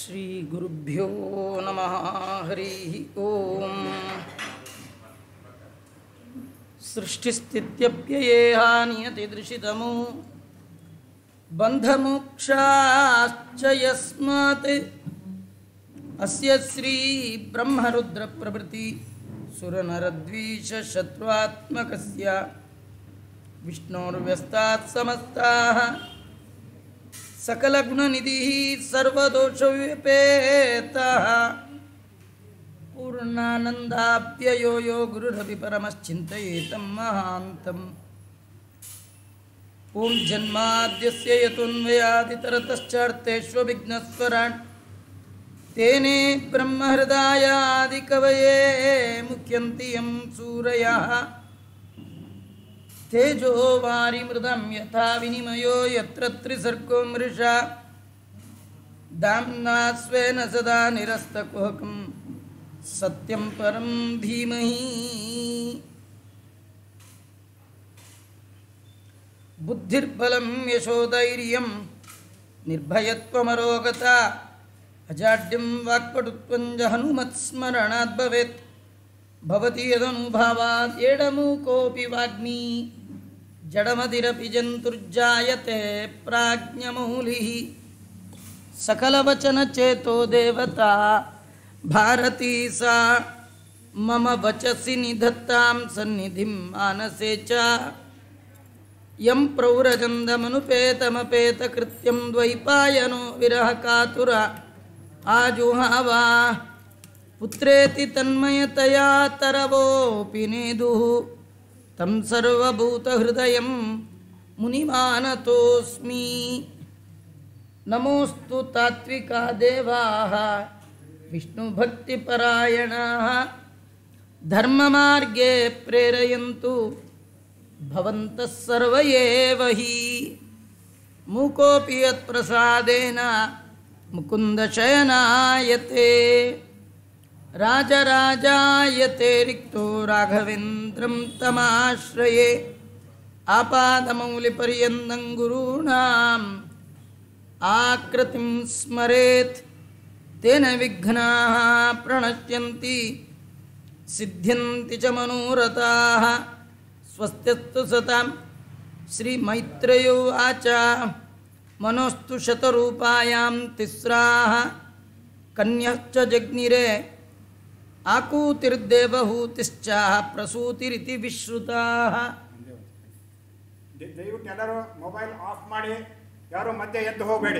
श्रीगुरुभ्यो नमः हरिः ॐ सृष्टिस्थित्यप्ययेहा नियतिदृशितमो बन्धमोक्षाश्च यस्मात् अस्य श्रीब्रह्मरुद्रप्रभृति सुरनरद्वीषशत्रुआत्मकस्य विष्णोर्व्यस्तात् समस्ताः सकलगुणनिधिः सर्वदोषव्यपेतः पूर्णानन्दाप्ययो यो गुरुरपि परमश्चिन्तयेतं महान्तम् ॐ जन्माद्यस्य यतोऽन्वयादितरतश्चार्तेष्वविघ्नस्वरान् तेने ब्रह्महृदायादिकवये मुख्यन्ति यं सूरयः तेजो वारिमृदं यथा विनिमयो यत्र त्रिसर्गो मृषा दाम्ना स्वेन सदा निरस्तकुहकं सत्यं परं धीमहि बुद्धिर्बलं यशोधैर्यं निर्भयत्वमरोगता अजाड्यं वाक्पटुत्वं च हनुमत्स्मरणात् भवेत् भवति यदनुभावात् एडमूकोऽपि वाग्मी जडमतिरपि जन्तुर्जायते प्राज्ञमौलिः सकलवचनचेतो देवता भारती सा मम वचसि निधत्तां सन्निधिं मानसे च यं प्रौरजन्दमनुपेतमपेतकृत्यं द्वैपायनो विरहकातुर आजुहावा पुत्रेति तन्मयतया तरवोऽपि नेदुः तं सर्वभूतहृदयं मुनिमानतोऽस्मि नमोऽस्तु तात्विका देवाः विष्णुभक्तिपरायणाः धर्ममार्गे प्रेरयन्तु भवन्तः सर्व एव हि मूकोऽपि यत्प्रसादेन मुकुन्दशयनायते राजराजायते रिक्तो राघवेन्द्रं तमाश्रये आपादमौलिपर्यन्तं गुरूणाम् आकृतिं स्मरेत् तेन विघ्नाः प्रणश्यन्ति सिद्ध्यन्ति च मनोरथाः स्वस्त्यस्तु सतां श्रीमैत्रेयो वाच मनोस्तु शतरूपायां तिस्राः कन्यश्च जग्निरे ಆಕೂತಿರ್ದೇವಹೂತಿಶ್ಚ ಪ್ರಸೂತಿರಿತಿ ವಿಶ್ರುತಾಃ ದ- ದಯವಿಟ್ಟು ಎಲ್ಲರೂ ಮೊಬೈಲ್ ಆಫ್ ಮಾಡಿ ಯಾರು ಮಧ್ಯೆ ಎದ್ದು ಹೋಗಬೇಡಿ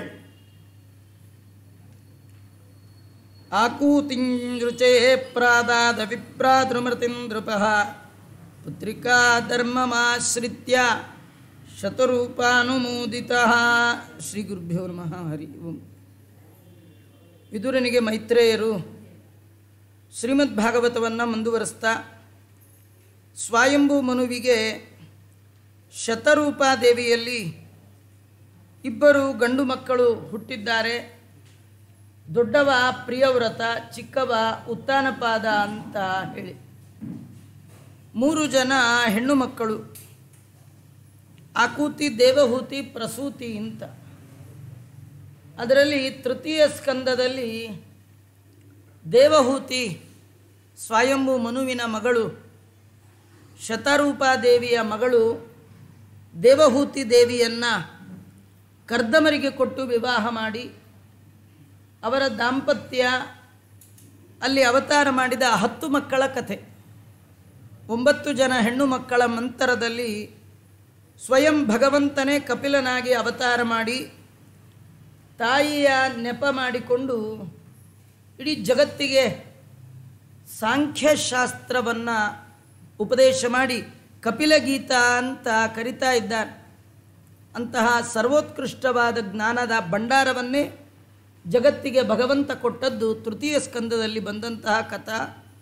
ಆಕೂತಿಂಜೃಚೇ ಪ್ರಾದಾದ ವಿಪ್ರಾದೃಮೃತಿಂ ನೃಪಃ ಪುತ್ರಿಕಾ ಧರ್ಮಮಾಶ್ರಿತ್ಯ ಶತರೂಪಾನುಮೋದಿತಃ ಶ್ರೀ ಗುರುಭ್ಯೋ ನಮಃ ಹರಿ ಓಂ ವಿದುರನಿಗೆ ಮೈತ್ರೇಯರು ಶ್ರೀಮದ್ ಭಾಗವತವನ್ನು ಮುಂದುವರಿಸ್ತಾ ಸ್ವಯಂಭೂ ಮನುವಿಗೆ ಶತರೂಪಾದೇವಿಯಲ್ಲಿ ಇಬ್ಬರು ಗಂಡು ಮಕ್ಕಳು ಹುಟ್ಟಿದ್ದಾರೆ ದೊಡ್ಡವ ಪ್ರಿಯವ್ರತ ಚಿಕ್ಕವ ಉತ್ತಾನಪಾದ ಅಂತ ಹೇಳಿ ಮೂರು ಜನ ಹೆಣ್ಣು ಮಕ್ಕಳು ಆಕೂತಿ ದೇವಹೂತಿ ಪ್ರಸೂತಿ ಅಂತ ಅದರಲ್ಲಿ ತೃತೀಯ ಸ್ಕಂದದಲ್ಲಿ ದೇವಹೂತಿ ಸ್ವಯಂಭೂ ಮನುವಿನ ಮಗಳು ಶತರೂಪಾದೇವಿಯ ಮಗಳು ದೇವಹೂತಿ ದೇವಿಯನ್ನು ಕರ್ದಮರಿಗೆ ಕೊಟ್ಟು ವಿವಾಹ ಮಾಡಿ ಅವರ ದಾಂಪತ್ಯ ಅಲ್ಲಿ ಅವತಾರ ಮಾಡಿದ ಹತ್ತು ಮಕ್ಕಳ ಕಥೆ ಒಂಬತ್ತು ಜನ ಹೆಣ್ಣು ಮಕ್ಕಳ ಮಂತರದಲ್ಲಿ ಸ್ವಯಂ ಭಗವಂತನೇ ಕಪಿಲನಾಗಿ ಅವತಾರ ಮಾಡಿ ತಾಯಿಯ ನೆಪ ಮಾಡಿಕೊಂಡು ಇಡೀ ಜಗತ್ತಿಗೆ ಸಾಂಖ್ಯಶಾಸ್ತ್ರವನ್ನು ಉಪದೇಶ ಮಾಡಿ ಕಪಿಲಗೀತ ಅಂತ ಕರಿತಾ ಇದ್ದಾನೆ ಅಂತಹ ಸರ್ವೋತ್ಕೃಷ್ಟವಾದ ಜ್ಞಾನದ ಭಂಡಾರವನ್ನೇ ಜಗತ್ತಿಗೆ ಭಗವಂತ ಕೊಟ್ಟದ್ದು ತೃತೀಯ ಸ್ಕಂದದಲ್ಲಿ ಬಂದಂತಹ ಕಥಾ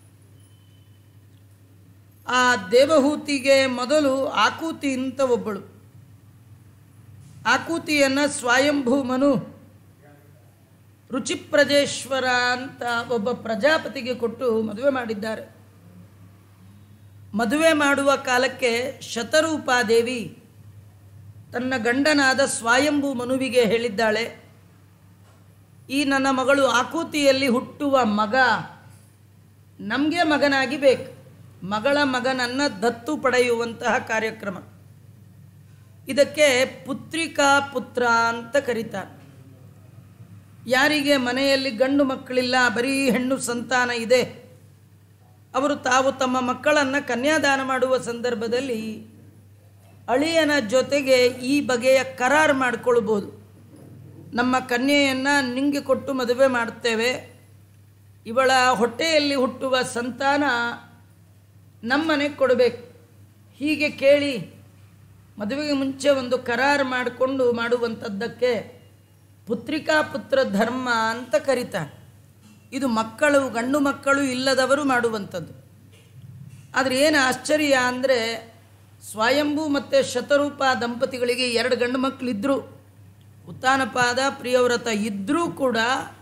ಆ ದೇವಹೂತಿಗೆ ಮೊದಲು ಆಕೂತಿ ಅಂತ ಒಬ್ಬಳು ಆಕೂತಿಯನ್ನು ಸ್ವಯಂಭೂ ಮನು ರುಚಿಪ್ರಜೇಶ್ವರ ಅಂತ ಒಬ್ಬ ಪ್ರಜಾಪತಿಗೆ ಕೊಟ್ಟು ಮದುವೆ ಮಾಡಿದ್ದಾರೆ ಮದುವೆ ಮಾಡುವ ಕಾಲಕ್ಕೆ ಶತರೂಪಾದೇವಿ ತನ್ನ ಗಂಡನಾದ ಸ್ವಯಂಭೂ ಮನುವಿಗೆ ಹೇಳಿದ್ದಾಳೆ ಈ ನನ್ನ ಮಗಳು ಆಕೂತಿಯಲ್ಲಿ ಹುಟ್ಟುವ ಮಗ ನಮಗೆ ಮಗನಾಗಿ ಬೇಕು ಮಗಳ ಮಗನನ್ನು ದತ್ತು ಪಡೆಯುವಂತಹ ಕಾರ್ಯಕ್ರಮ ಇದಕ್ಕೆ ಪುತ್ರಿಕಾ ಪುತ್ರ ಅಂತ ಕರೀತಾರೆ ಯಾರಿಗೆ ಮನೆಯಲ್ಲಿ ಗಂಡು ಮಕ್ಕಳಿಲ್ಲ ಬರೀ ಹೆಣ್ಣು ಸಂತಾನ ಇದೆ ಅವರು ತಾವು ತಮ್ಮ ಮಕ್ಕಳನ್ನು ಕನ್ಯಾದಾನ ಮಾಡುವ ಸಂದರ್ಭದಲ್ಲಿ ಅಳಿಯನ ಜೊತೆಗೆ ಈ ಬಗೆಯ ಕರಾರು ಮಾಡಿಕೊಳ್ಬೋದು ನಮ್ಮ ಕನ್ಯೆಯನ್ನು ನಿಂಗೆ ಕೊಟ್ಟು ಮದುವೆ ಮಾಡ್ತೇವೆ ಇವಳ ಹೊಟ್ಟೆಯಲ್ಲಿ ಹುಟ್ಟುವ ಸಂತಾನ ನಮ್ಮನೆಗೆ ಕೊಡಬೇಕು ಹೀಗೆ ಕೇಳಿ ಮದುವೆಗೆ ಮುಂಚೆ ಒಂದು ಕರಾರು ಮಾಡಿಕೊಂಡು ಮಾಡುವಂಥದ್ದಕ್ಕೆ ಪುತ್ರಿಕಾ ಪುತ್ರ ಧರ್ಮ ಅಂತ ಕರೀತಾರೆ ಇದು ಮಕ್ಕಳು ಗಂಡು ಮಕ್ಕಳು ಇಲ್ಲದವರು ಮಾಡುವಂಥದ್ದು ಆದರೆ ಏನು ಆಶ್ಚರ್ಯ ಅಂದರೆ ಸ್ವಯಂಭೂ ಮತ್ತು ಶತರೂಪ ದಂಪತಿಗಳಿಗೆ ಎರಡು ಗಂಡು ಮಕ್ಕಳಿದ್ದರು ಉತ್ತಾನಪಾದ ಪ್ರಿಯವ್ರತ ಇದ್ದರೂ ಕೂಡ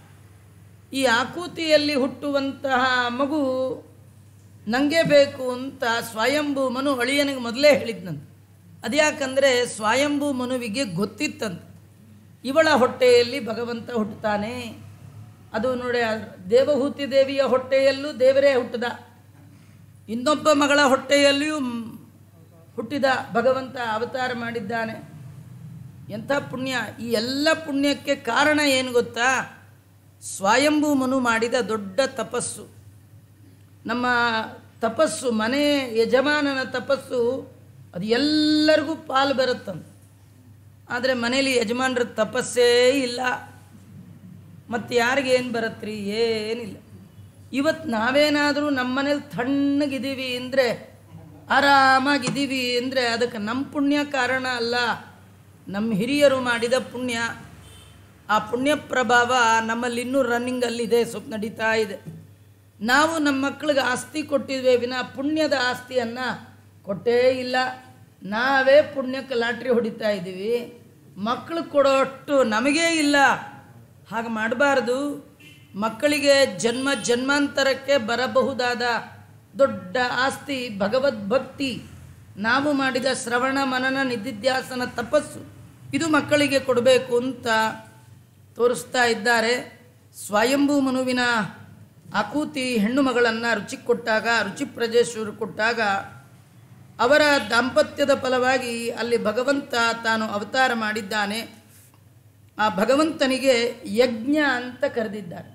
ಈ ಆಕೂತಿಯಲ್ಲಿ ಹುಟ್ಟುವಂತಹ ಮಗು ನನಗೆ ಬೇಕು ಅಂತ ಸ್ವಯಂಭೂ ಮನು ಅಳಿಯನಿಗೆ ಮೊದಲೇ ಹೇಳಿದ್ನಂತೆ ಅದ್ಯಾಕಂದರೆ ಸ್ವಯಂಭೂ ಮನುವಿಗೆ ಗೊತ್ತಿತ್ತಂತೆ ಇವಳ ಹೊಟ್ಟೆಯಲ್ಲಿ ಭಗವಂತ ಹುಟ್ಟುತ್ತಾನೆ ಅದು ನೋಡಿ ಆ ದೇವಹೂತಿ ದೇವಿಯ ಹೊಟ್ಟೆಯಲ್ಲೂ ದೇವರೇ ಹುಟ್ಟಿದ ಇನ್ನೊಬ್ಬ ಮಗಳ ಹೊಟ್ಟೆಯಲ್ಲಿಯೂ ಮ್, ಹುಟ್ಟಿದ ಭಗವಂತ ಅವತಾರ ಮಾಡಿದ್ದಾನೆ ಎಂಥ ಪುಣ್ಯ ಈ ಎಲ್ಲ ಪುಣ್ಯಕ್ಕೆ ಕಾರಣ ಏನು ಗೊತ್ತಾ ಸ್ವಯಂಭೂ ಮನು ಮಾಡಿದ ದೊಡ್ಡ ತಪಸ್ಸು ನಮ್ಮ ತಪಸ್ಸು ಮನೆ ಯಜಮಾನನ ತಪಸ್ಸು ಅದು ಎಲ್ಲರಿಗೂ ಪಾಲು ಬರುತ್ತಂತೆ ಆದರೆ ಮನೇಲಿ ಯಜಮಾನರ ತಪಸ್ಸೇ ಇಲ್ಲ ಮತ್ತು ಯಾರಿಗೆ ಏನು ಬರತ್ರಿ ಏನಿಲ್ಲ ಇವತ್ತು ನಾವೇನಾದರೂ ನಮ್ಮ ಮನೇಲಿ ತಣ್ಣಗಿದ್ದೀವಿ ಅಂದರೆ ಆರಾಮಾಗಿದ್ದೀವಿ ಅಂದರೆ ಅದಕ್ಕೆ ನಮ್ಮ ಪುಣ್ಯ ಕಾರಣ ಅಲ್ಲ ನಮ್ಮ ಹಿರಿಯರು ಮಾಡಿದ ಪುಣ್ಯ ಆ ಪುಣ್ಯ ಪ್ರಭಾವ ನಮ್ಮಲ್ಲಿ ಇನ್ನೂ ರನ್ನಿಂಗಲ್ಲಿದೆ ಸ್ವಲ್ಪ ನಡೀತಾ ಇದೆ ನಾವು ನಮ್ಮ ಮಕ್ಕಳಿಗೆ ಆಸ್ತಿ ಕೊಟ್ಟಿದ್ವಿ ವಿನ ಪುಣ್ಯದ ಆಸ್ತಿಯನ್ನು ಕೊಟ್ಟೇ ಇಲ್ಲ ನಾವೇ ಪುಣ್ಯಕ್ಕೆ ಲಾಟ್ರಿ ಹೊಡಿತಾ ಇದ್ದೀವಿ ಮಕ್ಕಳು ಕೊಡೋಷ್ಟು ನಮಗೇ ಇಲ್ಲ ಹಾಗೆ ಮಾಡಬಾರ್ದು ಮಕ್ಕಳಿಗೆ ಜನ್ಮ ಜನ್ಮಾಂತರಕ್ಕೆ ಬರಬಹುದಾದ ದೊಡ್ಡ ಆಸ್ತಿ ಭಗವದ್ಭಕ್ತಿ ನಾವು ಮಾಡಿದ ಶ್ರವಣ ಮನನ ನಿಧಿಧ್ಯಾಸನ ತಪಸ್ಸು ಇದು ಮಕ್ಕಳಿಗೆ ಕೊಡಬೇಕು ಅಂತ ತೋರಿಸ್ತಾ ಇದ್ದಾರೆ ಸ್ವಯಂಭೂ ಮನುವಿನ ಆಕೂತಿ ಹೆಣ್ಣು ಮಗಳನ್ನು ರುಚಿ ಕೊಟ್ಟಾಗ ರುಚಿ ಪ್ರಜೇಶ್ವರು ಕೊಟ್ಟಾಗ ಅವರ ದಾಂಪತ್ಯದ ಫಲವಾಗಿ ಅಲ್ಲಿ ಭಗವಂತ ತಾನು ಅವತಾರ ಮಾಡಿದ್ದಾನೆ ಆ ಭಗವಂತನಿಗೆ ಯಜ್ಞ ಅಂತ ಕರೆದಿದ್ದಾರೆ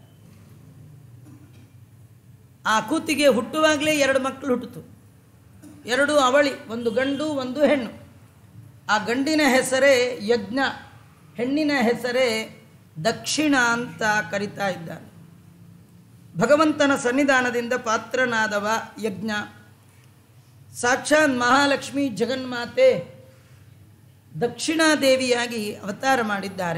ಆ ಕೂತಿಗೆ ಹುಟ್ಟುವಾಗಲೇ ಎರಡು ಮಕ್ಕಳು ಹುಟ್ಟಿತು ಎರಡು ಅವಳಿ ಒಂದು ಗಂಡು ಒಂದು ಹೆಣ್ಣು ಆ ಗಂಡಿನ ಹೆಸರೇ ಯಜ್ಞ ಹೆಣ್ಣಿನ ಹೆಸರೇ ದಕ್ಷಿಣ ಅಂತ ಕರಿತಾ ಇದ್ದಾರೆ ಭಗವಂತನ ಸನ್ನಿಧಾನದಿಂದ ಪಾತ್ರನಾದವ ಯಜ್ಞ ಸಾಕ್ಷಾತ್ ಮಹಾಲಕ್ಷ್ಮಿ ಜಗನ್ಮಾತೆ ದಕ್ಷಿಣಾದೇವಿಯಾಗಿ ಅವತಾರ ಮಾಡಿದ್ದಾರೆ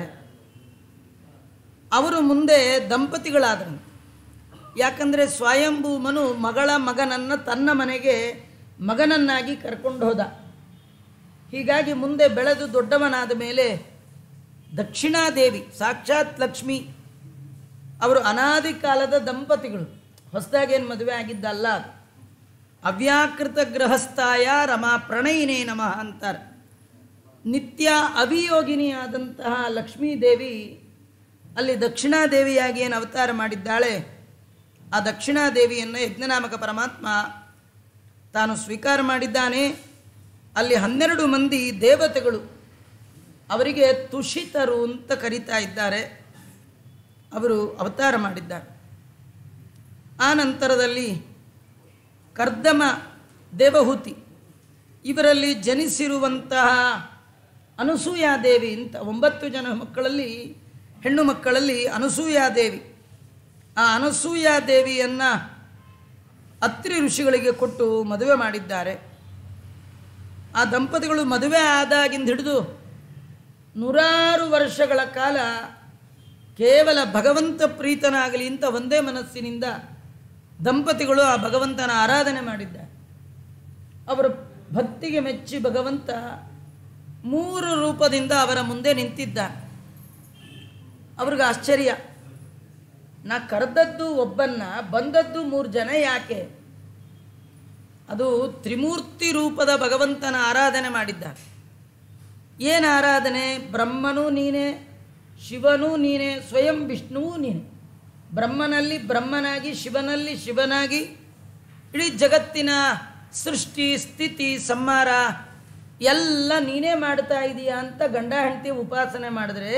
ಅವರು ಮುಂದೆ ದಂಪತಿಗಳಾದರು ಯಾಕಂದರೆ ಸ್ವಯಂಭೂ ಮನು ಮಗಳ ಮಗನನ್ನು ತನ್ನ ಮನೆಗೆ ಮಗನನ್ನಾಗಿ ಕರ್ಕೊಂಡು ಹೋದ ಹೀಗಾಗಿ ಮುಂದೆ ಬೆಳೆದು ದೊಡ್ಡವನಾದ ಮೇಲೆ ದಕ್ಷಿಣಾದೇವಿ ಸಾಕ್ಷಾತ್ ಲಕ್ಷ್ಮಿ ಅವರು ಅನಾದಿ ಕಾಲದ ದಂಪತಿಗಳು ಹೊಸದಾಗೇನು ಮದುವೆ ಆಗಿದ್ದಲ್ಲ ಅದು ಅವ್ಯಾಕೃತ ಗೃಹಸ್ಥಾಯ ರಮಾ ಪ್ರಣಯಿನೇ ನಮಃ ಅಂತಾರೆ ನಿತ್ಯ ಅವಿಯೋಗಿನಿಯಾದಂತಹ ಲಕ್ಷ್ಮೀದೇವಿ ಅಲ್ಲಿ ದಕ್ಷಿಣಾದೇವಿಯಾಗಿ ಏನು ಅವತಾರ ಮಾಡಿದ್ದಾಳೆ ಆ ದಕ್ಷಿಣಾದೇವಿಯನ್ನು ಯಜ್ಞನಾಮಕ ಪರಮಾತ್ಮ ತಾನು ಸ್ವೀಕಾರ ಮಾಡಿದ್ದಾನೆ ಅಲ್ಲಿ ಹನ್ನೆರಡು ಮಂದಿ ದೇವತೆಗಳು ಅವರಿಗೆ ತುಷಿತರು ಅಂತ ಕರೀತಾ ಇದ್ದಾರೆ ಅವರು ಅವತಾರ ಮಾಡಿದ್ದಾರೆ ಆ ನಂತರದಲ್ಲಿ ಕರ್ದಮ ದೇವಹೂತಿ ಇವರಲ್ಲಿ ಜನಿಸಿರುವಂತಹ ಅನಸೂಯಾದೇವಿ ಅಂತ ಒಂಬತ್ತು ಜನ ಮಕ್ಕಳಲ್ಲಿ ಹೆಣ್ಣು ಮಕ್ಕಳಲ್ಲಿ ಅನಸೂಯಾದೇವಿ ಆ ಅನಸೂಯಾದೇವಿಯನ್ನು ಅತ್ರಿ ಋಷಿಗಳಿಗೆ ಕೊಟ್ಟು ಮದುವೆ ಮಾಡಿದ್ದಾರೆ ಆ ದಂಪತಿಗಳು ಮದುವೆ ಆದಾಗಿಂದ ಹಿಡಿದು ನೂರಾರು ವರ್ಷಗಳ ಕಾಲ ಕೇವಲ ಭಗವಂತ ಪ್ರೀತನಾಗಲಿ ಅಂತ ಒಂದೇ ಮನಸ್ಸಿನಿಂದ ದಂಪತಿಗಳು ಆ ಭಗವಂತನ ಆರಾಧನೆ ಮಾಡಿದ್ದಾರೆ ಅವರ ಭಕ್ತಿಗೆ ಮೆಚ್ಚಿ ಭಗವಂತ ಮೂರು ರೂಪದಿಂದ ಅವರ ಮುಂದೆ ನಿಂತಿದ್ದ ಅವ್ರಿಗೆ ಆಶ್ಚರ್ಯ ನಾ ಕರೆದದ್ದು ಒಬ್ಬನ್ನ ಬಂದದ್ದು ಮೂರು ಜನ ಯಾಕೆ ಅದು ತ್ರಿಮೂರ್ತಿ ರೂಪದ ಭಗವಂತನ ಆರಾಧನೆ ಮಾಡಿದ್ದಾರೆ ಏನು ಆರಾಧನೆ ಬ್ರಹ್ಮನೂ ನೀನೇ ಶಿವನೂ ನೀನೇ ಸ್ವಯಂ ವಿಷ್ಣುವೂ ನೀನೆ ಬ್ರಹ್ಮನಲ್ಲಿ ಬ್ರಹ್ಮನಾಗಿ ಶಿವನಲ್ಲಿ ಶಿವನಾಗಿ ಇಡೀ ಜಗತ್ತಿನ ಸೃಷ್ಟಿ ಸ್ಥಿತಿ ಸಂಹಾರ ಎಲ್ಲ ನೀನೇ ಮಾಡ್ತಾ ಇದೀಯಾ ಅಂತ ಗಂಡ ಹೆಂಡತಿ ಉಪಾಸನೆ ಮಾಡಿದ್ರೆ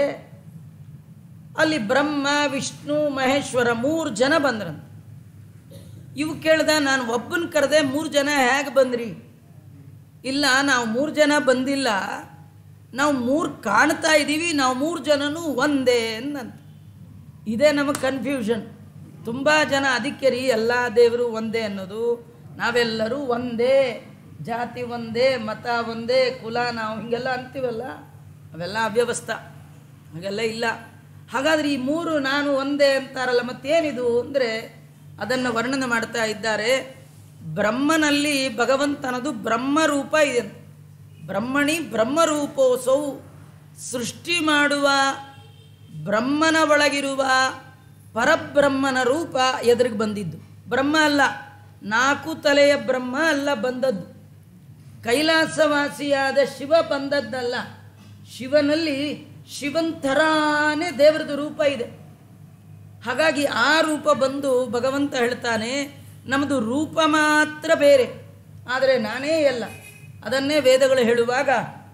ಅಲ್ಲಿ ಬ್ರಹ್ಮ ವಿಷ್ಣು ಮಹೇಶ್ವರ ಮೂರು ಜನ ಬಂದ್ರಂತ ಇವು ಕೇಳ್ದ ನಾನು ಒಬ್ಬನ ಕರೆದೆ ಮೂರು ಜನ ಹೇಗೆ ಬಂದ್ರಿ ಇಲ್ಲ ನಾವು ಮೂರು ಜನ ಬಂದಿಲ್ಲ ನಾವು ಮೂರು ಕಾಣ್ತಾ ಇದ್ದೀವಿ ನಾವು ಮೂರು ಜನನೂ ಒಂದೇ ಅಂದಂತ ಇದೇ ನಮಗೆ ಕನ್ಫ್ಯೂಷನ್ ತುಂಬ ಜನ ಅದಕ್ಕೆ ರೀ ಎಲ್ಲ ದೇವರು ಒಂದೇ ಅನ್ನೋದು ನಾವೆಲ್ಲರೂ ಒಂದೇ ಜಾತಿ ಒಂದೇ ಮತ ಒಂದೇ ಕುಲ ನಾವು ಹಿಂಗೆಲ್ಲ ಅಂತೀವಲ್ಲ ಅವೆಲ್ಲ ಅವ್ಯವಸ್ಥ ಹಾಗೆಲ್ಲ ಇಲ್ಲ ಹಾಗಾದ್ರೆ ಈ ಮೂರು ನಾನು ಒಂದೇ ಅಂತಾರಲ್ಲ ಮತ್ತೇನಿದು ಅಂದರೆ ಅದನ್ನು ವರ್ಣನೆ ಮಾಡ್ತಾ ಇದ್ದಾರೆ ಬ್ರಹ್ಮನಲ್ಲಿ ಭಗವಂತನದು ಬ್ರಹ್ಮರೂಪ ಇದೆ ಬ್ರಹ್ಮಣಿ ಬ್ರಹ್ಮರೂಪೋಸೌ ಸೃಷ್ಟಿ ಮಾಡುವ ಬ್ರಹ್ಮನ ಒಳಗಿರುವ ಪರಬ್ರಹ್ಮನ ರೂಪ ಎದುರಿಗೆ ಬಂದಿದ್ದು ಬ್ರಹ್ಮ ಅಲ್ಲ ನಾಲ್ಕು ತಲೆಯ ಬ್ರಹ್ಮ ಅಲ್ಲ ಬಂದದ್ದು ಕೈಲಾಸವಾಸಿಯಾದ ಶಿವ ಬಂದದ್ದಲ್ಲ ಶಿವನಲ್ಲಿ ಶಿವನ್ ಥರಾನೇ ದೇವರದು ರೂಪ ಇದೆ ಹಾಗಾಗಿ ಆ ರೂಪ ಬಂದು ಭಗವಂತ ಹೇಳ್ತಾನೆ ನಮ್ಮದು ರೂಪ ಮಾತ್ರ ಬೇರೆ ಆದರೆ ನಾನೇ ಎಲ್ಲ ಅದನ್ನೇ ವೇದಗಳು ಹೇಳುವಾಗ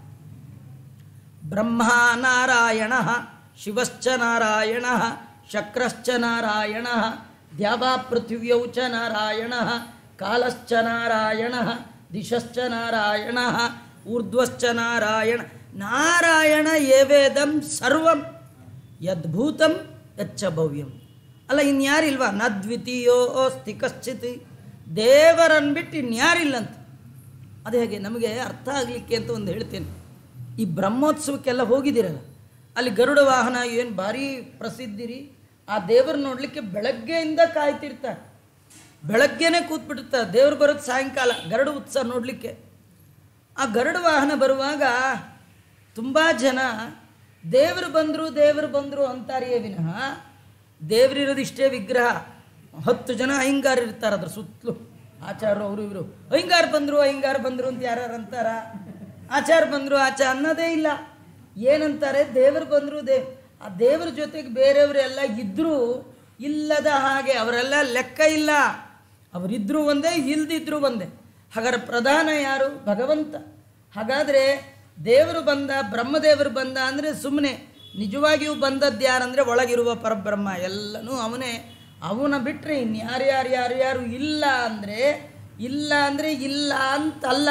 ಬ್ರಹ್ಮ ನಾರಾಯಣ ಶಿವಶ್ಚ ನಾರಾಯಣ ಶಕ್ರಶ್ಚ ನಾರಾಯಣ ದ್ಯಾವಾ ಪೃಥಿವ್ಯೌ ಚ ನಾರಾಯಣ ಕಾಲಶ್ಚ ನಾರಾಯಣ ದಿಶಶ್ಚ ನಾರಾಯಣ ಊರ್ಧ್ವಶ್ಚ ನಾರಾಯಣ ನಾರಾಯಣ ಏವೇದಂ ಸರ್ವಂ ಯದ್ಭೂತಂ ಯಚ್ಚ ಭವ್ಯಂ ಅಲ್ಲ ಇನ್ಯಾರಿಲ್ವಾ ನ ದ್ವಿತೀಯೋ ಅಸ್ತಿ ಕಶ್ಚಿತ್ ದೇವರನ್ಬಿಟ್ಟು ಇನ್ಯಾರಿಲ್ಲಂತ ಅದು ಹೇಗೆ ನಮಗೆ ಅರ್ಥ ಆಗಲಿಕ್ಕೆ ಅಂತ ಒಂದು ಹೇಳ್ತೇನೆ ಈ ಬ್ರಹ್ಮೋತ್ಸವಕ್ಕೆಲ್ಲ ಹೋಗಿದ್ದೀರಲ್ಲ ಅಲ್ಲಿ ಗರುಡ ವಾಹನ ಏನು ಭಾರಿ ಪ್ರಸಿದ್ಧಿ ರೀ ಆ ದೇವರು ನೋಡಲಿಕ್ಕೆ ಬೆಳಗ್ಗೆಯಿಂದ ಕಾಯ್ತಿರ್ತಾರೆ ಬೆಳಗ್ಗೆನೇ ಕೂತ್ಬಿಟ್ಟಿರ್ತಾರೆ ದೇವ್ರು ಬರೋದು ಸಾಯಂಕಾಲ ಗರುಡ ಉತ್ಸವ ನೋಡಲಿಕ್ಕೆ ಆ ಗರುಡ ವಾಹನ ಬರುವಾಗ ತುಂಬ ಜನ ದೇವರು ಬಂದರು ದೇವರು ಬಂದರು ಅಂತಾರೆಯೇ ವಿನಃ ದೇವರಿರೋದು ಇಷ್ಟೇ ವಿಗ್ರಹ ಹತ್ತು ಜನ ಅಹಿಂಗಾರ ಇರ್ತಾರೆ ಅದ್ರ ಸುತ್ತಲೂ ಆಚಾರ್ರು ಅವರು ಇವರು ಅಹಿಂಗಾರ ಬಂದರು ಅಹಿಂಗಾರ ಬಂದರು ಅಂತ ಯಾರ್ಯಾರು ಅಂತಾರ ಆಚಾರ ಬಂದರು ಆಚಾರ ಅನ್ನೋದೇ ಇಲ್ಲ ಏನಂತಾರೆ ದೇವರು ಬಂದರು ದೇ ಆ ದೇವ್ರ ಜೊತೆಗೆ ಬೇರೆಯವರೆಲ್ಲ ಇದ್ದರೂ ಇಲ್ಲದ ಹಾಗೆ ಅವರೆಲ್ಲ ಲೆಕ್ಕ ಇಲ್ಲ ಅವರಿದ್ರೂ ಒಂದೇ ಇಲ್ದಿದ್ರು ಒಂದೇ ಹಾಗಾದ್ರೆ ಪ್ರಧಾನ ಯಾರು ಭಗವಂತ ಹಾಗಾದರೆ ದೇವರು ಬಂದ ಬ್ರಹ್ಮದೇವರು ಬಂದ ಅಂದರೆ ಸುಮ್ಮನೆ ನಿಜವಾಗಿಯೂ ಬಂದದ್ದು ಯಾರಂದರೆ ಒಳಗಿರುವ ಪರಬ್ರಹ್ಮ ಎಲ್ಲನೂ ಅವನೇ ಅವನ ಬಿಟ್ಟರೆ ಇನ್ಯಾರು ಯಾರು ಯಾರು ಯಾರು ಇಲ್ಲ ಅಂದರೆ ಇಲ್ಲ ಅಂದರೆ ಇಲ್ಲ ಅಂತಲ್ಲ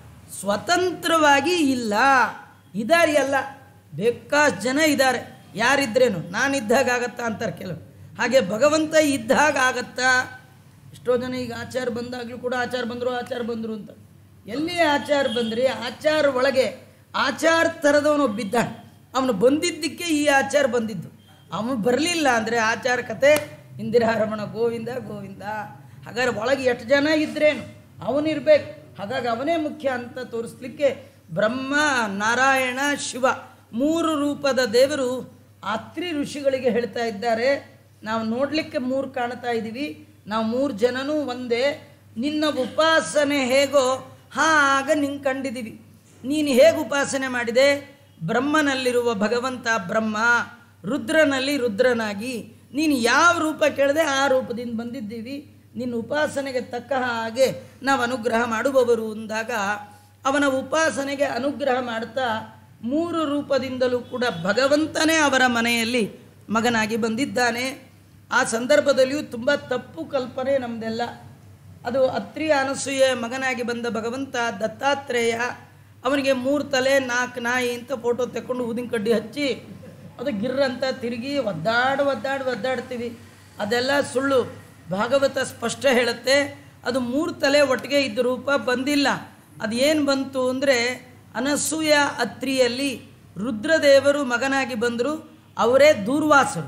ಸ್ವತಂತ್ರವಾಗಿ ಇಲ್ಲ ಇದಾರೆ ಎಲ್ಲ ಬೇಕಾಷ್ಟು ಜನ ಇದ್ದಾರೆ ಯಾರಿದ್ರೇನು ನಾನಿದ್ದಾಗ ಆಗತ್ತಾ ಅಂತಾರೆ ಕೆಲವು ಹಾಗೆ ಭಗವಂತ ಇದ್ದಾಗ ಆಗತ್ತಾ ಎಷ್ಟೋ ಜನ ಈಗ ಆಚಾರ ಬಂದಾಗಲೂ ಕೂಡ ಆಚಾರ ಬಂದರು ಆಚಾರ ಬಂದರು ಅಂತ ಎಲ್ಲಿ ಆಚಾರ ಬಂದ್ರಿ ಆಚಾರ ಒಳಗೆ ಆಚಾರ ಥರದವನು ಒಬ್ಬಿದ್ದ ಅವನು ಬಂದಿದ್ದಕ್ಕೆ ಈ ಆಚಾರ ಬಂದಿದ್ದು ಅವನು ಬರಲಿಲ್ಲ ಅಂದರೆ ಆಚಾರ ಕತೆ ಇಂದಿರಾರಮಣ ಗೋವಿಂದ ಗೋವಿಂದ ಹಾಗಾದ್ರೆ ಒಳಗೆ ಎಷ್ಟು ಜನ ಇದ್ರೇನು ಅವನಿರ್ಬೇಕು ಹಾಗಾಗಿ ಅವನೇ ಮುಖ್ಯ ಅಂತ ತೋರಿಸ್ಲಿಕ್ಕೆ ಬ್ರಹ್ಮ ನಾರಾಯಣ ಶಿವ ಮೂರು ರೂಪದ ದೇವರು ಆತ್ರಿ ಋಷಿಗಳಿಗೆ ಹೇಳ್ತಾ ಇದ್ದಾರೆ ನಾವು ನೋಡಲಿಕ್ಕೆ ಮೂರು ಕಾಣ್ತಾ ಇದ್ದೀವಿ ನಾವು ಮೂರು ಜನನೂ ಒಂದೇ ನಿನ್ನ ಉಪಾಸನೆ ಹೇಗೋ ಹಾಗ ನಿಂಗೆ ಕಂಡಿದ್ದೀವಿ ನೀನು ಹೇಗೆ ಉಪಾಸನೆ ಮಾಡಿದೆ ಬ್ರಹ್ಮನಲ್ಲಿರುವ ಭಗವಂತ ಬ್ರಹ್ಮ ರುದ್ರನಲ್ಲಿ ರುದ್ರನಾಗಿ ನೀನು ಯಾವ ರೂಪ ಕೇಳಿದೆ ಆ ರೂಪದಿಂದ ಬಂದಿದ್ದೀವಿ ನಿನ್ನ ಉಪಾಸನೆಗೆ ತಕ್ಕ ಹಾಗೆ ನಾವು ಅನುಗ್ರಹ ಮಾಡುವವರು ಅಂದಾಗ ಅವನ ಉಪಾಸನೆಗೆ ಅನುಗ್ರಹ ಮಾಡ್ತಾ ಮೂರು ರೂಪದಿಂದಲೂ ಕೂಡ ಭಗವಂತನೇ ಅವರ ಮನೆಯಲ್ಲಿ ಮಗನಾಗಿ ಬಂದಿದ್ದಾನೆ ಆ ಸಂದರ್ಭದಲ್ಲಿಯೂ ತುಂಬ ತಪ್ಪು ಕಲ್ಪನೆ ನಮ್ಮದೆಲ್ಲ ಅದು ಅತ್ರಿ ಅನಸೂಯೆ ಮಗನಾಗಿ ಬಂದ ಭಗವಂತ ದತ್ತಾತ್ರೇಯ ಅವನಿಗೆ ಮೂರು ತಲೆ ನಾಲ್ಕು ನಾಯಿ ಅಂತ ಫೋಟೋ ತೆಕ್ಕೊಂಡು ಊದಿನ ಕಡ್ಡಿ ಹಚ್ಚಿ ಅದು ಗಿರ್ರಂತ ತಿರುಗಿ ಒದ್ದಾಡಿ ಒದ್ದಾಡಿ ಒದ್ದಾಡ್ತೀವಿ ಅದೆಲ್ಲ ಸುಳ್ಳು ಭಾಗವತ ಸ್ಪಷ್ಟ ಹೇಳುತ್ತೆ ಅದು ಮೂರು ತಲೆ ಒಟ್ಟಿಗೆ ಇದ್ದ ರೂಪ ಬಂದಿಲ್ಲ ಅದು ಏನು ಬಂತು ಅಂದರೆ ಅನಸೂಯ ಅತ್ರಿಯಲ್ಲಿ ರುದ್ರದೇವರು ಮಗನಾಗಿ ಬಂದರು ಅವರೇ ದೂರ್ವಾಸರು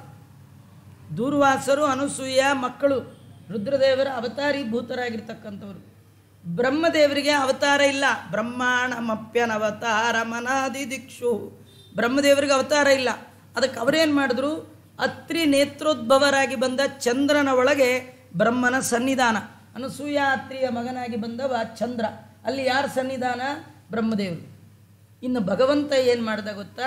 ದೂರ್ವಾಸರು ಅನಸೂಯ ಮಕ್ಕಳು ರುದ್ರದೇವರ ಅವತಾರಿ ಭೂತರಾಗಿರ್ತಕ್ಕಂಥವ್ರು ಬ್ರಹ್ಮದೇವರಿಗೆ ಅವತಾರ ಇಲ್ಲ ಬ್ರಹ್ಮಾಣಮಪ್ಯನವತಾರ ಮನಾದಿ ದಿಕ್ಷು ಬ್ರಹ್ಮದೇವರಿಗೆ ಅವತಾರ ಇಲ್ಲ ಅದಕ್ಕೆ ಅವರೇನು ಮಾಡಿದ್ರು ಅತ್ರಿ ನೇತ್ರೋದ್ಭವರಾಗಿ ಬಂದ ಚಂದ್ರನ ಒಳಗೆ ಬ್ರಹ್ಮನ ಸನ್ನಿಧಾನ ಅನಸೂಯ ಅತ್ರಿಯ ಮಗನಾಗಿ ಬಂದವ ಚಂದ್ರ ಅಲ್ಲಿ ಯಾರ ಸನ್ನಿಧಾನ ಬ್ರಹ್ಮದೇವರು ಇನ್ನು ಭಗವಂತ ಏನು ಮಾಡ್ದ ಗೊತ್ತಾ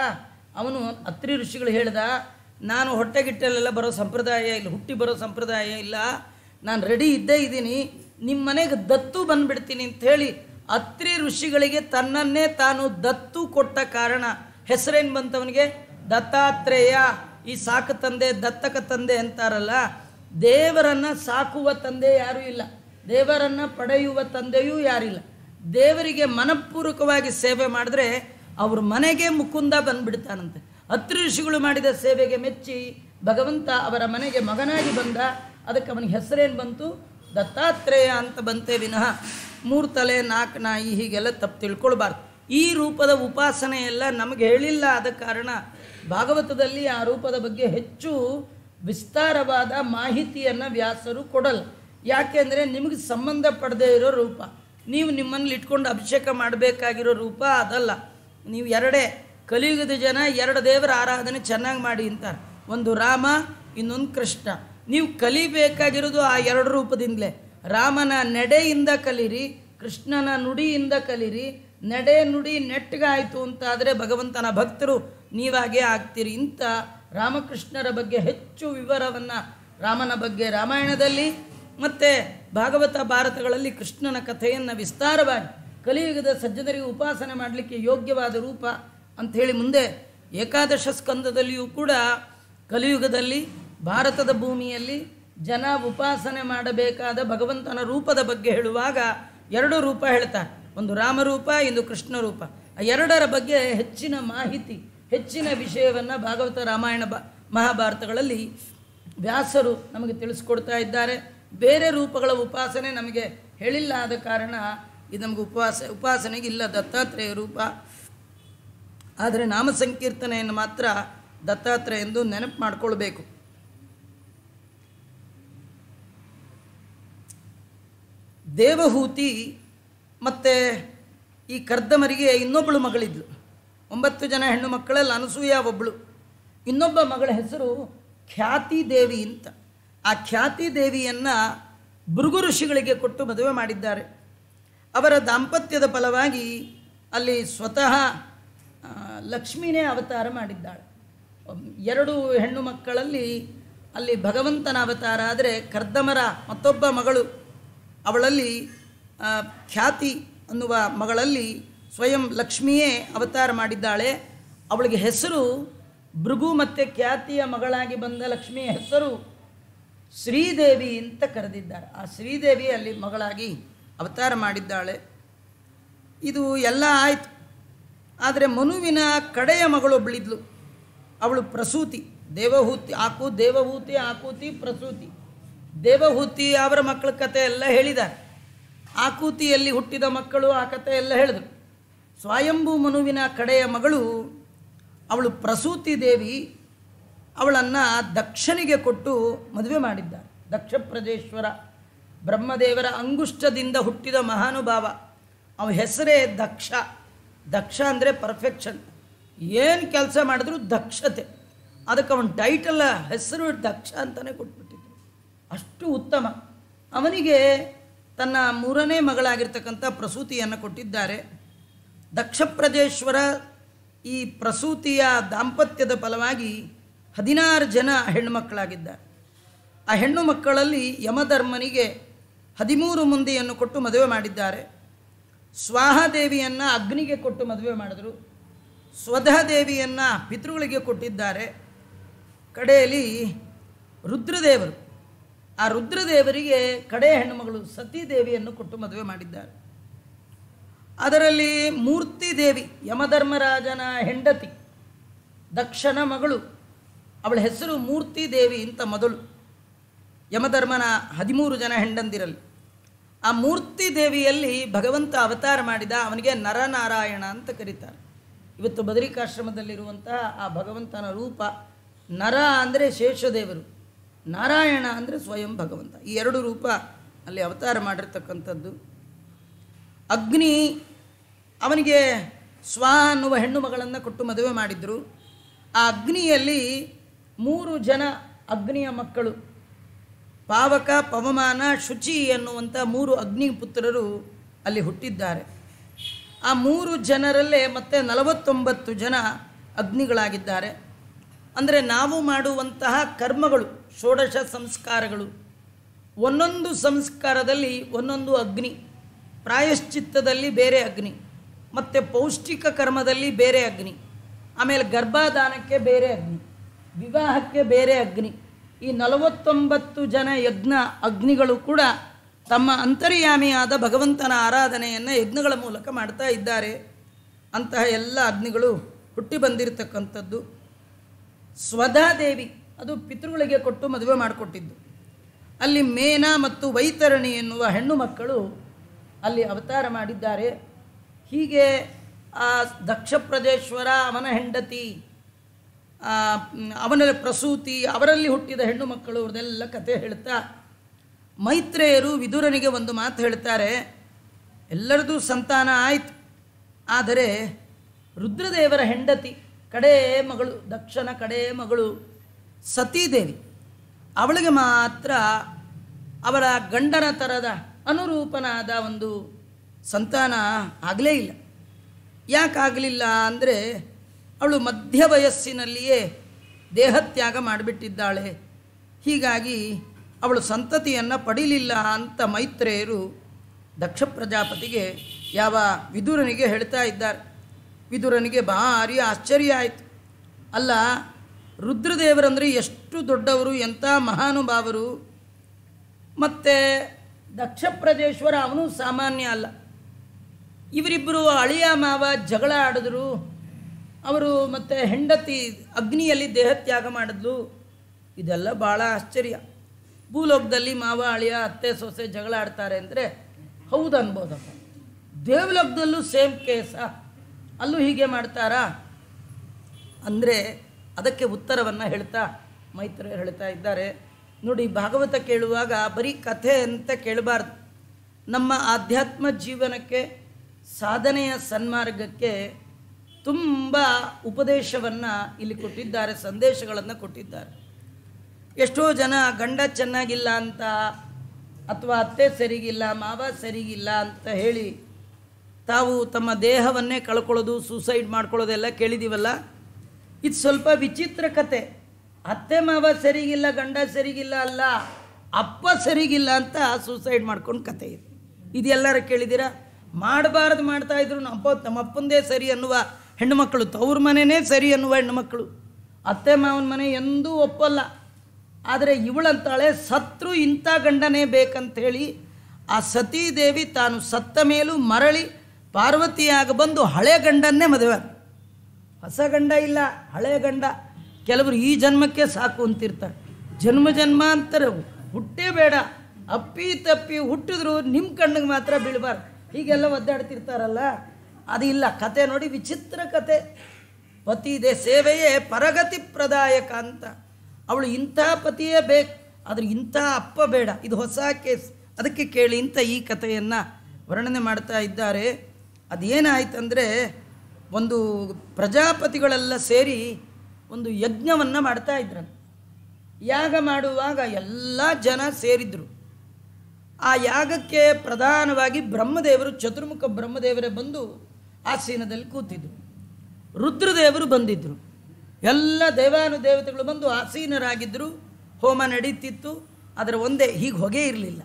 ಅವನು ಅತ್ರಿ ಋಷಿಗಳು ಹೇಳ್ದ ನಾನು ಹೊಟ್ಟೆಗಿಟ್ಟಲೆಲ್ಲ ಬರೋ ಸಂಪ್ರದಾಯ ಇಲ್ಲ ಹುಟ್ಟಿ ಬರೋ ಸಂಪ್ರದಾಯ ಇಲ್ಲ ನಾನು ರೆಡಿ ಇದ್ದೇ ಇದ್ದೀನಿ ನಿಮ್ಮ ಮನೆಗೆ ದತ್ತು ಬಂದ್ಬಿಡ್ತೀನಿ ಅಂತ ಹೇಳಿ ಅತ್ರಿ ಋಷಿಗಳಿಗೆ ತನ್ನನ್ನೇ ತಾನು ದತ್ತು ಕೊಟ್ಟ ಕಾರಣ ಹೆಸರೇನು ಬಂತವನಿಗೆ ದತ್ತಾತ್ರೇಯ ಈ ಸಾಕು ತಂದೆ ದತ್ತಕ ತಂದೆ ಅಂತಾರಲ್ಲ ದೇವರನ್ನ ಸಾಕುವ ತಂದೆ ಯಾರೂ ಇಲ್ಲ ದೇವರನ್ನ ಪಡೆಯುವ ತಂದೆಯೂ ಯಾರಿಲ್ಲ ದೇವರಿಗೆ ಮನಪೂರ್ವಕವಾಗಿ ಸೇವೆ ಮಾಡಿದ್ರೆ ಅವ್ರ ಮನೆಗೆ ಮುಕುಂದ ಬಂದ್ಬಿಡ್ತಾನಂತೆ ಹತ್ತು ಋಷಿಗಳು ಮಾಡಿದ ಸೇವೆಗೆ ಮೆಚ್ಚಿ ಭಗವಂತ ಅವರ ಮನೆಗೆ ಮಗನಾಗಿ ಬಂದ ಅದಕ್ಕೆ ಅವನಿಗೆ ಹೆಸರೇನು ಬಂತು ದತ್ತಾತ್ರೇಯ ಅಂತ ಬಂತೆ ವಿನಃ ಮೂರು ತಲೆ ನಾಲ್ಕು ನಾಯಿ ಹೀಗೆಲ್ಲ ತಪ್ಪು ತಿಳ್ಕೊಳ್ಬಾರ್ದು ಈ ರೂಪದ ಉಪಾಸನೆ ಎಲ್ಲ ನಮಗೆ ಹೇಳಿಲ್ಲ ಆದ ಕಾರಣ ಭಾಗವತದಲ್ಲಿ ಆ ರೂಪದ ಬಗ್ಗೆ ಹೆಚ್ಚು ವಿಸ್ತಾರವಾದ ಮಾಹಿತಿಯನ್ನು ವ್ಯಾಸರು ಕೊಡಲ್ಲ ಯಾಕೆಂದರೆ ನಿಮಗೆ ಸಂಬಂಧಪಡದೇ ಇರೋ ರೂಪ ನೀವು ನಿಮ್ಮಲ್ಲಿ ಇಟ್ಕೊಂಡು ಅಭಿಷೇಕ ಮಾಡಬೇಕಾಗಿರೋ ರೂಪ ಅದಲ್ಲ ನೀವು ಎರಡೇ ಕಲಿಯುಗದ ಜನ ಎರಡು ದೇವರ ಆರಾಧನೆ ಚೆನ್ನಾಗಿ ಮಾಡಿ ಅಂತಾರೆ ಒಂದು ರಾಮ ಇನ್ನೊಂದು ಕೃಷ್ಣ ನೀವು ಕಲಿಬೇಕಾಗಿರೋದು ಆ ಎರಡು ರೂಪದಿಂದಲೇ ರಾಮನ ನಡೆಯಿಂದ ಕಲೀರಿ ಕೃಷ್ಣನ ನುಡಿಯಿಂದ ಕಲೀರಿ ನಡೆ ನುಡಿ ನೆಟ್ಟಗಾಯಿತು ಅಂತಾದರೆ ಭಗವಂತನ ಭಕ್ತರು ನೀವಾಗೇ ಆಗ್ತೀರಿ ಇಂಥ ರಾಮಕೃಷ್ಣರ ಬಗ್ಗೆ ಹೆಚ್ಚು ವಿವರವನ್ನು ರಾಮನ ಬಗ್ಗೆ ರಾಮಾಯಣದಲ್ಲಿ ಮತ್ತು ಭಾಗವತ ಭಾರತಗಳಲ್ಲಿ ಕೃಷ್ಣನ ಕಥೆಯನ್ನು ವಿಸ್ತಾರವಾಗಿ ಕಲಿಯುಗದ ಸಜ್ಜನರಿಗೆ ಉಪಾಸನೆ ಮಾಡಲಿಕ್ಕೆ ಯೋಗ್ಯವಾದ ರೂಪ ಅಂಥೇಳಿ ಮುಂದೆ ಏಕಾದಶ ಸ್ಕಂದದಲ್ಲಿಯೂ ಕೂಡ ಕಲಿಯುಗದಲ್ಲಿ ಭಾರತದ ಭೂಮಿಯಲ್ಲಿ ಜನ ಉಪಾಸನೆ ಮಾಡಬೇಕಾದ ಭಗವಂತನ ರೂಪದ ಬಗ್ಗೆ ಹೇಳುವಾಗ ಎರಡು ರೂಪ ಹೇಳ್ತಾರೆ ಒಂದು ರಾಮರೂಪ ಇಂದು ಕೃಷ್ಣ ರೂಪ ಆ ಎರಡರ ಬಗ್ಗೆ ಹೆಚ್ಚಿನ ಮಾಹಿತಿ ಹೆಚ್ಚಿನ ವಿಷಯವನ್ನು ಭಾಗವತ ರಾಮಾಯಣ ಬ ಮಹಾಭಾರತಗಳಲ್ಲಿ ವ್ಯಾಸರು ನಮಗೆ ತಿಳಿಸ್ಕೊಡ್ತಾ ಇದ್ದಾರೆ ಬೇರೆ ರೂಪಗಳ ಉಪಾಸನೆ ನಮಗೆ ಹೇಳಿಲ್ಲ ಆದ ಕಾರಣ ಇದು ನಮಗೆ ಉಪವಾಸ ಉಪಾಸನೆಗೆ ಇಲ್ಲ ದತ್ತಾತ್ರೇಯ ರೂಪ ಆದರೆ ನಾಮ ಸಂಕೀರ್ತನೆಯನ್ನು ಮಾತ್ರ ದತ್ತಾತ್ರೇಯ ಎಂದು ನೆನಪು ಮಾಡಿಕೊಳ್ಬೇಕು ದೇವಹೂತಿ ಮತ್ತು ಈ ಕರ್ದಮರಿಗೆ ಇನ್ನೊಬ್ಬಳು ಮಗಳಿದ್ಲು ಒಂಬತ್ತು ಜನ ಹೆಣ್ಣು ಮಕ್ಕಳಲ್ಲಿ ಅನಸೂಯ ಒಬ್ಬಳು ಇನ್ನೊಬ್ಬ ಮಗಳ ಹೆಸರು ಖ್ಯಾತಿ ದೇವಿ ಅಂತ ಆ ಖ್ಯಾತಿ ದೇವಿಯನ್ನು ಭೃಗು ಋಷಿಗಳಿಗೆ ಕೊಟ್ಟು ಮದುವೆ ಮಾಡಿದ್ದಾರೆ ಅವರ ದಾಂಪತ್ಯದ ಫಲವಾಗಿ ಅಲ್ಲಿ ಸ್ವತಃ ಆ, ಲಕ್ಷ್ಮೀನೇ ಅವತಾರ ಮಾಡಿದ್ದಾಳೆ ಒಮ್- ಎರಡು ಹೆಣ್ಣು ಮಕ್ಕಳಲ್ಲಿ ಅಲ್ಲಿ ಭಗವಂತನ ಅವತಾರ ಆದರೆ ಕರ್ದಮರ ಮತ್ತೊಬ್ಬ ಮಗಳು ಅವಳಲ್ಲಿ ಆ, ಖ್ಯಾತಿ ಅನ್ನುವ ಮಗಳಲ್ಲಿ ಸ್ವಯಂ ಲಕ್ಷ್ಮಿಯೇ ಅವತಾರ ಮಾಡಿದ್ದಾಳೆ ಅವಳಿಗೆ ಹೆಸರು ಭೃಗು ಮತ್ತು ಖ್ಯಾತಿಯ ಮಗಳಾಗಿ ಬಂದ ಲಕ್ಷ್ಮಿಯ ಹೆಸರು ಶ್ರೀದೇವಿ ಅಂತ ಕರೆದಿದ್ದಾರೆ ಆ ಶ್ರೀದೇವಿ ಅಲ್ಲಿ ಮಗಳಾಗಿ ಅವತಾರ ಮಾಡಿದ್ದಾಳೆ ಇದು ಎಲ್ಲ ಆಯಿತು ಆದರೆ ಮನುವಿನ ಕಡೆಯ ಮಗಳು ಒಬ್ಬಳಿದ್ಲು ಅವಳು ಪ್ರಸೂತಿ ದೇವಹೂತಿ ಆಕು ದೇವಹೂತಿ ಆಕೂತಿ ಪ್ರಸೂತಿ ದೇವಹೂತಿ ಅವರ ಮಕ್ಕಳ ಕತೆ ಎಲ್ಲ ಹೇಳಿದ್ದಾರೆ ಆಕೂತಿಯಲ್ಲಿ ಹುಟ್ಟಿದ ಮಕ್ಕಳು ಆ ಕತೆ ಎಲ್ಲ ಹೇಳಿದರು ಸ್ವಯಂಭೂ ಮನುವಿನ ಕಡೆಯ ಮಗಳು ಅವಳು ಪ್ರಸೂತಿ ದೇವಿ ಅವಳನ್ನು ದಕ್ಷನಿಗೆ ಕೊಟ್ಟು ಮದುವೆ ಮಾಡಿದ್ದಾರೆ ದಕ್ಷ ಪ್ರಜೇಶ್ವರ ಬ್ರಹ್ಮದೇವರ ಅಂಗುಷ್ಟದಿಂದ ಹುಟ್ಟಿದ ಮಹಾನುಭಾವ ಅವ ಹೆಸರೇ ದಕ್ಷ ದಕ್ಷ ಅಂದರೆ ಪರ್ಫೆಕ್ಷನ್ ಏನು ಕೆಲಸ ಮಾಡಿದ್ರು ದಕ್ಷತೆ ಅದಕ್ಕೆ ಅವನ ಟೈಟಲ್ ಹೆಸರು ದಕ್ಷ ಅಂತಲೇ ಕೊಟ್ಬಿಟ್ಟಿದ್ರು ಅಷ್ಟು ಉತ್ತಮ ಅವನಿಗೆ ತನ್ನ ಮೂರನೇ ಮಗಳಾಗಿರ್ತಕ್ಕಂಥ ಪ್ರಸೂತಿಯನ್ನು ಕೊಟ್ಟಿದ್ದಾರೆ ದಕ್ಷ ಪ್ರಜೇಶ್ವರ ಈ ಪ್ರಸೂತಿಯ ದಾಂಪತ್ಯದ ಫಲವಾಗಿ ಹದಿನಾರು ಜನ ಹೆಣ್ಣುಮಕ್ಕಳಾಗಿದ್ದಾರೆ ಆ ಹೆಣ್ಣು ಮಕ್ಕಳಲ್ಲಿ ಯಮಧರ್ಮನಿಗೆ ಹದಿಮೂರು ಮಂದಿಯನ್ನು ಕೊಟ್ಟು ಮದುವೆ ಮಾಡಿದ್ದಾರೆ ಸ್ವಾಹದೇವಿಯನ್ನು ಅಗ್ನಿಗೆ ಕೊಟ್ಟು ಮದುವೆ ಮಾಡಿದರು ಸ್ವಧದೇವಿಯನ್ನು ಪಿತೃಗಳಿಗೆ ಕೊಟ್ಟಿದ್ದಾರೆ ಕಡೆಯಲ್ಲಿ ರುದ್ರದೇವರು ಆ ರುದ್ರದೇವರಿಗೆ ಕಡೆ ಹೆಣ್ಣುಮಗಳು ಸತೀದೇವಿಯನ್ನು ಕೊಟ್ಟು ಮದುವೆ ಮಾಡಿದ್ದಾರೆ ಅದರಲ್ಲಿ ಮೂರ್ತಿ ದೇವಿ ಯಮಧರ್ಮರಾಜನ ಹೆಂಡತಿ ದಕ್ಷನ ಮಗಳು ಅವಳ ಹೆಸರು ಮೂರ್ತಿ ದೇವಿ ಅಂತ ಮೊದಲು ಯಮಧರ್ಮನ ಹದಿಮೂರು ಜನ ಹೆಂಡಂದಿರಲ್ಲಿ ಆ ಮೂರ್ತಿ ದೇವಿಯಲ್ಲಿ ಭಗವಂತ ಅವತಾರ ಮಾಡಿದ ಅವನಿಗೆ ನರನಾರಾಯಣ ಅಂತ ಕರೀತಾರೆ ಇವತ್ತು ಬದರಿಕಾಶ್ರಮದಲ್ಲಿರುವಂತಹ ಆ ಭಗವಂತನ ರೂಪ ನರ ಅಂದರೆ ಶೇಷದೇವರು ನಾರಾಯಣ ಅಂದರೆ ಸ್ವಯಂ ಭಗವಂತ ಈ ಎರಡು ರೂಪ ಅಲ್ಲಿ ಅವತಾರ ಮಾಡಿರ್ತಕ್ಕಂಥದ್ದು ಅಗ್ನಿ ಅವನಿಗೆ ಸ್ವ ಅನ್ನುವ ಹೆಣ್ಣು ಮಗಳನ್ನು ಕೊಟ್ಟು ಮದುವೆ ಮಾಡಿದರು ಆ ಅಗ್ನಿಯಲ್ಲಿ ಮೂರು ಜನ ಅಗ್ನಿಯ ಮಕ್ಕಳು ಪಾವಕ ಪವಮಾನ ಶುಚಿ ಎನ್ನುವಂಥ ಮೂರು ಅಗ್ನಿ ಪುತ್ರರು ಅಲ್ಲಿ ಹುಟ್ಟಿದ್ದಾರೆ ಆ ಮೂರು ಜನರಲ್ಲೇ ಮತ್ತೆ ನಲವತ್ತೊಂಬತ್ತು ಜನ ಅಗ್ನಿಗಳಾಗಿದ್ದಾರೆ ಅಂದರೆ ನಾವು ಮಾಡುವಂತಹ ಕರ್ಮಗಳು ಷೋಡಶ ಸಂಸ್ಕಾರಗಳು ಒಂದೊಂದು ಸಂಸ್ಕಾರದಲ್ಲಿ ಒಂದೊಂದು ಅಗ್ನಿ ಪ್ರಾಯಶ್ಚಿತ್ತದಲ್ಲಿ ಬೇರೆ ಅಗ್ನಿ ಮತ್ತು ಪೌಷ್ಟಿಕ ಕರ್ಮದಲ್ಲಿ ಬೇರೆ ಅಗ್ನಿ ಆಮೇಲೆ ಗರ್ಭಾಧಾನಕ್ಕೆ ಬೇರೆ ಅಗ್ನಿ ವಿವಾಹಕ್ಕೆ ಬೇರೆ ಅಗ್ನಿ ಈ ನಲವತ್ತೊಂಬತ್ತು ಜನ ಯಜ್ಞ ಅಗ್ನಿಗಳು ಕೂಡ ತಮ್ಮ ಅಂತರ್ಯಾಮಿಯಾದ ಭಗವಂತನ ಆರಾಧನೆಯನ್ನು ಯಜ್ಞಗಳ ಮೂಲಕ ಮಾಡ್ತಾ ಇದ್ದಾರೆ ಅಂತಹ ಎಲ್ಲ ಅಗ್ನಿಗಳು ಹುಟ್ಟಿ ಬಂದಿರತಕ್ಕಂಥದ್ದು ಸ್ವಧಾದೇವಿ ಅದು ಪಿತೃಗಳಿಗೆ ಕೊಟ್ಟು ಮದುವೆ ಮಾಡಿಕೊಟ್ಟಿದ್ದು ಅಲ್ಲಿ ಮೇನ ಮತ್ತು ವೈತರಣಿ ಎನ್ನುವ ಹೆಣ್ಣು ಮಕ್ಕಳು ಅಲ್ಲಿ ಅವತಾರ ಮಾಡಿದ್ದಾರೆ ಹೀಗೆ ಆ ದಕ್ಷ ಪ್ರಜೇಶ್ವರ ಅವನ ಹೆಂಡತಿ ಆ, ಮ್, ಅವನ ಪ್ರಸೂತಿ ಅವರಲ್ಲಿ ಹುಟ್ಟಿದ ಹೆಣ್ಣು ಮಕ್ಕಳು ಅವ್ರದ್ದೆಲ್ಲ ಕತೆ ಹೇಳ್ತಾ ಮೈತ್ರೇಯರು ವಿದುರನಿಗೆ ಒಂದು ಮಾತು ಹೇಳ್ತಾರೆ ಎಲ್ಲರದು ಸಂತಾನ ಆಯಿತು ಆದರೆ ರುದ್ರದೇವರ ಹೆಂಡತಿ ಕಡೇ ಮಗಳು ದಕ್ಷನ ಕಡೇ ಮಗಳು ಸತೀದೇವಿ ಅವಳಿಗೆ ಮಾತ್ರ ಅವರ ಗಂಡನ ಥರದ ಅನುರೂಪನಾದ ಒಂದು ಸಂತಾನ ಆಗಲೇ ಇಲ್ಲ ಯಾಕಾಗಲಿಲ್ಲ ಅಂದರೆ ಅವಳು ಮಧ್ಯ ವಯಸ್ಸಿನಲ್ಲಿಯೇ ದೇಹತ್ಯಾಗ ಮಾಡಿಬಿಟ್ಟಿದ್ದಾಳೆ ಹೀಗಾಗಿ ಅವಳು ಸಂತತಿಯನ್ನು ಪಡೀಲಿಲ್ಲ ಅಂತ ಮೈತ್ರೇಯರು ದಕ್ಷ ಪ್ರಜಾಪತಿಗೆ ಯಾವ ವಿದುರನಿಗೆ ಹೇಳ್ತಾ ಇದ್ದಾರೆ ವಿದುರನಿಗೆ ಭಾರಿ ಆಶ್ಚರ್ಯ ಆಯಿತು ಅಲ್ಲ ರುದ್ರದೇವರಂದರೆ ಎಷ್ಟು ದೊಡ್ಡವರು ಎಂಥ ಮಹಾನುಭಾವರು ಮತ್ತು ದಕ್ಷ ಪ್ರಜೇಶ್ವರ ಅವನು ಸಾಮಾನ್ಯ ಅಲ್ಲ ಇವರಿಬ್ಬರು ಅಳಿಯ ಮಾವ ಜಗಳ ಆಡಿದ್ರು ಅವರು ಮತ್ತು ಹೆಂಡತಿ ಅಗ್ನಿಯಲ್ಲಿ ದೇಹತ್ಯಾಗ ಮಾಡಿದ್ಲು ಇದೆಲ್ಲ ಭಾಳ ಆಶ್ಚರ್ಯ ಭೂಲೋಕದಲ್ಲಿ ಮಾವ ಅಳಿಯ ಅತ್ತೆ ಸೊಸೆ ಜಗಳ ಆಡ್ತಾರೆ ಅಂದರೆ ಹೌದು ಅನ್ಬೋದಪ್ಪ ದೇವಲೋಕದಲ್ಲೂ ಸೇಮ್ ಕೇಸ ಅಲ್ಲೂ ಹೀಗೆ ಮಾಡ್ತಾರಾ ಅಂದರೆ ಅದಕ್ಕೆ ಉತ್ತರವನ್ನು ಹೇಳ್ತಾ ಮೈತ್ರೇಯರು ಹೇಳ್ತಾ ಇದ್ದಾರೆ ನೋಡಿ ಭಾಗವತ ಕೇಳುವಾಗ ಬರೀ ಕಥೆ ಅಂತ ಕೇಳಬಾರ್ದು ನಮ್ಮ ಆಧ್ಯಾತ್ಮ ಜೀವನಕ್ಕೆ ಸಾಧನೆಯ ಸನ್ಮಾರ್ಗಕ್ಕೆ ತುಂಬ ಉಪದೇಶವನ್ನು ಇಲ್ಲಿ ಕೊಟ್ಟಿದ್ದಾರೆ ಸಂದೇಶಗಳನ್ನು ಕೊಟ್ಟಿದ್ದಾರೆ ಎಷ್ಟೋ ಜನ ಗಂಡ ಚೆನ್ನಾಗಿಲ್ಲ ಅಂತ ಅಥವಾ ಅತ್ತೆ ಸರಿಗಿಲ್ಲ ಮಾವ ಸರಿಗಿಲ್ಲ ಅಂತ ಹೇಳಿ ತಾವು ತಮ್ಮ ದೇಹವನ್ನೇ ಕಳ್ಕೊಳ್ಳೋದು ಸೂಸೈಡ್ ಮಾಡ್ಕೊಳ್ಳೋದೆಲ್ಲ ಕೇಳಿದ್ದೀವಲ್ಲ ಇದು ಸ್ವಲ್ಪ ವಿಚಿತ್ರ ಕತೆ ಅತ್ತೆ ಮಾವ ಸರಿಗಿಲ್ಲ ಗಂಡ ಸರಿಗಿಲ್ಲ ಅಲ್ಲ ಅಪ್ಪ ಸರಿಗಿಲ್ಲ ಅಂತ ಸೂಸೈಡ್ ಮಾಡ್ಕೊಂಡು ಕತೆ ಇದೆ ಇದೆಲ್ಲರ ಕೇಳಿದ್ದೀರಾ ಮಾಡಬಾರ್ದು ಮಾಡ್ತಾ ಇದ್ರು ನಮ್ಮ ನಮ್ಮ ಅಪ್ಪಂದೇ ಸರಿ ಅನ್ನುವ ಹೆಣ್ಣುಮಕ್ಕಳು ತವ್ರ ಮನೆಯೇ ಸರಿ ಅನ್ನುವ ಹೆಣ್ಣುಮಕ್ಕಳು ಅತ್ತೆ ಮಾವನ ಮನೆ ಎಂದೂ ಒಪ್ಪಲ್ಲ ಆದರೆ ಇವಳಂತಾಳೆ ಸತ್ರು ಇಂಥ ಗಂಡನೇ ಬೇಕಂಥೇಳಿ ಆ ಸತೀದೇವಿ ತಾನು ಸತ್ತ ಮೇಲೂ ಮರಳಿ ಪಾರ್ವತಿಯಾಗ ಬಂದು ಹಳೆ ಗಂಡನ್ನೇ ಮದುವೆ ಆದ್ಳು. ಹೊಸ ಗಂಡ ಇಲ್ಲ ಹಳೆ ಗಂಡ ಕೆಲವರು ಈ ಜನ್ಮಕ್ಕೆ ಸಾಕು ಅಂತಿರ್ತಾರೆ ಜನ್ಮ ಜನ್ಮಾಂತರ ಹುಟ್ಟೇ ಬೇಡ ಅಪ್ಪಿ ತಪ್ಪಿ ಹುಟ್ಟಿದ್ರು ನಿಮ್ಮ ಕಣ್ಣಿಗೆ ಮಾತ್ರ ಬೀಳಬಾರ್ದು ಹೀಗೆಲ್ಲ ಒದ್ದಾಡ್ತಿರ್ತಾರಲ್ಲ ಅದು ಇಲ್ಲ ಕತೆ ನೋಡಿ ವಿಚಿತ್ರ ಕತೆ ಪತಿದೆ ಸೇವೆಯೇ ಪರಗತಿ ಪ್ರದಾಯಕ ಅಂತ ಅವಳು ಇಂಥ ಪತಿಯೇ ಬೇಕು ಆದ್ರೆ ಇಂಥ ಅಪ್ಪ ಬೇಡ ಇದು ಹೊಸ ಕೇಸ್ ಅದಕ್ಕೆ ಕೇಳಿ ಇಂಥ ಈ ಕಥೆಯನ್ನು ವರ್ಣನೆ ಮಾಡ್ತಾ ಇದ್ದಾರೆ ಅದೇನಾಯ್ತಂದರೆ ಒಂದು ಪ್ರಜಾಪತಿಗಳೆಲ್ಲ ಸೇರಿ ಒಂದು ಯಜ್ಞವನ್ನು ಮಾಡ್ತಾ ಇದ್ರಂತೆ ಯಾಗ ಮಾಡುವಾಗ ಎಲ್ಲ ಜನ ಸೇರಿದ್ರು ಆ ಯಾಗಕ್ಕೆ ಪ್ರಧಾನವಾಗಿ ಬ್ರಹ್ಮದೇವರು ಚತುರ್ಮುಖ ಬ್ರಹ್ಮದೇವರೇ ಬಂದು ಆಸೀನದಲ್ಲಿ ಕೂತಿದ್ರು ರುದ್ರದೇವರು ಬಂದಿದ್ದರು ಎಲ್ಲ ದೇವಾನುದೇವತೆಗಳು ಬಂದು ಆಸೀನರಾಗಿದ್ದರು ಹೋಮ ನಡೀತಿತ್ತು ಅದರ ಒಂದೇ ಹೀಗೆ ಹೊಗೆ ಇರಲಿಲ್ಲ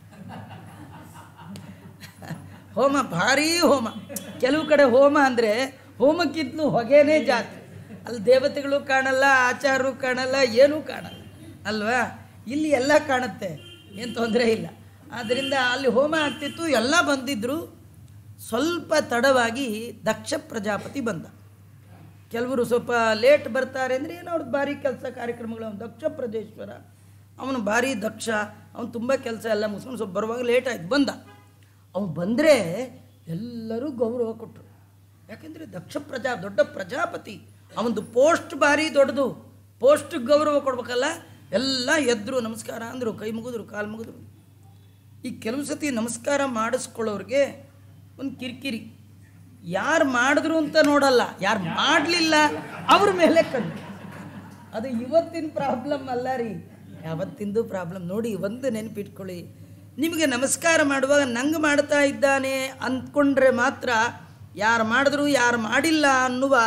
ಹೋಮ ಭಾರೀ ಹೋಮ ಕೆಲವು ಕಡೆ ಹೋಮ ಅಂದರೆ ಹೋಮಕ್ಕಿಂತಲೂ ಹೊಗೆನೇ ಜಾಸ್ತಿ ಅಲ್ಲಿ ದೇವತೆಗಳು ಕಾಣಲ್ಲ ಆಚಾರರು ಕಾಣಲ್ಲ ಏನೂ ಕಾಣಲ್ಲ ಅಲ್ವಾ ಇಲ್ಲಿ ಎಲ್ಲ ಕಾಣುತ್ತೆ ಏನು ತೊಂದರೆ ಇಲ್ಲ ಆದ್ದರಿಂದ ಅಲ್ಲಿ ಹೋಮ ಆಗ್ತಿತ್ತು ಎಲ್ಲ ಬಂದಿದ್ದರು ಸ್ವಲ್ಪ ತಡವಾಗಿ ದಕ್ಷ ಪ್ರಜಾಪತಿ ಬಂದ ಕೆಲವರು ಸ್ವಲ್ಪ ಲೇಟ್ ಬರ್ತಾರೆ ಅಂದರೆ ಏನೋ ಅವ್ರದ್ದು ಭಾರಿ ಕೆಲಸ ಕಾರ್ಯಕ್ರಮಗಳು ಅವ್ನು ದಕ್ಷ ಪ್ರಜೇಶ್ವರ ಅವನು ಭಾರಿ ದಕ್ಷ ಅವನು ತುಂಬ ಕೆಲಸ ಎಲ್ಲ ಮುಗಿಸ್ಕೊಂಡು ಸ್ವಲ್ಪ ಬರುವಾಗ ಲೇಟ್ ಆಯ್ತು ಬಂದ ಅವನು ಬಂದರೆ ಎಲ್ಲರೂ ಗೌರವ ಕೊಟ್ಟರು ಯಾಕೆಂದರೆ ದಕ್ಷ ಪ್ರಜಾ ದೊಡ್ಡ ಪ್ರಜಾಪತಿ ಅವನದು ಪೋಸ್ಟ್ ಭಾರಿ ದೊಡ್ಡದು ಪೋಸ್ಟ್ ಗೌರವ ಕೊಡ್ಬೇಕಲ್ಲ ಎಲ್ಲ ಎದ್ರು ನಮಸ್ಕಾರ ಅಂದರು ಕೈ ಮುಗಿದ್ರು ಕಾಲು ಮುಗಿದ್ರು ಈ ಕೆಲವು ಸತಿ ನಮಸ್ಕಾರ ಮಾಡಿಸ್ಕೊಳ್ಳೋರಿಗೆ ಒಂದು ಕಿರಿಕಿರಿ ಯಾರು ಮಾಡಿದ್ರು ಅಂತ ನೋಡಲ್ಲ ಯಾರು ಮಾಡಲಿಲ್ಲ ಅವ್ರ ಮೇಲೆ ಕಣ್ಣು ಅದು ಇವತ್ತಿನ ಪ್ರಾಬ್ಲಮ್ ಅಲ್ಲ ರೀ ಯಾವತ್ತಿಂದು ಪ್ರಾಬ್ಲಮ್ ನೋಡಿ ಒಂದು ನೆನಪಿಟ್ಕೊಳ್ಳಿ ನಿಮಗೆ ನಮಸ್ಕಾರ ಮಾಡುವಾಗ ನಂಗೆ ಮಾಡ್ತಾ ಇದ್ದಾನೆ ಅಂದ್ಕೊಂಡ್ರೆ ಮಾತ್ರ ಯಾರು ಮಾಡಿದ್ರು ಯಾರು ಮಾಡಿಲ್ಲ ಅನ್ನುವ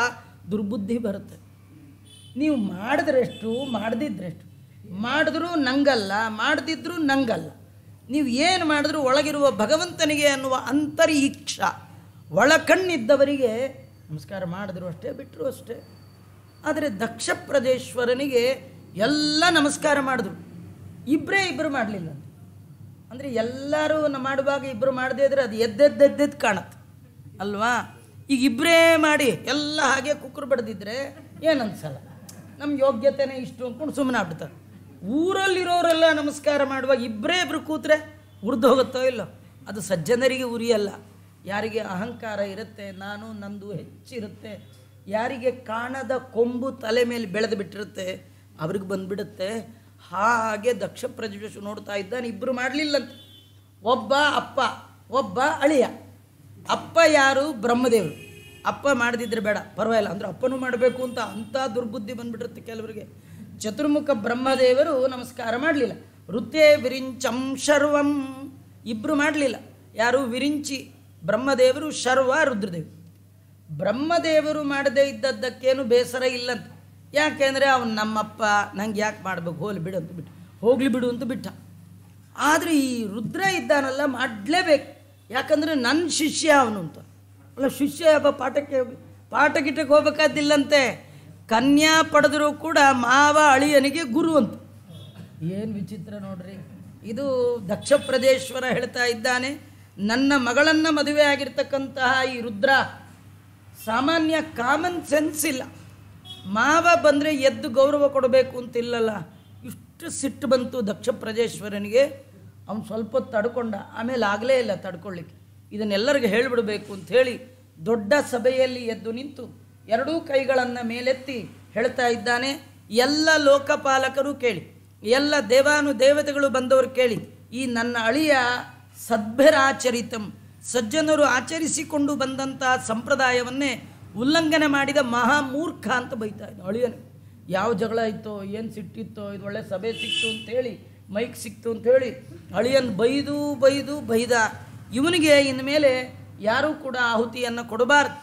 ದುರ್ಬುದ್ಧಿ ಬರುತ್ತೆ ನೀವು ಮಾಡಿದ್ರೆಷ್ಟು ಮಾಡದಿದ್ರೆಷ್ಟು ಮಾಡಿದ್ರೂ ನಂಗಲ್ಲ ಮಾಡದಿದ್ರೂ ನಂಗಲ್ಲ ನೀವು ಏನು ಮಾಡಿದ್ರೂ ಒಳಗಿರುವ ಭಗವಂತನಿಗೆ ಅನ್ನುವ ಅಂತರೀಕ್ಷ ಒಳಕಣ್ಣಿದ್ದವರಿಗೆ ನಮಸ್ಕಾರ ಮಾಡಿದ್ರು ಅಷ್ಟೇ ಬಿಟ್ಟರು ಅಷ್ಟೇ ಆದರೆ ದಕ್ಷ ಪ್ರದೇಶ್ವರನಿಗೆ ಎಲ್ಲ ನಮಸ್ಕಾರ ಮಾಡಿದ್ರು ಇಬ್ಬರೇ ಇಬ್ಬರು ಮಾಡಲಿಲ್ಲ ಅಂದರೆ ಎಲ್ಲರೂ ನ- ಮಾಡುವಾಗ ಇಬ್ಬರು ಮಾಡದೇ ಇದ್ರೆ ಅದು ಎದ್ದೆದ್ದೆದ್ದೆದ್ದು ಕಾಣುತ್ತೆ ಅಲ್ವಾ ಈಗ ಇಬ್ಬರೇ ಮಾಡಿ ಎಲ್ಲ ಹಾಗೆ ಕುಕ್ಕರು ಬಡ್ದಿದ್ರೆ ಏನು ಅನ್ಸಲ್ಲ ನಮ್ಮ ಯೋಗ್ಯತೆನೇ ಇಷ್ಟು ಅಂದ್ಕೊಂಡು ಸುಮ್ಮನೆ ಆಗ್ಬಿಡ್ತಾರೆ ಊರಲ್ಲಿರೋರೆಲ್ಲ ನಮಸ್ಕಾರ ಮಾಡುವಾಗ ಇಬ್ಬರೇ ಇಬ್ಬರು ಕೂತ್ರೆ ಉರ್ದು ಹೋಗುತ್ತೋ ಇಲ್ಲೋ ಅದು ಸಜ್ಜನರಿಗೆ ಉರಿಯಲ್ಲ ಯಾರಿಗೆ ಅಹಂಕಾರ ಇರುತ್ತೆ ನಾನು ನಂದು ಹೆಚ್ಚಿರುತ್ತೆ ಯಾರಿಗೆ ಕಾಣದ ಕೊಂಬು ತಲೆ ಮೇಲೆ ಬೆಳೆದು ಬಿಟ್ಟಿರುತ್ತೆ ಅವ್ರಿಗೆ ಬಂದ್ಬಿಡುತ್ತೆ ಹಾಗೆ ದಕ್ಷ ಪ್ರಜೇಶ ನೋಡ್ತಾ ಇದ್ದಾನೆ ಇಬ್ಬರು ಮಾಡಲಿಲ್ಲಂತೆ ಒಬ್ಬ ಅಪ್ಪ ಒಬ್ಬ ಅಳಿಯ ಅಪ್ಪ ಯಾರು ಬ್ರಹ್ಮದೇವರು ಅಪ್ಪ ಮಾಡದಿದ್ರೆ ಬೇಡ ಪರವಾಗಿಲ್ಲ ಅಂದ್ರೆ ಅಪ್ಪನೂ ಮಾಡಬೇಕು ಅಂತ ಅಂಥ ದುರ್ಬುದ್ಧಿ ಬಂದ್ಬಿಟ್ಟಿರುತ್ತೆ ಕೆಲವರಿಗೆ ಚತುರ್ಮುಖ ಬ್ರಹ್ಮದೇವರು ನಮಸ್ಕಾರ ಮಾಡಲಿಲ್ಲ ವೃತ್ತೇ ವಿರಿಂಚಂ ಶರ್ವಂ ಇಬ್ಬರು ಮಾಡಲಿಲ್ಲ ಯಾರು ವಿರಿಂಚಿ ಬ್ರಹ್ಮದೇವರು ಶರ್ವ ರುದ್ರದೇವರು ಬ್ರಹ್ಮದೇವರು ಮಾಡದೇ ಇದ್ದದ್ದಕ್ಕೇನು ಬೇಸರ ಇಲ್ಲಂತ ಯಾಕೆಂದರೆ ಅವನು ನಮ್ಮಪ್ಪ ನಂಗೆ ಯಾಕೆ ಮಾಡಬೇಕು ಹೋಗ್ಲಿ ಬಿಡು ಅಂತ ಬಿಟ್ಟು ಹೋಗ್ಲಿ ಬಿಡು ಅಂತ ಬಿಟ್ಟ ಆದರೆ ಈ ರುದ್ರ ಇದ್ದಾನಲ್ಲ ಮಾಡಲೇಬೇಕು ಯಾಕಂದರೆ ನನ್ನ ಶಿಷ್ಯ ಅವನು ಅಂತ ಅಲ್ಲ ಶಿಷ್ಯ ಯಾಕ ಪಾಠಕ್ಕೆ ಪಾಠ ಗಿಟ್ಟಕ್ಕೆ ಹೋಗ್ಬೇಕಾದಿಲ್ಲಂತೆ ಕನ್ಯಾ ಪಡೆದರೂ ಕೂಡ ಮಾವ ಅಳಿಯನಿಗೆ ಗುರು ಅಂತ ಏನು ವಿಚಿತ್ರ ನೋಡ್ರಿ ಇದು ದಕ್ಷ ಪ್ರದೇಶ್ವರ ಹೇಳ್ತಾ ಇದ್ದಾನೆ ನನ್ನ ಮಗಳನ್ನು ಮದುವೆ ಆಗಿರ್ತಕ್ಕಂತಹ ಈ ರುದ್ರ ಸಾಮಾನ್ಯ ಕಾಮನ್ ಸೆನ್ಸ್ ಇಲ್ಲ ಮಾವ ಬಂದರೆ ಎದ್ದು ಗೌರವ ಕೊಡಬೇಕು ಅಂತಿಲ್ಲಲ್ಲ ಇಷ್ಟು ಸಿಟ್ಟು ಬಂತು ದಕ್ಷ ಪ್ರಜೇಶ್ವರನಿಗೆ ಅವನು ಸ್ವಲ್ಪ ಹೊತ್ತು ತಡ್ಕೊಂಡ ಆಮೇಲೆ ಆಗಲೇ ಇಲ್ಲ ತಡ್ಕೊಳ್ಳಿಕ್ಕೆ ಇದನ್ನೆಲ್ಲರಿಗೂ ಹೇಳಿಬಿಡಬೇಕು ಅಂತ ಹೇಳಿ ದೊಡ್ಡ ಸಭೆಯಲ್ಲಿ ಎದ್ದು ನಿಂತು ಎರಡೂ ಕೈಗಳನ್ನು ಮೇಲೆತ್ತಿ ಹೇಳ್ತಾ ಇದ್ದಾನೆ ಎಲ್ಲ ಲೋಕಪಾಲಕರು ಕೇಳಿ ಎಲ್ಲ ದೇವಾನು ದೇವತೆಗಳು ಬಂದವರು ಕೇಳಿ ಈ ನನ್ನ ಅಳಿಯ ಸದ್ಭಿರಾಚರಿತಂ ಸಜ್ಜನರು ಆಚರಿಸಿಕೊಂಡು ಬಂದಂತಹ ಸಂಪ್ರದಾಯವನ್ನೇ ಉಲ್ಲಂಘನೆ ಮಾಡಿದ ಮಹಾಮೂರ್ಖ ಅಂತ ಬೈತಾ ಇದ್ದ ಅಳಿಯನು ಯಾವ ಜಗಳ ಇತ್ತೋ ಏನು ಸಿಟ್ಟಿತ್ತೋ ಇದು ಒಳ್ಳೆ ಸಭೆ ಸಿಕ್ತು ಅಂತೇಳಿ ಮೈಕ್ ಸಿಕ್ತು ಅಂತೇಳಿ ಅಳಿಯನ್ ಬೈದು ಬೈದು ಬೈದ ಇವನಿಗೆ ಇನ್ಮೇಲೆ ಯಾರೂ ಕೂಡ ಆಹುತಿಯನ್ನು ಕೊಡಬಾರ್ದು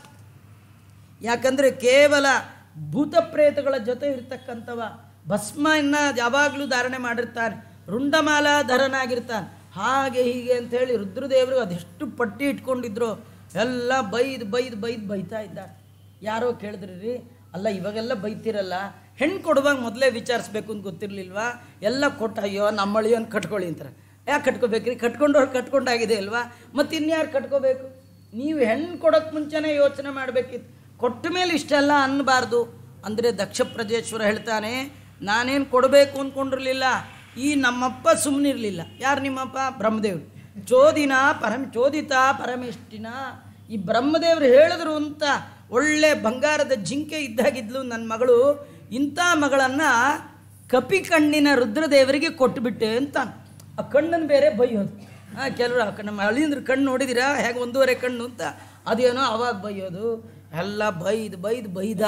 ಯಾಕಂದರೆ ಕೇವಲ ಭೂತ ಪ್ರೇತಗಳ ಜೊತೆ ಇರ್ತಕ್ಕಂಥವ ಭಸ್ಮನ್ನ ಯಾವಾಗಲೂ ಧಾರಣೆ ಮಾಡಿರ್ತಾನೆ ರುಂಡಮಾಲಾಧರನಾಗಿರ್ತಾನೆ ಹಾಗೆ ಹೀಗೆ ಅಂಥೇಳಿ ರುದ್ರದೇವರು ಅದೆಷ್ಟು ಪಟ್ಟಿ ಇಟ್ಕೊಂಡಿದ್ರು ಎಲ್ಲ ಬೈದು ಬೈದು ಬೈದು ಬೈತಾ ಇದ್ದಾರೆ ಯಾರೋ ಕೇಳಿದ್ರಿ ರೀ ಅಲ್ಲ ಇವಾಗೆಲ್ಲ ಬೈತಿರಲ್ಲ ಹೆಣ್ಣು ಕೊಡುವಾಗ ಮೊದಲೇ ವಿಚಾರಿಸ್ಬೇಕು ಅಂತ ಗೊತ್ತಿರಲಿಲ್ವಾ ಎಲ್ಲ ಕೊಟ್ಟ ಅಯ್ಯೋ ನಮ್ಮ ಅಳಿಯೋನ್ ಕಟ್ಕೊಳ್ಳಿ ಅಂತಾರೆ ಯಾಕೆ ಕಟ್ಕೋಬೇಕ್ರಿ ಕಟ್ಕೊಂಡವ್ರು ಕಟ್ಕೊಂಡಾಗಿದೆ ಅಲ್ವಾ ಮತ್ತು ಇನ್ಯಾರು ಕಟ್ಕೋಬೇಕು ನೀವು ಹೆಣ್ಣು ಕೊಡೋಕ್ಕೆ ಮುಂಚೆನೇ ಯೋಚನೆ ಮಾಡಬೇಕಿತ್ತು ಕೊಟ್ಟ ಮೇಲೆ ಇಷ್ಟೆಲ್ಲ ಅನ್ನಬಾರ್ದು ಅಂದರೆ ದಕ್ಷ ಪ್ರಜೇಶ್ವರ ಹೇಳ್ತಾನೆ ನಾನೇನು ಕೊಡಬೇಕು ಅಂದ್ಕೊಂಡಿರಲಿಲ್ಲ ಈ ನಮ್ಮಪ್ಪ ಸುಮ್ಮನಿರಲಿಲ್ಲ ಯಾರು ನಿಮ್ಮಪ್ಪ ಬ್ರಹ್ಮದೇವರು ಚೋದಿನ ಪರಮ ಚೋದಿತ ಪರಮೇಷ್ಟಿನ ಈ ಬ್ರಹ್ಮದೇವರು ಹೇಳಿದ್ರು ಅಂತ ಒಳ್ಳೆ ಬಂಗಾರದ ಜಿಂಕೆ ಇದ್ದಾಗಿದ್ಲು ನನ್ನ ಮಗಳು ಇಂಥ ಮಗಳನ್ನು ಕಪಿ ಕಣ್ಣಿನ ರುದ್ರದೇವರಿಗೆ ಕೊಟ್ಟುಬಿಟ್ಟೆ ಅಂತ ಆ ಕಣ್ಣನ್ನು ಬೇರೆ ಬೈಯೋದು ಹಾಂ ಕೆಲವರು ಆ ಕಣ್ಣು ನಮ್ಮ ಅಳಿಯಂದ್ರ ಕಣ್ಣು ನೋಡಿದಿರಾ ಹೇಗೆ ಒಂದೂವರೆ ಕಣ್ಣು ಅಂತ ಅದೇನೋ ಅವಾಗ ಬೈಯೋದು ಎಲ್ಲ ಬೈದು ಬೈದು ಬೈದ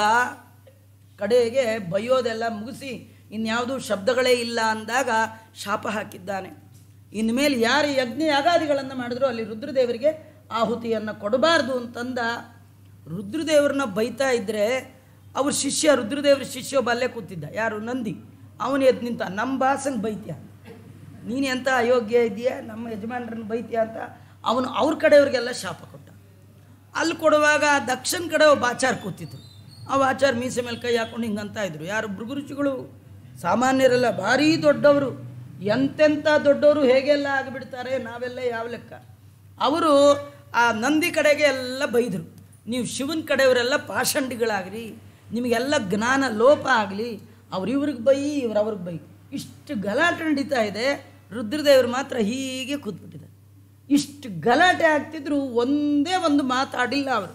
ಕಡೆಗೆ ಬೈಯೋದೆಲ್ಲ ಮುಗಿಸಿ ಇನ್ಯಾವುದೂ ಶಬ್ದಗಳೇ ಇಲ್ಲ ಅಂದಾಗ ಶಾಪ ಹಾಕಿದ್ದಾನೆ ಇನ್ಮೇಲೆ ಯಾರು ಯಜ್ಞ ಯಾಗಾದಿಗಳನ್ನು ಮಾಡಿದ್ರು ಅಲ್ಲಿ ರುದ್ರದೇವರಿಗೆ ಆಹುತಿಯನ್ನು ಕೊಡಬಾರ್ದು ಅಂತಂದ ರುದ್ರದೇವ್ರನ್ನ ಬೈತಾ ಇದ್ದರೆ ಅವ್ರ ಶಿಷ್ಯ ರುದ್ರದೇವ್ರ ಶಿಷ್ಯ ಒಬ್ಬ ಅಲ್ಲೇ ಕೂತಿದ್ದ ಯಾರು ನಂದಿ ಅವನು ಎದ್ದು ನಿಂತ ನಮ್ಮ ಬಾಸನ್ ಬೈತ್ಯ ನೀನು ಎಂಥ ಅಯೋಗ್ಯ ಇದೆಯಾ ನಮ್ಮ ಯಜಮಾನ್ರನ್ನ ಬೈತ್ಯ ಅಂತ ಅವನು ಅವ್ರ ಕಡೆಯವ್ರಿಗೆಲ್ಲ ಶಾಪ ಕೊಟ್ಟ ಅಲ್ಲಿ ಕೊಡುವಾಗ ದಕ್ಷಿಣ ಕಡೆ ಒಬ್ಬ ಆಚಾರ ಕೂತಿದ್ರು ಆ ಆಚಾರ ಮೀಸೆ ಮೇಲೆ ಕೈ ಹಾಕೊಂಡು ಹಿಂಗಂತ ಇದ್ರು ಯಾರು ಭೃಗುರುಚಿಗಳು ಸಾಮಾನ್ಯರಲ್ಲ ಭಾರೀ ದೊಡ್ಡವರು ಎಂತೆಂಥ ದೊಡ್ಡವರು ಹೇಗೆಲ್ಲ ಆಗಿಬಿಡ್ತಾರೆ ನಾವೆಲ್ಲ ಯಾವ ಲೆಕ್ಕ ಅವರು ಆ ನಂದಿ ಕಡೆಗೆ ಎಲ್ಲ ಬೈದರು ನೀವು ಶಿವನ ಕಡೆಯವರೆಲ್ಲ ಪಾಷಂಡಿಗಳಾಗ್ರಿ ನಿಮಗೆಲ್ಲ ಜ್ಞಾನ ಲೋಪ ಆಗಲಿ ಅವ್ರಿವ್ರಿಗೆ ಬೈ ಇವ್ರು ಅವ್ರಿಗೆ ಬೈ ಇಷ್ಟು ಗಲಾಟೆ ನಡೀತಾ ಇದೆ ರುದ್ರದೇವರು ಮಾತ್ರ ಹೀಗೆ ಕೂತ್ಬಿಟ್ಟಿದ್ದಾರೆ ಇಷ್ಟು ಗಲಾಟೆ ಆಗ್ತಿದ್ರು ಒಂದೇ ಒಂದು ಮಾತಾಡಿಲ್ಲ ಅವರು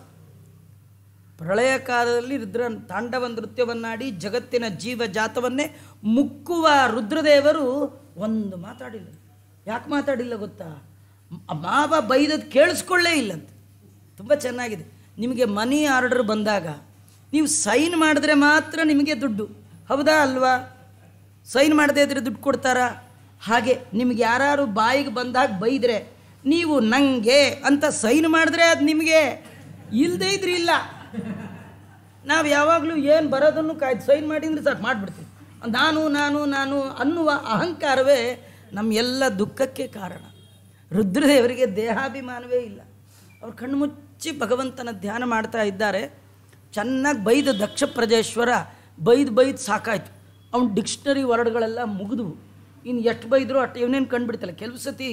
ಪ್ರಳಯ ಕಾಲದಲ್ಲಿ ರುದ್ರ ತಾಂಡವ ನೃತ್ಯವನ್ನಾಡಿ ಜಗತ್ತಿನ ಜೀವ ಜಾತವನ್ನೇ ಮುಕ್ಕುವ ರುದ್ರದೇವರು ಒಂದು ಮಾತಾಡಿಲ್ಲ ಯಾಕೆ ಮಾತಾಡಿಲ್ಲ ಗೊತ್ತಾ ಮ- ಮಾವ ಬೈದದ್ದು ಕೇಳಿಸ್ಕೊಳ್ಳೇ ಇಲ್ಲಂತ ತುಂಬ ಚೆನ್ನಾಗಿದೆ ನಿಮಗೆ ಮನಿ ಆರ್ಡರ್ ಬಂದಾಗ ನೀವು ಸೈನ್ ಮಾಡಿದ್ರೆ ಮಾತ್ರ ನಿಮಗೆ ದುಡ್ಡು ಹೌದಾ ಅಲ್ವಾ ಸೈನ್ ಮಾಡದೇ ಇದ್ರೆ ದುಡ್ಡು ಕೊಡ್ತಾರಾ ಹಾಗೆ ನಿಮ್ಗೆ ಯಾರು ಬಾಯಿಗೆ ಬಂದಾಗ ಬೈದರೆ ನೀವು ನಂಗೆ ಅಂತ ಸೈನ್ ಮಾಡಿದ್ರೆ ಅದು ನಿಮಗೆ ಇಲ್ಲದೇ ಇದ್ರೆ ಇಲ್ಲ ನಾವು ಯಾವಾಗಲೂ ಏನು ಬರೋದನ್ನು ಕಾಯ್ದು ಸೈನ್ ಮಾಡಿ ಅಂದ್ರೆ ಸಾಕು ಮಾಡಿಬಿಡ್ತೀವಿ ನಾನು ನಾನು ನಾನು ಅನ್ನುವ ಅಹಂಕಾರವೇ ನಮ್ಮ ಎಲ್ಲ ದುಃಖಕ್ಕೆ ಕಾರಣ ರುದ್ರದೇವರಿಗೆ ದೇಹಾಭಿಮಾನವೇ ಇಲ್ಲ ಅವ್ರು ಕಣ್ಣು ಮುಚ್ಚಿ ಭಗವಂತನ ಧ್ಯಾನ ಮಾಡ್ತಾ ಇದ್ದಾರೆ ಚೆನ್ನಾಗಿ ಬೈದು ದಕ್ಷ ಪ್ರಜೇಶ್ವರ ಬೈದು ಬೈದು ಸಾಕಾಯ್ತು ಅವ್ನ ಡಿಕ್ಷನರಿ ವರ್ಡ್ಗಳೆಲ್ಲ ಮುಗಿದ್ವು ಇನ್ನು ಎಷ್ಟು ಬೈದ್ರು ಅಷ್ಟು ಇವನೇನು ಕಂಡುಬಿಡ್ತಲ್ಲ ಕೆಲವು ಸತಿ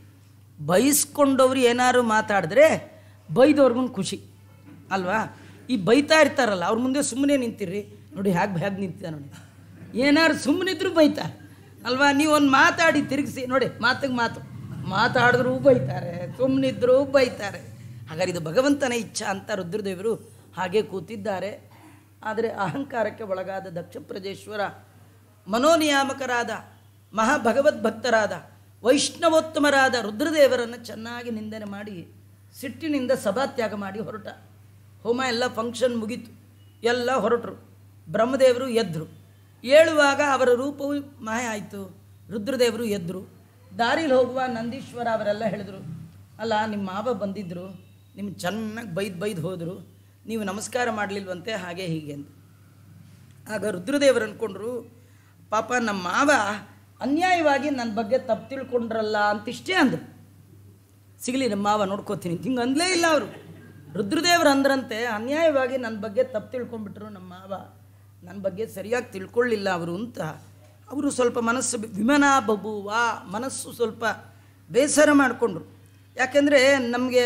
ಬೈಸ್ಕೊಂಡವ್ರು ಏನಾದ್ರು ಮಾತಾಡಿದ್ರೆ ಬೈದವ್ರಿಗೂ ಖುಷಿ ಅಲ್ವಾ ಈ ಬೈತಾ ಇರ್ತಾರಲ್ಲ ಅವ್ರ ಮುಂದೆ ಸುಮ್ಮನೆ ನಿಂತಿರ್ರಿ ನೋಡಿ ಹ್ಯಾಗೆ ಹ್ಯಾಗೆ ನಿಂತಿದ್ದ ನೋಡಿ ಏನಾದ್ರು ಸುಮ್ಮನಿದ್ರು ಬೈತಾರೆ ಅಲ್ವಾ ನೀವು ಒಂದು ಮಾತಾಡಿ ತಿರುಗಿಸಿ ನೋಡಿ ಮಾತಿಗೆ ಮಾತು ಮಾತಾಡಿದ್ರೂ ಬೈತಾರೆ ಸುಮ್ಮನಿದ್ರೂ ಬೈತಾರೆ ಹಾಗಾದ್ರೆ ಇದು ಭಗವಂತನ ಇಚ್ಛಾ ಅಂತ ರುದ್ರದೇವರು ಹಾಗೆ ಕೂತಿದ್ದಾರೆ ಆದರೆ ಅಹಂಕಾರಕ್ಕೆ ಒಳಗಾದ ದಕ್ಷ ಪ್ರಜೇಶ್ವರ ಮನೋನಿಯಾಮಕರಾದ ಮಹಾಭಗವದ್ಭಕ್ತರಾದ ವೈಷ್ಣವೋತ್ತಮರಾದ ರುದ್ರದೇವರನ್ನು ಚೆನ್ನಾಗಿ ನಿಂದನೆ ಮಾಡಿ ಸಿಟ್ಟಿನಿಂದ ಸಭಾತ್ಯಾಗ ಮಾಡಿ ಹೊರಟ ಹೋಮ ಎಲ್ಲ ಫಂಕ್ಷನ್ ಮುಗೀತು ಎಲ್ಲ ಹೊರಟರು ಬ್ರಹ್ಮದೇವರು ಎದ್ರು ಏಳುವಾಗ ಅವರ ರೂಪವು ಮಾಯ ಆಯಿತು ರುದ್ರದೇವರು ಎದ್ರು ದಾರಿಲಿ ಹೋಗುವ ನಂದೀಶ್ವರ ಅವರೆಲ್ಲ ಹೇಳಿದ್ರು ಅಲ್ಲ ನಿಮ್ಮ ಮಾವ ಬಂದಿದ್ದರು ನಿಮ್ಮ ಚೆನ್ನಾಗಿ ಬೈದು ಬೈದು ಹೋದರು ನೀವು ನಮಸ್ಕಾರ ಮಾಡಲಿಲ್ವಂತೆ ಹಾಗೆ ಹೀಗೆ ಅಂತ ಆಗ ರುದ್ರದೇವರು ಅಂದ್ಕೊಂಡ್ರು ಪಾಪ ನಮ್ಮ ಮಾವ ಅನ್ಯಾಯವಾಗಿ ನನ್ನ ಬಗ್ಗೆ ತಪ್ಪು ತಿಳ್ಕೊಂಡ್ರಲ್ಲ ಅಂತಿಷ್ಟೇ ಅಂದರು ಸಿಗಲಿ ನಮ್ಮ ಮಾವ ನೋಡ್ಕೋತೀನಿ ಹಿಂಗೆ ಅಂದಲೇ ಇಲ್ಲ ಅವರು ರುದ್ರದೇವರು ಅಂದ್ರಂತೆ ಅನ್ಯಾಯವಾಗಿ ನನ್ನ ಬಗ್ಗೆ ತಪ್ಪು ತಿಳ್ಕೊಂಡ್ಬಿಟ್ರು ನಮ್ಮ ಮಾವ ನನ್ನ ಬಗ್ಗೆ ಸರಿಯಾಗಿ ತಿಳ್ಕೊಳ್ಳಿಲ್ಲ ಅವರು ಅಂತ ಅವರು ಸ್ವಲ್ಪ ಮನಸ್ಸು ವಿಮನಾ ಬಬುವ ಮನಸ್ಸು ಸ್ವಲ್ಪ ಬೇಸರ ಮಾಡಿಕೊಂಡ್ರು ಯಾಕೆಂದರೆ ನಮಗೆ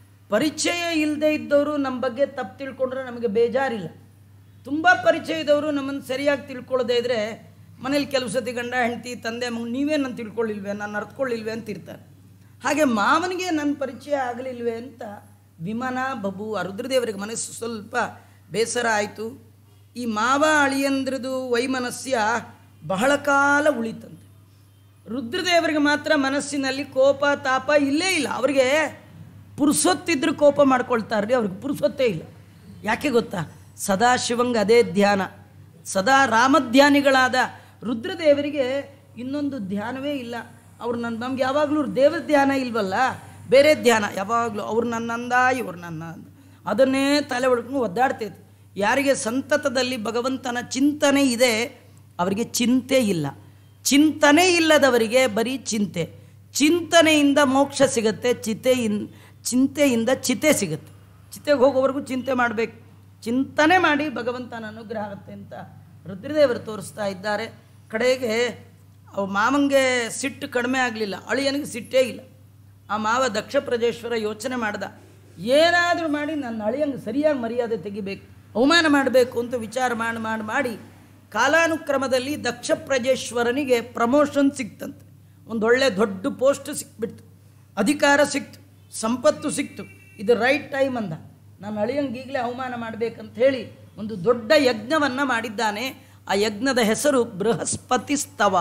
ಪರಿಚಯ ಇಲ್ಲದೆ ಇದ್ದವರು ನಮ್ಮ ಬಗ್ಗೆ ತಪ್ಪು ತಿಳ್ಕೊಂಡ್ರೆ ನಮಗೆ ಬೇಜಾರಿಲ್ಲ ತುಂಬ ಪರಿಚಯ ಇದ್ದವರು ನಮ್ಮನ್ನು ಸರಿಯಾಗಿ ತಿಳ್ಕೊಳ್ಳದೆ ಇದ್ದರೆ ಮನೇಲಿ ಕೆಲವು ಸತಿ ಗಂಡ ಹೆಂಡತಿ ತಂದೆ ಮಗ ನೀವೇ ನಾನು ತಿಳ್ಕೊಳ್ಳಿಲ್ವೇ ನಾನು ಅರ್ಥಕೊಳ್ಳಿಲ್ವೇ ಅಂತ ಇರ್ತಾರೆ ಹಾಗೆ ಮಾವನಿಗೆ ನನ್ನ ಪರಿಚಯ ಆಗಲಿಲ್ವೇ ಅಂತ ವಿಮನ ಬಬು ಆ ರುದ್ರದೇವರಿಗೆ ಮನಸ್ಸು ಸ್ವಲ್ಪ ಬೇಸರ ಆಯಿತು ಈ ಮಾವ ಅಳಿಯಂದ್ರದು ವೈಮನಸ್ಯ ಬಹಳ ಕಾಲ ಉಳಿತಂತೆ ರುದ್ರದೇವರಿಗೆ ಮಾತ್ರ ಮನಸ್ಸಿನಲ್ಲಿ ಕೋಪ ತಾಪ ಇಲ್ಲೇ ಇಲ್ಲ ಅವರಿಗೆ ಪುರುಸೊತ್ತಿದ್ರು ಕೋಪ ಮಾಡ್ಕೊಳ್ತಾರೆ ಅವ್ರಿಗೆ ಪುರುಸೊತ್ತೇ ಇಲ್ಲ ಯಾಕೆ ಗೊತ್ತಾ ಸದಾ ಶಿವಂಗ ಅದೇ ಧ್ಯಾನ ಸದಾ ರಾಮಧ್ಯಾನಿಗಳಾದ ರುದ್ರದೇವರಿಗೆ ಇನ್ನೊಂದು ಧ್ಯಾನವೇ ಇಲ್ಲ ಅವ್ರು ನನ್ನ ನಮ್ಗೆ ಯಾವಾಗಲೂ ದೇವರ ಧ್ಯಾನ ಇಲ್ವಲ್ಲ ಬೇರೆ ಧ್ಯಾನ ಯಾವಾಗಲೂ ಅವ್ರು ನನ್ನಂದ ಇವ್ರು ನನ್ನ ಅಂದ. ಅದನ್ನೇ ತಲೆ ಒಡ್ಕೊಂಡು ಒದ್ದಾಡ್ತೈತೆ ಯಾರಿಗೆ ಸಂತತದಲ್ಲಿ ಭಗವಂತನ ಚಿಂತನೆ ಇದೆ ಅವರಿಗೆ ಚಿಂತೆ ಇಲ್ಲ ಚಿಂತನೆ ಇಲ್ಲದವರಿಗೆ ಬರೀ ಚಿಂತೆ ಚಿಂತನೆಯಿಂದ ಮೋಕ್ಷ ಸಿಗುತ್ತೆ ಚಿತೆಯಿನ್ ಚಿಂತೆಯಿಂದ ಚಿತೆ ಸಿಗುತ್ತೆ ಚಿತೆಗೆ ಹೋಗೋವರೆಗೂ ಚಿಂತೆ ಮಾಡಬೇಕು ಚಿಂತನೆ ಮಾಡಿ ಭಗವಂತನ ಅನುಗ್ರಹ ಆಗುತ್ತೆ ಅಂತ ರುದ್ರದೇವರು ತೋರಿಸ್ತಾ ಇದ್ದಾರೆ ಕಡೆಗೆ ಅವು ಮಾವಂಗೆ ಸಿಟ್ಟು ಕಡಿಮೆ ಆಗಲಿಲ್ಲ ಅಳಿಯನಿಗೆ ಸಿಟ್ಟೇ ಇಲ್ಲ ಆ ಮಾವ ದಕ್ಷ ಪ್ರಜೇಶ್ವರ ಯೋಚನೆ ಮಾಡ್ದ ಏನಾದರೂ ಮಾಡಿ ನನ್ನ ಅಳಿಯಂಗೆ ಸರಿಯಾಗಿ ಮರ್ಯಾದೆ ತೆಗಿಬೇಕು ಅವಮಾನ ಮಾಡಬೇಕು ಅಂತ ವಿಚಾರ ಮಾಡಿ ಮಾಡಿ ಮಾಡಿ ಕಾಲಾನುಕ್ರಮದಲ್ಲಿ ದಕ್ಷ ಪ್ರಜೇಶ್ವರನಿಗೆ ಪ್ರಮೋಷನ್ ಸಿಕ್ತಂತೆ ಒಂದೊಳ್ಳೆ ದೊಡ್ಡ ಪೋಸ್ಟ್ ಸಿಕ್ಬಿಡ್ತು ಅಧಿಕಾರ ಸಿಕ್ತು ಸಂಪತ್ತು ಸಿಕ್ತು ಇದು ರೈಟ್ ಟೈಮ್ ಅಂದ ನಾನು ಅಳಿಯಂಗೆ ಈಗಲೇ ಅವಮಾನ ಮಾಡಬೇಕಂತ ಹೇಳಿ ಒಂದು ದೊಡ್ಡ ಯಜ್ಞವನ್ನು ಮಾಡಿದ್ದಾನೆ ಆ ಯಜ್ಞದ ಹೆಸರು ಬೃಹಸ್ಪತಿ ಸ್ತವ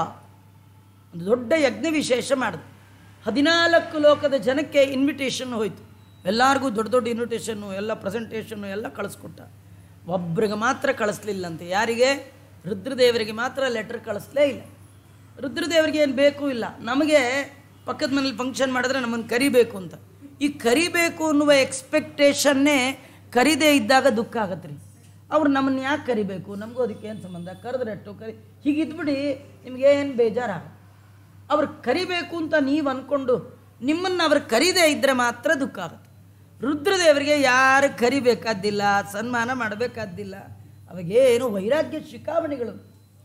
ಒಂದು ದೊಡ್ಡ ಯಜ್ಞ ವಿಶೇಷ ಮಾಡಿದೆ ಹದಿನಾಲ್ಕು ಲೋಕದ ಜನಕ್ಕೆ ಇನ್ವಿಟೇಷನ್ ಹೋಯಿತು ಎಲ್ಲರಿಗೂ ದೊಡ್ಡ ದೊಡ್ಡ ಇನ್ವಿಟೇಷನ್ನು ಎಲ್ಲ ಪ್ರೆಸೆಂಟೇಷನ್ನು ಎಲ್ಲ ಕಳಿಸ್ಕೊಟ್ಟ ಒಬ್ರಿಗೆ ಮಾತ್ರ ಕಳಿಸ್ಲಿಲ್ಲಂತೆ ಯಾರಿಗೆ ರುದ್ರದೇವರಿಗೆ ಮಾತ್ರ ಲೆಟ್ರ್ ಕಳಿಸ್ಲೇ ಇಲ್ಲ ರುದ್ರದೇವರಿಗೆ ಏನು ಬೇಕು ಇಲ್ಲ ನಮಗೆ ಪಕ್ಕದ ಮನೇಲಿ ಫಂಕ್ಷನ್ ಮಾಡಿದ್ರೆ ನಮ್ಮನ್ನು ಕರಿಬೇಕು ಅಂತ ಈ ಕರಿಬೇಕು ಅನ್ನುವ ಎಕ್ಸ್ಪೆಕ್ಟೇಷನ್ನೇ ಕರಿದೇ ಇದ್ದಾಗ ದುಃಖ ಆಗತ್ತೆ ರೀ ಅವ್ರು ನಮ್ಮನ್ನು ಯಾಕೆ ಕರಿಬೇಕು ನಮಗೂ ಅದಕ್ಕೆ ಏನು ಸಂಬಂಧ ಕರೆದ್ರೆಟ್ಟು ಕರಿ ಹೀಗಿದ್ಬಿಡಿ ನಿಮ್ಗೆ ಏನು ಬೇಜಾರಾಗ ಅವ್ರು ಕರಿಬೇಕು ಅಂತ ನೀವು ಅಂದ್ಕೊಂಡು ನಿಮ್ಮನ್ನು ಅವ್ರು ಕರೀದೇ ಇದ್ದರೆ ಮಾತ್ರ ದುಃಖ ಆಗುತ್ತೆ ರುದ್ರದೇವರಿಗೆ ಯಾರು ಕರಿಬೇಕಾದ್ದಿಲ್ಲ ಸನ್ಮಾನ ಮಾಡಬೇಕಾದ್ದಿಲ್ಲ ಅವಾಗೇನು ವೈರಾಗ್ಯ ಶಿಖಾಮಣಿಗಳು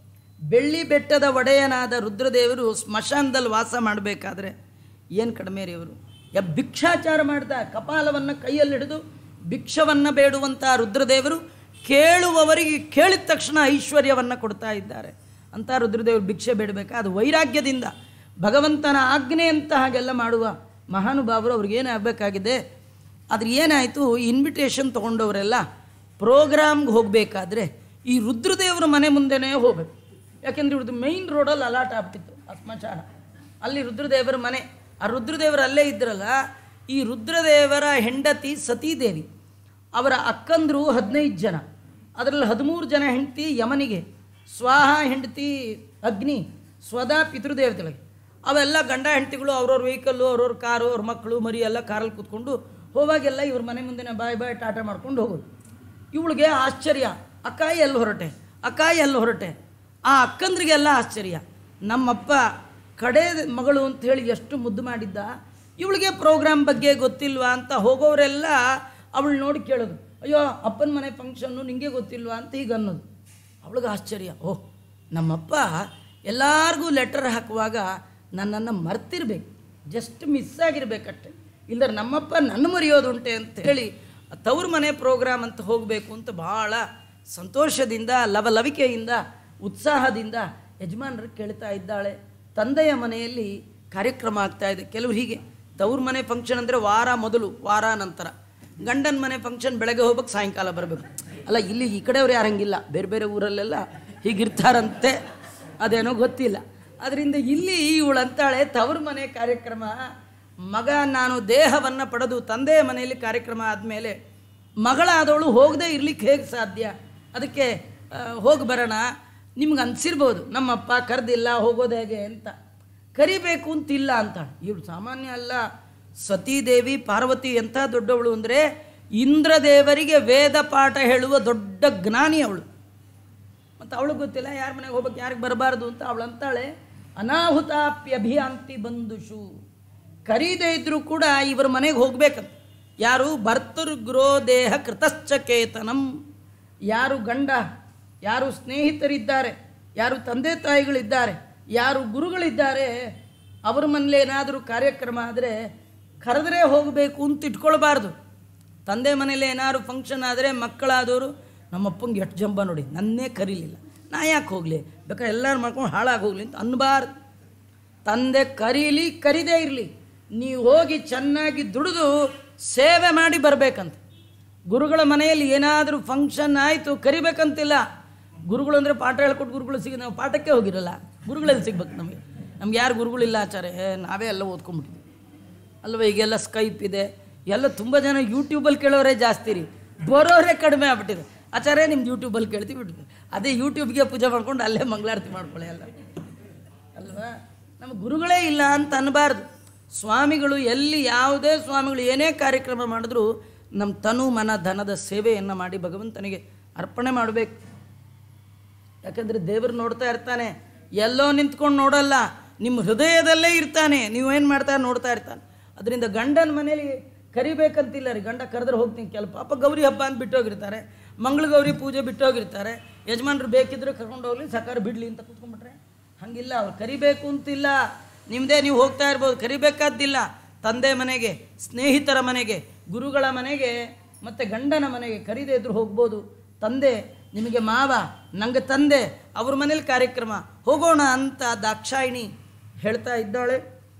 ಬೆಳ್ಳಿ ಬೆಟ್ಟದ ಒಡೆಯನಾದ ರುದ್ರದೇವರು ಸ್ಮಶಾನದಲ್ಲಿ ವಾಸ ಮಾಡಬೇಕಾದ್ರೆ ಏನು ಕಡಿಮೆ ರೀ ಅವರು ಯ ಭಿಕ್ಷಾಚಾರ ಮಾಡ್ದ ಕಪಾಲವನ್ನು ಕೈಯಲ್ಲಿ ಹಿಡಿದು ಭಿಕ್ಷವನ್ನು ಬೇಡುವಂಥ ರುದ್ರದೇವರು ಕೇಳುವವರಿಗೆ ಕೇಳಿದ ತಕ್ಷಣ ಐಶ್ವರ್ಯವನ್ನು ಕೊಡ್ತಾ ಇದ್ದಾರೆ ಅಂತ ರುದ್ರದೇವರು ಭಿಕ್ಷೆ ಬೇಡಬೇಕಾ ಅದು ವೈರಾಗ್ಯದಿಂದ ಭಗವಂತನ ಆಜ್ಞೆ ಅಂತ ಹಾಗೆಲ್ಲ ಮಾಡುವ ಮಹಾನುಭಾವರು ಅವ್ರಿಗೇನು ಆಗಬೇಕಾಗಿದೆ ಆದ್ರೆ ಏನಾಯಿತು ಇನ್ವಿಟೇಷನ್ ತೊಗೊಂಡವರೆಲ್ಲ ಪ್ರೋಗ್ರಾಮ್ಗೆ ಹೋಗಬೇಕಾದ್ರೆ ಈ ರುದ್ರದೇವರ ಮನೆ ಮುಂದೆನೇ ಹೋಗ್ಬೇಕು ಯಾಕೆಂದ್ರೆ ಇವ್ರದ್ದು ಮೈನ್ ರೋಡಲ್ಲಿ ಅಲಾಟ್ ಆಗ್ತಿತ್ತು ಆ ಸ್ಮಶಾನ ಅಲ್ಲಿ ರುದ್ರದೇವರ ಮನೆ ಆ ರುದ್ರದೇವರು ಅಲ್ಲೇ ಇದ್ರಲ್ಲ ಈ ರುದ್ರದೇವರ ಹೆಂಡತಿ ಸತೀದೇವಿ ಅವರ ಅಕ್ಕಂದರು ಹದಿನೈದು ಜನ ಅದರಲ್ಲಿ ಹದಿಮೂರು ಜನ ಹೆಂಡತಿ ಯಮನಿಗೆ ಸ್ವಾಹ ಹೆಂಡತಿ ಅಗ್ನಿ ಸ್ವದಾ ಪಿತೃದೇವತೆಗಳಿಗೆ ಅವೆಲ್ಲ ಗಂಡ ಹೆಂಡತಿಗಳು ಅವ್ರವ್ರ ವೆಹಿಕಲ್ಲು ಅವ್ರವ್ರ ಕಾರು ಅವ್ರ ಮಕ್ಕಳು ಮರಿ ಎಲ್ಲ ಕಾರಲ್ಲಿ ಕೂತ್ಕೊಂಡು ಹೋವಾಗೆಲ್ಲ ಇವ್ರ ಮನೆ ಮುಂದೆನೇ ಬಾಯ್ ಬಾಯ್ ಟಾಟಾ ಮಾಡ್ಕೊಂಡು ಹೋಗೋದು ಇವಳಿಗೆ ಆಶ್ಚರ್ಯ ಅಕ್ಕ ಎಲ್ಲಿ ಹೊರಟೆ ಅಕ್ಕ ಎಲ್ಲಿ ಹೊರಟೆ ಆ ಅಕ್ಕಂದ್ರಿಗೆಲ್ಲ ಆಶ್ಚರ್ಯ ನಮ್ಮಪ್ಪ ಕಡೆ ಮಗಳು ಅಂತ ಹೇಳಿ ಎಷ್ಟು ಮುದ್ದು ಮಾಡಿದ್ದ ಇವಳಿಗೆ ಪ್ರೋಗ್ರಾಮ್ ಬಗ್ಗೆ ಗೊತ್ತಿಲ್ವಾ ಅಂತ ಹೋಗೋರೆಲ್ಲ ಅವಳು ನೋಡಿ ಕೇಳೋದು ಅಯ್ಯೋ ಅಪ್ಪನ ಮನೆ ಫಂಕ್ಷನ್ನು ನಿಂಗೆ ಗೊತ್ತಿಲ್ವಾ ಅಂತ ಹೀಗೆ ಅನ್ನೋದು ಅವಳಿಗೆ ಆಶ್ಚರ್ಯ ಓಹ್ ನಮ್ಮಪ್ಪ ಎಲ್ಲಾರ್ಗೂ ಲೆಟರ್ ಹಾಕುವಾಗ ನನ್ನನ್ನು ಮರ್ತಿರ್ಬೇಕು ಜಸ್ಟ್ ಮಿಸ್ ಆಗಿರ್ಬೇಕಷ್ಟೆ ಇಲ್ಲದ್ರೆ ನಮ್ಮಪ್ಪ ನನ್ನ ಮರೆಯೋದುಂಟೆ ಅಂತ ಹೇಳಿ ತವ್ರ ಮನೆ ಪ್ರೋಗ್ರಾಮ್ ಅಂತ ಹೋಗಬೇಕು ಅಂತ ಭಾಳ ಸಂತೋಷದಿಂದ ಲವಲವಿಕೆಯಿಂದ ಉತ್ಸಾಹದಿಂದ ಯಜಮಾನರು ಕೇಳ್ತಾ ಇದ್ದಾಳೆ ತಂದೆಯ ಮನೆಯಲ್ಲಿ ಕಾರ್ಯಕ್ರಮ ಆಗ್ತಾ ಇದೆ ಕೆಲವ್ರು ಹೀಗೆ ತವ್ರ ಮನೆ ಫಂಕ್ಷನ್ ಅಂದರೆ ವಾರ ಮೊದಲು ವಾರ ನಂತರ ಗಂಡನ ಮನೆ ಫಂಕ್ಷನ್ ಬೆಳಗ್ಗೆ ಹೋಗ್ಬೇಕು ಸಾಯಂಕಾಲ ಬರಬೇಕು ಅಲ್ಲ ಇಲ್ಲಿ ಈ ಕಡೆಯವ್ರು ಯಾರು ಹಂಗಿಲ್ಲ ಬೇರೆ ಬೇರೆ ಊರಲ್ಲೆಲ್ಲ ಹೀಗಿರ್ತಾರಂತೆ ಅದೇನೋ ಗೊತ್ತಿಲ್ಲ ಅದರಿಂದ ಇಲ್ಲಿ ಇವಳು ಅಂತಾಳೆ ತವ್ರ ಮನೆ ಕಾರ್ಯಕ್ರಮ ಮಗ ನಾನು ದೇಹವನ್ನು ಪಡೆದು ತಂದೆಯ ಮನೆಯಲ್ಲಿ ಕಾರ್ಯಕ್ರಮ ಆದಮೇಲೆ ಮಗಳಾದವಳು ಹೋಗದೆ ಇರ್ಲಿಕ್ಕೆ ಹೇಗೆ ಸಾಧ್ಯ ಅದಕ್ಕೆ ಹೋಗಿ ಬರೋಣ ನಿಮ್ಗೆ ಅನ್ಸಿರ್ಬೋದು ನಮ್ಮಪ್ಪ ಕರೆದಿಲ್ಲ ಹೋಗೋದು ಹೇಗೆ ಅಂತ ಕರಿಬೇಕು ಅಂತಿಲ್ಲ ಅಂತಾಳೆ ಇವಳು ಸಾಮಾನ್ಯ ಅಲ್ಲ ಸತೀದೇವಿ ಪಾರ್ವತಿ ಎಂಥ ದೊಡ್ಡವಳು ಅಂದರೆ ಇಂದ್ರದೇವರಿಗೆ ವೇದ ಪಾಠ ಹೇಳುವ ದೊಡ್ಡ ಜ್ಞಾನಿ ಅವಳು ಮತ್ತು ಅವಳಿಗೆ ಗೊತ್ತಿಲ್ಲ ಯಾರ ಮನೆಗೆ ಹೋಗ್ಬೇಕು ಯಾರಿಗೆ ಬರಬಾರ್ದು ಅಂತ ಅವಳು ಅಂತಾಳೆ ಅನಾಹುತಾಪ್ಯಭಿಯಾಂತಿ ಬಂದುಷು ಕರೀದೇ ಇದ್ರೂ ಕೂಡ ಇವರ ಮನೆಗೆ ಹೋಗ್ಬೇಕಂತ ಯಾರು ಭರ್ತೃಗ್ರೋ ದೇಹ ಕೃತಶ್ಚಕೇತನಂ ಯಾರು ಗಂಡ ಯಾರು ಸ್ನೇಹಿತರಿದ್ದಾರೆ ಯಾರು ತಂದೆ ತಾಯಿಗಳಿದ್ದಾರೆ ಯಾರು ಗುರುಗಳಿದ್ದಾರೆ ಅವ್ರ ಮನೇಲಿ ಏನಾದರೂ ಕಾರ್ಯಕ್ರಮ ಆದರೆ ಕರೆದ್ರೆ ಹೋಗಬೇಕು ಅಂತ ಇಟ್ಕೊಳ್ಬಾರ್ದು ತಂದೆ ಮನೇಲಿ ಏನಾದ್ರು ಫಂಕ್ಷನ್ ಆದರೆ ಮಕ್ಕಳಾದವರು ನಮ್ಮಪ್ಪಂಗೆ ಎಷ್ಟು ಜಂಬ ನೋಡಿ ನನ್ನೇ ಕರೀಲಿಲ್ಲ ನಾ ಯಾಕೆ ಹೋಗಲಿ ಬೇಕಾದ್ರೆ ಎಲ್ಲರೂ ಮಾಡ್ಕೊಂಡು ಹಾಳಾಗಿ ಹೋಗ್ಲಿ ಅಂತ ಅನ್ಬಾರ್ದು ತಂದೆ ಕರೀಲಿ ಕರೀದೇ ಇರಲಿ ನೀವು ಹೋಗಿ ಚೆನ್ನಾಗಿ ದುಡಿದು ಸೇವೆ ಮಾಡಿ ಬರಬೇಕಂತ ಗುರುಗಳ ಮನೆಯಲ್ಲಿ ಏನಾದರೂ ಫಂಕ್ಷನ್ ಆಯಿತು ಕರಿಬೇಕಂತಿಲ್ಲ ಗುರುಗಳು ಅಂದರೆ ಪಾಠ ಹೇಳ್ಕೊಟ್ಟು ಗುರುಗಳು ಸಿಗ ನಾವು ಪಾಠಕ್ಕೆ ಹೋಗಿರಲ್ಲ ಗುರುಗಳಲ್ಲಿ ಸಿಗ್ಬೇಕು ನಮಗೆ ನಮ್ಗೆ ಯಾರು ಗುರುಗಳಿಲ್ಲ ಆಚಾರ್ಯ ಏ, ನಾವೇ ಎಲ್ಲ ಓದ್ಕೊಂಬಿಟ್ಟಿದ್ವಿ ಅಲ್ವ ಈಗೆಲ್ಲ ಸ್ಕೈಪ್ ಇದೆ ಎಲ್ಲ ತುಂಬ ಜನ ಯೂಟ್ಯೂಬಲ್ಲಿ ಕೇಳೋರೇ ಜಾಸ್ತಿ ರೀ ಬರೋರೇ ಕಡಿಮೆ ಆಗ್ಬಿಟ್ಟಿದೆ ಆಚಾರ್ಯ ನಿಮ್ದು ಯೂಟ್ಯೂಬಲ್ಲಿ ಕೇಳ್ತೀವಿ ಬಿಟ್ಟು ಅದೇ ಯೂಟ್ಯೂಬ್ಗೆ ಪೂಜೆ ಮಾಡ್ಕೊಂಡು ಅಲ್ಲೇ ಮಂಗಳಾರತಿ ಮಾಡ್ಕೊಳ್ಳಿ ಎಲ್ಲ ಅಲ್ವಾ ನಮ್ಮ ಗುರುಗಳೇ ಇಲ್ಲ ಅಂತ ಅನ್ನಬಾರ್ದು ಸ್ವಾಮಿಗಳು ಎಲ್ಲಿ ಯಾವುದೇ ಸ್ವಾಮಿಗಳು ಏನೇ ಕಾರ್ಯಕ್ರಮ ಮಾಡಿದ್ರು ನಮ್ಮ ತನು ಮನ ಧನದ ಸೇವೆಯನ್ನು ಮಾಡಿ ಭಗವಂತನಿಗೆ ಅರ್ಪಣೆ ಮಾಡಬೇಕು ಯಾಕಂದರೆ ದೇವರು ನೋಡ್ತಾ ಇರ್ತಾನೆ ಎಲ್ಲೋ ನಿಂತ್ಕೊಂಡು ನೋಡಲ್ಲ ನಿಮ್ಮ ಹೃದಯದಲ್ಲೇ ಇರ್ತಾನೆ ನೀವೇನು ಮಾಡ್ತಾ ನೋಡ್ತಾ ಇರ್ತಾನೆ ಅದರಿಂದ ಗಂಡನ ಮನೇಲಿ ಕರಿಬೇಕಂತಿಲ್ಲ ರೀ ಗಂಡ ಕರೆದ್ರೆ ಹೋಗ್ತೀನಿ ಕೆಲ ಪಾಪ ಗೌರಿ ಹಬ್ಬ ಅಂತ ಬಿಟ್ಟೋಗಿರ್ತಾರೆ ಮಂಗಳ ಗೌರಿ ಪೂಜೆ ಬಿಟ್ಟೋಗಿರ್ತಾರೆ ಯಜಮಾನ್ರು ಬೇಕಿದ್ರೆ ಕರ್ಕೊಂಡು ಹೋಗ್ಲಿ ಸಕಾರ ಬಿಡಲಿ ಅಂತ ಕೂತ್ಕೊಂಡ್ಬಿಟ್ರೆ ಹಂಗಿಲ್ಲ ಅವ್ರು ಕರಿಬೇಕು ಅಂತಿಲ್ಲ ನಿಮ್ಮದೇ ನೀವು ಹೋಗ್ತಾ ಇರ್ಬೋದು ಕರಿಬೇಕಾದ್ದಿಲ್ಲ ತಂದೆ ಮನೆಗೆ ಸ್ನೇಹಿತರ ಮನೆಗೆ ಗುರುಗಳ ಮನೆಗೆ ಮತ್ತು ಗಂಡನ ಮನೆಗೆ ಕರೀದೇ ಇದ್ರೂ ಹೋಗ್ಬೋದು ತಂದೆ ನಿಮಗೆ ಮಾವ ನಂಗೆ ತಂದೆ ಅವ್ರ ಮನೇಲಿ ಕಾರ್ಯಕ್ರಮ ಹೋಗೋಣ ಅಂತ ದಾಕ್ಷಾಯಿಣಿ ಹೇಳ್ತಾ ಇದ್ದಾಳೆ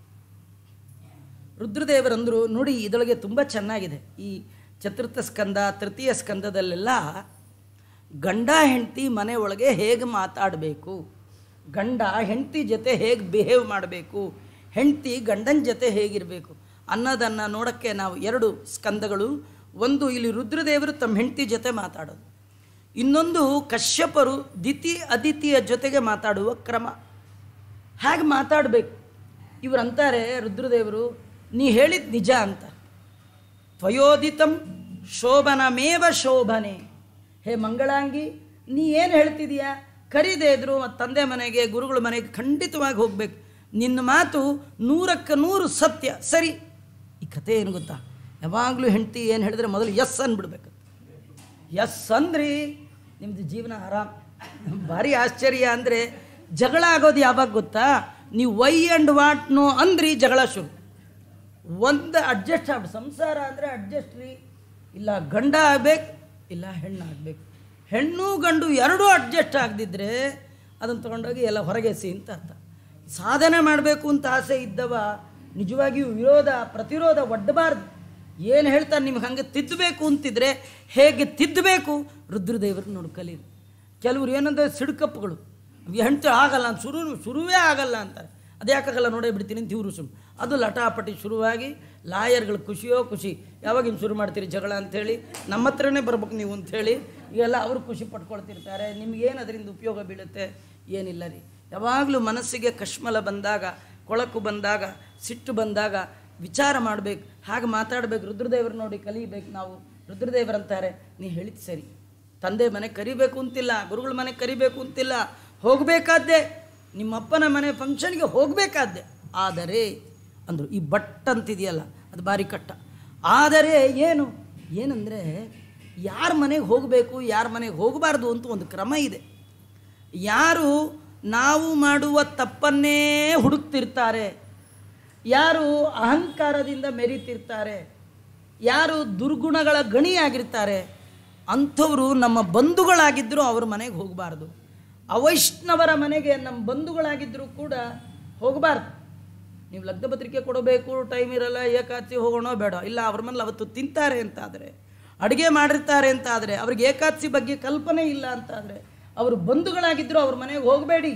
ರುದ್ರದೇವರಂದರು ನೋಡಿ ಇದರೊಳಗೆ ತುಂಬ ಚೆನ್ನಾಗಿದೆ ಈ ಚತುರ್ಥ ಸ್ಕಂದ ತೃತೀಯ ಸ್ಕಂದದಲ್ಲೆಲ್ಲ ಗಂಡ ಹೆಂಡತಿ ಮನೆ ಒಳಗೆ ಹೇಗೆ ಮಾತಾಡಬೇಕು ಗಂಡ ಹೆಂಡತಿ ಜೊತೆ ಹೇಗೆ ಬಿಹೇವ್ ಮಾಡಬೇಕು ಹೆಂಡತಿ ಗಂಡನ ಜೊತೆ ಹೇಗಿರಬೇಕು ಅನ್ನೋದನ್ನು ನೋಡೋಕ್ಕೆ ನಾವು ಎರಡು ಸ್ಕಂದಗಳು ಒಂದು ಇಲ್ಲಿ ರುದ್ರದೇವರು ತಮ್ಮ ಹೆಂಡತಿ ಜೊತೆ ಮಾತಾಡೋದು ಇನ್ನೊಂದು ಕಶ್ಯಪರು ದಿತಿ ಅದಿತಿಯ ಜೊತೆಗೆ ಮಾತಾಡುವ ಕ್ರಮ ಹೇಗೆ ಮಾತಾಡಬೇಕು ಇವರು ಅಂತಾರೆ ರುದ್ರದೇವರು ನೀ ಹೇಳಿದ ನಿಜ ಅಂತ ತ್ವಯೋದಿತಂ ಶೋಭನಮೇವ ಶೋಭನೆ ಹೇ ಮಂಗಳಾಂಗಿ ನೀ ಏನು ಹೇಳ್ತಿದೀಯಾ ಕರೀದೇ ಇದ್ರು ಮತ್ತು ತಂದೆ ಮನೆಗೆ ಗುರುಗಳ ಮನೆಗೆ ಖಂಡಿತವಾಗಿ ಹೋಗಬೇಕು ನಿನ್ನ ಮಾತು ನೂರಕ್ಕೆ ನೂರು ಸತ್ಯ ಸರಿ ಈ ಕಥೆ ಏನು ಗೊತ್ತಾ ಯಾವಾಗಲೂ ಹೆಂಡತಿ ಏನು ಹೇಳಿದ್ರೆ ಮೊದಲು ಎಸ್ ಅಂದ್ಬಿಡ್ಬೇಕು ಎಸ್ ಅಂದ್ರಿ ನಿಮ್ಮದು ಜೀವನ ಆರಾಮ್ ಭಾರಿ ಆಶ್ಚರ್ಯ ಅಂದರೆ ಜಗಳ ಆಗೋದು ಯಾವಾಗ ಗೊತ್ತಾ ನೀವು ವೈ ಆ್ಯಂಡ್ ವಾಟ್ ನೋ ಅಂದ್ರಿ ಜಗಳ ಶುರು ಒಂದು ಅಡ್ಜಸ್ಟ್ ಆಗ್ಬೇಕು ಸಂಸಾರ ಅಂದರೆ ಅಡ್ಜಸ್ಟ್ ರೀ ಇಲ್ಲ ಗಂಡ ಆಗ್ಬೇಕು ಇಲ್ಲ ಹೆಣ್ಣು ಆಗ್ಬೇಕು ಹೆಣ್ಣು ಗಂಡು ಎರಡೂ ಅಡ್ಜಸ್ಟ್ ಆಗದಿದ್ದರೆ ಅದನ್ನು ತೊಗೊಂಡೋಗಿ ಎಲ್ಲ ಹೊರಗೆಸಿ ಅಂತ ಅರ್ಥ ಸಾಧನೆ ಮಾಡಬೇಕು ಅಂತ ಆಸೆ ಇದ್ದವ ನಿಜವಾಗಿಯೂ ವಿರೋಧ ಪ್ರತಿರೋಧ ಒಡ್ಡಬಾರ್ದು ಏನು ಹೇಳ್ತಾರೆ ನಿಮ್ಗೆ ಹಂಗೆ ತಿದ್ದಬೇಕು ಅಂತಿದ್ರೆ ಹೇಗೆ ತಿದ್ದಬೇಕು ರುದ್ರದೇವರು ನೋಡಿ ಕಲೀರಿ ಕೆಲವ್ರು ಏನಂದ್ರೆ ಸಿಡ್ಕಪ್ಪುಗಳು ಹೆಂಡ್ತಿ ಆಗಲ್ಲ ಅಂತ ಶುರು ಶುರುವೇ ಆಗಲ್ಲ ಅಂತಾರೆ ಅದ್ಯಾಕಾಗಲ್ಲ ನೋಡೇ ಬಿಡ್ತೀನಿ ಅಂತ ಇವರು ಸುಮ್ಮನೆ ಅದು ಲಟಾಪಟಿ ಶುರುವಾಗಿ ಲಾಯರ್ಗಳು ಖುಷಿಯೋ ಖುಷಿ ಯಾವಾಗ ಹಿಂಗೆ ಶುರು ಮಾಡ್ತೀರಿ ಜಗಳ ಅಂಥೇಳಿ ನಮ್ಮ ಹತ್ರನೇ ಬರ್ಬೇಕು ನೀವು ಅಂಥೇಳಿ ಈಗೆಲ್ಲ ಅವರು ಖುಷಿ ಪಟ್ಕೊಳ್ತಿರ್ತಾರೆ ನಿಮಗೇನು ಅದರಿಂದ ಉಪಯೋಗ ಬೀಳುತ್ತೆ ಏನಿಲ್ಲ ರೀ ಯಾವಾಗಲೂ ಮನಸ್ಸಿಗೆ ಕಶ್ಮಲ ಬಂದಾಗ ಕೊಳಕು ಬಂದಾಗ ಸಿಟ್ಟು ಬಂದಾಗ ವಿಚಾರ ಮಾಡಬೇಕು ಹಾಗೆ ಮಾತಾಡಬೇಕು ರುದ್ರದೇವರು ನೋಡಿ ಕಲಿಬೇಕು ನಾವು ರುದ್ರದೇವರಂತಾರೆ ನೀ ಹೇಳಿದ್ದು ಸರಿ ತಂದೆ ಮನೆ ಕರಿಬೇಕು ಅಂತಿಲ್ಲ ಗುರುಗಳ ಮನೆ ಕರಿಬೇಕು ಅಂತಿಲ್ಲ ಹೋಗಬೇಕಾದ್ದೆ ನಿಮ್ಮಪ್ಪನ ಮನೆ ಫಂಕ್ಷನ್ಗೆ ಹೋಗಬೇಕಾದ್ದೆ ಆದರೆ ಅಂದರು ಈ ಬಟ್ ಅಂತಿದೆಯಲ್ಲ ಅದು ಭಾರಿ ಕಟ್ಟ ಆದರೆ ಏನು ಏನಂದರೆ ಯಾರ ಮನೆಗೆ ಹೋಗಬೇಕು ಯಾರ ಮನೆಗೆ ಹೋಗಬಾರ್ದು ಅಂತ ಒಂದು ಕ್ರಮ ಇದೆ ಯಾರು ನಾವು ಮಾಡುವ ತಪ್ಪನ್ನೇ ಹುಡುಕ್ತಿರ್ತಾರೆ ಯಾರು ಅಹಂಕಾರದಿಂದ ಮೆರೀತಿರ್ತಾರೆ ಯಾರು ದುರ್ಗುಣಗಳ ಗಣಿಯಾಗಿರ್ತಾರೆ ಅಂಥವರು ನಮ್ಮ ಬಂಧುಗಳಾಗಿದ್ದರೂ ಅವ್ರ ಮನೆಗೆ ಹೋಗಬಾರ್ದು ಅವೈಷ್ಣವರ ಮನೆಗೆ ನಮ್ಮ ಬಂಧುಗಳಾಗಿದ್ದರೂ ಕೂಡ ಹೋಗಬಾರ್ದು ನೀವು ಲಗ್ನ ಪತ್ರಿಕೆ ಕೊಡಬೇಕು ಟೈಮ್ ಇರಲ್ಲ ಏಕಾದಶಿ ಹೋಗೋಣ ಬೇಡ ಇಲ್ಲ ಅವ್ರ ಮನೇಲಿ ಅವತ್ತು ತಿಂತಾರೆ ಅಂತಾದರೆ ಅಡುಗೆ ಮಾಡಿರ್ತಾರೆ ಅಂತಾದರೆ ಅವ್ರಿಗೆ ಏಕಾದಶಿ ಬಗ್ಗೆ ಕಲ್ಪನೆ ಇಲ್ಲ ಅಂತಾದರೆ ಅವರು ಬಂಧುಗಳಾಗಿದ್ದರೂ ಅವ್ರ ಮನೆಗೆ ಹೋಗಬೇಡಿ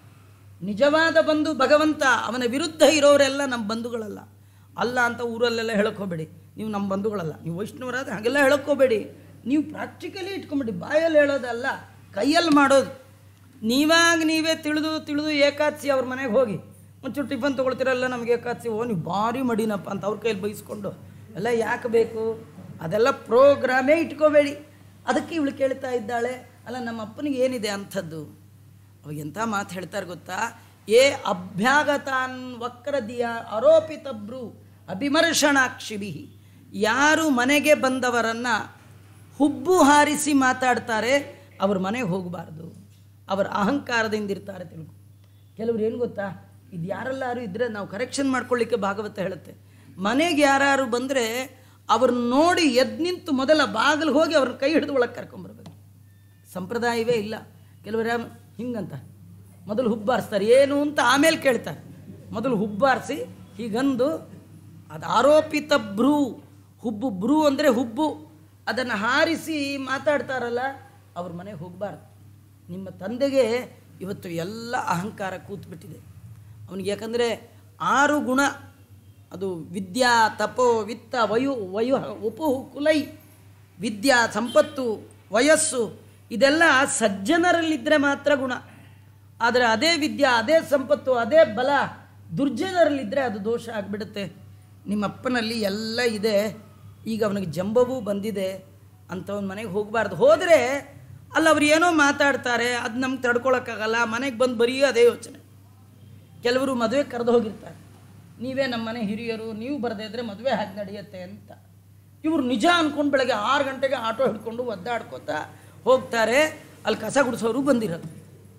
ನಿಜವಾದ ಬಂಧು ಭಗವಂತ ಅವನ ವಿರುದ್ಧ ಇರೋರೆಲ್ಲ ನಮ್ಮ ಬಂಧುಗಳಲ್ಲ ಅಲ್ಲ ಅಂತ ಊರಲ್ಲೆಲ್ಲ ಹೇಳಕ್ಕೋಬೇಡಿ ನೀವು ನಮ್ಮ ಬಂಧುಗಳಲ್ಲ ನೀವು ವೈಷ್ಣವರಾದ ಹಾಗೆಲ್ಲ ಹೇಳಕ್ಕೋಬೇಡಿ ನೀವು ಪ್ರಾಕ್ಟಿಕಲಿ ಇಟ್ಕೊಂಬಿಡಿ ಬಾಯಲ್ಲಿ ಹೇಳೋದಲ್ಲ ಕೈಯಲ್ಲಿ ಮಾಡೋದು ನೀವಾಗ ನೀವೇ ತಿಳಿದು ತಿಳಿದು ಏಕಾದಶಿ ಅವ್ರ ಮನೆಗೆ ಹೋಗಿ ಒಂಚೂರು ಟಿಫನ್ ತೊಗೊಳ್ತಿರಲ್ಲ ನಮಗೆ ಏಕಾದಶಿ ಓ ನೀವು ಭಾರಿ ಮಡಿನಪ್ಪ ಅಂತ ಅವ್ರ ಕೈಯಲ್ಲಿ ಬೈಸ್ಕೊಂಡು ಎಲ್ಲ ಯಾಕೆ ಬೇಕು ಅದೆಲ್ಲ ಪ್ರೋಗ್ರಾಮೇ ಇಟ್ಕೋಬೇಡಿ ಅದಕ್ಕೆ ಇವಳು ಕೇಳ್ತಾ ಇದ್ದಾಳೆ ಅಲ್ಲ ನಮ್ಮ ಅಪ್ಪನಿಗೆ ಏನಿದೆ ಅಂಥದ್ದು ಅವಾಗ ಎಂಥ ಮಾತು ಹೇಳ್ತಾರೆ ಗೊತ್ತಾ ಏ ಅಭ್ಯಾಗತಾನ್ ವಕ್ರದಿಯ ಆರೋಪಿತಬ್ರು ಅಭಿಮರ್ಶಣಾಕ್ಷಿಭಿ ಯಾರು ಮನೆಗೆ ಬಂದವರನ್ನು ಹುಬ್ಬು ಹಾರಿಸಿ ಮಾತಾಡ್ತಾರೆ ಅವ್ರ ಮನೆಗೆ ಹೋಗಬಾರ್ದು ಅವರ ಅಹಂಕಾರದಿಂದ ಇರ್ತಾರೆ ತಿಳ್ಕೊ ಕೆಲವ್ರು ಏನು ಗೊತ್ತಾ ಇದು ಯಾರೆಲ್ಲಾರು ಇದ್ದರೆ ನಾವು ಕರೆಕ್ಷನ್ ಮಾಡ್ಕೊಳ್ಳಿಕ್ಕೆ ಭಾಗವತ ಹೇಳುತ್ತೆ ಮನೆಗೆ ಯಾರು ಬಂದರೆ ಅವ್ರನ್ನ ನೋಡಿ ಎದ್ದು ನಿಂತು ಮೊದಲ ಬಾಗಿಲು ಹೋಗಿ ಅವ್ರನ್ನ ಕೈ ಹಿಡಿದು ಒಳಗೆ ಕರ್ಕೊಂಬರ್ಬೇಕು ಸಂಪ್ರದಾಯವೇ ಇಲ್ಲ ಕೆಲವರು ಯಾವ ಹಿಂಗಂತ ಮೊದಲು ಹುಬ್ಬಾರಿಸ್ತಾರೆ ಏನು ಅಂತ ಆಮೇಲೆ ಕೇಳ್ತಾರೆ ಮೊದಲು ಹುಬ್ಬಾರಿಸಿ ಹೀಗಂದು ಅದು ಆರೋಪಿತ ಭ್ರೂ ಹುಬ್ಬು ಭ್ರೂ ಅಂದರೆ ಹುಬ್ಬು ಅದನ್ನು ಹಾರಿಸಿ ಮಾತಾಡ್ತಾರಲ್ಲ ಅವ್ರ ಮನೆಗೆ ಹೋಗಬಾರ್ದು ನಿಮ್ಮ ತಂದೆಗೆ ಇವತ್ತು ಎಲ್ಲ ಅಹಂಕಾರ ಕೂತ್ಬಿಟ್ಟಿದೆ ಅವನಿಗೆ ಯಾಕಂದರೆ ಆರು ಗುಣ ಅದು ವಿದ್ಯಾ ತಪೋ ವಿತ್ತ ವಯು ವಯು ಉಪು ಕುಲೈ ವಿದ್ಯಾ ಸಂಪತ್ತು ವಯಸ್ಸು ಇದೆಲ್ಲ ಸಜ್ಜನರಲ್ಲಿದ್ದರೆ ಮಾತ್ರ ಗುಣ ಆದರೆ ಅದೇ ವಿದ್ಯಾ ಅದೇ ಸಂಪತ್ತು ಅದೇ ಬಲ ದುರ್ಜನರಲ್ಲಿದ್ದರೆ ಅದು ದೋಷ ಆಗಿಬಿಡುತ್ತೆ ನಿಮ್ಮ ಅಪ್ಪನಲ್ಲಿ ಎಲ್ಲ ಇದೆ ಈಗ ಅವನಿಗೆ ಜಂಬವೂ ಬಂದಿದೆ ಅಂಥವನ ಮನೆಗೆ ಹೋಗಬಾರ್ದು ಹೋದರೆ ಅಲ್ಲಿ ಅವ್ರು ಏನೋ ಮಾತಾಡ್ತಾರೆ ಅದು ನಮ್ಗೆ ತಡ್ಕೊಳಕ್ಕಾಗಲ್ಲ ಮನೆಗೆ ಬಂದು ಬರೀ ಅದೇ ಯೋಚನೆ ಕೆಲವರು ಮದುವೆ ಕರೆದು ಹೋಗಿರ್ತಾರೆ ನೀವೇ ನಮ್ಮ ಮನೆ ಹಿರಿಯರು ನೀವು ಬರದೇ ಇದ್ರೆ ಮದುವೆ ಹಾಗೆ ನಡೆಯುತ್ತೆ ಅಂತ ಇವರು ನಿಜ ಅಂದ್ಕೊಂಡು ಬೆಳಗ್ಗೆ ಆರು ಗಂಟೆಗೆ ಆಟೋ ಹಿಡ್ಕೊಂಡು ಒದ್ದಾಡ್ಕೋತಾ ಹೋಗ್ತಾರೆ ಅಲ್ಲಿ ಕಸ ಗುಡಿಸೋರು ಬಂದಿರೋದು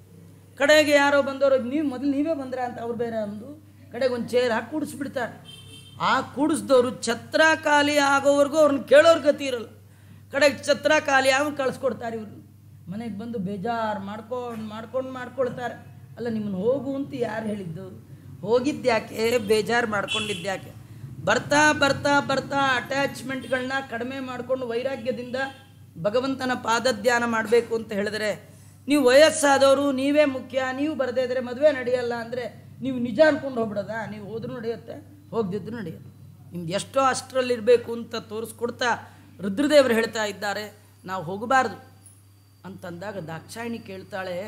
ಕಡೆಗೆ ಯಾರೋ ಬಂದವರು ನೀವು ಮೊದಲು ನೀವೇ ಬಂದ್ರ ಅಂತ ಅವ್ರು ಬೇರೆ ಅಂದು ಕಡೆಗೆ ಒಂದು ಚೇರ್ ಹಾಕಿ ಕೂಡಿಸ್ಬಿಡ್ತಾರೆ ಆ ಕೂಡಿಸ್ದವರು ಛತ್ರ ಖಾಲಿ ಆಗೋವರೆಗೂ ಅವ್ರನ್ನ ಕೇಳೋರ್ ಗತಿ ಇರಲ್ಲ ಕಡೆಗೆ ಛತ್ರ ಖಾಲಿ ಆಗ ಕಳಿಸ್ಕೊಡ್ತಾರೆ ಇವ್ರು ಮನೆಗೆ ಬಂದು ಬೇಜಾರು ಮಾಡ್ಕೊಂಡು ಮಾಡ್ಕೊಂಡು ಮಾಡ್ಕೊಳ್ತಾರೆ ಅಲ್ಲ ನಿಮ್ಮನ್ನು ಹೋಗು ಅಂತ ಯಾರು ಹೇಳಿದ್ದು ಹೋಗಿದ್ಯಾಕೆ ಬೇಜಾರು ಮಾಡ್ಕೊಂಡಿದ್ಯಾಕೆ ಬರ್ತಾ ಬರ್ತಾ ಬರ್ತಾ ಅಟ್ಯಾಚ್ಮೆಂಟ್ಗಳನ್ನ ಕಡಿಮೆ ಮಾಡಿಕೊಂಡು ವೈರಾಗ್ಯದಿಂದ ಭಗವಂತನ ಪಾದಧ್ಯಾನ ಮಾಡಬೇಕು ಅಂತ ಹೇಳಿದ್ರೆ ನೀವು ವಯಸ್ಸಾದವರು ನೀವೇ ಮುಖ್ಯ ನೀವು ಬರದೇ ಇದ್ರೆ ಮದುವೆ ನಡೆಯಲ್ಲ ಅಂದರೆ ನೀವು ನಿಜ ಅನ್ಕೊಂಡು ಹೋಗ್ಬಿಡೋದ ನೀವು ಹೋದ್ರೂ ನಡೆಯುತ್ತೆ ಹೋಗದಿದ್ರು ನಡೆಯುತ್ತೆ ನಿಮ್ದು ಎಷ್ಟೋ ಅಷ್ಟರಲ್ಲಿರಬೇಕು ಅಂತ ತೋರಿಸ್ಕೊಡ್ತಾ ರುದ್ರದೇವರು ಹೇಳ್ತಾ ಇದ್ದಾರೆ ನಾವು ಹೋಗಬಾರ್ದು ಅಂತಂದಾಗ ದಾಕ್ಷಾಯಿಣಿ ಕೇಳ್ತಾಳೆ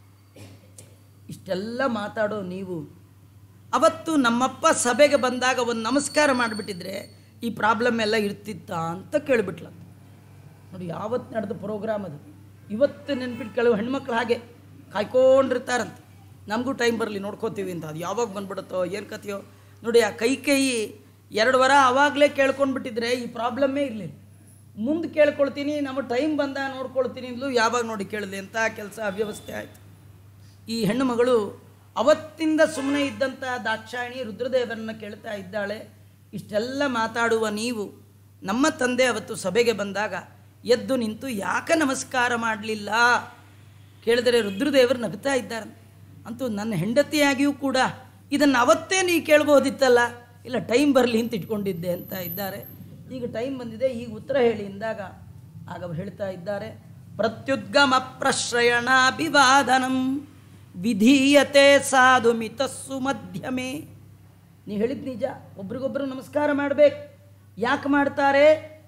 ಇಷ್ಟೆಲ್ಲ ಮಾತಾಡೋ ನೀವು ಅವತ್ತು ನಮ್ಮಪ್ಪ ಸಭೆಗೆ ಬಂದಾಗ ಒಂದು ನಮಸ್ಕಾರ ಮಾಡಿಬಿಟ್ಟಿದ್ರೆ ಈ ಪ್ರಾಬ್ಲಮ್ ಎಲ್ಲ ಇರ್ತಿತ್ತ ಅಂತ ಕೇಳಿಬಿಟ್ಲ ನೋಡಿ ಯಾವತ್ತು ನಡೆದ ಪ್ರೋಗ್ರಾಮ್ ಅದು ಇವತ್ತು ನೆನ್ಪಿಟ್ಟು ಕೆಲವು ಹೆಣ್ಮಕ್ಳು ಹಾಗೆ ಕಾಯ್ಕೊಂಡಿರ್ತಾರಂತ ನಮಗೂ ಟೈಮ್ ಬರಲಿ ನೋಡ್ಕೋತೀವಿ ಅಂತ ಅದು ಯಾವಾಗ ಬಂದ್ಬಿಡುತ್ತೋ ಏನು ಕತೆಯೋ ನೋಡಿ ಆ ಕೈ ಕೈ ಎರಡು ವಾರ ಆವಾಗಲೇ ಕೇಳ್ಕೊಂಡ್ಬಿಟ್ಟಿದ್ರೆ ಈ ಪ್ರಾಬ್ಲಮ್ಮೇ ಇರಲಿಲ್ಲ ಮುಂದೆ ಕೇಳ್ಕೊಳ್ತೀನಿ ನಮ್ಮ ಟೈಮ್ ಬಂದ ನೋಡ್ಕೊಳ್ತೀನಿ ಅಂದ್ಲು ಯಾವಾಗ ನೋಡಿ ಕೇಳಿದೆ ಅಂತ ಕೆಲಸ ಅವ್ಯವಸ್ಥೆ ಆಯಿತು ಈ ಹೆಣ್ಣು ಮಗಳು ಅವತ್ತಿಂದ ಸುಮ್ಮನೆ ಇದ್ದಂಥ ದಾಕ್ಷಾಯಣಿ ರುದ್ರದೇವರನ್ನ ಕೇಳ್ತಾ ಇದ್ದಾಳೆ ಇಷ್ಟೆಲ್ಲ ಮಾತಾಡುವ ನೀವು ನಮ್ಮ ತಂದೆ ಅವತ್ತು ಸಭೆಗೆ ಬಂದಾಗ ಎದ್ದು ನಿಂತು ಯಾಕೆ ನಮಸ್ಕಾರ ಮಾಡಲಿಲ್ಲ ಕೇಳಿದರೆ ರುದ್ರದೇವರು ನಗ್ತಾ ಇದ್ದಾರೆ ಅಂತೂ ನನ್ನ ಹೆಂಡತಿಯಾಗಿಯೂ ಕೂಡ ಇದನ್ನು ಅವತ್ತೇ ನೀ ಕೇಳ್ಬೋದಿತ್ತಲ್ಲ ಇಲ್ಲ ಟೈಮ್ ಬರಲಿ ಅಂತ ಇಟ್ಕೊಂಡಿದ್ದೆ ಅಂತ ಇದ್ದಾರೆ ಈಗ ಟೈಮ್ ಬಂದಿದೆ ಈಗ ಉತ್ತರ ಹೇಳಿ ಎಂದಾಗ ಆಗ ಅವ್ರು ಹೇಳ್ತಾ ಇದ್ದಾರೆ ಪ್ರತ್ಯುದ್ಗಮ ಪ್ರಶ್ರಯಣಾಭಿವಾದನಂ ವಿಧೀಯತೆ ಸಾಧು ಮಿತಸ್ಸು ಮಧ್ಯಮೇ ನೀವು ಹೇಳಿದ ನಿಜ ಒಬ್ರಿಗೊಬ್ರು ನಮಸ್ಕಾರ ಮಾಡಬೇಕು ಯಾಕೆ ಮಾಡ್ತಾರೆ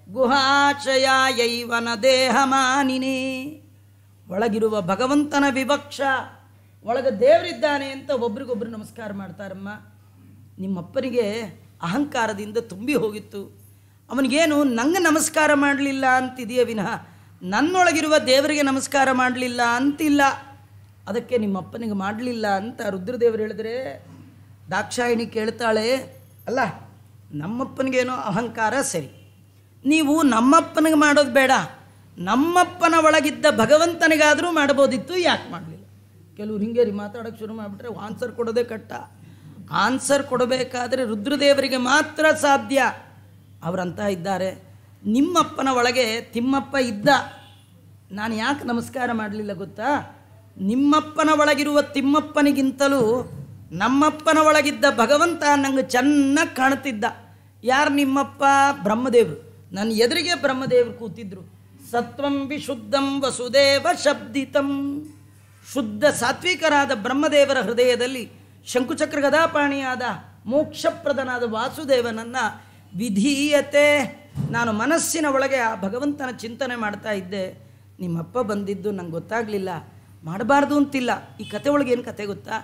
ಗುಹಾಚಯಾಯೈವನ ದೇಹ ಮಾನಿನೇ ಒಳಗಿರುವ ಭಗವಂತನ ವಿವಕ್ಷ ಒಳಗೆ ದೇವರಿದ್ದಾನೆ ಅಂತ ಒಬ್ರಿಗೊಬ್ರು ನಮಸ್ಕಾರ ಮಾಡ್ತಾರಮ್ಮ ನಿಮ್ಮಪ್ಪನಿಗೆ ಅಹಂಕಾರದಿಂದ ತುಂಬಿ ಹೋಗಿತ್ತು ಅವನಿಗೇನು ನಂಗೆ ನಮಸ್ಕಾರ ಮಾಡಲಿಲ್ಲ ಅಂತಿದೆಯೇ ವಿನಃ ನನ್ನೊಳಗಿರುವ ದೇವರಿಗೆ ನಮಸ್ಕಾರ ಮಾಡಲಿಲ್ಲ ಅಂತಿಲ್ಲ ಅದಕ್ಕೆ ನಿಮ್ಮಪ್ಪನಿಗೆ ಮಾಡಲಿಲ್ಲ ಅಂತ ರುದ್ರದೇವರು ಹೇಳಿದ್ರೆ ದಾಕ್ಷಾಯಿಣಿ ಕೇಳ್ತಾಳೆ ಅಲ್ಲ ನಮ್ಮಪ್ಪನಿಗೇನೋ ಅಹಂಕಾರ ಸರಿ ನೀವು ನಮ್ಮಪ್ಪನಿಗೆ ಮಾಡೋದು ಬೇಡ ನಮ್ಮಪ್ಪನ ಒಳಗಿದ್ದ ಭಗವಂತನಿಗಾದರೂ ಮಾಡ್ಬೋದಿತ್ತು ಯಾಕೆ ಮಾಡಲಿಲ್ಲ ಕೆಲವ್ರು ಹಿಂಗೆ ರೀ ಮಾತಾಡೋಕ್ಕೆ ಶುರು ಮಾಡಿಬಿಟ್ರೆ ಆನ್ಸರ್ ಕೊಡೋದೇ ಕಟ್ಟ ಆನ್ಸರ್ ಕೊಡಬೇಕಾದ್ರೆ ರುದ್ರದೇವರಿಗೆ ಮಾತ್ರ ಸಾಧ್ಯ ಅವರಂತ ಇದ್ದಾರೆ ನಿಮ್ಮಪ್ಪನ ಒಳಗೆ ತಿಮ್ಮಪ್ಪ ಇದ್ದ ನಾನು ಯಾಕೆ ನಮಸ್ಕಾರ ಮಾಡಲಿಲ್ಲ ಗೊತ್ತಾ ನಿಮ್ಮಪ್ಪನ ಒಳಗಿರುವ ತಿಮ್ಮಪ್ಪನಿಗಿಂತಲೂ ನಮ್ಮಪ್ಪನ ಒಳಗಿದ್ದ ಭಗವಂತ ನಂಗೆ ಚೆನ್ನಾಗಿ ಕಾಣ್ತಿದ್ದ ಯಾರು ನಿಮ್ಮಪ್ಪ ಬ್ರಹ್ಮದೇವರು ನನ್ನ ಎದುರಿಗೆ ಬ್ರಹ್ಮದೇವರು ಕೂತಿದ್ರು ಸತ್ವಂ ವಿಶುದ್ಧಂ ವಸುದೇವ ಶಬ್ದಿತಂ ಶುದ್ಧ ಸಾತ್ವಿಕರಾದ ಬ್ರಹ್ಮದೇವರ ಹೃದಯದಲ್ಲಿ ಶಂಕುಚಕ್ರ ಗದಾಪಾಣಿಯಾದ ಮೋಕ್ಷಪ್ರದನಾದ ವಾಸುದೇವನನ್ನ ವಿಧೀಯತೆ ನಾನು ಮನಸ್ಸಿನ ಒಳಗೆ ಆ ಭಗವಂತನ ಚಿಂತನೆ ಮಾಡ್ತಾ ಇದ್ದೆ ನಿಮ್ಮಪ್ಪ ಬಂದಿದ್ದು ನಂಗೆ ಗೊತ್ತಾಗಲಿಲ್ಲ ಮಾಡಬಾರ್ದು ಅಂತಿಲ್ಲ ಈ ಕತೆ ಒಳಗೆ ಏನು ಕತೆ ಗೊತ್ತಾ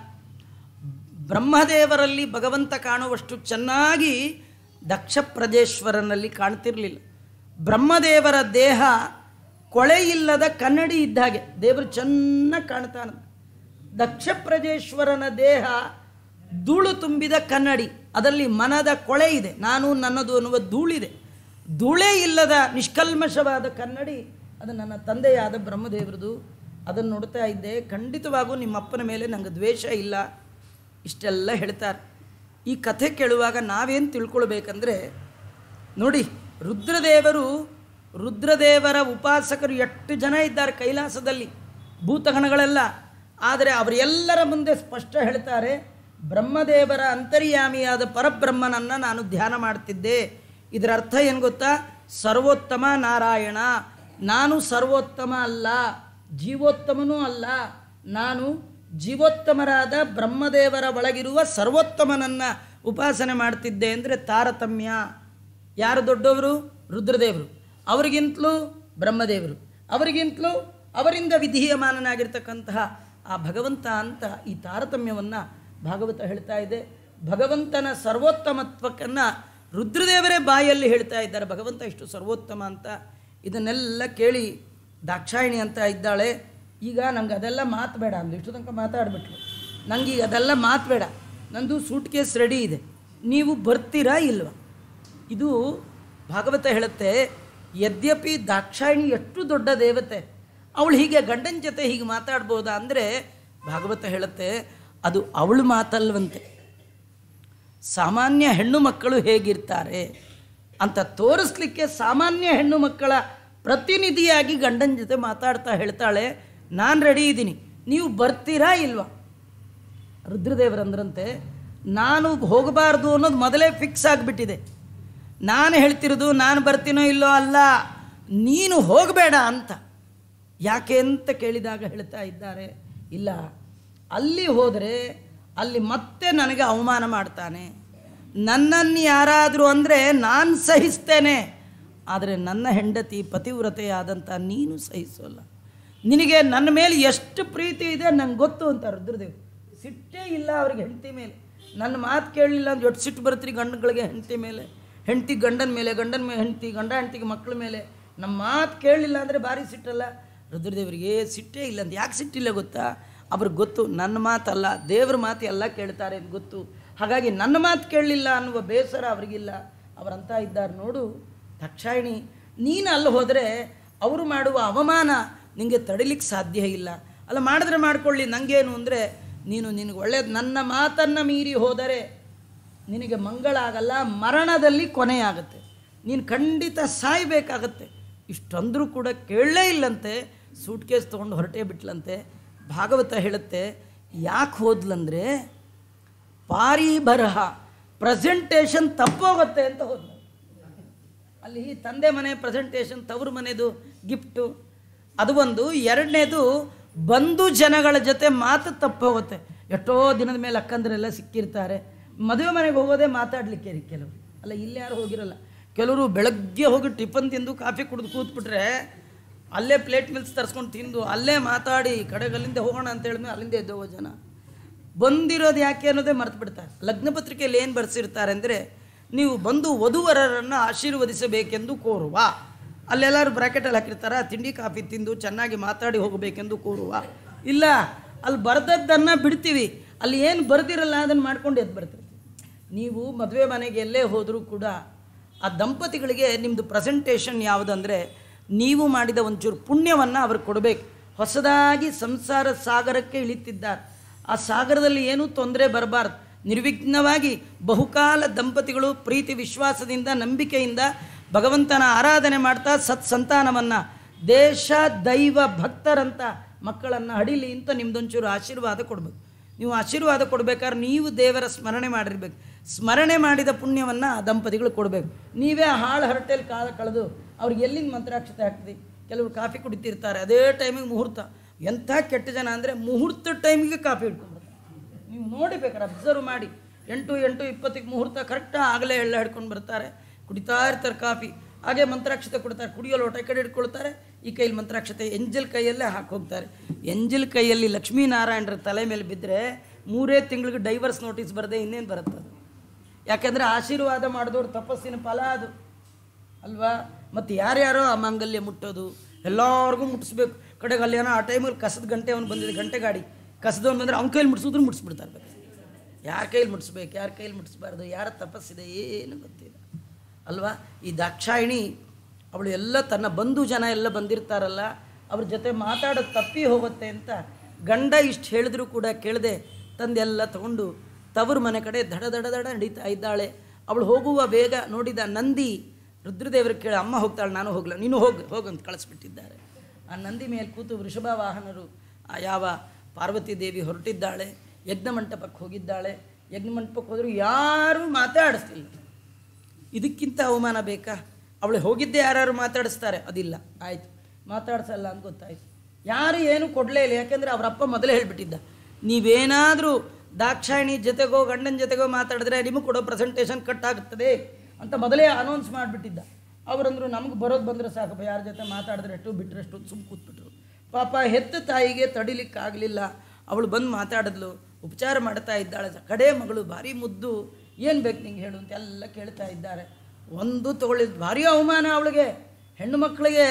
ಬ್ರಹ್ಮದೇವರಲ್ಲಿ ಭಗವಂತ ಕಾಣುವಷ್ಟು ಚೆನ್ನಾಗಿ ದಕ್ಷ ಪ್ರಜೇಶ್ವರನಲ್ಲಿ ಕಾಣ್ತಿರ್ಲಿಲ್ಲ ಬ್ರಹ್ಮದೇವರ ದೇಹ ಕೊಳೆ ಇಲ್ಲದ ಕನ್ನಡಿ ಇದ್ದ ಹಾಗೆ ದೇವರು ಚೆನ್ನಾಗಿ ಕಾಣ್ತಾನೆ ದಕ್ಷ ಪ್ರಜೇಶ್ವರನ ದೇಹ ಧೂಳು ತುಂಬಿದ ಕನ್ನಡಿ ಅದರಲ್ಲಿ ಮನದ ಕೊಳೆ ಇದೆ ನಾನು ನನ್ನದು ಅನ್ನುವ ಧೂಳಿದೆ ಧೂಳೇ ಇಲ್ಲದ ನಿಷ್ಕಲ್ಮಶವಾದ ಕನ್ನಡಿ ಅದು ನನ್ನ ತಂದೆಯಾದ ಬ್ರಹ್ಮದೇವರದು ಅದನ್ನು ನೋಡ್ತಾ ಇದ್ದೆ ಖಂಡಿತವಾಗೂ ನಿಮ್ಮಪ್ಪನ ಮೇಲೆ ನನಗೆ ದ್ವೇಷ ಇಲ್ಲ ಇಷ್ಟೆಲ್ಲ ಹೇಳ್ತಾರೆ ಈ ಕಥೆ ಕೇಳುವಾಗ ನಾವೇನು ತಿಳ್ಕೊಳ್ಬೇಕಂದ್ರೆ ನೋಡಿ ರುದ್ರದೇವರು ರುದ್ರದೇವರ ಉಪಾಸಕರು ಎಷ್ಟು ಜನ ಇದ್ದಾರೆ ಕೈಲಾಸದಲ್ಲಿ ಭೂತಗಣಗಳೆಲ್ಲ ಆದರೆ ಅವರೆಲ್ಲರ ಮುಂದೆ ಸ್ಪಷ್ಟ ಹೇಳ್ತಾರೆ ಬ್ರಹ್ಮದೇವರ ಅಂತರ್ಯಾಮಿಯಾದ ಪರಬ್ರಹ್ಮನನ್ನು ನಾನು ಧ್ಯಾನ ಮಾಡ್ತಿದ್ದೆ ಇದರ ಅರ್ಥ ಏನು ಗೊತ್ತಾ ಸರ್ವೋತ್ತಮ ನಾರಾಯಣ ನಾನು ಸರ್ವೋತ್ತಮ ಅಲ್ಲ ಜೀವೋತ್ತಮನೂ ಅಲ್ಲ ನಾನು ಜೀವೋತ್ತಮರಾದ ಬ್ರಹ್ಮದೇವರ ಒಳಗಿರುವ ಸರ್ವೋತ್ತಮನನ್ನು ಉಪಾಸನೆ ಮಾಡ್ತಿದ್ದೆ ಅಂದರೆ ತಾರತಮ್ಯ ಯಾರು ದೊಡ್ಡವರು ರುದ್ರದೇವರು ಅವರಿಗಿಂತಲೂ ಬ್ರಹ್ಮದೇವರು ಅವರಿಗಿಂತಲೂ ಅವರಿಂದ ವಿಧೀಯಮಾನನಾಗಿರ್ತಕ್ಕಂತಹ ಆ ಭಗವಂತ ಅಂತ ಈ ತಾರತಮ್ಯವನ್ನು ಭಾಗವತ ಹೇಳ್ತಾ ಇದೆ ಭಗವಂತನ ಸರ್ವೋತ್ತಮತ್ವಕ್ಕನ್ನು ರುದ್ರದೇವರೇ ಬಾಯಲ್ಲಿ ಹೇಳ್ತಾ ಇದ್ದಾರೆ ಭಗವಂತ ಇಷ್ಟು ಸರ್ವೋತ್ತಮ ಅಂತ ಇದನ್ನೆಲ್ಲ ಕೇಳಿ ದಾಕ್ಷಾಯಿಣಿ ಅಂತ ಇದ್ದಾಳೆ ಈಗ ನಂಗೆ ಅದೆಲ್ಲ ಮಾತು ಬೇಡ ಅಂದು ಇಷ್ಟು ತನಕ ಮಾತಾಡ್ಬಿಟ್ಲು ನಂಗೆ ಈಗ ಅದೆಲ್ಲ ಮಾತು ಬೇಡ ನಂದು ಸೂಟ್ ಕೇಸ್ ರೆಡಿ ಇದೆ ನೀವು ಬರ್ತೀರಾ ಇಲ್ವಾ ಇದು ಭಾಗವತ ಹೇಳುತ್ತೆ ಯದ್ಯಪಿ ದಾಕ್ಷಾಯಿಣಿ ಎಷ್ಟು ದೊಡ್ಡ ದೇವತೆ ಅವಳು ಹೀಗೆ ಗಂಡನ ಜೊತೆ ಹೀಗೆ ಮಾತಾಡ್ಬೋದಾ ಅಂದರೆ ಭಾಗವತ ಹೇಳುತ್ತೆ ಅದು ಅವಳು ಮಾತಲ್ವಂತೆ ಸಾಮಾನ್ಯ ಹೆಣ್ಣು ಮಕ್ಕಳು ಹೇಗಿರ್ತಾರೆ ಅಂತ ತೋರಿಸ್ಲಿಕ್ಕೆ ಸಾಮಾನ್ಯ ಹೆಣ್ಣು ಮಕ್ಕಳ ಪ್ರತಿನಿಧಿಯಾಗಿ ಗಂಡನ ಜೊತೆ ಮಾತಾಡ್ತಾ ಹೇಳ್ತಾಳೆ ನಾನು ರೆಡಿ ಇದ್ದೀನಿ ನೀವು ಬರ್ತೀರಾ ಇಲ್ವಾ ರುದ್ರದೇವರಂದ್ರಂತೆ ನಾನು ಹೋಗಬಾರ್ದು ಅನ್ನೋದು ಮೊದಲೇ ಫಿಕ್ಸ್ ಆಗಿಬಿಟ್ಟಿದೆ ನಾನು ಹೇಳ್ತಿರೋದು ನಾನು ಬರ್ತೀನೋ ಇಲ್ಲೋ ಅಲ್ಲ ನೀನು ಹೋಗಬೇಡ ಅಂತ ಯಾಕೆ ಅಂತ ಕೇಳಿದಾಗ ಹೇಳ್ತಾ ಇದ್ದಾರೆ ಇಲ್ಲ ಅಲ್ಲಿ ಹೋದರೆ ಅಲ್ಲಿ ಮತ್ತೆ ನನಗೆ ಅವಮಾನ ಮಾಡ್ತಾನೆ ನನ್ನನ್ನು ಯಾರಾದರೂ ಅಂದರೆ ನಾನು ಸಹಿಸ್ತೇನೆ ಆದರೆ ನನ್ನ ಹೆಂಡತಿ ಪತಿವ್ರತೆಯಾದಂಥ ನೀನು ಸಹಿಸೋಲ್ಲ ನಿನಗೆ ನನ್ನ ಮೇಲೆ ಎಷ್ಟು ಪ್ರೀತಿ ಇದೆ ನಂಗೆ ಗೊತ್ತು ಅಂತ ರುದ್ರದೇವ್ ಸಿಟ್ಟೇ ಇಲ್ಲ ಅವ್ರಿಗೆ ಹೆಂಡತಿ ಮೇಲೆ ನನ್ನ ಮಾತು ಕೇಳಲಿಲ್ಲ ಅಂದ್ರೆ ಎಷ್ಟು ಸಿಟ್ಟು ಬರುತ್ತೀರಿ ಗಂಡಗಳಿಗೆ ಹೆಂಡತಿ ಮೇಲೆ ಹೆಂಡತಿ ಗಂಡನ ಮೇಲೆ ಗಂಡನ ಮೇಲೆ ಹೆಂಡತಿ ಗಂಡ ಹೆಂಡತಿಗೆ ಮಕ್ಕಳ ಮೇಲೆ ನಮ್ಮ ಮಾತು ಕೇಳಲಿಲ್ಲ ಅಂದರೆ ಭಾರಿ ಸಿಟ್ಟಲ್ಲ ರುದ್ರದೇವರಿಗೆ ಸಿಟ್ಟೇ ಇಲ್ಲ ಅಂತ ಯಾಕೆ ಸಿಟ್ಟಿಲ್ಲ ಗೊತ್ತಾ ಅವ್ರಿಗೆ ಗೊತ್ತು ನನ್ನ ಮಾತಲ್ಲ ದೇವ್ರ ಮಾತು ಎಲ್ಲ ಕೇಳ್ತಾರೆ ಅಂತ ಗೊತ್ತು ಹಾಗಾಗಿ ನನ್ನ ಮಾತು ಕೇಳಲಿಲ್ಲ ಅನ್ನುವ ಬೇಸರ ಅವರಿಗಿಲ್ಲ ಅವರಂತ ಇದ್ದಾರೆ ನೋಡು ದಾಕ್ಷಾಯಿಣಿ ನೀನು ಅಲ್ಲಿ ಹೋದರೆ ಅವರು ಮಾಡುವ ಅವಮಾನ ನಿಮಗೆ ತಡಿಲಿಕ್ಕೆ ಸಾಧ್ಯ ಇಲ್ಲ ಅಲ್ಲ ಮಾಡಿದ್ರೆ ಮಾಡ್ಕೊಳ್ಳಿ ನನಗೇನು ಅಂದರೆ ನೀನು ನಿನಗೆ ಒಳ್ಳೇದು ನನ್ನ ಮಾತನ್ನು ಮೀರಿ ಹೋದರೆ ನಿನಗೆ ಮಂಗಳ ಆಗಲ್ಲ ಮರಣದಲ್ಲಿ ಕೊನೆಯಾಗತ್ತೆ ನೀನು ಖಂಡಿತ ಸಾಯಬೇಕಾಗತ್ತೆ ಇಷ್ಟಂದರೂ ಕೂಡ ಕೇಳಲೇ ಇಲ್ಲಂತೆ ಸೂಟ್ ಕೇಸ್ ತೊಗೊಂಡು ಹೊರಟೇ ಬಿಟ್ಲಂತೆ ಭಾಗವತ ಹೇಳುತ್ತೆ ಯಾಕೆ ಹೋದ್ಲಂದರೆ ಪಾರಿ ಬರಹ ಪ್ರೆಸೆಂಟೇಷನ್ ತಪ್ಪೋಗುತ್ತೆ ಅಂತ ಹೋದ್ಲು ಅಲ್ಲಿ ತಂದೆ ಮನೆ ಪ್ರೆಸೆಂಟೇಷನ್ ತವರು ಮನೆದು ಗಿಫ್ಟು ಅದು ಒಂದು ಎರಡನೇದು ಬಂಧು ಜನಗಳ ಜೊತೆ ಮಾತು ತಪ್ಪು ಹೋಗುತ್ತೆ ಎಷ್ಟೋ ದಿನದ ಮೇಲೆ ಅಕ್ಕಂದರೆಲ್ಲ ಸಿಕ್ಕಿರ್ತಾರೆ ಮದುವೆ ಮನೆಗೆ ಹೋಗೋದೇ ಮಾತಾಡಲಿಕ್ಕೆ ರೀ ಕೆಲವರು ಅಲ್ಲ ಇಲ್ಲಿ ಯಾರು ಹೋಗಿರಲ್ಲ ಕೆಲವರು ಬೆಳಗ್ಗೆ ಹೋಗಿ ಟಿಫನ್ ತಿಂದು ಕಾಫಿ ಕುಡಿದು ಕೂತ್ಬಿಟ್ರೆ ಅಲ್ಲೇ ಪ್ಲೇಟ್ ಮಿಲ್ಸ್ ತರಿಸ್ಕೊಂಡು ತಿಂದು ಅಲ್ಲೇ ಮಾತಾಡಿ ಕಡೆಗೆ ಅಲ್ಲಿಂದ ಹೋಗೋಣ ಅಂತ ಹೇಳಿದ್ಮೇಲೆ ಅಲ್ಲಿಂದ ಎದ್ದೋಗೋ ಜನ ಬಂದಿರೋದು ಯಾಕೆ ಅನ್ನೋದೇ ಮರ್ತು ಬಿಡ್ತಾರೆ ಲಗ್ನ ಪತ್ರಿಕೆಯಲ್ಲಿ ಏನು ಬರೆಸಿರ್ತಾರೆ ಅಂದರೆ ನೀವು ಬಂದು ವಧುವರರನ್ನು ಆಶೀರ್ವದಿಸಬೇಕೆಂದು ಕೋರುವ ಅಲ್ಲೆಲ್ಲರೂ ಬ್ರ್ಯಾಕೆಟಲ್ಲಿ ಹಾಕಿರ್ತಾರ ತಿಂಡಿ ಕಾಫಿ ತಿಂದು ಚೆನ್ನಾಗಿ ಮಾತಾಡಿ ಹೋಗಬೇಕೆಂದು ಕೋರುವ ಇಲ್ಲ ಅಲ್ಲಿ ಬರ್ದದ್ದನ್ನು ಬಿಡ್ತೀವಿ ಅಲ್ಲಿ ಏನು ಬರ್ದಿರಲ್ಲ ಅದನ್ನು ಮಾಡ್ಕೊಂಡು ಎದ್ದು ಬರ್ತೀವಿ ನೀವು ಮದುವೆ ಮನೆಗೆ ಎಲ್ಲೇ ಹೋದರೂ ಕೂಡ ಆ ದಂಪತಿಗಳಿಗೆ ನಿಮ್ಮದು ಪ್ರೆಸೆಂಟೇಷನ್ ಯಾವುದಂದರೆ ನೀವು ಮಾಡಿದ ಒಂಚೂರು ಪುಣ್ಯವನ್ನು ಅವ್ರಿಗೆ ಕೊಡಬೇಕು ಹೊಸದಾಗಿ ಸಂಸಾರ ಸಾಗರಕ್ಕೆ ಇಳಿತಿದ್ದಾರೆ ಆ ಸಾಗರದಲ್ಲಿ ಏನೂ ತೊಂದರೆ ಬರಬಾರ್ದು ನಿರ್ವಿಘ್ನವಾಗಿ ಬಹುಕಾಲ ದಂಪತಿಗಳು ಪ್ರೀತಿ ವಿಶ್ವಾಸದಿಂದ ನಂಬಿಕೆಯಿಂದ ಭಗವಂತನ ಆರಾಧನೆ ಮಾಡ್ತಾ ಸತ್ ಸಂತಾನವನ್ನು ದೇಶ ದೈವ ಭಕ್ತರಂತ ಮಕ್ಕಳನ್ನು ಹಡಿಲಿ ಅಂತ ನಿಮ್ದೊಂಚೂರು ಆಶೀರ್ವಾದ ಕೊಡಬೇಕು ನೀವು ಆಶೀರ್ವಾದ ಕೊಡ್ಬೇಕಾದ್ರೆ ನೀವು ದೇವರ ಸ್ಮರಣೆ ಮಾಡಿರ್ಬೇಕು ಸ್ಮರಣೆ ಮಾಡಿದ ಪುಣ್ಯವನ್ನು ಆ ದಂಪತಿಗಳು ಕೊಡಬೇಕು ನೀವೇ ಆ ಹಾಳು ಹರಟೆಯಲ್ಲಿ ಕಾಲ ಕಳೆದು ಅವ್ರಿಗೆ ಎಲ್ಲಿಂದ ಮಂತ್ರಾಕ್ಷತೆ ಹಾಕ್ತೀವಿ ಕೆಲವರು ಕಾಫಿ ಕುಡಿತಿರ್ತಾರೆ ಅದೇ ಟೈಮಿಗೆ ಮುಹೂರ್ತ ಎಂಥ ಕೆಟ್ಟ ಜನ ಅಂದರೆ ಮುಹೂರ್ತ ಟೈಮಿಗೆ ಕಾಫಿ ಹಿಡ್ಕೊಂಡ್ಬಿಡ್ತಾರೆ ನೀವು ನೋಡಿ ಬೇಕಾದ್ರೆ ಅಬ್ಸರ್ವ್ ಮಾಡಿ ಎಂಟು ಎಂಟು ಇಪ್ಪತ್ತಿಗೆ ಮುಹೂರ್ತ ಕರೆಕ್ಟ್ ಆಗಲೇ ಎಳ್ಳ ಹಿಡ್ಕೊಂಡು ಬರ್ತಾರೆ ಕುಡಿತಾ ಇರ್ತಾರೆ ಕಾಫಿ ಹಾಗೆ ಮಂತ್ರಾಕ್ಷತೆ ಕೊಡ್ತಾರೆ ಕುಡಿಯೋ ಲೋಟ ಈ ಕಡೆ ಹಿಡ್ಕೊಳ್ತಾರೆ ಈ ಕೈಯಲ್ಲಿ ಮಂತ್ರಾಕ್ಷತೆ ಎಂಜಲ್ ಕೈಯಲ್ಲೇ ಹಾಕಿ ಹೋಗ್ತಾರೆ ಎಂಜಲ್ ಕೈಯಲ್ಲಿ ಲಕ್ಷ್ಮೀನಾರಾಯಣರ ತಲೆ ಮೇಲೆ ಬಿದ್ದರೆ ಮೂರೇ ತಿಂಗಳಿಗೆ ಡೈವರ್ಸ್ ನೋಟಿಸ್ ಬರದೆ ಇನ್ನೇನು ಬರುತ್ತೆ ಅದು ಯಾಕೆಂದರೆ ಆಶೀರ್ವಾದ ಮಾಡಿದವ್ರು ತಪಸ್ಸಿನ ಫಲ ಅದು ಅಲ್ವಾ ಮತ್ತು ಯಾರ್ಯಾರೋ ಆ ಮಾಂಗಲ್ಯ ಮುಟ್ಟೋದು ಎಲ್ಲರಿಗೂ ಮುಟ್ಟಿಸ್ಬೇಕು ಕಡೆಗೆ ಅಲ್ಲಿ ಏನೋ ಆ ಟೈಮಲ್ಲಿ ಕಸದ ಗಂಟೆ ಅವ್ನು ಬಂದಿದೆ ಗಂಟೆ ಗಾಡಿ ಕಸದವ್ನು ಬಂದರೆ ಅವ್ನ ಕೈಲಿ ಮುಟ್ಸಿದ್ರು ಮುಟ್ಟಿಸ್ಬಿಡ್ತಾರೆ ಬೇಕಾದ್ರೆ ಯಾರ ಕೈಲಿ ಮುಟ್ಟಿಸ್ಬೇಕು ಯಾರ ಕೈಲಿ ಮುಟ್ಟಿಸ್ಬಾರ್ದು ಯಾರ ತಪಸ್ಸಿದೆ ಏನು ಗೊತ್ತಿಲ್ಲ ಅಲ್ವಾ ಈ ದಾಕ್ಷಾಯಿಣಿ ಅವಳು ಎಲ್ಲ ತನ್ನ ಬಂಧು ಜನ ಎಲ್ಲ ಬಂದಿರ್ತಾರಲ್ಲ ಅವ್ರ ಜೊತೆ ಮಾತಾಡೋದು ತಪ್ಪಿ ಹೋಗುತ್ತೆ ಅಂತ ಗಂಡ ಇಷ್ಟು ಹೇಳಿದ್ರು ಕೂಡ ಕೇಳದೆ ತಂದೆಲ್ಲ ತಗೊಂಡು ತವರು ಮನೆ ಕಡೆ ದಡ ದಡ ದಡ ನಡೀತಾ ಇದ್ದಾಳೆ ಅವಳು ಹೋಗುವ ಬೇಗ ನೋಡಿದ ನಂದಿ ರುದ್ರದೇವರಿಗೆ ಕೇಳಿ ಅಮ್ಮ ಹೋಗ್ತಾಳೆ ನಾನು ಹೋಗ್ಲ ನೀನು ಹೋಗು ಹೋಗು ಅಂತ ಕಳಿಸ್ಬಿಟ್ಟಿದ್ದಾರೆ ಆ ನಂದಿ ಮೇಲೆ ಕೂತು ವೃಷಭ ವಾಹನರು ಆ ಯಾವ ಪಾರ್ವತಿ ದೇವಿ ಹೊರಟಿದ್ದಾಳೆ ಯಜ್ಞ ಮಂಟಪಕ್ಕೆ ಹೋಗಿದ್ದಾಳೆ ಯಜ್ಞ ಮಂಟಪಕ್ಕೆ ಹೋದರೂ ಯಾರೂ ಮಾತಾಡಿಸ್ತಿಲ್ಲ ಇದಕ್ಕಿಂತ ಅವಮಾನ ಬೇಕಾ ಅವಳು ಹೋಗಿದ್ದೆ ಯಾರು ಮಾತಾಡಿಸ್ತಾರೆ ಅದಿಲ್ಲ ಆಯಿತು ಮಾತಾಡ್ಸಲ್ಲ ಅಂತ ಗೊತ್ತಾಯ್ತು ಯಾರು ಏನು ಕೊಡಲೇ ಇಲ್ಲ ಯಾಕೆಂದರೆ ಅವರಪ್ಪ ಮೊದಲೇ ಹೇಳಿಬಿಟ್ಟಿದ್ದ ನೀವೇನಾದರೂ ದಾಕ್ಷಾಯಿಣಿ ಜೊತೆಗೋ ಗಂಡನ ಜೊತೆಗೋ ಮಾತಾಡಿದ್ರೆ ನಿಮಗೆ ಕೊಡೋ ಪ್ರೆಸೆಂಟೇಷನ್ ಕಟ್ ಆಗುತ್ತದೆ ಅಂತ ಮೊದಲೇ ಅನೌನ್ಸ್ ಮಾಡಿಬಿಟ್ಟಿದ್ದ ಅವರಂದ್ರು ನಮಗೆ ಬರೋದು ಬಂದರೆ ಸಾಕಪ್ಪ ಯಾರ ಜೊತೆ ಮಾತಾಡಿದ್ರೆ ಎಷ್ಟು ಬಿಟ್ಟರೆಷ್ಟು ಸುಮ್ಮ ಕೂತ್ಬಿಟ್ರು ಪಾಪ ಹೆತ್ತ ತಾಯಿಗೆ ತಡಿಲಿಕ್ಕಾಗಲಿಲ್ಲ ಅವಳು ಬಂದು ಮಾತಾಡಿದ್ಲು ಉಪಚಾರ ಮಾಡ್ತಾ ಇದ್ದಾಳೆ ಕಡೆ ಮಗಳು ಭಾರಿ ಮುದ್ದು ಏನು ಬೇಕು ನಿಂಗೆ ಹೇಳು ಅಂತ ಎಲ್ಲ ಕೇಳ್ತಾ ಇದ್ದಾರೆ ಒಂದು ತಗೊಳ್ಳಿದ್ ಭಾರಿ ಅವಮಾನ ಅವಳಿಗೆ ಹೆಣ್ಣು ಮಕ್ಕಳಿಗೆ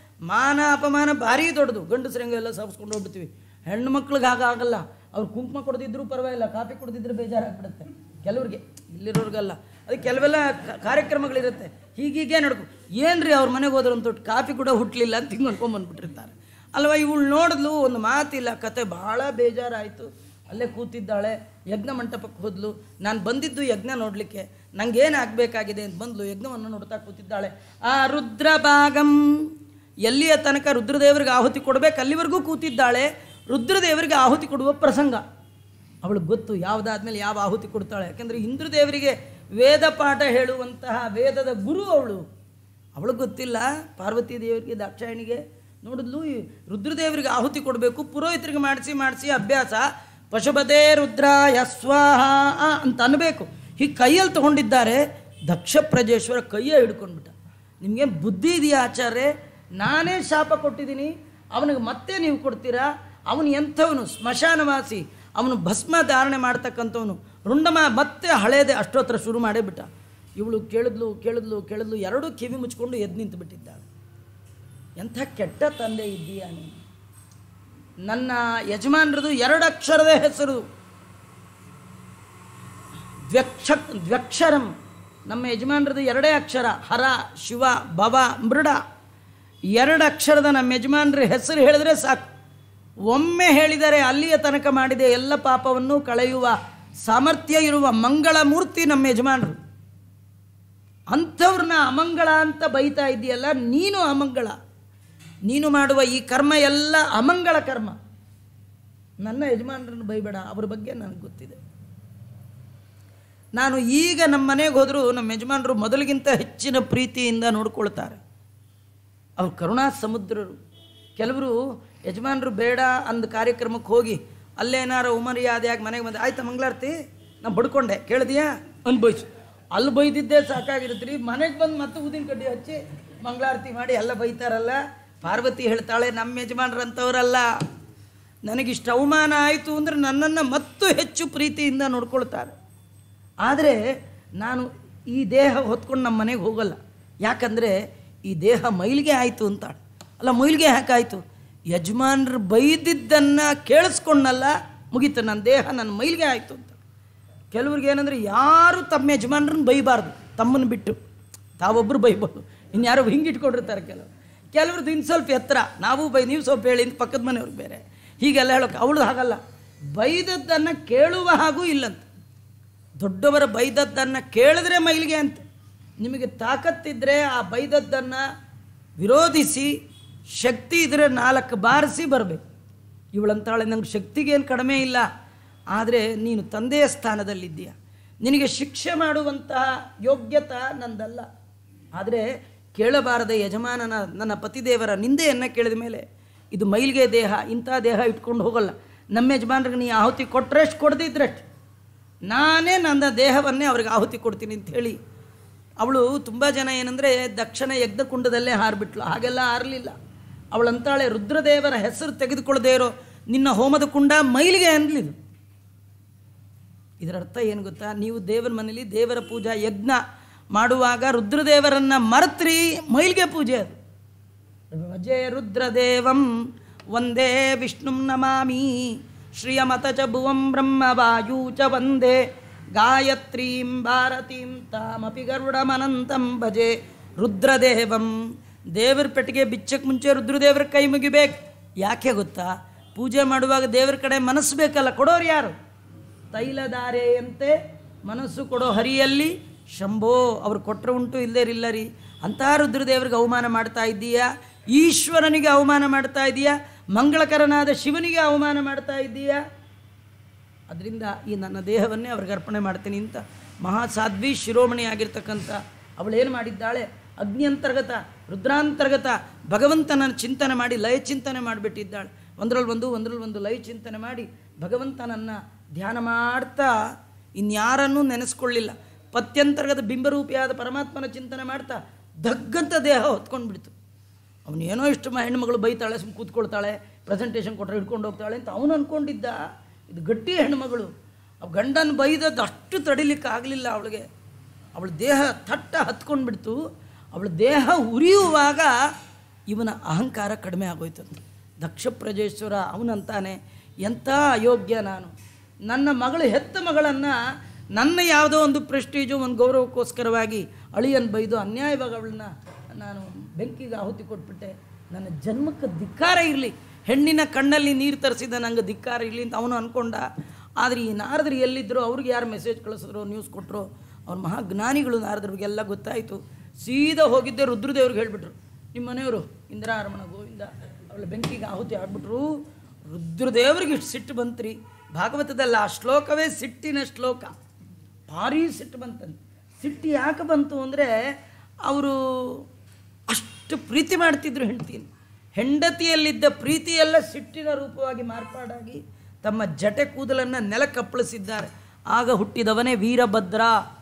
ಮಾನ ಅಪಮಾನ ಭಾರಿ ದೊಡ್ಡದು ಗಂಡಸರಂಗೆ ಎಲ್ಲ ಸಬ್ಸ್ಕೊಂಡು ಹೋಗ್ಬಿಡ್ತೀವಿ ಹೆಣ್ಣು ಮಕ್ಳಿಗೆ ಹಾಗಾಗಲ್ಲ ಅವ್ರು ಕುಂಕುಮ ಕೊಡದಿದ್ರೂ ಪರವಾಗಿಲ್ಲ ಕಾಫಿ ಕೊಡದಿದ್ರೆ ಬೇಜಾರಾಗ್ಬಿಡುತ್ತೆ ಕೆಲವ್ರಿಗೆ ಇಲ್ಲಿರೋರ್ಗಲ್ಲ ಅದಕ್ಕೆ ಕೆಲವೆಲ್ಲ ಕ- ಕಾರ್ಯಕ್ರಮಗಳಿರುತ್ತೆ ಹೀಗೀಗೆ ನಡ್ಕೊ ಏನ್ರಿ ಅವ್ರ ಮನೆಗೆ ಹೋದ್ರು ಅಂತ ಕಾಫಿ ಕೂಡ ಹುಟ್ಟಲಿಲ್ಲ ಅಂತ ಹಿಂಗೆ ಅನ್ಕೊಂಬಂದ್ಬಿಟ್ಟಿರ್ತಾರೆ ಅಲ್ವಾ ಇವಳು ನೋಡಿದ್ಲು ಒಂದು ಮಾತಿಲ್ಲ ಕತೆ ಭಾಳ ಬೇಜಾರಾಯಿತು ಅಲ್ಲೇ ಕೂತಿದ್ದಾಳೆ ಯಜ್ಞ ಮಂಟಪಕ್ಕೆ ಹೋದ್ಲು ನಾನು ಬಂದಿದ್ದು ಯಜ್ಞ ನೋಡಲಿಕ್ಕೆ ನಂಗೇನು ಆಗಬೇಕಾಗಿದೆ ಅಂತ ಬಂದ್ಲು ಯಜ್ಞವನ್ನು ನೋಡ್ತಾ ಕೂತಿದ್ದಾಳೆ ಆ ರುದ್ರಭಾಗಂ ಎಲ್ಲಿಯ ತನಕ ರುದ್ರದೇವರಿಗೆ ಆಹುತಿ ಕೊಡಬೇಕು ಅಲ್ಲಿವರೆಗೂ ಕೂತಿದ್ದಾಳೆ ರುದ್ರದೇವರಿಗೆ ಆಹುತಿ ಕೊಡುವ ಪ್ರಸಂಗ ಅವಳು ಗೊತ್ತು ಯಾವುದಾದ್ಮೇಲೆ ಯಾವ ಆಹುತಿ ಕೊಡ್ತಾಳೆ ಯಾಕೆಂದರೆ ಇಂದ್ರದೇವರಿಗೆ ವೇದ ಪಾಠ ಹೇಳುವಂತಹ ವೇದದ ಗುರು ಅವಳು ಅವಳಿಗೆ ಗೊತ್ತಿಲ್ಲ ಪಾರ್ವತಿ ದೇವರಿಗೆ ದಾಕ್ಷಾಯಣಿಗೆ ನೋಡಿದ್ಲು ಈ ರುದ್ರದೇವರಿಗೆ ಆಹುತಿ ಕೊಡಬೇಕು ಪುರೋಹಿತರಿಗೆ ಮಾಡಿಸಿ ಮಾಡಿಸಿ ಅಭ್ಯಾಸ ಪಶುಪದೇ ರುದ್ರಾಯ ಸ್ವಾಹ ಅಂತ ಅನ್ಬೇಕು ಹೀಗೆ ಕೈಯಲ್ಲಿ ತಗೊಂಡಿದ್ದಾರೆ ದಕ್ಷ ಪ್ರಜೇಶ್ವರ ಕೈಯೇ ಹಿಡ್ಕೊಂಡ್ಬಿಟ್ಟ ನಿಮಗೆ ಬುದ್ಧಿ ಇದೆಯಾ ಆಚಾರ್ಯ ನಾನೇ ಶಾಪ ಕೊಟ್ಟಿದ್ದೀನಿ ಅವನಿಗೆ ಮತ್ತೆ ನೀವು ಕೊಡ್ತೀರಾ ಅವನು ಎಂಥವನು ಸ್ಮಶಾನವಾಸಿ ಅವನು ಭಸ್ಮ ಧಾರಣೆ ಮಾಡ್ತಕ್ಕಂಥವನು ರುಂಡಮ ಮತ್ತೆ ಹಳೇದೆ ಅಷ್ಟೋತ್ರ ಶುರು ಮಾಡೇ ಬಿಟ್ಟ ಇವಳು ಕೇಳಿದ್ಲು ಕೇಳಿದ್ಲು ಕೇಳಿದ್ಲು ಎರಡೂ ಕಿವಿ ಮುಚ್ಕೊಂಡು ಎದ್ದು ನಿಂತು ಬಿಟ್ಟಿದ್ದಾಳೆ ಎಂಥ ಕೆಟ್ಟ ತಂದೆ ಇದ್ದೀಯಾ ನೀನು ನನ್ನ ಯಜಮಾನರದು ಎರಡು ಅಕ್ಷರದ ಹೆಸರು ದ್ವ್ಯಕ್ಷ ದ್ವ್ಯಕ್ಷರಂ ನಮ್ಮ ಯಜಮಾನರದು ಎರಡೇ ಅಕ್ಷರ ಹರ ಶಿವ ಭವ ಮೃಡ ಎರಡು ಅಕ್ಷರದ ನಮ್ಮ ಯಜಮಾನರ ಹೆಸರು ಹೇಳಿದ್ರೆ ಸಾಕು ಒಮ್ಮೆ ಹೇಳಿದರೆ ಅಲ್ಲಿಯ ತನಕ ಮಾಡಿದೆ ಎಲ್ಲ ಪಾಪವನ್ನು ಕಳೆಯುವ ಸಾಮರ್ಥ್ಯ ಇರುವ ಮಂಗಳ ಮೂರ್ತಿ ನಮ್ಮ ಯಜಮಾನರು ಅಂಥವ್ರನ್ನ ಅಮಂಗಳ ಅಂತ ಬೈತಾ ಇದೆಯಲ್ಲ ನೀನು ಅಮಂಗಳ ನೀನು ಮಾಡುವ ಈ ಕರ್ಮ ಎಲ್ಲ ಅಮಂಗಳ ಕರ್ಮ ನನ್ನ ಯಜಮಾನರನ್ನು ಬೈಬೇಡ ಅವ್ರ ಬಗ್ಗೆ ನನಗೆ ಗೊತ್ತಿದೆ ನಾನು ಈಗ ನಮ್ಮ ಮನೆಗೆ ಹೋದರೂ ನಮ್ಮ ಯಜಮಾನರು ಮೊದಲಿಗಿಂತ ಹೆಚ್ಚಿನ ಪ್ರೀತಿಯಿಂದ ನೋಡ್ಕೊಳ್ತಾರೆ ಅವ್ರು ಕರುಣಾ ಸಮುದ್ರರು ಕೆಲವರು ಯಜಮಾನರು ಬೇಡ ಅಂದ ಕಾರ್ಯಕ್ರಮಕ್ಕೆ ಹೋಗಿ ಅಲ್ಲೇನಾರು ಉಮರ್ಯಾದೆಯಾಗಿ ಮನೆಗೆ ಬಂದೆ ಆಯ್ತಾ ಮಂಗಳಾರತಿ ನಾನು ಬಡ್ಕೊಂಡೆ ಕೇಳಿದ್ಯಾ ಅನ್ಭವಿಸು ಅಲ್ಲಿ ಬೈದಿದ್ದೇ ಸಾಕಾಗಿರುತ್ತೆ ರೀ ಮನೆಗೆ ಬಂದು ಮತ್ತೆ ಊದಿನ ಕಡ್ಡಿ ಹಚ್ಚಿ ಮಂಗಳಾರತಿ ಮಾಡಿ ಎಲ್ಲ ಬೈತಾರಲ್ಲ ಪಾರ್ವತಿ ಹೇಳ್ತಾಳೆ ನಮ್ಮ ಯಜಮಾನರಂಥವ್ರಲ್ಲ ನನಗಿಷ್ಟು ಅವಮಾನ ಆಯಿತು ಅಂದರೆ ನನ್ನನ್ನು ಮತ್ತೂ ಹೆಚ್ಚು ಪ್ರೀತಿಯಿಂದ ನೋಡ್ಕೊಳ್ತಾರೆ ಆದರೆ ನಾನು ಈ ದೇಹ ಹೊತ್ಕೊಂಡು ನಮ್ಮ ಮನೆಗೆ ಹೋಗಲ್ಲ ಯಾಕಂದರೆ ಈ ದೇಹ ಮೈಲಿಗೆ ಆಯಿತು ಅಂತಾಳೆ ಅಲ್ಲ ಮೈಲಿಗೆ ಯಾಕಾಯಿತು ಯಜಮಾನರು ಬೈದಿದ್ದನ್ನು ಕೇಳಿಸ್ಕೊಂಡಲ್ಲ ಮುಗೀತು ನನ್ನ ದೇಹ ನನ್ನ ಮೈಲಿಗೆ ಆಯಿತು ಅಂತ ಕೆಲವ್ರಿಗೆ ಏನಂದರೆ ಯಾರು ತಮ್ಮ ಯಜಮಾನ್ರನ್ನ ಬೈಬಾರ್ದು ತಮ್ಮನ್ನು ಬಿಟ್ಟು ತಾವೊಬ್ಬರು ಬೈಬೋದು ಇನ್ಯಾರೋ ಹಿಂಗೆ ಇಟ್ಕೊಂಡಿರ್ತಾರೆ ಕೆಲವರು ಕೆಲವ್ರದ್ದು ಇನ್ನು ಸ್ವಲ್ಪ ಎತ್ತರ ನಾವು ಬೈ ನೀವು ಸ್ವಲ್ಪ ಹೇಳಿ ಅಂತ ಪಕ್ಕದ ಮನೆಯವ್ರಿಗೆ ಬೇರೆ ಹೀಗೆಲ್ಲ ಹೇಳೋಕೆ ಅವಳು ಹಾಗಲ್ಲ ಬೈದದ್ದನ್ನು ಕೇಳುವ ಹಾಗೂ ಇಲ್ಲಂತ ದೊಡ್ಡವರ ಬೈದದ್ದನ್ನು ಕೇಳಿದ್ರೆ ಮೈಲಿಗೆ ಅಂತ ನಿಮಗೆ ತಾಕತ್ತಿದ್ರೆ ಆ ಬೈದದ್ದನ್ನು ವಿರೋಧಿಸಿ ಶಕ್ತಿ ಇದ್ರೆ ನಾಲ್ಕು ಬಾರಿಸಿ ಬರಬೇಕು ಇವಳಂತಾಳೆ ನಂಗೆ ಶಕ್ತಿಗೇನು ಕಡಿಮೆ ಇಲ್ಲ ಆದರೆ ನೀನು ತಂದೆಯ ಸ್ಥಾನದಲ್ಲಿದ್ದೀಯ ನಿನಗೆ ಶಿಕ್ಷೆ ಮಾಡುವಂತಹ ಯೋಗ್ಯತಾ ನಂದಲ್ಲ ಆದರೆ ಕೇಳಬಾರದ ಯಜಮಾನನ ನನ್ನ ಪತಿದೇವರ ನಿಂದೆಯನ್ನು ಕೇಳಿದ ಮೇಲೆ ಇದು ಮೈಲಿಗೆ ದೇಹ ಇಂಥ ದೇಹ ಇಟ್ಕೊಂಡು ಹೋಗಲ್ಲ ನಮ್ಮ ಯಜಮಾನ್ರಿಗೆ ನೀ ಆಹುತಿ ಕೊಟ್ಟರೆಷ್ಟು ಕೊಡದಿದ್ರಷ್ಟು ನಾನೇ ನನ್ನ ದೇಹವನ್ನೇ ಅವ್ರಿಗೆ ಆಹುತಿ ಕೊಡ್ತೀನಿ ಅಂತ ಹೇಳಿ ಅವಳು ತುಂಬ ಜನ ಏನಂದರೆ ದಕ್ಷಿಣ ಯಜ್ಞಕುಂಡದಲ್ಲೇ ಹಾರಿಬಿಟ್ಲು ಹಾಗೆಲ್ಲ ಹಾರಲಿಲ್ಲ ಅವಳಂತಾಳೆ ರುದ್ರದೇವರ ಹೆಸರು ತೆಗೆದುಕೊಳ್ಳದೇ ಇರೋ ನಿನ್ನ ಹೋಮದ ಕುಂಡ ಮೈಲಿಗೆ ಅನ್ಲಿದು ಇದರ ಅರ್ಥ ಏನು ಗೊತ್ತಾ ನೀವು ದೇವರ ಮನೇಲಿ ದೇವರ ಪೂಜಾ ಯಜ್ಞ ಮಾಡುವಾಗ ರುದ್ರದೇವರನ್ನ ಮರೆತ್ರಿ ಮೈಲಿಗೆ ಪೂಜೆ ಅದು ಭಜೆ ರುದ್ರದೇವಂ ವಂದೇ ವಿಷ್ಣುಂ ನಮಾಮಿ ಶ್ರಿಯಮತ ಚ ಭುವಂ ಬ್ರಹ್ಮ ವಾಯೂ ಚ ವಂದೇ ಗಾಯತ್ರೀಂ ಭಾರತೀಂ ತಾಮಪಿ ಗರುಡಮನಂತಂ ಭಜೆ ರುದ್ರದೇವಂ ದೇವರ ಪೆಟ್ಟಿಗೆ ಬಿಚ್ಚಕ್ಕೆ ಮುಂಚೆ ರುದ್ರದೇವರ ಕೈ ಮುಗಿಬೇಕು ಯಾಕೆ ಗೊತ್ತಾ ಪೂಜೆ ಮಾಡುವಾಗ ದೇವರ ಕಡೆ ಮನಸ್ಸು ಬೇಕಲ್ಲ ಕೊಡೋರು ಯಾರು ತೈಲಧಾರೆಯಂತೆ ಮನಸ್ಸು ಕೊಡೋ ಹರಿಯಲ್ಲಿ ಶಂಭೋ ಅವ್ರು ಕೊಟ್ಟರೆ ಉಂಟು ಇಲ್ಲದೇ ಇರಿಲ್ಲ ರೀ ಅಂಥ ರುದ್ರದೇವರಿಗೆ ಅವಮಾನ ಮಾಡ್ತಾ ಇದ್ದೀಯಾ ಈಶ್ವರನಿಗೆ ಅವಮಾನ ಮಾಡ್ತಾ ಇದೀಯಾ ಮಂಗಳಕರನಾದ ಶಿವನಿಗೆ ಅವಮಾನ ಮಾಡ್ತಾ ಇದ್ದೀಯಾ ಅದರಿಂದ ಈ ನನ್ನ ದೇಹವನ್ನೇ ಅವ್ರಿಗೆ ಅರ್ಪಣೆ ಮಾಡ್ತೀನಿ ಅಂತ ಮಹಾಸಾಧ್ವಿ ಶಿರೋಮಣಿ ಆಗಿರ್ತಕ್ಕಂಥ ಅವಳೇನು ಮಾಡಿದ್ದಾಳೆ ಅಗ್ನಿ ಅಂತರ್ಗತ ರುದ್ರಾಂತರ್ಗತ ಭಗವಂತನ ಚಿಂತನೆ ಮಾಡಿ ಲಯ ಚಿಂತನೆ ಮಾಡಿಬಿಟ್ಟಿದ್ದಾಳೆ ಒಂದರಲ್ಲಿ ಒಂದು ಒಂದರಲ್ಲಿ ಒಂದು ಲಯ ಚಿಂತನೆ ಮಾಡಿ ಭಗವಂತನನ್ನು ಧ್ಯಾನ ಮಾಡ್ತಾ ಇನ್ಯಾರನ್ನೂ ನೆನೆಸ್ಕೊಳ್ಳಿಲ್ಲ ಪತ್ಯಂತರ್ಗತ ಬಿಂಬರೂಪಿಯಾದ ಪರಮಾತ್ಮನ ಚಿಂತನೆ ಮಾಡ್ತಾ ದಗ್ಗಂತ ದೇಹ ಹೊತ್ಕೊಂಡು ಬಿಡ್ತು ಅವನು ಏನೋ ಇಷ್ಟು ಮ- ಹೆಣ್ಮಗಳು ಬೈತಾಳೆ ಸುಮ್ಮನೆ ಕೂತ್ಕೊಳ್ತಾಳೆ ಪ್ರೆಸೆಂಟೇಷನ್ ಕೊಟ್ಟರೆ ಹಿಡ್ಕೊಂಡು ಹೋಗ್ತಾಳೆ ಅಂತ ಅವನು ಅಂದ್ಕೊಂಡಿದ್ದ ಇದು ಗಟ್ಟಿ ಹೆಣ್ಮಗಳು ಅವ್ ಗಂಡನ ಬೈದದ್ದು ಅಷ್ಟು ತಡಿಲಿಕ್ಕೆ ಆಗಲಿಲ್ಲ ಅವಳಿಗೆ ಅವಳ ದೇಹ ತಟ್ಟ ಹತ್ಕೊಂಡು ಬಿಡ್ತು ಅವಳ ದೇಹ ಉರಿಯುವಾಗ ಇವನ ಅಹಂಕಾರ ಕಡಿಮೆ ಆಗೋಯ್ತಂತೆ ದಕ್ಷ ಪ್ರಜೇಶ್ವರ ಅವನಂತಾನೆ ಎಂಥ ಅಯೋಗ್ಯ ನಾನು ನನ್ನ ಮಗಳು ಹೆತ್ತ ಮಗಳನ್ನು ನನ್ನ ಯಾವುದೋ ಒಂದು ಪ್ರೆಸ್ಟೀಜು ಒಂದು ಗೌರವಕ್ಕೋಸ್ಕರವಾಗಿ ಅಳಿಯನ್ ಬೈದು ಅನ್ಯಾಯವಾಗಿ ಅವಳನ್ನ ನಾನು ಬೆಂಕಿಗೆ ಆಹುತಿ ಕೊಟ್ಬಿಟ್ಟೆ ನನ್ನ ಜನ್ಮಕ್ಕೆ ಧಿಕ್ಕಾರ ಇರಲಿ ಹೆಣ್ಣಿನ ಕಣ್ಣಲ್ಲಿ ನೀರು ತರಿಸಿದ ನಂಗೆ ಧಿಕ್ಕಾರ ಇರಲಿ ಅಂತ ಅವನು ಅಂದ್ಕೊಂಡ ಆದರೆ ಈ ನಾರದರು ಎಲ್ಲಿದ್ದರು ಅವ್ರಿಗೆ ಯಾರು ಮೆಸೇಜ್ ಕಳಿಸಿದ್ರು ನ್ಯೂಸ್ ಕೊಟ್ಟರು ಅವ್ರು ಮಹಾಜ್ಞಾನಿಗಳು ನಾರದ್ರಿಗೆಲ್ಲ ಗೊತ್ತಾಯಿತು ಸೀದಾ ಹೋಗಿದ್ದೆ ರುದ್ರದೇವ್ರಿಗೆ ಹೇಳಿಬಿಟ್ರು ನಿಮ್ಮ ಮನೆಯವರು ಇಂದಿರಾ ರಮಣ ಗೋವಿಂದ ಅವಳ ಬೆಂಕಿಗೆ ಆಹುತಿ ಆಗ್ಬಿಟ್ರು ರುದ್ರದೇವ್ರಿಗೆ ಇಷ್ಟು ಸಿಟ್ಟು ಬಂತ್ರಿ ಭಾಗವತದಲ್ಲಿ ಆ ಶ್ಲೋಕವೇ ಸಿಟ್ಟಿನ ಶ್ಲೋಕ ಭಾರಿ ಸಿಟ್ಟು ಬಂತಂತೆ ಸಿಟ್ಟು ಯಾಕೆ ಬಂತು ಅಂದರೆ ಅವರು ಅಷ್ಟು ಪ್ರೀತಿ ಮಾಡ್ತಿದ್ರು ಹೆಂಡತಿನ ಹೆಂಡತಿಯಲ್ಲಿದ್ದ ಪ್ರೀತಿಯೆಲ್ಲ ಸಿಟ್ಟಿನ ರೂಪವಾಗಿ ಮಾರ್ಪಾಡಾಗಿ ತಮ್ಮ ಜಟೆ ಕೂದಲನ್ನು ನೆಲಕ್ಕಪ್ಪಳಿಸಿದ್ದಾರೆ ಆಗ ಹುಟ್ಟಿದವನೇ ವೀರಭದ್ರ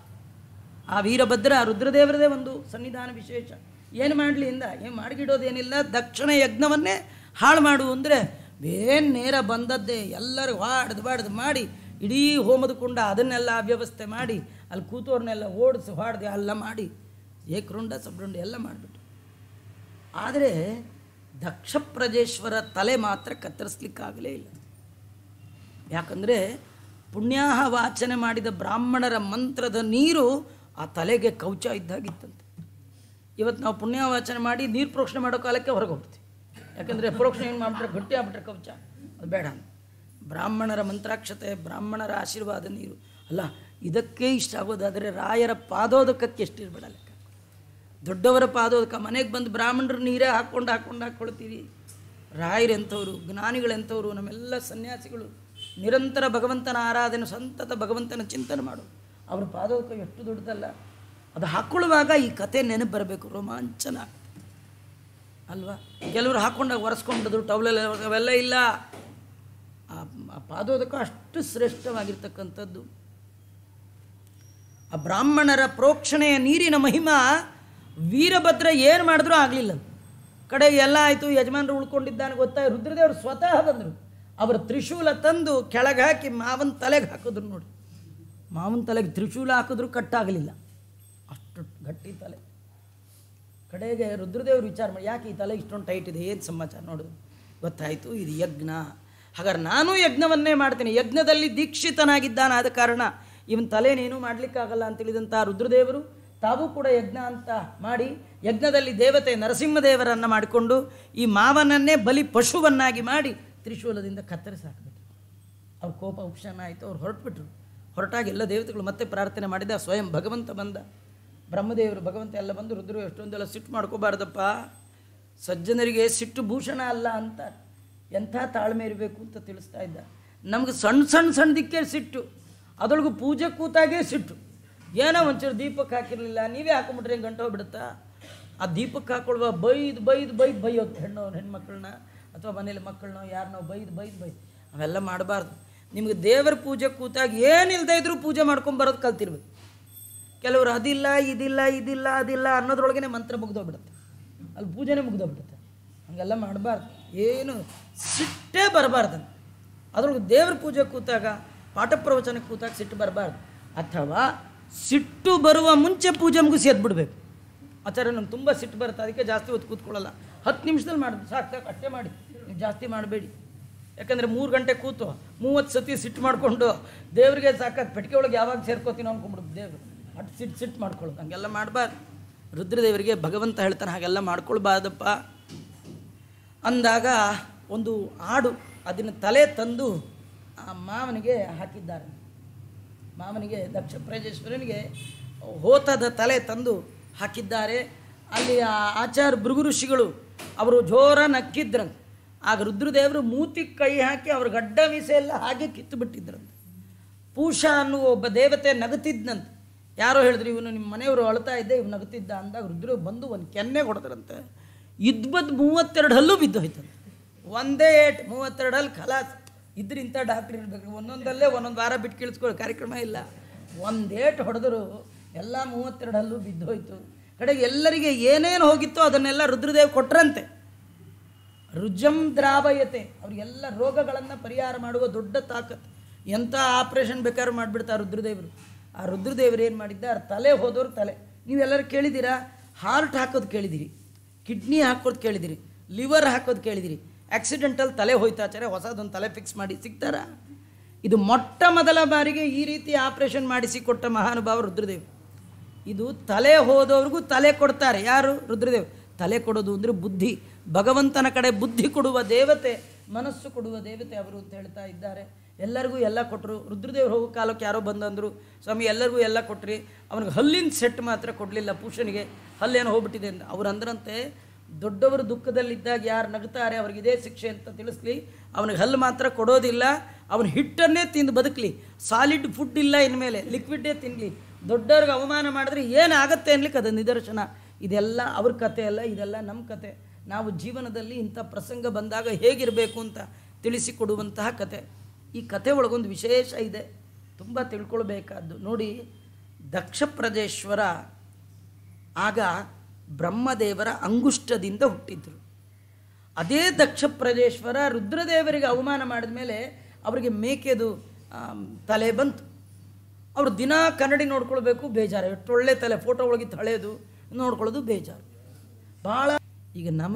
ಆ ವೀರಭದ್ರ ರುದ್ರದೇವರದೇ ಒಂದು ಸನ್ನಿಧಾನ ವಿಶೇಷ ಏನು ಮಾಡಲಿ ಇಂದ ಏನು ಮಾಡಿಗಿಡೋದೇನಿಲ್ಲ ದಕ್ಷಿಣ ಯಜ್ಞವನ್ನೇ ಹಾಳು ಮಾಡು ಅಂದರೆ ಬೇನ್ ನೇರ ಬಂದದ್ದೇ ಎಲ್ಲರೂ ಹಾಡ್ದು ಬಾಡ್ದು ಮಾಡಿ ಇಡೀ ಹೋಮದ ಕುಂಡ ಅದನ್ನೆಲ್ಲ ವ್ಯವಸ್ಥೆ ಮಾಡಿ ಅಲ್ಲಿ ಕೂತೋರ್ನೆಲ್ಲ ಓಡಿಸಿ ಹಾಡ್ದು ಎಲ್ಲ ಮಾಡಿ ಏಕರುಂಡ ಸಬ್ರುಂಡ ಎಲ್ಲ ಮಾಡಿಬಿಟ್ಟು ಆದರೆ ದಕ್ಷ ಪ್ರಜೇಶ್ವರ ತಲೆ ಮಾತ್ರ ಕತ್ತರಿಸ್ಲಿಕ್ಕಾಗಲೇ ಇಲ್ಲ ಯಾಕಂದರೆ ಪುಣ್ಯಾಹ ವಾಚನೆ ಮಾಡಿದ ಬ್ರಾಹ್ಮಣರ ಮಂತ್ರದ ನೀರು ಆ ತಲೆಗೆ ಕವಚ ಇದ್ದಾಗಿತ್ತಂತೆ ಇವತ್ತು ನಾವು ಪುಣ್ಯ ವಾಚನೆ ಮಾಡಿ ನೀರು ಪ್ರೋಕ್ಷಣೆ ಮಾಡೋ ಕಾಲಕ್ಕೆ ಹೊರಗೆ ಹೋಗ್ತೀವಿ ಯಾಕಂದರೆ ಪ್ರೋಕ್ಷಣೆ ಏನು ಮಾಡಿಬಿಟ್ರೆ ಗಟ್ಟಿ ಆಗ್ಬಿಟ್ರೆ ಕವಚ ಅದು ಬೇಡ ಬ್ರಾಹ್ಮಣರ ಮಂತ್ರಾಕ್ಷತೆ ಬ್ರಾಹ್ಮಣರ ಆಶೀರ್ವಾದ ನೀರು ಅಲ್ಲ ಇದಕ್ಕೆ ಇಷ್ಟ ಆಗೋದಾದರೆ ರಾಯರ ಪಾದೋದಕಕ್ಕೆ ಎಷ್ಟಿರಬೇಡ ಲೆಕ್ಕ ದೊಡ್ಡವರ ಪಾದೋದಕ ಮನೆಗೆ ಬಂದು ಬ್ರಾಹ್ಮಣರು ನೀರೇ ಹಾಕ್ಕೊಂಡು ಹಾಕ್ಕೊಂಡು ಹಾಕ್ಕೊಳ್ತೀವಿ ರಾಯರೆಂಥವ್ರು ಜ್ಞಾನಿಗಳೆಂಥವ್ರು ನಮ್ಮೆಲ್ಲ ಸನ್ಯಾಸಿಗಳು ನಿರಂತರ ಭಗವಂತನ ಆರಾಧನೆ ಸಂತತ ಭಗವಂತನ ಚಿಂತನೆ ಮಾಡು ಅವ್ರ ಪಾದೋದಕ ಎಷ್ಟು ದೊಡ್ಡದಲ್ಲ ಅದು ಹಾಕ್ಕೊಳ್ಳುವಾಗ ಈ ಕತೆ ನೆನಪು ಬರಬೇಕು ರೋಮಾಂಚನ ಆಗ್ತದೆ. ಅಲ್ವಾ ಕೆಲವರು ಹಾಕ್ಕೊಂಡಾಗ ಒರೆಸ್ಕೊಂಡದ್ದು ಟವಲೆಲ್ಲ ಅವೆಲ್ಲ ಇಲ್ಲ ಆ ಆ ಪಾದೋದಕ ಅಷ್ಟು ಶ್ರೇಷ್ಠವಾಗಿರ್ತಕ್ಕಂಥದ್ದು ಆ ಬ್ರಾಹ್ಮಣರ ಪ್ರೋಕ್ಷಣೆಯ ನೀರಿನ ಮಹಿಮಾ ವೀರಭದ್ರ ಏನು ಮಾಡಿದ್ರೂ ಆಗಲಿಲ್ಲ ಕಡೆ ಎಲ್ಲ ಆಯಿತು ಯಜಮಾನರು ಉಳ್ಕೊಂಡಿದ್ದಾನೆ ಗೊತ್ತಾಗಿ ರುದ್ರದೇವರು ಸ್ವತಃ ಬಂದರು ಅವರ ತ್ರಿಶೂಲ ತಂದು ಕೆಳಗೆ ಹಾಕಿ ಮಾವನ ತಲೆಗೆ ಹಾಕಿದ್ರು ನೋಡಿ ಮಾವನ ತಲೆಗೆ ತ್ರಿಶೂಲ ಹಾಕಿದ್ರು ಕಟ್ಟಾಗಲಿಲ್ಲ ಅಷ್ಟು ಗಟ್ಟಿ ತಲೆ ಕಡೆಗೆ ರುದ್ರದೇವರು ವಿಚಾರ ಮಾಡಿ ಯಾಕೆ ಈ ತಲೆ ಇಷ್ಟೊಂದು ಟೈಟ್ ಇದೆ ಏನು ಸಮಾಚಾರ ನೋಡು ಗೊತ್ತಾಯಿತು ಇದು ಯಜ್ಞ ಹಾಗಾದ್ರೆ ನಾನು ಯಜ್ಞವನ್ನೇ ಮಾಡ್ತೀನಿ ಯಜ್ಞದಲ್ಲಿ ದೀಕ್ಷಿತನಾಗಿದ್ದಾನಾದ ಕಾರಣ ಇವನ್ ತಲೆನೇನು ಮಾಡಲಿಕ್ಕಾಗಲ್ಲ ಅಂತ ತಿಳಿದಂಥ ರುದ್ರದೇವರು ತಾವು ಕೂಡ ಯಜ್ಞ ಅಂತ ಮಾಡಿ ಯಜ್ಞದಲ್ಲಿ ದೇವತೆ ನರಸಿಂಹದೇವರನ್ನು ಮಾಡಿಕೊಂಡು ಈ ಮಾವನನ್ನೇ ಬಲಿ ಪಶುವನ್ನಾಗಿ ಮಾಡಿ ತ್ರಿಶೂಲದಿಂದ ಕತ್ತರಿಸಿ ಹಾಕಬೇಕು ಅವ್ರ ಕೋಪ ಉಪಶಮನ ಆಯಿತು ಅವ್ರು ಹೊರಟ್ಬಿಟ್ರು ಹೊರಟಾಗಿ ಎಲ್ಲ ದೇವತೆಗಳು ಮತ್ತೆ ಪ್ರಾರ್ಥನೆ ಮಾಡಿದ ಸ್ವಯಂ ಭಗವಂತ ಬಂದ ಬ್ರಹ್ಮದೇವರು ಭಗವಂತ ಎಲ್ಲ ಬಂದು ರುದ್ರು ಎಷ್ಟೊಂದೆಲ್ಲ ಸಿಟ್ಟು ಮಾಡ್ಕೋಬಾರ್ದಪ್ಪ ಸಜ್ಜನರಿಗೆ ಸಿಟ್ಟು ಭೂಷಣ ಅಲ್ಲ ಅಂತ ಎಂಥ ತಾಳ್ಮೆ ಇರಬೇಕು ಅಂತ ತಿಳಿಸ್ತಾ ಇದ್ದ ನಮ್ಗೆ ಸಣ್ಣ ಸಣ್ಣ ಸಣ್ಣದಕ್ಕೆ ಸಿಟ್ಟು ಅದರೊಳಗೂ ಪೂಜೆ ಕೂತಾಗೇ ಸಿಟ್ಟು ಏನೋ ಒಂಚೂರು ದೀಪಕ್ಕೆ ಹಾಕಿರಲಿಲ್ಲ ನೀವೇ ಹಾಕೊಂಬಿಟ್ರೆ ಹೆಂಗೆ ಗಂಟು ಹೋಗ್ಬಿಡುತ್ತಾ ಆ ದೀಪಕ್ಕೆ ಹಾಕೊಳ್ಳುವ ಬೈದು ಬೈದು ಬೈದು ಬೈಯೋದು ಹೆಣ್ಣು ಹೆಣ್ಮಕ್ಳನ್ನ ಅಥವಾ ಮನೇಲಿ ಮಕ್ಕಳನ್ನ ಯಾರನ್ನೋ ಬೈದು ಬೈದು ಬೈದು ಅವೆಲ್ಲ ಮಾಡಬಾರ್ದು ನಿಮಗೆ ದೇವರ ಪೂಜೆ ಕೂತಾಗ ಏನಿಲ್ಲದೆ ಇದ್ರೂ ಪೂಜೆ ಮಾಡ್ಕೊಂಡು ಬರೋದು ಕಲ್ತಿರ್ಬೇಕು ಕೆಲವರು ಅದಿಲ್ಲ ಇದಿಲ್ಲ ಇದಿಲ್ಲ ಅದಿಲ್ಲ ಅನ್ನೋದ್ರೊಳಗನೆ ಮಂತ್ರ ಮುಗ್ದೋಗ್ಬಿಡುತ್ತೆ ಅಲ್ಲಿ ಪೂಜೆನೇ ಮುಗ್ದೋಗ್ಬಿಡುತ್ತೆ ಹಂಗೆಲ್ಲ ಮಾಡಬಾರ್ದು ಏನು ಸಿಟ್ಟೇ ಬರಬಾರ್ದು ಅದ್ರೊಳಗೆ ದೇವ್ರ ಪೂಜೆ ಕೂತಾಗ ಪಾಠ ಪ್ರವಚನಕ್ಕೆ ಕೂತಾಗ ಸಿಟ್ಟು ಬರಬಾರ್ದು ಅಥವಾ ಸಿಟ್ಟು ಬರುವ ಮುಂಚೆ ಪೂಜೆ ಮುಗಿಸಿ ಎದ್ಬಿಡ್ಬೇಕು ಆಚಾರ್ಯ ನಂಗೆ ತುಂಬ ಸಿಟ್ಟು ಬರುತ್ತೆ ಅದಕ್ಕೆ ಜಾಸ್ತಿ ಹೊತ್ತು ಕೂತ್ಕೊಳ್ಳಲ್ಲ ಹತ್ತು ನಿಮಿಷದಲ್ಲಿ ಮಾಡಿ ಸಾಕು ಸಾಕು ಅಷ್ಟೇ ಮಾಡಿ ನೀವು ಜಾಸ್ತಿ ಮಾಡಬೇಡಿ ಯಾಕಂದರೆ ಮೂರು ಗಂಟೆ ಕೂತು ಮೂವತ್ತು ಸತಿ ಸಿಟ್ಟು ಮಾಡಿಕೊಂಡು ದೇವರಿಗೆ ಸಾಕಾಗಿ ಪೆಟ್ಟಿಗೆ ಒಳಗೆ ಯಾವಾಗ ಸೇರ್ಕೋತೀನೋ ಅನ್ಕೊಂಬಿಡುದು ದೇವರು ಅಷ್ಟು ಸಿಟ್ಟು ಸಿಟ್ಟು ಮಾಡ್ಕೊಳ್ಳೋದು ಹಂಗೆಲ್ಲ ಮಾಡಬಾರ್ದು ರುದ್ರದೇವರಿಗೆ ಭಗವಂತ ಹೇಳ್ತಾನೆ ಹಾಗೆಲ್ಲ ಮಾಡ್ಕೊಳ್ಬಾರ್ದಪ್ಪ ಅಂದಾಗ ಒಂದು ಆಡು ಅದನ್ನು ತಲೆ ತಂದು ಆ ಮಾವನಿಗೆ ಹಾಕಿದ್ದಾರೆ ಮಾವನಿಗೆ ದಕ್ಷ ಪ್ರಜೇಶ್ವರನಿಗೆ ಹೋತದ ತಲೆ ತಂದು ಹಾಕಿದ್ದಾರೆ ಅಲ್ಲಿ ಆ ಆಚಾರ ಭೃಗು ಋಷಿಗಳು ಅವರು ಜೋರ ನಕ್ಕಿದ್ರಂತೆ ಆಗ ರುದ್ರದೇವರು ಮೂತಿ ಕೈ ಹಾಕಿ ಅವ್ರ ಗಡ್ಡ ಮೀಸೆ ಎಲ್ಲ ಹಾಗೆ ಕಿತ್ತು ಬಿಟ್ಟಿದ್ರಂತೆ ಪೂಷ ಅನ್ನುವ ಒಬ್ಬ ದೇವತೆ ನಗುತ್ತಿದ್ನಂತೆ ಯಾರೋ ಹೇಳಿದ್ರು ಇವನು ನಿಮ್ಮ ಮನೆಯವರು ಅಳ್ತಾ ಇದ್ದೆ ಇವ್ನು ನಗುತ್ತಿದ್ದ ಅಂದಾಗ ರುದ್ರ ಬಂದು ಒಂದು ಕೆನ್ನೆ ಕೊಡ್ತಾರಂತೆ ಇದ್ಬದ್ದು ಮೂವತ್ತೆರಡು ಹಲ್ಲು ಬಿದ್ದು ಹೋಯ್ತಂತೆ ಒಂದೇ ಏಟ್ ಮೂವತ್ತೆರಡು ಹಲ್ಲು ಖಲಾಸ್ ಇದ್ರಿಂತ ಡಾಕ್ಟ್ರ್ ಇರಬೇಕು ಒಂದೊಂದಲ್ಲೇ ಒಂದೊಂದು ವಾರ ಬಿಟ್ಟು ಕೇಳಿಸ್ಕೊಳ್ಳೋ ಕಾರ್ಯಕ್ರಮ ಇಲ್ಲ ಒಂದೇಟ್ ಹೊಡೆದ್ರು ಎಲ್ಲ ಮೂವತ್ತೆರಡು ಹಲ್ಲು ಬಿದ್ದು ಹೋಯ್ತು ಕಡೆಗೆ ಎಲ್ಲರಿಗೆ ಏನೇನು ಹೋಗಿತ್ತೋ ಅದನ್ನೆಲ್ಲ ರುದ್ರದೇವ್ ಕೊಟ್ರಂತೆ ರುಜಂ ದ್ರಾವಯತೆ ಅವ್ರಿಗೆಲ್ಲ ರೋಗಗಳನ್ನು ಪರಿಹಾರ ಮಾಡುವ ದೊಡ್ಡ ತಾಕತ್ ಎಂಥ ಆಪ್ರೇಷನ್ ಬೇಕಾದ್ರೂ ಮಾಡಿಬಿಡ್ತಾರೆ ರುದ್ರದೇವರು ಆ ರುದ್ರದೇವರು ಏನು ಮಾಡಿದ್ದಾರೆ ತಲೆ ಹೋದವ್ರು ತಲೆ ನೀವೆಲ್ಲರೂ ಕೇಳಿದ್ದೀರಾ ಹಾರ್ಟ್ ಹಾಕೋದು ಕೇಳಿದಿರಿ ಕಿಡ್ನಿ ಹಾಕೋದು ಕೇಳಿದಿರಿ ಲಿವರ್ ಹಾಕೋದು ಕೇಳಿದಿರಿ ಆಕ್ಸಿಡೆಂಟಲ್ ತಲೆ ಹೋಯ್ತಾಚಾರೆ ಹೊಸದೊಂದು ತಲೆ ಫಿಕ್ಸ್ ಮಾಡಿ ಸಿಗ್ತಾರಾ ಇದು ಮೊಟ್ಟ ಮೊದಲ ಬಾರಿಗೆ ಈ ರೀತಿ ಆಪರೇಷನ್ ಮಾಡಿಸಿ ಕೊಟ್ಟ ಮಹಾನುಭಾವ ರುದ್ರದೇವ್ ಇದು ತಲೆ ಹೋದವ್ರಿಗೂ ತಲೆ ಕೊಡ್ತಾರೆ ಯಾರು ರುದ್ರದೇವ್ ತಲೆ ಕೊಡೋದು ಅಂದರೆ ಬುದ್ಧಿ ಭಗವಂತನ ಕಡೆ ಬುದ್ಧಿ ಕೊಡುವ ದೇವತೆ ಮನಸ್ಸು ಕೊಡುವ ದೇವತೆ ಅವರು ಅಂತ ಹೇಳ್ತಾ ಇದ್ದಾರೆ ಎಲ್ಲರಿಗೂ ಎಲ್ಲ ಕೊಟ್ಟರು ರುದ್ರದೇವ್ರು ಹೋಗೋ ಕಾಲಕ್ಕೆ ಯಾರೋ ಬಂದಂದರು ಸ್ವಾಮಿ ಎಲ್ಲರಿಗೂ ಎಲ್ಲ ಕೊಟ್ರಿ ಅವನಿಗೆ ಹಲ್ಲಿನ ಸೆಟ್ ಮಾತ್ರ ಕೊಡಲಿಲ್ಲ ಪೂಷನಿಗೆ ಹಲ್ಲೇನೋ ಹೋಗ್ಬಿಟ್ಟಿದೆ ಅಂತ ಅವ್ರು ಅಂದ್ರಂತೆ ದೊಡ್ಡವರು ದುಃಖದಲ್ಲಿದ್ದಾಗ ಯಾರು ನಗ್ತಾರೆ ಅವ್ರಿಗೆ ಇದೇ ಶಿಕ್ಷೆ ಅಂತ ತಿಳಿಸ್ಲಿ ಅವನಿಗೆ ಹಲ್ಲು ಮಾತ್ರ ಕೊಡೋದಿಲ್ಲ ಅವನ ಹಿಟ್ಟನ್ನೇ ತಿಂದು ಬದುಕಲಿ ಸಾಲಿಡ್ ಫುಡ್ ಇಲ್ಲ ಇನ್ಮೇಲೆ ಲಿಕ್ವಿಡ್ಡೇ ತಿನ್ನಲಿ ದೊಡ್ಡವ್ರಿಗೆ ಅವಮಾನ ಮಾಡಿದ್ರೆ ಏನಾಗತ್ತೆ ಅನ್ಲಿಕ್ಕೆ ಅದು ನಿದರ್ಶನ ಇದೆಲ್ಲ ಅವ್ರ ಕತೆ ಅಲ್ಲ ಇದೆಲ್ಲ ನಮ್ಮ ಕತೆ ನಾವು ಜೀವನದಲ್ಲಿ ಇಂಥ ಪ್ರಸಂಗ ಬಂದಾಗ ಹೇಗಿರಬೇಕು ಅಂತ ತಿಳಿಸಿಕೊಡುವಂತಹ ಕತೆ ಈ ಕತೆ ಒಳಗೊಂದು ವಿಶೇಷ ಇದೆ ತುಂಬ ತಿಳ್ಕೊಳ್ಬೇಕಾದ್ದು ನೋಡಿ ದಕ್ಷ ಪ್ರದೇಶ್ವರ ಆಗ ಬ್ರಹ್ಮದೇವರ ಅಂಗುಷ್ಟದಿಂದ ಹುಟ್ಟಿದ್ರು ಅದೇ ದಕ್ಷ ಪ್ರದೇಶ್ವರ ರುದ್ರದೇವರಿಗೆ ಅವಮಾನ ಮಾಡಿದ ಮೇಲೆ ಅವರಿಗೆ ಮೇಕೆದು ಆಮ್, ತಲೆ ಬಂತು ಅವರು ದಿನ ಕನ್ನಡಿ ನೋಡ್ಕೊಳ್ಬೇಕು ಬೇಜಾರು ಎಷ್ಟು ಒಳ್ಳೆ ತಲೆ ಫೋಟೋ ಒಳಗಿತ್ತು ಹಳೇದು ನೋಡ್ಕೊಳ್ಳೋದು ಬೇಜಾರು ಭಾಳ ಈಗ ನಮ್ಮ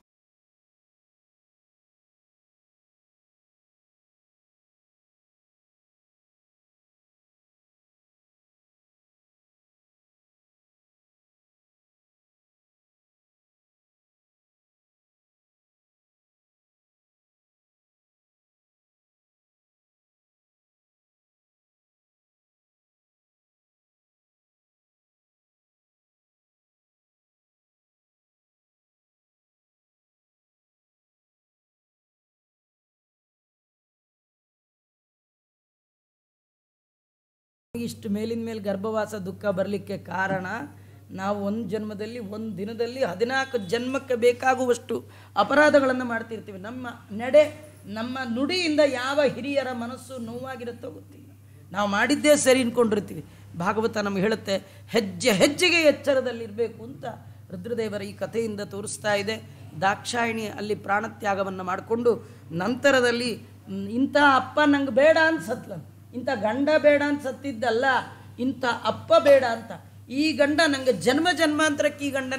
ಇಷ್ಟು ಮೇಲಿನ ಮೇಲೆ ಗರ್ಭವಾಸ ದುಃಖ ಬರಲಿಕ್ಕೆ ಕಾರಣ ನಾವು ಒಂದು ಜನ್ಮದಲ್ಲಿ ಒಂದು ದಿನದಲ್ಲಿ ಹದಿನಾಲ್ಕು ಜನ್ಮಕ್ಕೆ ಬೇಕಾಗುವಷ್ಟು ಅಪರಾಧಗಳನ್ನು ಮಾಡ್ತಿರ್ತೀವಿ ನಮ್ಮ ನಡೆ ನಮ್ಮ ನುಡಿಯಿಂದ ಯಾವ ಹಿರಿಯರ ಮನಸ್ಸು ನೋವಾಗಿರುತ್ತೋ ಗೊತ್ತಿಲ್ಲ ನಾವು ಮಾಡಿದ್ದೇ ಸರಿ ಅನ್ಕೊಂಡಿರ್ತೀವಿ ಭಾಗವತ ನಮ್ಗೆ ಹೇಳುತ್ತೆ ಹೆಜ್ಜೆ ಹೆಜ್ಜೆಗೆ ಎಚ್ಚರದಲ್ಲಿರಬೇಕು ಅಂತ ರುದ್ರದೇವರ ಈ ಕಥೆಯಿಂದ ತೋರಿಸ್ತಾ ಇದೆ ದಾಕ್ಷಾಯಿಣಿ ಅಲ್ಲಿ ಪ್ರಾಣತ್ಯಾಗವನ್ನು ಮಾಡಿಕೊಂಡು ನಂತರದಲ್ಲಿ ಮ್, ಇಂಥ ಅಪ್ಪ ನಂಗೆ ಬೇಡ ಅಂತ ಸತ್ಲಂತ ಇಂಥ ಗಂಡ ಬೇಡ ಅಂತ ಸತ್ತಿದ್ದಲ್ಲ ಇಂಥ ಅಪ್ಪ ಬೇಡ ಅಂತ ಈ ಗಂಡ ನನಗೆ ಜನ್ಮ ಜನ್ಮಾಂತರಕ್ಕೆ ಈ ಗಂಡನೇ ಬೇಕು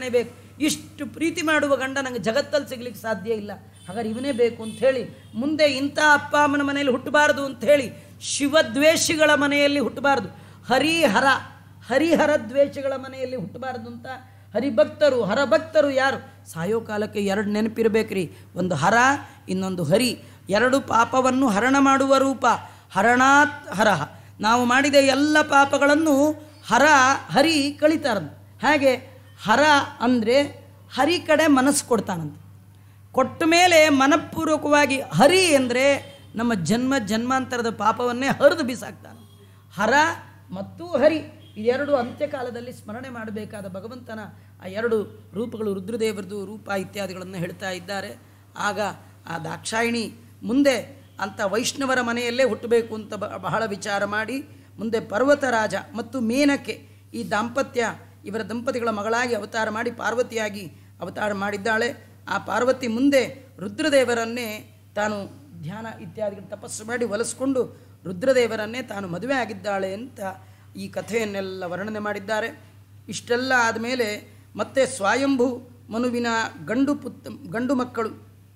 ಇಷ್ಟು ಪ್ರೀತಿ ಮಾಡುವ ಗಂಡ ನಂಗೆ ಜಗತ್ತಲ್ಲಿ ಸಿಗ್ಲಿಕ್ಕೆ ಸಾಧ್ಯ ಇಲ್ಲ ಹಾಗಾದ್ರೆ ಇವನೇ ಬೇಕು ಅಂತ ಹೇಳಿ ಮುಂದೆ ಇಂಥ ಅಪ್ಪ ಅಮ್ಮನ ಮನೆಯಲ್ಲಿ ಹುಟ್ಟಬಾರದು ಅಂತ ಹೇಳಿ ಶಿವದ್ವೇಷಿಗಳ ಮನೆಯಲ್ಲಿ ಹುಟ್ಟಬಾರದು ಹರಿಹರ ಹರಿಹರ ದ್ವೇಷಗಳ ಮನೆಯಲ್ಲಿ ಹುಟ್ಟಬಾರದು ಅಂತ ಹರಿಭಕ್ತರು ಹರಭಕ್ತರು ಯಾರು ಸಾಯೋ ಕಾಲಕ್ಕೆ ಎರಡು ನೆನಪಿರ್ಬೇಕ್ರಿ ಒಂದು ಹರ ಇನ್ನೊಂದು ಹರಿ ಎರಡು ಪಾಪವನ್ನು ಹರಣ ಮಾಡುವ ರೂಪ ಹರಣಾತ್ ಹರಹ ನಾವು ಮಾಡಿದ ಎಲ್ಲ ಪಾಪಗಳನ್ನು ಹರ ಹರಿ ಕಳಿತಾರಂತೆ ಹಾಗೆ ಹರ ಅಂದರೆ ಹರಿ ಕಡೆ ಮನಸ್ಸು ಕೊಡ್ತಾನಂತೆ ಕೊಟ್ಟ ಮೇಲೆ ಮನಪೂರ್ವಕವಾಗಿ ಹರಿ ಅಂದರೆ ನಮ್ಮ ಜನ್ಮ ಜನ್ಮಾಂತರದ ಪಾಪವನ್ನೇ ಹರಿದು ಬಿಸಾಕ್ತಾನೆ ಹರ ಮತ್ತು ಹರಿ ಇದೆರಡು ಅಂತ್ಯಕಾಲದಲ್ಲಿ ಸ್ಮರಣೆ ಮಾಡಬೇಕಾದ ಭಗವಂತನ ಆ ಎರಡು ರೂಪಗಳು ರುದ್ರದೇವರದು ರೂಪ ಇತ್ಯಾದಿಗಳನ್ನು ಹೇಳ್ತಾ ಇದ್ದಾರೆ ಆಗ ಆ ದಾಕ್ಷಾಯಿಣಿ ಮುಂದೆ ಅಂಥ ವೈಷ್ಣವರ ಮನೆಯಲ್ಲೇ ಹುಟ್ಟಬೇಕು ಅಂತ ಬ- ಬಹಳ ವಿಚಾರ ಮಾಡಿ ಮುಂದೆ ಪರ್ವತರಾಜ ಮತ್ತು ಮೇನಕ್ಕೆ ಈ ದಾಂಪತ್ಯ ಇವರ ದಂಪತಿಗಳ ಮಗಳಾಗಿ ಅವತಾರ ಮಾಡಿ ಪಾರ್ವತಿಯಾಗಿ ಅವತಾರ ಮಾಡಿದ್ದಾಳೆ ಆ ಪಾರ್ವತಿ ಮುಂದೆ ರುದ್ರದೇವರನ್ನೇ ತಾನು ಧ್ಯಾನ ಇತ್ಯಾದಿಗಳು ತಪಸ್ಸು ಮಾಡಿ ಒಲಿಸ್ಕೊಂಡು ರುದ್ರದೇವರನ್ನೇ ತಾನು ಮದುವೆ ಆಗಿದ್ದಾಳೆ ಅಂತ ಈ ಕಥೆಯನ್ನೆಲ್ಲ ವರ್ಣನೆ ಮಾಡಿದ್ದಾರೆ ಇಷ್ಟೆಲ್ಲ ಆದಮೇಲೆ ಮತ್ತೆ ಸ್ವಯಂಭು ಮನುವಿನ ಗಂಡು ಪುತ್ ಗಂಡು ಮಕ್ಕಳು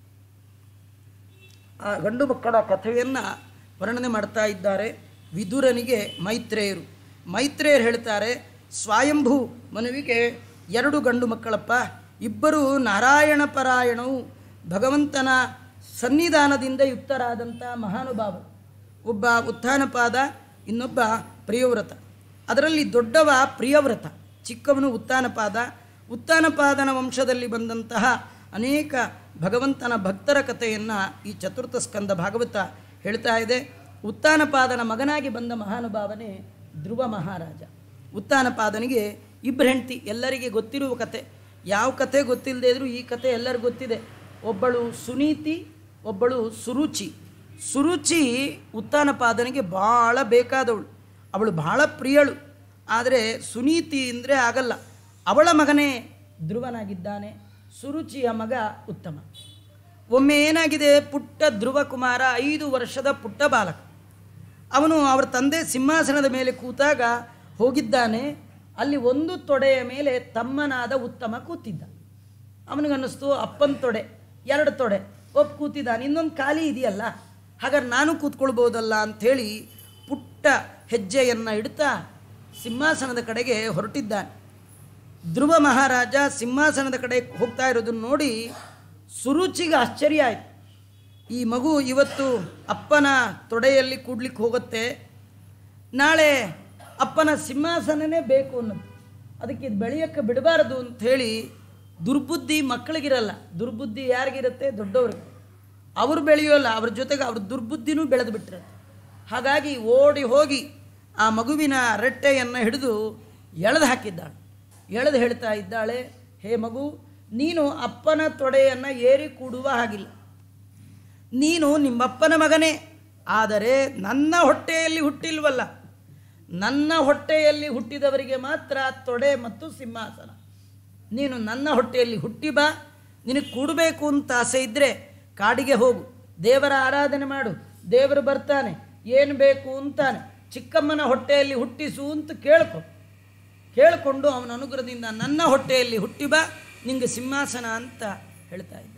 ಆ ಗಂಡು ಮಕ್ಕಳ ಕಥೆಯನ್ನು ವರ್ಣನೆ ಮಾಡ್ತಾ ಇದ್ದಾರೆ ವಿದುರನಿಗೆ ಮೈತ್ರೇಯರು ಮೈತ್ರೇಯರು ಹೇಳ್ತಾರೆ ಸ್ವಯಂಭೂ ಮನುವಿಗೆ ಎರಡು ಗಂಡು ಮಕ್ಕಳಪ್ಪ ಇಬ್ಬರು ನಾರಾಯಣ ಪರಾಯಣವು ಭಗವಂತನ ಸನ್ನಿಧಾನದಿಂದ ಯುಕ್ತರಾದಂಥ ಮಹಾನುಭಾವರು ಒಬ್ಬ ಉತ್ಥಾನಪಾದ ಇನ್ನೊಬ್ಬ ಪ್ರಿಯವ್ರತ ಅದರಲ್ಲಿ ದೊಡ್ಡವ ಪ್ರಿಯವ್ರತ ಚಿಕ್ಕವನು ಉತ್ಥಾನಪಾದ ಉತ್ಥಾನಪಾದನ ವಂಶದಲ್ಲಿ ಬಂದಂತಹ ಅನೇಕ ಭಗವಂತನ ಭಕ್ತರ ಕಥೆಯನ್ನು ಈ ಚತುರ್ಥ ಸ್ಕಂದ ಭಾಗವತ ಹೇಳ್ತಾ ಇದೆ ಉತ್ಥಾನಪಾದನ ಮಗನಾಗಿ ಬಂದ ಮಹಾನುಭಾವನೆ ಧ್ರುವ ಮಹಾರಾಜ ಉತ್ಥಾನಪಾದನಿಗೆ ಇಬ್ಬರು ಹೆಂಡತಿ ಎಲ್ಲರಿಗೆ ಗೊತ್ತಿರುವ ಕತೆ ಯಾವ ಕತೆ ಗೊತ್ತಿಲ್ಲದೆ ಇದ್ರೂ ಈ ಕತೆ ಎಲ್ಲರಿಗೂ ಗೊತ್ತಿದೆ ಒಬ್ಬಳು ಸುನೀತಿ ಒಬ್ಬಳು ಸುರುಚಿ ಸುರುಚಿ ಉತ್ಥಾನಪಾದನಿಗೆ ಭಾಳ ಬೇಕಾದವಳು ಅವಳು ಭಾಳ ಪ್ರಿಯಳು ಆದರೆ ಸುನೀತಿ ಅಂದರೆ ಆಗಲ್ಲ ಅವಳ ಮಗನೇ ಧ್ರುವನಾಗಿದ್ದಾನೆ ಸುರುಚಿಯ ಮಗ ಉತ್ತಮ ಒಮ್ಮೆ ಏನಾಗಿದೆ ಪುಟ್ಟ ಧ್ರುವ ಕುಮಾರ ಐದು ವರ್ಷದ ಪುಟ್ಟ ಬಾಲಕ ಅವನು ಅವರ ತಂದೆ ಸಿಂಹಾಸನದ ಮೇಲೆ ಕೂತಾಗ ಹೋಗಿದ್ದಾನೆ ಅಲ್ಲಿ ಒಂದು ತೊಡೆಯ ಮೇಲೆ ತಮ್ಮನಾದ ಉತ್ತಮ ಕೂತಿದ್ದ ಅವನಿಗನ್ನಿಸ್ತು ಅಪ್ಪನ ತೊಡೆ ಎರಡು ತೊಡೆ ಒಬ್ಬ ಕೂತಿದ್ದಾನೆ ಇನ್ನೊಂದು ಖಾಲಿ ಇದೆಯಲ್ಲ ಹಾಗಾದ್ರೆ ನಾನು ಕೂತ್ಕೊಳ್ಬೋದಲ್ಲ ಅಂಥೇಳಿ ಪುಟ್ಟ ಹೆಜ್ಜೆಯನ್ನು ಇಡ್ತಾ ಸಿಂಹಾಸನದ ಕಡೆಗೆ ಹೊರಟಿದ್ದಾನೆ ಧ್ರುವ ಮಹಾರಾಜ ಸಿಂಹಾಸನದ ಕಡೆ ಹೋಗ್ತಾ ಇರೋದನ್ನು ನೋಡಿ ಸುರುಚಿಗೆ ಆಶ್ಚರ್ಯ ಆಯಿತು ಈ ಮಗು ಇವತ್ತು ಅಪ್ಪನ ತೊಡೆಯಲ್ಲಿ ಕೂಡ್ಲಿಕ್ಕೆ ಹೋಗುತ್ತೆ ನಾಳೆ ಅಪ್ಪನ ಸಿಂಹಾಸನನೇ ಬೇಕು ಅನ್ನೋದು ಅದಕ್ಕೆ ಇದು ಬೆಳೆಯೋಕ್ಕೆ ಬಿಡಬಾರದು ಅಂಥೇಳಿ ದುರ್ಬುದ್ಧಿ ಮಕ್ಕಳಿಗಿರಲ್ಲ ದುರ್ಬುದ್ಧಿ ಯಾರಿಗಿರುತ್ತೆ ದೊಡ್ಡವ್ರಿಗೆ ಅವರು ಬೆಳೆಯೋಲ್ಲ ಅವ್ರ ಜೊತೆಗೆ ಅವ್ರ ದುರ್ಬುದ್ಧಿನೂ ಬೆಳೆದು ಬಿಟ್ಟಿರುತ್ತೆ ಹಾಗಾಗಿ ಓಡಿ ಹೋಗಿ ಆ ಮಗುವಿನ ರೆಟ್ಟೆಯನ್ನು ಹಿಡಿದು ಎಳೆದು ಹಾಕಿದ್ದಾಳೆ ಎಳೆದು ಹೇಳ್ತಾ ಇದ್ದಾಳೆ ಹೇ ಮಗು ನೀನು ಅಪ್ಪನ ತೊಡೆಯನ್ನು ಏರಿ ಕೂಡುವ ಹಾಗಿಲ್ಲ ನೀನು ನಿಮ್ಮಪ್ಪನ ಮಗನೇ ಆದರೆ ನನ್ನ ಹೊಟ್ಟೆಯಲ್ಲಿ ಹುಟ್ಟಿಲ್ವಲ್ಲ ನನ್ನ ಹೊಟ್ಟೆಯಲ್ಲಿ ಹುಟ್ಟಿದವರಿಗೆ ಮಾತ್ರ ತೊಡೆ ಮತ್ತು ಸಿಂಹಾಸನ ನೀನು ನನ್ನ ಹೊಟ್ಟೆಯಲ್ಲಿ ಹುಟ್ಟಿ ಬಾ ನಿನಗೆ ಕೂಡಬೇಕು ಅಂತ ಆಸೆ ಇದ್ದರೆ ಕಾಡಿಗೆ ಹೋಗು ದೇವರ ಆರಾಧನೆ ಮಾಡು ದೇವರು ಬರ್ತಾನೆ ಏನು ಬೇಕು ಅಂತಾನೆ ಚಿಕ್ಕಮ್ಮನ ಹೊಟ್ಟೆಯಲ್ಲಿ ಹುಟ್ಟಿಸು ಅಂತ ಕೇಳ್ಕೊ ಕೇಳಿಕೊಂಡು ಅವನ ಅನುಗ್ರಹದಿಂದ ನನ್ನ ಹೊಟ್ಟೆಯಲ್ಲಿ ಹುಟ್ಟಿ ಬಾ ನಿಂಗೆ ಸಿಂಹಾಸನ ಅಂತ ಹೇಳ್ತಾ ಇದ್ದ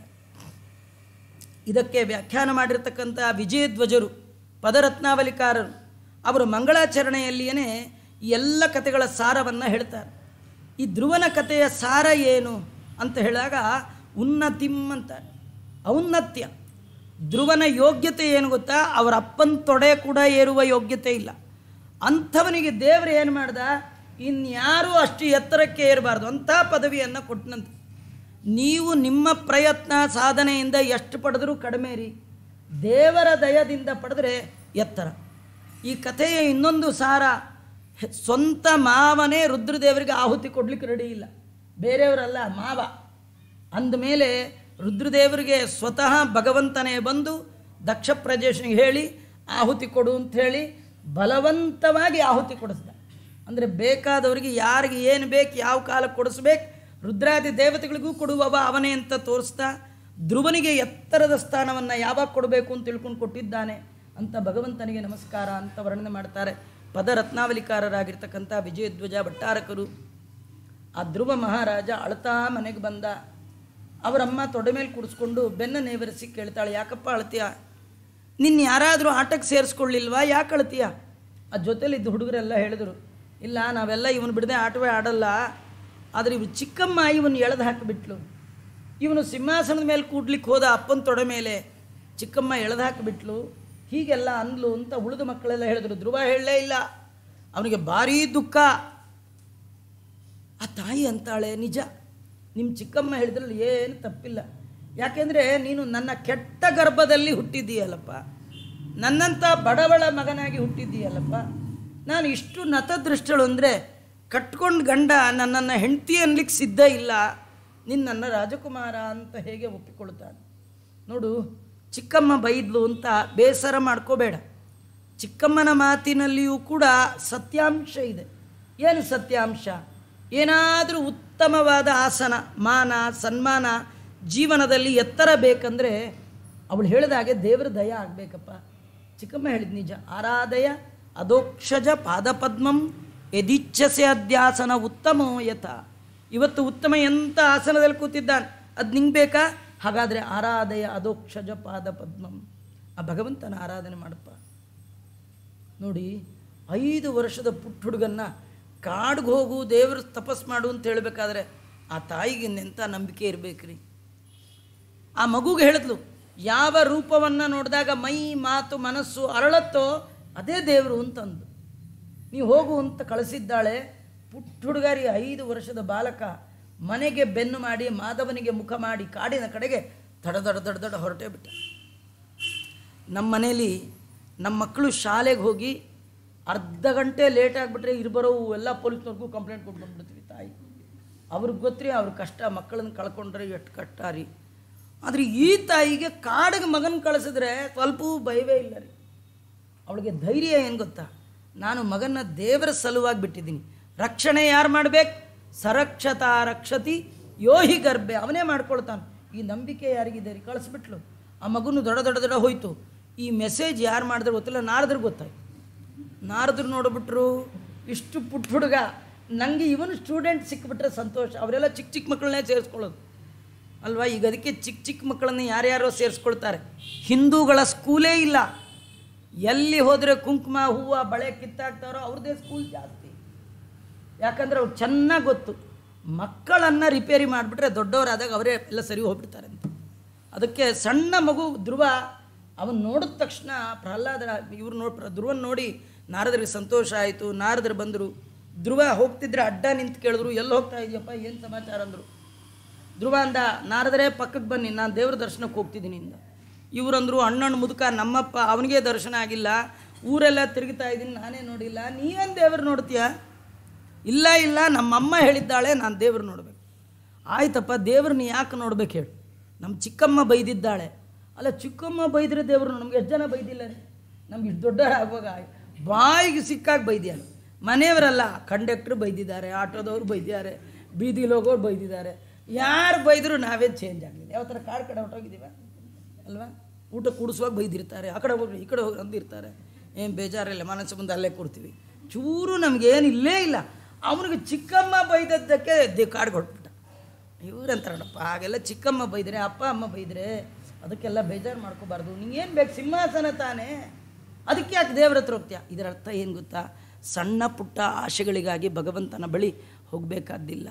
ಇದಕ್ಕೆ ವ್ಯಾಖ್ಯಾನ ಮಾಡಿರ್ತಕ್ಕಂಥ ವಿಜಯಧ್ವಜರು ಪದರತ್ನಾವಲಿಕಾರರು ಅವರು ಮಂಗಳಾಚರಣೆಯಲ್ಲಿಯೇ ಈ ಎಲ್ಲ ಕಥೆಗಳ ಸಾರವನ್ನು ಹೇಳ್ತಾರೆ ಈ ಧ್ರುವನ ಕಥೆಯ ಸಾರ ಏನು ಅಂತ ಹೇಳಿದಾಗ ಉನ್ನತಿಂ ಅಂತಾರೆ ಔನ್ನತ್ಯ ಧ್ರುವನ ಯೋಗ್ಯತೆ ಏನು ಗೊತ್ತಾ ಅವರ ಅಪ್ಪನ ತೊಡೆ ಕೂಡ ಏರುವ ಯೋಗ್ಯತೆ ಇಲ್ಲ ಅಂಥವನಿಗೆ ದೇವರು ಏನು ಮಾಡ್ದ ಇನ್ಯಾರೂ ಅಷ್ಟು ಎತ್ತರಕ್ಕೆ ಏರಬಾರ್ದು ಅಂಥ ಪದವಿಯನ್ನು ಕೊಟ್ಟನಂತೆ ನೀವು ನಿಮ್ಮ ಪ್ರಯತ್ನ ಸಾಧನೆಯಿಂದ ಎಷ್ಟು ಪಡೆದರೂ ಕಡಿಮೆ ರೀ ದೇವರ ದಯದಿಂದ ಪಡೆದ್ರೆ ಎತ್ತರ ಈ ಕಥೆಯ ಇನ್ನೊಂದು ಸಾರ ಹೆ- ಸ್ವಂತ ಮಾವನೇ ರುದ್ರದೇವರಿಗೆ ಆಹುತಿ ಕೊಡ್ಲಿಕ್ಕೆ ರೆಡಿ ಇಲ್ಲ ಬೇರೆಯವರಲ್ಲ ಮಾವ ಅಂದಮೇಲೆ ರುದ್ರದೇವರಿಗೆ ಸ್ವತಃ ಭಗವಂತನೇ ಬಂದು ದಕ್ಷ ಪ್ರಜೇಶನಿಗೆ ಹೇಳಿ ಆಹುತಿ ಕೊಡು ಅಂತ ಹೇಳಿ ಬಲವಂತವಾಗಿ ಆಹುತಿ ಕೊಡಿಸ್ದ ಅಂದರೆ ಬೇಕಾದವರಿಗೆ ಯಾರಿಗೆ ಏನು ಬೇಕು ಯಾವ ಕಾಲಕ್ಕೆ ಕೊಡಿಸ್ಬೇಕು ರುದ್ರಾದಿ ದೇವತೆಗಳಿಗೂ ಕೊಡುವವ ಅವನೇ ಅಂತ ತೋರಿಸ್ತಾ ಧ್ರುವನಿಗೆ ಎತ್ತರದ ಸ್ಥಾನವನ್ನು ಯಾವಾಗ ಕೊಡಬೇಕು ಅಂತ ತಿಳ್ಕೊಂಡು ಕೊಟ್ಟಿದ್ದಾನೆ ಅಂತ ಭಗವಂತನಿಗೆ ನಮಸ್ಕಾರ ಅಂತ ವರ್ಣನೆ ಮಾಡ್ತಾರೆ ಪದರತ್ನಾವಲಿಕಾರರಾಗಿರ್ತಕ್ಕಂಥ ವಿಜಯಧ್ವಜ ಭಟ್ಟಾರಕರು ಆ ಧ್ರುವ ಮಹಾರಾಜ ಅಳ್ತಾ ಮನೆಗೆ ಬಂದ ಅವರಮ್ಮ ತೊಡೆ ಮೇಲೆ ಕೂಡಿಸ್ಕೊಂಡು ಬೆನ್ನ ನೇವರಿಸಿ ಕೇಳ್ತಾಳೆ ಯಾಕಪ್ಪ ಅಳ್ತೀಯ ನಿನ್ನ ಯಾರಾದರೂ ಆಟಕ್ಕೆ ಸೇರಿಸ್ಕೊಳ್ಳಿಲ್ವಾ ಯಾಕೆ ಅಳ್ತೀಯ ಆ ಜೊತೆಲಿದ್ದ ಹುಡುಗರೆಲ್ಲ ಹೇಳಿದ್ರು ಇಲ್ಲ ನಾವೆಲ್ಲ ಇವನು ಬಿಡದೆ ಆಟವೇ ಆಡಲ್ಲ ಆದರೆ ಇವ್ರು ಚಿಕ್ಕಮ್ಮ ಇವನು ಎಳೆದು ಹಾಕಿಬಿಟ್ಲು ಇವನು ಸಿಂಹಾಸನದ ಮೇಲೆ ಕೂಡ್ಲಿಕ್ಕೆ ಹೋದ ಅಪ್ಪನ ತೊಡೆ ಮೇಲೆ ಚಿಕ್ಕಮ್ಮ ಎಳೆದು ಹಾಕಿಬಿಟ್ಲು ಹೀಗೆಲ್ಲ ಅಂದ್ಲು ಅಂತ ಉಳಿದ ಮಕ್ಕಳೆಲ್ಲ ಹೇಳಿದ್ರು ಧ್ರುವ ಹೇಳಲೇ ಇಲ್ಲ ಅವನಿಗೆ ಭಾರೀ ದುಃಖ ಆ ತಾಯಿ ಅಂತಾಳೆ ನಿಜ ನಿಮ್ಮ ಚಿಕ್ಕಮ್ಮ ಹೇಳಿದ್ರಲ್ಲಿ ಏನು ತಪ್ಪಿಲ್ಲ ಯಾಕೆಂದರೆ ನೀನು ನನ್ನ ಕೆಟ್ಟ ಗರ್ಭದಲ್ಲಿ ಹುಟ್ಟಿದ್ದೀಯಲ್ಲಪ್ಪ ನನ್ನಂಥ ಬಡವಳ ಮಗನಾಗಿ ಹುಟ್ಟಿದ್ದೀಯಲ್ಲಪ್ಪ ನಾನು ಇಷ್ಟು ನತದೃಷ್ಟಳು ಅಂದರೆ ಕಟ್ಕೊಂಡು ಗಂಡ ನನ್ನನ್ನು ಹೆಂಡತಿ ಅನ್ಲಿಕ್ಕೆ ಸಿದ್ಧ ಇಲ್ಲ ನಿನ್ನ ನನ್ನ ರಾಜಕುಮಾರ ಅಂತ ಹೇಗೆ ಒಪ್ಪಿಕೊಳ್ತಾನೆ ನೋಡು ಚಿಕ್ಕಮ್ಮ ಬೈದ್ಲು ಅಂತ ಬೇಸರ ಮಾಡ್ಕೋಬೇಡ ಚಿಕ್ಕಮ್ಮನ ಮಾತಿನಲ್ಲಿಯೂ ಕೂಡ ಸತ್ಯಾಂಶ ಇದೆ ಏನು ಸತ್ಯಾಂಶ ಏನಾದರೂ ಉತ್ತಮವಾದ ಆಸನ ಮಾನ ಸನ್ಮಾನ ಜೀವನದಲ್ಲಿ ಎತ್ತರ ಬೇಕಂದ್ರೆ ಅವಳು ಹೇಳಿದ ಹಾಗೆ ದೇವರ ದಯ ಆಗಬೇಕಪ್ಪ ಚಿಕ್ಕಮ್ಮ ಹೇಳಿದ ನಿಜ ಆರಾಧಯ ಅದೋಕ್ಷಜ ಪಾದಪದ್ಮಂ ಯದಿಚ್ಛಸೆ ಅಧ್ಯಾಸನ ಉತ್ತಮೋ ಯಥ ಇವತ್ತು ಉತ್ತಮ ಎಂಥ ಆಸನದಲ್ಲಿ ಕೂತಿದ್ದಾನೆ ಅದು ನಿಂಗೆ ಬೇಕಾ ಹಾಗಾದರೆ ಆರಾಧಯ ಅದೋಕ್ಷಜ ಪಾದಪದ್ಮಂ ಆ ಭಗವಂತನ ಆರಾಧನೆ ಮಾಡಪ್ಪ ನೋಡಿ ಐದು ವರ್ಷದ ಪುಟ್ಟ ಹುಡುಗನ್ನ ಕಾಡ್ಗೆ ಹೋಗು ದೇವ್ರ ತಪಸ್ ಮಾಡು ಅಂತ ಹೇಳಬೇಕಾದ್ರೆ ಆ ತಾಯಿಗೆ ಇನ್ನೆಂಥ ನಂಬಿಕೆ ಇರಬೇಕ್ರಿ ಆ ಮಗುಗೆ ಹೇಳಿದ್ಲು ಯಾವ ರೂಪವನ್ನು ನೋಡಿದಾಗ ಮೈ ಮಾತು ಮನಸ್ಸು ಅರಳತ್ತೋ ಅದೇ ದೇವರು ಅಂತಂದು ನೀವು ಹೋಗು ಅಂತ ಕಳಿಸಿದ್ದಾಳೆ ಪುಟ್ಟ ಹುಡುಗಾರಿ ಐದು ವರ್ಷದ ಬಾಲಕ ಮನೆಗೆ ಬೆನ್ನು ಮಾಡಿ ಮಾಧವನಿಗೆ ಮುಖ ಮಾಡಿ ಕಾಡಿನ ಕಡೆಗೆ ದಡ ದಡ ದಡ ದಡ ಹೊರಟೇ ಬಿಟ್ಟ ನಮ್ಮ ಮನೇಲಿ ನಮ್ಮ ಮಕ್ಕಳು ಶಾಲೆಗೆ ಹೋಗಿ ಅರ್ಧ ಗಂಟೆ ಲೇಟ್ ಆಗಿಬಿಟ್ರೆ ಇರ್ಬರೋ ಎಲ್ಲ ಪೊಲೀಸ್ನವ್ರಿಗೂ ಕಂಪ್ಲೇಂಟ್ ಕೊಟ್ಟು ಬಂದ್ಬಿಡ್ತೀವಿ ತಾಯಿ ಅವ್ರಿಗೆ ಗೊತ್ತ್ರಿ ಅವ್ರ ಕಷ್ಟ ಮಕ್ಕಳನ್ನ ಕಳ್ಕೊಂಡ್ರೆ ಎಷ್ಟು ಕಷ್ಟ ರೀ ಆದರೆ ಈ ತಾಯಿಗೆ ಕಾಡಿಗೆ ಮಗನ ಕಳಿಸಿದ್ರೆ ಸ್ವಲ್ಪವೂ ಭಯವೇ ಇಲ್ಲ ರೀ ಅವಳಿಗೆ ಧೈರ್ಯ ಏನು ಗೊತ್ತಾ ನಾನು ಮಗನ ದೇವರ ಸಲುವಾಗಿ ಬಿಟ್ಟಿದ್ದೀನಿ ರಕ್ಷಣೆ ಯಾರು ಮಾಡ್ಬೇಕು ಸರಕ್ಷತಾ ರಕ್ಷತಿ ಯೋಹಿ ಗರ್ಭೆ ಅವನೇ ಮಾಡ್ಕೊಳ್ತಾನೆ ಈ ನಂಬಿಕೆ ಯಾರಿಗಿದೆ ರೀ ಕಳಿಸ್ಬಿಟ್ಲು ಆ ಮಗುನು ದೊಡ್ಡ ದೊಡ್ಡ ದೊಡ್ಡ ಹೋಯ್ತು ಈ ಮೆಸೇಜ್ ಯಾರು ಮಾಡಿದ್ರೆ ಗೊತ್ತಿಲ್ಲ ನಾರದ್ರ ಗೊತ್ತಾಯ್ತು ನಾರದ್ರು ನೋಡ್ಬಿಟ್ರು ಇಷ್ಟು ಪುಟ್ಟ ಹುಡುಗ ನನಗೆ ಇವನು ಸ್ಟೂಡೆಂಟ್ ಸಿಕ್ಬಿಟ್ರೆ ಸಂತೋಷ ಅವರೆಲ್ಲ ಚಿಕ್ಕ ಚಿಕ್ಕ ಮಕ್ಕಳನ್ನೇ ಸೇರಿಸ್ಕೊಳ್ಳೋದು ಅಲ್ವಾ ಈಗ ಅದಕ್ಕೆ ಚಿಕ್ಕ ಚಿಕ್ಕ ಮಕ್ಕಳನ್ನ ಯಾರ್ಯಾರೋ ಸೇರಿಸ್ಕೊಳ್ತಾರೆ ಹಿಂದೂಗಳ ಸ್ಕೂಲೇ ಇಲ್ಲ ಎಲ್ಲಿ ಹೋದರೆ ಕುಂಕುಮ ಹೂವು ಬಳೆ ಕಿತ್ತಾಕ್ತಾರೋ ಅವ್ರದ್ದೇ ಸ್ಕೂಲ್ ಜಾಸ್ತಿ ಯಾಕಂದ್ರೆ ಅವ್ರು ಚೆನ್ನಾಗಿ ಗೊತ್ತು ಮಕ್ಕಳನ್ನು ರಿಪೇರಿ ಮಾಡಿಬಿಟ್ರೆ ದೊಡ್ಡವರಾದಾಗ ಅವರೇ ಎಲ್ಲ ಸರಿ ಹೋಗ್ಬಿಡ್ತಾರೆ ಅಂತ ಅದಕ್ಕೆ ಸಣ್ಣ ಮಗು ಧ್ರುವ ಅವನು ನೋಡಿದ ತಕ್ಷಣ ಪ್ರಹ್ಲಾದ ಇವ್ರು ನೋಡಿ ಧ್ರುವನ್ ನೋಡಿ ನಾರದರಿಗೆ ಸಂತೋಷ ಆಯಿತು ನಾರದರು ಬಂದರು ಧ್ರುವ ಹೋಗ್ತಿದ್ರೆ ಅಡ್ಡ ನಿಂತು ಕೇಳಿದ್ರು ಎಲ್ಲಿ ಹೋಗ್ತಾ ಇದೆಯಪ್ಪ ಏನು ಸಮಾಚಾರ ಅಂದರು ಧ್ರುವ ಅಂದ ನಾರದರೇ ಪಕ್ಕಕ್ಕೆ ಬನ್ನಿ ನಾನು ದೇವ್ರ ದರ್ಶನಕ್ಕೆ ಹೋಗ್ತಿದ್ದೀನಿ ಇಂದ ಇವರಂದ್ರು ಅಣ್ಣನ ಮುದುಕ ನಮ್ಮಪ್ಪ ಅವನಿಗೆ ದರ್ಶನ ಆಗಿಲ್ಲ ಊರೆಲ್ಲ ತಿರುಗ್ತಾ ಇದ್ದೀನಿ ನಾನೇ ನೋಡಿಲ್ಲ ನೀವೇನು ದೇವ್ರು ನೋಡ್ತೀಯ ಇಲ್ಲ ಇಲ್ಲ ನಮ್ಮಮ್ಮ ಹೇಳಿದ್ದಾಳೆ ನಾನು ದೇವ್ರು ನೋಡಬೇಕು ಆಯ್ತಪ್ಪ ದೇವ್ರನ್ನ ಯಾಕೆ ನೋಡ್ಬೇಕು ಹೇಳು ನಮ್ಮ ಚಿಕ್ಕಮ್ಮ ಬೈದಿದ್ದಾಳೆ ಅಲ್ಲ ಚಿಕ್ಕಮ್ಮ ಬೈದ್ರೆ ದೇವ್ರು ನಮ್ಗೆ ಎಷ್ಟು ಜನ ಬೈದಿಲ್ಲ ರೀ ನಮ್ಗೆ ಇಷ್ಟು ದೊಡ್ಡ ಆಗುವಾಗ ಬಾಯಿಗೆ ಸಿಕ್ಕಾಗಿ ಬೈದ್ಯಾರ ಮನೆಯವರಲ್ಲ ಕಂಡಕ್ಟ್ರು ಬೈದಿದ್ದಾರೆ ಆಟೋದವ್ರು ಬೈದಿದ್ದಾರೆ ಬೀದಿಲಿ ಹೋಗೋರು ಬೈದಿದ್ದಾರೆ ಯಾರು ಬೈದರೂ ನಾವೇ ಚೇಂಜ್ ಆಗಲಿಲ್ಲ ಯಾವ ಥರ ಕಾಡು ಕಡೆ ಹೊಟ್ಟೋಗಿದ್ದೀವ ಅಲ್ವಾ ಊಟ ಕೂಡಿಸುವಾಗ ಬೈದಿರ್ತಾರೆ ಆ ಕಡೆ ಹೋಗ್ರಿ ಈ ಕಡೆ ಹೋಗಿ ಅಂದಿರ್ತಾರೆ ಏನು ಬೇಜಾರಿಲ್ಲ ಮನಸ್ಸು ಮುಂದೆ ಅಲ್ಲೇ ಕೊಡ್ತೀವಿ ಚೂರು ನಮಗೇನು ಇಲ್ಲೇ ಇಲ್ಲ ಅವನಿಗೆ ಚಿಕ್ಕಮ್ಮ ಬೈದದ್ದಕ್ಕೆ ದೇ ಕಾಡ್ಗೆ ಹೊಟ್ಬಿಟ್ಟ ಇವ್ರಂತಾರಪ್ಪ ಹಾಗೆಲ್ಲ ಚಿಕ್ಕಮ್ಮ ಬೈದ್ರೆ ಅಪ್ಪ ಅಮ್ಮ ಬೈದ್ರೆ ಅದಕ್ಕೆಲ್ಲ ಬೇಜಾರು ಮಾಡ್ಕೋಬಾರ್ದು ನಿಂಗೇನು ಬೇಕು ಸಿಂಹಾಸನ ತಾನೇ ಅದಕ್ಕೆ ಯಾಕೆ ದೇವ್ರ ಹತ್ರ ಹೋಗ್ತೀಯ ಇದರ ಅರ್ಥ ಏನು ಗೊತ್ತಾ ಸಣ್ಣ ಪುಟ್ಟ ಆಶೆಗಳಿಗಾಗಿ ಭಗವಂತನ ಬಳಿ ಹೋಗಬೇಕಾದ್ದಿಲ್ಲ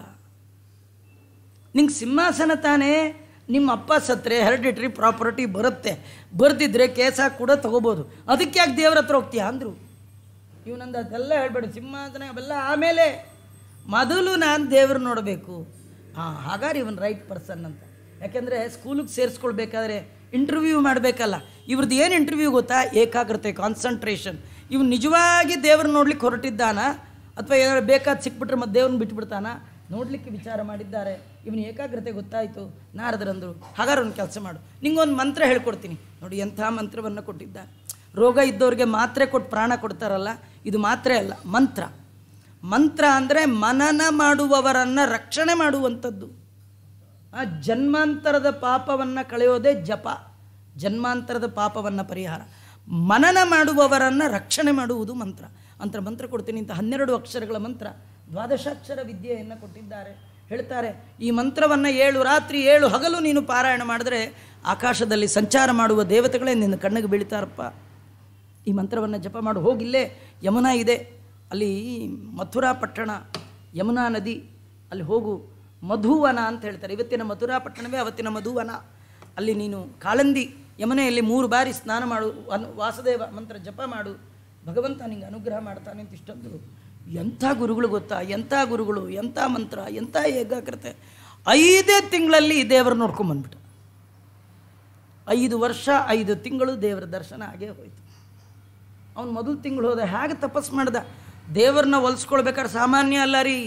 ನಿಂಗೆ ಸಿಂಹಾಸನ ತಾನೇ ನಿಮ್ಮ ಅಪ್ಪ ಸತ್ರೆ ಹೆರಿಡಿಟ್ರಿ ಪ್ರಾಪರ್ಟಿ ಬರುತ್ತೆ ಬರ್ದಿದ್ರೆ ಕೇಸ ಕೂಡ ತಗೋಬೋದು ಅದಕ್ಕೆ ಯಾಕೆ ದೇವ್ರ ಹತ್ರ ಹೋಗ್ತೀಯ ಅಂದರು ಇವನಂದ ಅದೆಲ್ಲ ಹೇಳ್ಬೇಡಿ ಸಿಂಹಾಸನ ಅವೆಲ್ಲ ಆಮೇಲೆ ಮೊದಲು ನಾನು ದೇವ್ರು ನೋಡಬೇಕು ಹಾಂ ಹಾಗಾದ್ರೆ ಇವನ್ ರೈಟ್ ಪರ್ಸನ್ ಅಂತ ಯಾಕೆಂದರೆ ಸ್ಕೂಲಿಗೆ ಸೇರಿಸ್ಕೊಳ್ಬೇಕಾದ್ರೆ ಇಂಟರ್ವ್ಯೂ ಮಾಡಬೇಕಲ್ಲ ಇವ್ರದ್ದು ಏನು ಇಂಟರ್ವ್ಯೂ ಗೊತ್ತಾ ಏಕಾಗ್ರತೆ ಕಾನ್ಸಂಟ್ರೇಷನ್ ಇವ್ನು ನಿಜವಾಗಿ ದೇವ್ರನ್ನ ನೋಡ್ಲಿಕ್ಕೆ ಹೊರಟಿದ್ದಾನ ಅಥವಾ ಏನಾದ್ರು ಬೇಕಾದ ಸಿಕ್ಬಿಟ್ರೆ ಮತ್ತೆ ದೇವ್ರನ್ನ ಬಿಟ್ಬಿಡ್ತಾನ ನೋಡಲಿಕ್ಕೆ ವಿಚಾರ ಮಾಡಿದ್ದಾರೆ ಇವನು ಏಕಾಗ್ರತೆ ಗೊತ್ತಾಯಿತು ನಾರದರಂದರು ಹಾಗಾದ್ರೆ ಒಂದು ಕೆಲಸ ಮಾಡು ನಿಂಗೊಂದು ಮಂತ್ರ ಹೇಳ್ಕೊಡ್ತೀನಿ ನೋಡಿ ಎಂಥ ಮಂತ್ರವನ್ನು ಕೊಟ್ಟಿದ್ದಾರೆ ರೋಗ ಇದ್ದವ್ರಿಗೆ ಮಾತ್ರೆ ಕೊಟ್ಟು ಪ್ರಾಣ ಕೊಡ್ತಾರಲ್ಲ ಇದು ಮಾತ್ರೆ ಅಲ್ಲ ಮಂತ್ರ ಮಂತ್ರ ಅಂದರೆ ಮನನ ಮಾಡುವವರನ್ನು ರಕ್ಷಣೆ ಮಾಡುವಂಥದ್ದು ಆ ಜನ್ಮಾಂತರದ ಪಾಪವನ್ನು ಕಳೆಯೋದೇ ಜಪ ಜನ್ಮಾಂತರದ ಪಾಪವನ್ನು ಪರಿಹಾರ ಮನನ ಮಾಡುವವರನ್ನು ರಕ್ಷಣೆ ಮಾಡುವುದು ಮಂತ್ರ ಅಂತ ಮಂತ್ರ ಕೊಡ್ತೀನಿ ಅಂತ ಹನ್ನೆರಡು ಅಕ್ಷರಗಳ ಮಂತ್ರ ದ್ವಾದಶಾಕ್ಷರ ವಿದ್ಯೆಯನ್ನು ಕೊಟ್ಟಿದ್ದಾರೆ ಹೇಳ್ತಾರೆ ಈ ಮಂತ್ರವನ್ನು ಏಳು ರಾತ್ರಿ ಏಳು ಹಗಲು ನೀನು ಪಾರಾಯಣ ಮಾಡಿದ್ರೆ ಆಕಾಶದಲ್ಲಿ ಸಂಚಾರ ಮಾಡುವ ದೇವತೆಗಳೇ ನಿನ್ನ ಕಣ್ಣಿಗೆ ಬೀಳ್ತಾರಪ್ಪ ಈ ಮಂತ್ರವನ್ನು ಜಪ ಮಾಡಿ ಹೋಗಿಲ್ಲೇ ಯಮುನಾ ಇದೆ ಅಲ್ಲಿ ಮಥುರಾ ಪಟ್ಟಣ ಯಮುನಾ ನದಿ ಅಲ್ಲಿ ಹೋಗು ಮಧುವನ ಅಂತ ಹೇಳ್ತಾರೆ ಇವತ್ತಿನ ಮಥುರಾ ಪಟ್ಟಣವೇ ಅವತ್ತಿನ ಮಧುವನ ಅಲ್ಲಿ ನೀನು ಕಾಳಂದಿ ಯಮುನೆಯಲ್ಲಿ ಮೂರು ಬಾರಿ ಸ್ನಾನ ಮಾಡು ಅನು ವಾಸುದೇವ ಮಂತ್ರ ಜಪ ಮಾಡು ಭಗವಂತ ನಿಂಗೆ ಅನುಗ್ರಹ ಮಾಡ್ತಾನೆ ಅಂತ ಇಷ್ಟೊಂದು ಎಂಥ ಗುರುಗಳು ಗೊತ್ತಾ ಎಂಥ ಗುರುಗಳು ಎಂಥ ಮಂತ್ರ ಎಂಥ ಏಕಾಗ್ರತೆ ಐದೇ ತಿಂಗಳಲ್ಲಿ ದೇವರು ನೋಡ್ಕೊಂಬಂದ್ಬಿಟ್ಟ ಐದು ವರ್ಷ ಐದು ತಿಂಗಳು ದೇವರ ದರ್ಶನ ಆಗೇ ಹೋಯ್ತು ಅವ್ನು ಮೊದಲು ತಿಂಗಳು ಹೋದ ಹೇಗೆ ತಪಸ್ ಮಾಡ್ದ ದೇವ್ರನ್ನ ಹೊಲ್ಸ್ಕೊಳ್ಬೇಕಾದ್ರೆ ಸಾಮಾನ್ಯ ಅಲ್ಲ ರೀ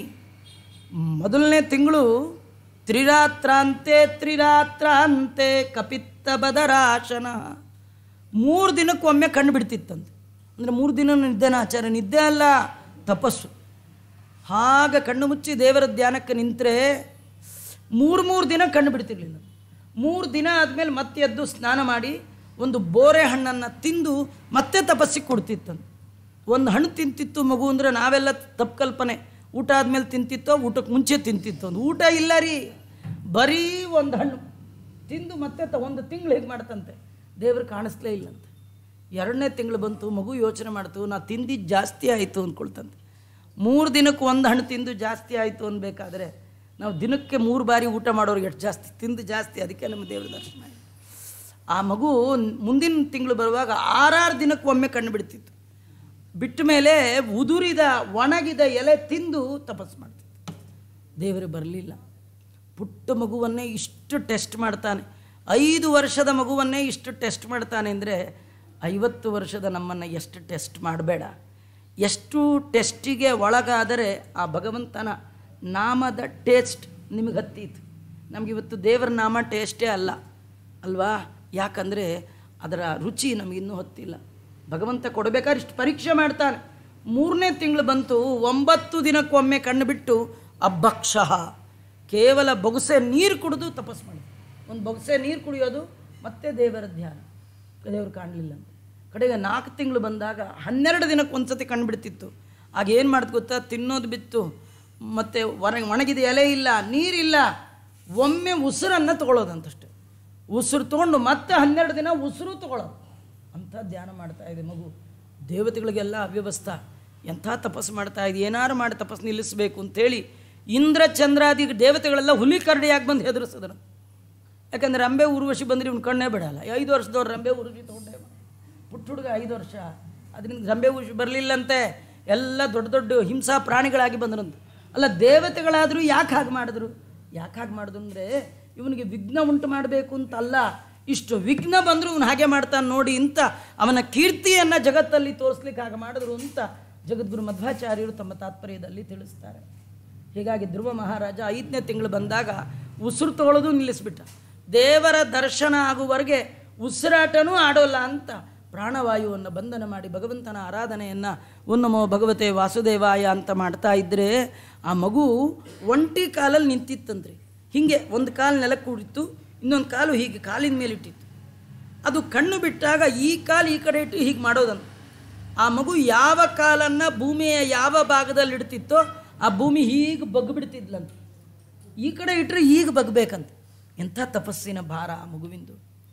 ಮೊದಲನೇ ತಿಂಗಳು ತ್ರಿರಾತ್ರಾಂತೆ ತ್ರಿರಾತ್ರಾಂತೆ ಕಪಿತ್ತ ಬದರಾಶನ ಮೂರು ದಿನಕ್ಕೊಮ್ಮೆ ಕಣ್ಣು ಬಿಡ್ತಿತ್ತಂತೆ ಅಂದರೆ ಮೂರು ದಿನ ನಿದ್ದೆನ ಆಚಾರ ನಿದ್ದೆ ಅಲ್ಲ ತಪಸ್ಸು ಹಾಗೆ ಕಣ್ಣು ಮುಚ್ಚಿ ದೇವರ ಧ್ಯಾನಕ್ಕೆ ನಿಂತರೆ ಮೂರು ಮೂರು ದಿನ ಕಣ್ಣು ಬಿಡ್ತಿರ್ಲಿಲ್ಲ ಮೂರು ದಿನ ಆದಮೇಲೆ ಮತ್ತೆ ಎದ್ದು ಸ್ನಾನ ಮಾಡಿ ಒಂದು ಬೋರೆ ಹಣ್ಣನ್ನು ತಿಂದು ಮತ್ತೆ ತಪಸ್ಸಿಗೆ ಕೊಡ್ತಿತ್ತಂತೆ ಒಂದು ಹಣ್ಣು ತಿಂತಿತ್ತು ಮಗು ಅಂದರೆ ನಾವೆಲ್ಲ ತಪ್ಪು ಕಲ್ಪನೆ ಊಟ ಆದಮೇಲೆ ತಿಂತಿತ್ತೋ ಊಟಕ್ಕೆ ಮುಂಚೆ ತಿಂತಿತ್ತು ಒಂದು ಊಟ ಇಲ್ಲ ರೀ ಬರೀ ಒಂದು ಹಣ್ಣು ತಿಂದು ಮತ್ತೆ ತ ಒಂದು ತಿಂಗಳು ಹೇಗೆ ಮಾಡ್ತಂತೆ ದೇವ್ರು ಕಾಣಿಸ್ಲೇ ಇಲ್ಲಂತೆ ಎರಡನೇ ತಿಂಗಳು ಬಂತು ಮಗು ಯೋಚನೆ ಮಾಡ್ತು ನಾ ತಿಂದಿದ್ದು ಜಾಸ್ತಿ ಆಯಿತು ಅಂದ್ಕೊಳ್ತಂತೆ ಮೂರು ದಿನಕ್ಕೆ ಒಂದು ಹಣ್ಣು ತಿಂದು ಜಾಸ್ತಿ ಆಯಿತು ಅನ್ಬೇಕಾದ್ರೆ ನಾವು ದಿನಕ್ಕೆ ಮೂರು ಬಾರಿ ಊಟ ಮಾಡೋರಿಗೆ ಎಷ್ಟು ಜಾಸ್ತಿ ತಿಂದು ಜಾಸ್ತಿ ಅದಕ್ಕೆ ನಮ್ಮ ದೇವ್ರ ದರ್ಶನ ಆಯ್ತು. ಆ ಮಗು ಮುಂದಿನ ತಿಂಗಳು ಬರುವಾಗ ಆರಾರು ದಿನಕ್ಕೆ ಒಮ್ಮೆ ಕಣ್ಣು ಬಿಡ್ತಿತ್ತು ಬಿಟ್ಟ ಮೇಲೆ ಉದುರಿದ ಒಣಗಿದ ಎಲೆ ತಿಂದು ತಪಸ್ಸು ಮಾಡ್ತಿತ್ತು ದೇವರು ಬರಲಿಲ್ಲ ಪುಟ್ಟ ಮಗುವನ್ನೇ ಇಷ್ಟು ಟೆಸ್ಟ್ ಮಾಡ್ತಾನೆ ಐದು ವರ್ಷದ ಮಗುವನ್ನೇ ಇಷ್ಟು ಟೆಸ್ಟ್ ಮಾಡ್ತಾನೆ ಅಂದರೆ ಐವತ್ತು ವರ್ಷದ ನಮ್ಮನ್ನು ಎಷ್ಟು ಟೆಸ್ಟ್ ಮಾಡಬೇಡ ಎಷ್ಟು ಟೆಸ್ಟಿಗೆ ಒಳಗಾದರೆ ಆ ಭಗವಂತನ ನಾಮದ ಟೇಸ್ಟ್ ನಿಮಗೆ ಹತ್ತೀತು ನಮಗಿವತ್ತು ದೇವರ ನಾಮ ಟೇಸ್ಟೇ ಅಲ್ಲ ಅಲ್ವಾ ಯಾಕಂದರೆ ಅದರ ರುಚಿ ನಮಗಿನ್ನೂ ಹೊತ್ತಿಲ್ಲ ಭಗವಂತ ಕೊಡಬೇಕಾದ್ರೆ ಇಷ್ಟು ಪರೀಕ್ಷೆ ಮಾಡ್ತಾನೆ ಮೂರನೇ ತಿಂಗಳು ಬಂತು ಒಂಬತ್ತು ದಿನಕ್ಕೊಮ್ಮೆ ಕಣ್ಣು ಬಿಟ್ಟು ಅಬ್ಬಕ್ಷಃ ಕೇವಲ ಬೊಗಸೆ ನೀರು ಕುಡಿದು ತಪಸ್ ಮಾಡಿ ಒಂದು ಬೊಗಸೆ ನೀರು ಕುಡಿಯೋದು ಮತ್ತೆ ದೇವರ ಧ್ಯಾನ ದೇವರು ಕಾಣಲಿಲ್ಲ ಅಂತ ಕಡೆಗೆ ನಾಲ್ಕು ತಿಂಗಳು ಬಂದಾಗ ಹನ್ನೆರಡು ದಿನಕ್ಕೆ ಒಂದ್ಸತಿ ಕಂಡುಬಿಡ್ತಿತ್ತು ಆಗ ಏನು ಮಾಡ್ತು ಗೊತ್ತಾ ತಿನ್ನೋದು ಬಿತ್ತು ಮತ್ತು ಒಣ ಒಣಗಿದ ಎಲೆ ಇಲ್ಲ ನೀರಿಲ್ಲ ಒಮ್ಮೆ ಉಸಿರನ್ನು ತಗೊಳ್ಳೋದಂತಷ್ಟೆ ಉಸಿರು ತೊಗೊಂಡು ಮತ್ತೆ ಹನ್ನೆರಡು ದಿನ ಉಸಿರು ತಗೊಳ್ಳೋದು ಅಂಥ ಧ್ಯಾನ ಮಾಡ್ತಾ ಇದೆ ಮಗು ದೇವತೆಗಳಿಗೆಲ್ಲ ಅವ್ಯವಸ್ಥೆ ಎಂಥ ತಪಸ್ಸು ಮಾಡ್ತಾ ಇದೆ ಏನಾರು ಮಾಡಿ ತಪಸ್ಸು ನಿಲ್ಲಿಸಬೇಕು ಅಂತೇಳಿ ಇಂದ್ರ ಚಂದ್ರಾದಿ ದೇವತೆಗಳೆಲ್ಲ ಹುಲಿ ಕರಡಿಯಾಗಿ ಬಂದು ಹೆದರಿಸಿದ್ರು ಯಾಕಂದ್ರೆ ರಂಬೆ ಊರ್ವಶಿ ಬಂದ್ರೆ ಇವ್ನು ಕಣ್ಣೇ ಬಿಡಲ್ಲ ಐದು ವರ್ಷದವ್ರು ರಂಬೆ ಊರ್ವಶಿ ತೊಗೊಂಡೇ ಪುಟ್ಟ ಹುಡುಗ ಐದು ವರ್ಷ ಅದರಿಂದ ರಂಬೆ ಊರ್ವಶಿ ಬರಲಿಲ್ಲಂತೆ ಎಲ್ಲ ದೊಡ್ಡ ದೊಡ್ಡ ಹಿಂಸಾ ಪ್ರಾಣಿಗಳಾಗಿ ಬಂದ್ರಂತೆ ಅಲ್ಲ ದೇವತೆಗಳಾದರೂ ಯಾಕೆ ಹಾಗೆ ಮಾಡಿದ್ರು ಯಾಕೆ ಹಾಗೆ ಮಾಡಿದ್ರು ಅಂದರೆ ಇವನಿಗೆ ವಿಘ್ನ ಉಂಟು ಮಾಡಬೇಕು ಅಂತ ಅಲ್ಲ ಇಷ್ಟು ವಿಘ್ನ ಬಂದರೂ ಇವನು ಹಾಗೆ ಮಾಡ್ತಾನೆ ನೋಡಿ ಅಂತ ಅವನ ಕೀರ್ತಿಯನ್ನು ಜಗತ್ತಲ್ಲಿ ತೋರಿಸ್ಲಿಕ್ಕೆ ಹಾಗೆ ಮಾಡಿದ್ರು ಅಂತ ಜಗದ್ಗುರು ಮಧ್ವಾಚಾರ್ಯರು ತಮ್ಮ ತಾತ್ಪರ್ಯದಲ್ಲಿ ತಿಳಿಸ್ತಾರೆ ಹೀಗಾಗಿ ಧ್ರುವ ಮಹಾರಾಜ ಐದನೇ ತಿಂಗಳು ಬಂದಾಗ ಉಸಿರು ತಗೊಳ್ಳೋದು ನಿಲ್ಲಿಸ್ಬಿಟ್ಟ ದೇವರ ದರ್ಶನ ಆಗುವವರೆಗೆ ಉಸಿರಾಟನೂ ಆಡೋಲ್ಲ ಅಂತ ಪ್ರಾಣವಾಯುವನ್ನು ಬಂಧನ ಮಾಡಿ ಭಗವಂತನ ಆರಾಧನೆಯನ್ನು ಉನ್ನಮೋ ಭಗವತೆ ವಾಸುದೇವಾಯ ಅಂತ ಮಾಡ್ತಾ ಇದ್ದರೆ ಆ ಮಗು ಒಂಟಿ ಕಾಲಲ್ಲಿ ನಿಂತಿತ್ತಂತ್ರಿ ಹೀಗೆ ಒಂದು ಕಾಲು ನೆಲಕ್ಕೆ ಕೂಡಿತ್ತು ಇನ್ನೊಂದು ಕಾಲು ಹೀಗೆ ಕಾಲಿನ ಮೇಲೆ ಇಟ್ಟಿತ್ತು ಅದು ಕಣ್ಣು ಬಿಟ್ಟಾಗ ಈ ಕಾಲು ಈ ಕಡೆ ಇಟ್ಟು ಹೀಗೆ ಮಾಡೋದಂತ ಆ ಮಗು ಯಾವ ಕಾಲನ್ನು ಭೂಮಿಯ ಯಾವ ಭಾಗದಲ್ಲಿ ಇಡ್ತಿತ್ತೋ ಆ ಭೂಮಿ ಹೀಗೆ ಬಗ್ಗು ಬಿಡ್ತಿದ್ಲಂತ ಈ ಕಡೆ ಇಟ್ಟರೆ ಈಗ ಬಗ್ಬೇಕಂತ ಎಂಥ ತಪಸ್ಸಿನ ಭಾರ ಆ ಮಗುವಿಂದು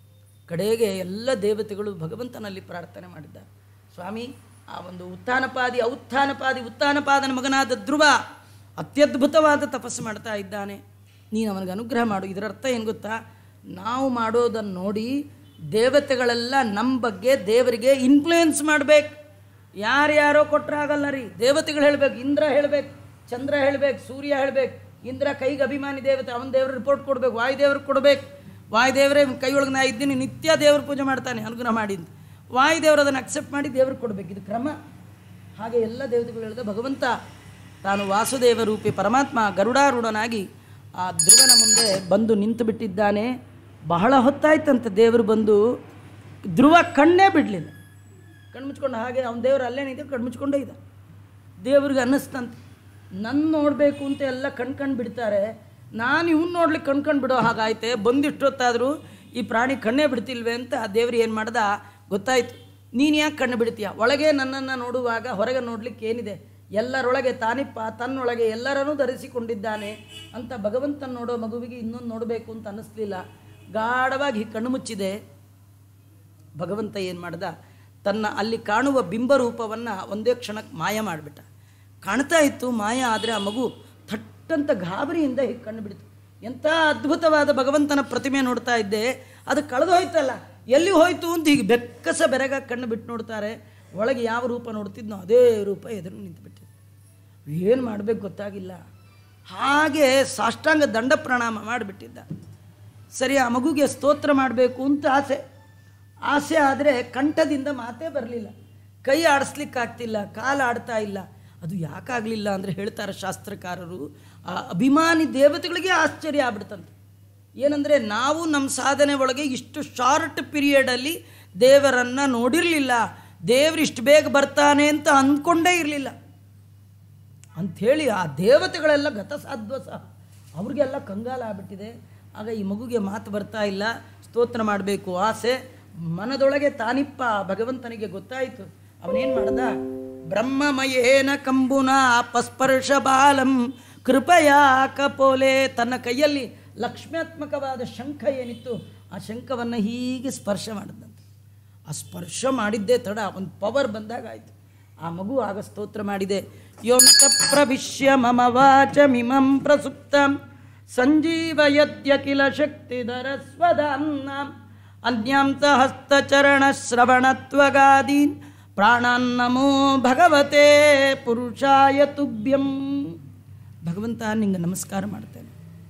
ಕಡೆಗೆ ಎಲ್ಲ ದೇವತೆಗಳು ಭಗವಂತನಲ್ಲಿ ಪ್ರಾರ್ಥನೆ ಮಾಡಿದ್ದಾರೆ ಸ್ವಾಮಿ ಆ ಒಂದು ಉತ್ಥಾನಪಾದಿ ಔತ್ಥಾನಪಾದಿ ಉತ್ಥಾನಪಾದನ ಮಗನಾದ ಧ್ರುವ ಅತ್ಯದ್ಭುತವಾದ ತಪಸ್ಸು ಮಾಡ್ತಾ ಇದ್ದಾನೆ ನೀನು ಅವನಿಗೆ ಅನುಗ್ರಹ ಮಾಡು ಇದರ ಅರ್ಥ ಏನು ಗೊತ್ತಾ ನಾವು ಮಾಡೋದನ್ನು ನೋಡಿ ದೇವತೆಗಳೆಲ್ಲ ನಮ್ಮ ಬಗ್ಗೆ ದೇವರಿಗೆ ಇನ್ಫ್ಲೂಯೆನ್ಸ್ ಮಾಡಬೇಕು ಯಾರ್ಯಾರೋ ಕೊಟ್ಟರಾಗಲ್ಲ ರೀ ದೇವತೆಗಳು ಹೇಳ್ಬೇಕು ಇಂದ್ರ ಹೇಳ್ಬೇಕು ಚಂದ್ರ ಹೇಳ್ಬೇಕು ಸೂರ್ಯ ಹೇಳ್ಬೇಕು ಇಂದ್ರ ಕೈಗೆ ಅಭಿಮಾನಿ ದೇವತೆ ಅವನ ದೇವ್ರ ರಿಪೋರ್ಟ್ ಕೊಡ್ಬೇಕು ವಾಯುದೇವ್ರಿಗೆ ಕೊಡ್ಬೇಕು ವಾಯುದೇವರೇ ಕೈಯೊಳಗೆ ನಾ ಇದ್ದೀನಿ ನಿತ್ಯ ದೇವ್ರ ಪೂಜೆ ಮಾಡ್ತಾನೆ ಅನುಗ್ರಹ ಮಾಡಿ ಅಂತ ವಾಯುದೇವರು ಅದನ್ನು ಅಕ್ಸೆಪ್ಟ್ ಮಾಡಿ ದೇವ್ರಿಗೆ ಕೊಡಬೇಕು ಇದು ಕ್ರಮ ಹಾಗೆ ಎಲ್ಲ ದೇವತೆಗಳು ಹೇಳಿದ ಭಗವಂತ ತಾನು ವಾಸುದೇವ ರೂಪಿ ಪರಮಾತ್ಮ ಗರುಡಾರೂಢನಾಗಿ ಆ ಧ್ರುವನ ಮುಂದೆ ಬಂದು ನಿಂತು ಬಿಟ್ಟಿದ್ದಾನೆ ಬಹಳ ಹೊತ್ತಾಯ್ತಂತೆ ದೇವರು ಬಂದು ಧ್ರುವ ಕಣ್ಣೇ ಬಿಡಲಿಲ್ಲ ಕಣ್ಣು ಮುಚ್ಕೊಂಡು ಹಾಗೆ ಅವನ ದೇವರು ಅಲ್ಲೇನಿದೆ ಕಣ್ಣು ಮುಚ್ಕೊಂಡೇ ಇದ್ದ ದೇವ್ರಿಗೆ ಅನ್ನಿಸ್ತಂತೆ ನನ್ನ ನೋಡಬೇಕು ಅಂತ ಎಲ್ಲ ಕಣ್ಕಂಡು ಬಿಡ್ತಾರೆ ನಾನು ಇವ್ನು ನೋಡ್ಲಿಕ್ಕೆ ಕಣ್ಕಂಡು ಬಿಡೋ ಹಾಗಾಯ್ತೆ ಬಂದಿಷ್ಟೊತ್ತಾದರೂ ಈ ಪ್ರಾಣಿ ಕಣ್ಣೇ ಬಿಡ್ತಿಲ್ವೇ ಅಂತ ಆ ದೇವ್ರು ಏನು ಮಾಡ್ದ ಗೊತ್ತಾಯ್ತು ನೀನು ಯಾಕೆ ಕಣ್ಣು ಬಿಡ್ತೀಯ ಒಳಗೆ ನನ್ನನ್ನು ನೋಡುವಾಗ ಹೊರಗೆ ನೋಡ್ಲಿಕ್ಕೆ ಏನಿದೆ ಎಲ್ಲರೊಳಗೆ ತಾನಿಪ್ಪ ತನ್ನೊಳಗೆ ಎಲ್ಲರನ್ನೂ ಧರಿಸಿಕೊಂಡಿದ್ದಾನೆ ಅಂತ ಭಗವಂತನ ನೋಡೋ ಮಗುವಿಗೆ ಇನ್ನೊಂದು ನೋಡಬೇಕು ಅಂತ ಅನ್ನಿಸ್ಲಿಲ್ಲ ಗಾಢವಾಗಿ ಕಣ್ಣು ಮುಚ್ಚಿದೆ ಭಗವಂತ ಏನು ಮಾಡ್ದ ತನ್ನ ಅಲ್ಲಿ ಕಾಣುವ ಬಿಂಬರೂಪವನ್ನು ಒಂದೇ ಕ್ಷಣಕ್ಕೆ ಮಾಯ ಮಾಡಿಬಿಟ್ಟ ಕಾಣ್ತಾ ಇತ್ತು ಮಾಯ ಆದರೆ ಆ ಮಗು ಥಟ್ಟಂತ ಗಾಬರಿಯಿಂದ ಹೀಗೆ ಕಣ್ಣು ಬಿಡ್ತು ಎಂಥ ಅದ್ಭುತವಾದ ಭಗವಂತನ ಪ್ರತಿಮೆ ನೋಡ್ತಾ ಇದ್ದೆ ಅದು ಕಳೆದು ಹೋಯ್ತಲ್ಲ ಎಲ್ಲಿ ಹೋಯ್ತು ಅಂತ ಹೀಗೆ ಬೆಕ್ಕಸ ಬೆರಗ ಕಣ್ಣು ಬಿಟ್ಟು ನೋಡ್ತಾರೆ ಒಳಗೆ ಯಾವ ರೂಪ ನೋಡ್ತಿದ್ನೋ ಅದೇ ರೂಪ ಎದುರು ನಿಂತುಬಿಟ್ಟಿದೆ ಏನು ಮಾಡಬೇಕು ಗೊತ್ತಾಗಿಲ್ಲ ಹಾಗೆ ಸಾಷ್ಟಾಂಗ ದಂಡ ಪ್ರಣಾಮ ಮಾಡಿಬಿಟ್ಟಿದ್ದ ಸರಿ ಆ ಮಗುಗೆ ಸ್ತೋತ್ರ ಮಾಡಬೇಕು ಅಂತ ಆಸೆ ಆಸೆ ಆದರೆ ಕಂಠದಿಂದ ಮಾತೇ ಬರಲಿಲ್ಲ ಕೈ ಆಡಿಸ್ಲಿಕ್ಕಾಗ್ತಿಲ್ಲ ಕಾಲು ಆಡ್ತಾ ಇಲ್ಲ ಅದು ಯಾಕಾಗಲಿಲ್ಲ ಅಂದರೆ ಹೇಳ್ತಾರೆ ಶಾಸ್ತ್ರಕಾರರು ಆ ಅಭಿಮಾನಿ ದೇವತೆಗಳಿಗೆ ಆಶ್ಚರ್ಯ ಆಗ್ಬಿಡ್ತಂತೆ ಏನಂದರೆ ನಾವು ನಮ್ಮ ಸಾಧನೆ ಒಳಗೆ ಇಷ್ಟು ಶಾರ್ಟ್ ಪೀರಿಯಡಲ್ಲಿ ದೇವರನ್ನು ನೋಡಿರಲಿಲ್ಲ ದೇವರು ಇಷ್ಟು ಬೇಗ ಬರ್ತಾನೆ ಅಂತ ಅಂದ್ಕೊಂಡೇ ಇರಲಿಲ್ಲ ಅಂಥೇಳಿ ಆ ದೇವತೆಗಳೆಲ್ಲ ಗತಸಾಧ್ವ ಸಹ ಅವ್ರಿಗೆಲ್ಲ ಕಂಗಾಲ ಆಗ್ಬಿಟ್ಟಿದೆ ಆಗ ಈ ಮಗುಗೆ ಮಾತು ಬರ್ತಾ ಇಲ್ಲ ಸ್ತೋತ್ರ ಮಾಡಬೇಕು ಆಸೆ ಮನದೊಳಗೆ ತಾನಿಪ್ಪ ಭಗವಂತನಿಗೆ ಗೊತ್ತಾಯಿತು ಅವನೇನು ಮಾಡ್ದ ಬ್ರಹ್ಮಮಯೇನ ಕಂಬುನ ಪಸ್ಪರ್ಶ ಬಾಲಂ ಕೃಪಯಾ ಕಪೋಲೆ ತನ್ನ ಕೈಯಲ್ಲಿ ಲಕ್ಷ್ಮ್ಯಾತ್ಮಕವಾದ ಶಂಖ ಏನಿತ್ತು ಆ ಶಂಖವನ್ನು ಹೀಗೆ ಸ್ಪರ್ಶ ಮಾಡಿದಂತೆ ಆ ಸ್ಪರ್ಶ ಮಾಡಿದ್ದೇ ತಡ ಒಂದು ಪವರ್ ಬಂದಾಗ ಆಯಿತು ಆ ಮಗು ಆಗ ಸ್ತೋತ್ರ ಮಾಡಿದೆ ಯೋಂತ ಪ್ರವಿಶ್ಯ ಮಮ ವಾಚಮಿಮಂ ಪ್ರಸುಪ್ತಂ ಸಂಜೀವಯತ್ಯಖಿಲ ಶಕ್ತಿಧರ ಸ್ವಧಾನ್ನ ಅನ್ಯಾಂತ ಹಸ್ತಚರಣ ಶ್ರವಣತ್ವಗಾದೀನ್ ಪ್ರಾಣಾನ್ನಮೋ ಭಗವತೆ ಪುರುಷಾಯ ತುಭ್ಯಂ ಭಗವಂತ ನಿಂಗೆ ನಮಸ್ಕಾರ ಮಾಡ್ತೇನೆ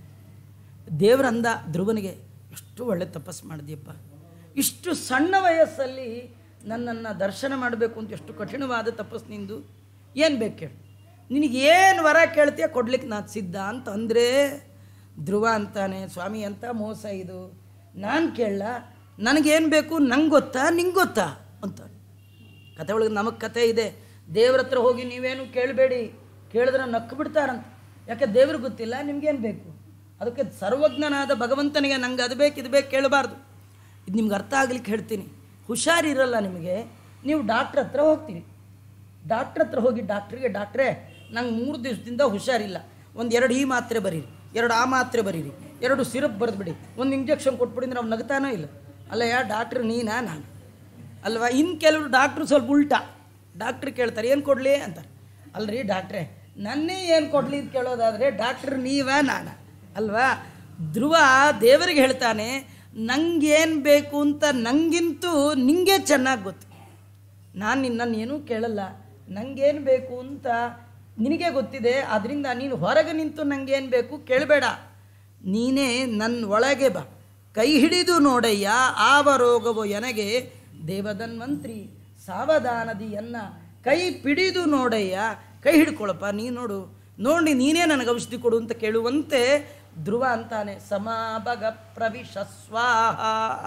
ದೇವರಂದ ಧ್ರುವನಿಗೆ ಎಷ್ಟು ಒಳ್ಳೆ ತಪಸ್ಸು ಮಾಡಿದ್ಯಪ್ಪ ಇಷ್ಟು ಸಣ್ಣ ವಯಸ್ಸಲ್ಲಿ ನನ್ನನ್ನು ದರ್ಶನ ಮಾಡಬೇಕು ಅಂತ ಎಷ್ಟು ಕಠಿಣವಾದ ತಪಸ್ಸು ನಿಂದು ಏನು ಬೇಕು ಕೇಳು ನಿನಗೇನು ವರ ಕೇಳ್ತೀಯ ಕೊಡ್ಲಿಕ್ಕೆ ನಾನು ಸಿದ್ಧ ಅಂತ ಅಂದರೆ ಧ್ರುವ ಅಂತಾನೆ ಸ್ವಾಮಿ ಅಂತ ಮೋಸ ಇದು ನಾನು ಕೇಳಲ್ಲ ನನಗೇನು ಬೇಕು ನಂಗೆ ಗೊತ್ತಾ ನಿಂಗೆ ಗೊತ್ತಾ ಅಂತ ಕತೆ ಒಳಗೆ ನಮಗೆ ಕತೆ ಇದೆ ದೇವ್ರ ಹತ್ರ ಹೋಗಿ ನೀವೇನು ಕೇಳಬೇಡಿ ಕೇಳಿದ್ರೆ ನಕ್ಕು ಬಿಡ್ತಾರಂತ ಯಾಕೆ ದೇವ್ರಿಗೆ ಗೊತ್ತಿಲ್ಲ ನಿಮ್ಗೇನು ಬೇಕು ಅದಕ್ಕೆ ಸರ್ವಜ್ಞನಾದ ಭಗವಂತನಿಗೆ ನಂಗೆ ಅದು ಬೇಕು ಇದು ಬೇಕು ಕೇಳಬಾರ್ದು ಇದು ನಿಮ್ಗೆ ಅರ್ಥ ಆಗ್ಲಿಕ್ಕೆ ಹೇಳ್ತೀನಿ ಹುಷಾರಿರಲ್ಲ ನಿಮಗೆ ನೀವು ಡಾಕ್ಟ್ರ್ ಹತ್ರ ಹೋಗ್ತೀವಿ ಡಾಕ್ಟ್ರ್ ಹತ್ರ ಹೋಗಿ ಡಾಕ್ಟ್ರಿಗೆ ಡಾಕ್ಟ್ರೇ ನಂಗೆ ಮೂರು ದಿವಸದಿಂದ ಹುಷಾರಿಲ್ಲ ಒಂದು ಎರಡು ಈ ಮಾತ್ರೆ ಬರೀರಿ ಎರಡು ಆ ಮಾತ್ರೆ ಬರೀರಿ ಎರಡು ಸಿರಪ್ ಬರೆದ್ಬಿಡಿ ಒಂದು ಇಂಜೆಕ್ಷನ್ ಕೊಟ್ಬಿಡಿ ನಾವು ನಗ್ತಾನೋ ಇಲ್ಲ ಅಲ್ಲ ಯಾ ಡಾಕ್ಟ್ರ್ ನೀನಾ ನಾನು ಅಲ್ವಾ ಇನ್ನು ಕೆಲವರು ಡಾಕ್ಟ್ರು ಸ್ವಲ್ಪ ಉಲ್ಟಾ ಡಾಕ್ಟ್ರ್ ಕೇಳ್ತಾರೆ ಏನು ಕೊಡಲಿ ಅಂತಾರೆ ಅಲ್ರಿ ಡಾಕ್ಟ್ರೇ ನನ್ನೇ ಏನು ಕೊಡಲಿ ಅಂತ ಕೇಳೋದಾದರೆ ಡಾಕ್ಟ್ರ್ ನೀವಾ ನಾನು ಅಲ್ವಾ ಧ್ರುವ ದೇವರಿಗೆ ಹೇಳ್ತಾನೆ ನಂಗೇನು ಬೇಕು ಅಂತ ನಂಗಿಂತೂ ನಿಂಗೆ ಚೆನ್ನಾಗಿ ಗೊತ್ತು ನಾನು ನಿನ್ನನ್ನು ಏನೂ ಕೇಳಲ್ಲ ನಂಗೇನು ಬೇಕು ಅಂತ ನಿನಗೆ ಗೊತ್ತಿದೆ ಅದರಿಂದ ನೀನು ಹೊರಗೆ ನಿಂತು ನಂಗೇನು ಬೇಕು ಕೇಳಬೇಡ ನೀನೇ ನನ್ನ ಒಳಗೆ ಬಾ ಕೈ ಹಿಡಿದು ನೋಡಯ್ಯ ಆವ ರೋಗವು ಎನಗೆ ದೇವದನ್ವಂತ್ರಿ ಸಾವಧಾನದಿಯನ್ನ ಕೈ ಪಿಡಿದು ನೋಡಯ್ಯ ಕೈ ಹಿಡ್ಕೊಳಪ್ಪ ನೀ ನೋಡು ನೋಡಿ ನೀನೇ ನನಗೆ ಔಷಧಿ ಕೊಡು ಅಂತ ಕೇಳುವಂತೆ ಧ್ರುವ ಅಂತಾನೆ ಸಮಾಭಗ ಪ್ರವಿಶ ಸ್ವಾಹ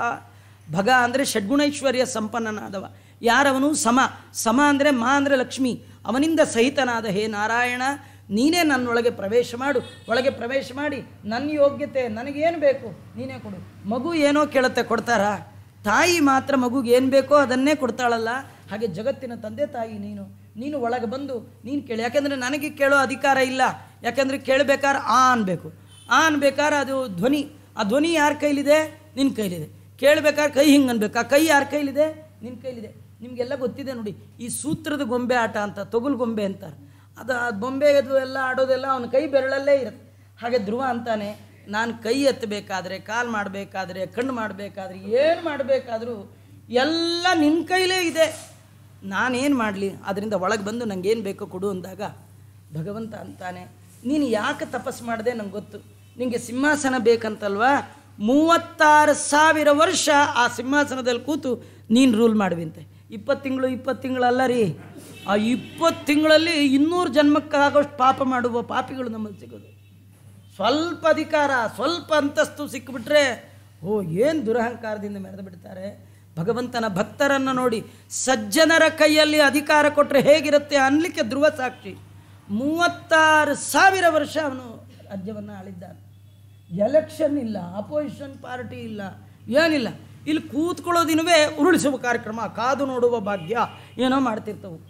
ಭಗ ಅಂದರೆ ಷಡ್ಗುಣೈಶ್ವರ್ಯ ಸಂಪನ್ನನಾದವ ಯಾರವನು ಸಮ ಸಮ ಅಂದರೆ ಮಾ ಅಂದರೆ ಲಕ್ಷ್ಮಿ ಅವನಿಂದ ಸಹಿತನಾದ ಹೇ ನಾರಾಯಣ ನೀನೇ ನನ್ನೊಳಗೆ ಪ್ರವೇಶ ಮಾಡು ಒಳಗೆ ಪ್ರವೇಶ ಮಾಡಿ ನನ್ನ ಯೋಗ್ಯತೆ ನನಗೇನು ಬೇಕು ನೀನೇ ಕೊಡು ಮಗು ಏನೋ ಕೇಳುತ್ತೆ ಕೊಡ್ತಾರಾ ತಾಯಿ ಮಾತ್ರ ಮಗುಗೆ ಏನು ಬೇಕೋ ಅದನ್ನೇ ಕೊಡ್ತಾಳಲ್ಲ ಹಾಗೆ ಜಗತ್ತಿನ ತಂದೆ ತಾಯಿ ನೀನು ನೀನು ಒಳಗೆ ಬಂದು ನೀನು ಕೇಳಿ ಯಾಕೆಂದರೆ ನನಗೆ ಕೇಳೋ ಅಧಿಕಾರ ಇಲ್ಲ ಯಾಕೆಂದರೆ ಕೇಳಬೇಕಾದ್ರೆ ಆ ಅನ್ಬೇಕು ಆ ಅನ್ಬೇಕಾದ್ರೆ ಅದು ಧ್ವನಿ ಆ ಧ್ವನಿ ಯಾರ ಕೈಲಿದೆ ನಿನ್ನ ಕೈಲಿದೆ ಕೇಳಬೇಕಾದ್ರೆ ಕೈ ಹಿಂಗೆ ಅನ್ಬೇಕು ಆ ಕೈ ಯಾರ ಕೈಲಿದೆ ನಿನ್ನ ಕೈಲಿದೆ ನಿಮಗೆಲ್ಲ ಗೊತ್ತಿದೆ ನೋಡಿ ಈ ಸೂತ್ರದ ಗೊಂಬೆ ಆಟ ಅಂತ ತೊಗಲು ಗೊಂಬೆ ಅಂತಾರೆ ಅದು ಆ ಬೊಂಬೆ ಅದು ಎಲ್ಲ ಆಡೋದೆಲ್ಲ ಅವನ ಕೈ ಬೆರಳಲ್ಲೇ ಇರುತ್ತೆ ಹಾಗೆ ಧ್ರುವ ಅಂತಾನೆ ನಾನು ಕೈ ಎತ್ತಬೇಕಾದ್ರೆ ಕಾಲು ಮಾಡಬೇಕಾದ್ರೆ ಕಣ್ಣು ಮಾಡಬೇಕಾದ್ರೆ ಏನು ಮಾಡಬೇಕಾದ್ರೂ ಎಲ್ಲ ನಿನ್ನ ಕೈಲೇ ಇದೆ ನಾನೇನು ಮಾಡಲಿ ಅದರಿಂದ ಒಳಗೆ ಬಂದು ನನಗೇನು ಬೇಕೋ ಕೊಡು ಅಂದಾಗ ಭಗವಂತ ಅಂತಾನೆ ನೀನು ಯಾಕೆ ತಪಸ್ಸು ಮಾಡಿದೆ ನಂಗೆ ಗೊತ್ತು ನಿನಗೆ ಸಿಂಹಾಸನ ಬೇಕಂತಲ್ವಾ ಮೂವತ್ತಾರು ಸಾವಿರ ವರ್ಷ ಆ ಸಿಂಹಾಸನದಲ್ಲಿ ಕೂತು ನೀನು ರೂಲ್ ಮಾಡುವಂತೆ ಇಪ್ಪತ್ತು ತಿಂಗಳು ಇಪ್ಪತ್ತು ತಿಂಗಳಲ್ಲ ರೀ ಆ ಇಪ್ಪತ್ತು ತಿಂಗಳಲ್ಲಿ ಇನ್ನೂರು ಜನ್ಮಕ್ಕಾಗೋಷ್ಟು ಪಾಪ ಮಾಡುವ ಪಾಪಿಗಳು ನಮ್ಮಲ್ಲಿ ಸಿಗೋದು ಸ್ವಲ್ಪ ಅಧಿಕಾರ ಸ್ವಲ್ಪ ಅಂತಸ್ತು ಸಿಕ್ಕಿಬಿಟ್ರೆ ಓ ಏನು ದುರಹಂಕಾರದಿಂದ ಮೆರೆದು ಬಿಡ್ತಾರೆ ಭಗವಂತನ ಭಕ್ತರನ್ನು ನೋಡಿ ಸಜ್ಜನರ ಕೈಯಲ್ಲಿ ಅಧಿಕಾರ ಕೊಟ್ಟರೆ ಹೇಗಿರುತ್ತೆ ಅನ್ಲಿಕ್ಕೆ ಧ್ರುವ ಸಾಕ್ಷಿ ಮೂವತ್ತಾರು ಸಾವಿರ ವರ್ಷ ಅವನು ರಾಜ್ಯವನ್ನು ಆಳಿದ್ದಾನೆ ಎಲೆಕ್ಷನ್ ಇಲ್ಲ ಅಪೋಸಿಷನ್ ಪಾರ್ಟಿ ಇಲ್ಲ ಏನಿಲ್ಲ ಇಲ್ಲಿ ಕೂತ್ಕೊಳ್ಳೋದಿನವೇ ಉರುಳಿಸುವ ಕಾರ್ಯಕ್ರಮ ಕಾದು ನೋಡುವ ಭಾಗ್ಯ ಏನೋ ಮಾಡ್ತಿರ್ತವು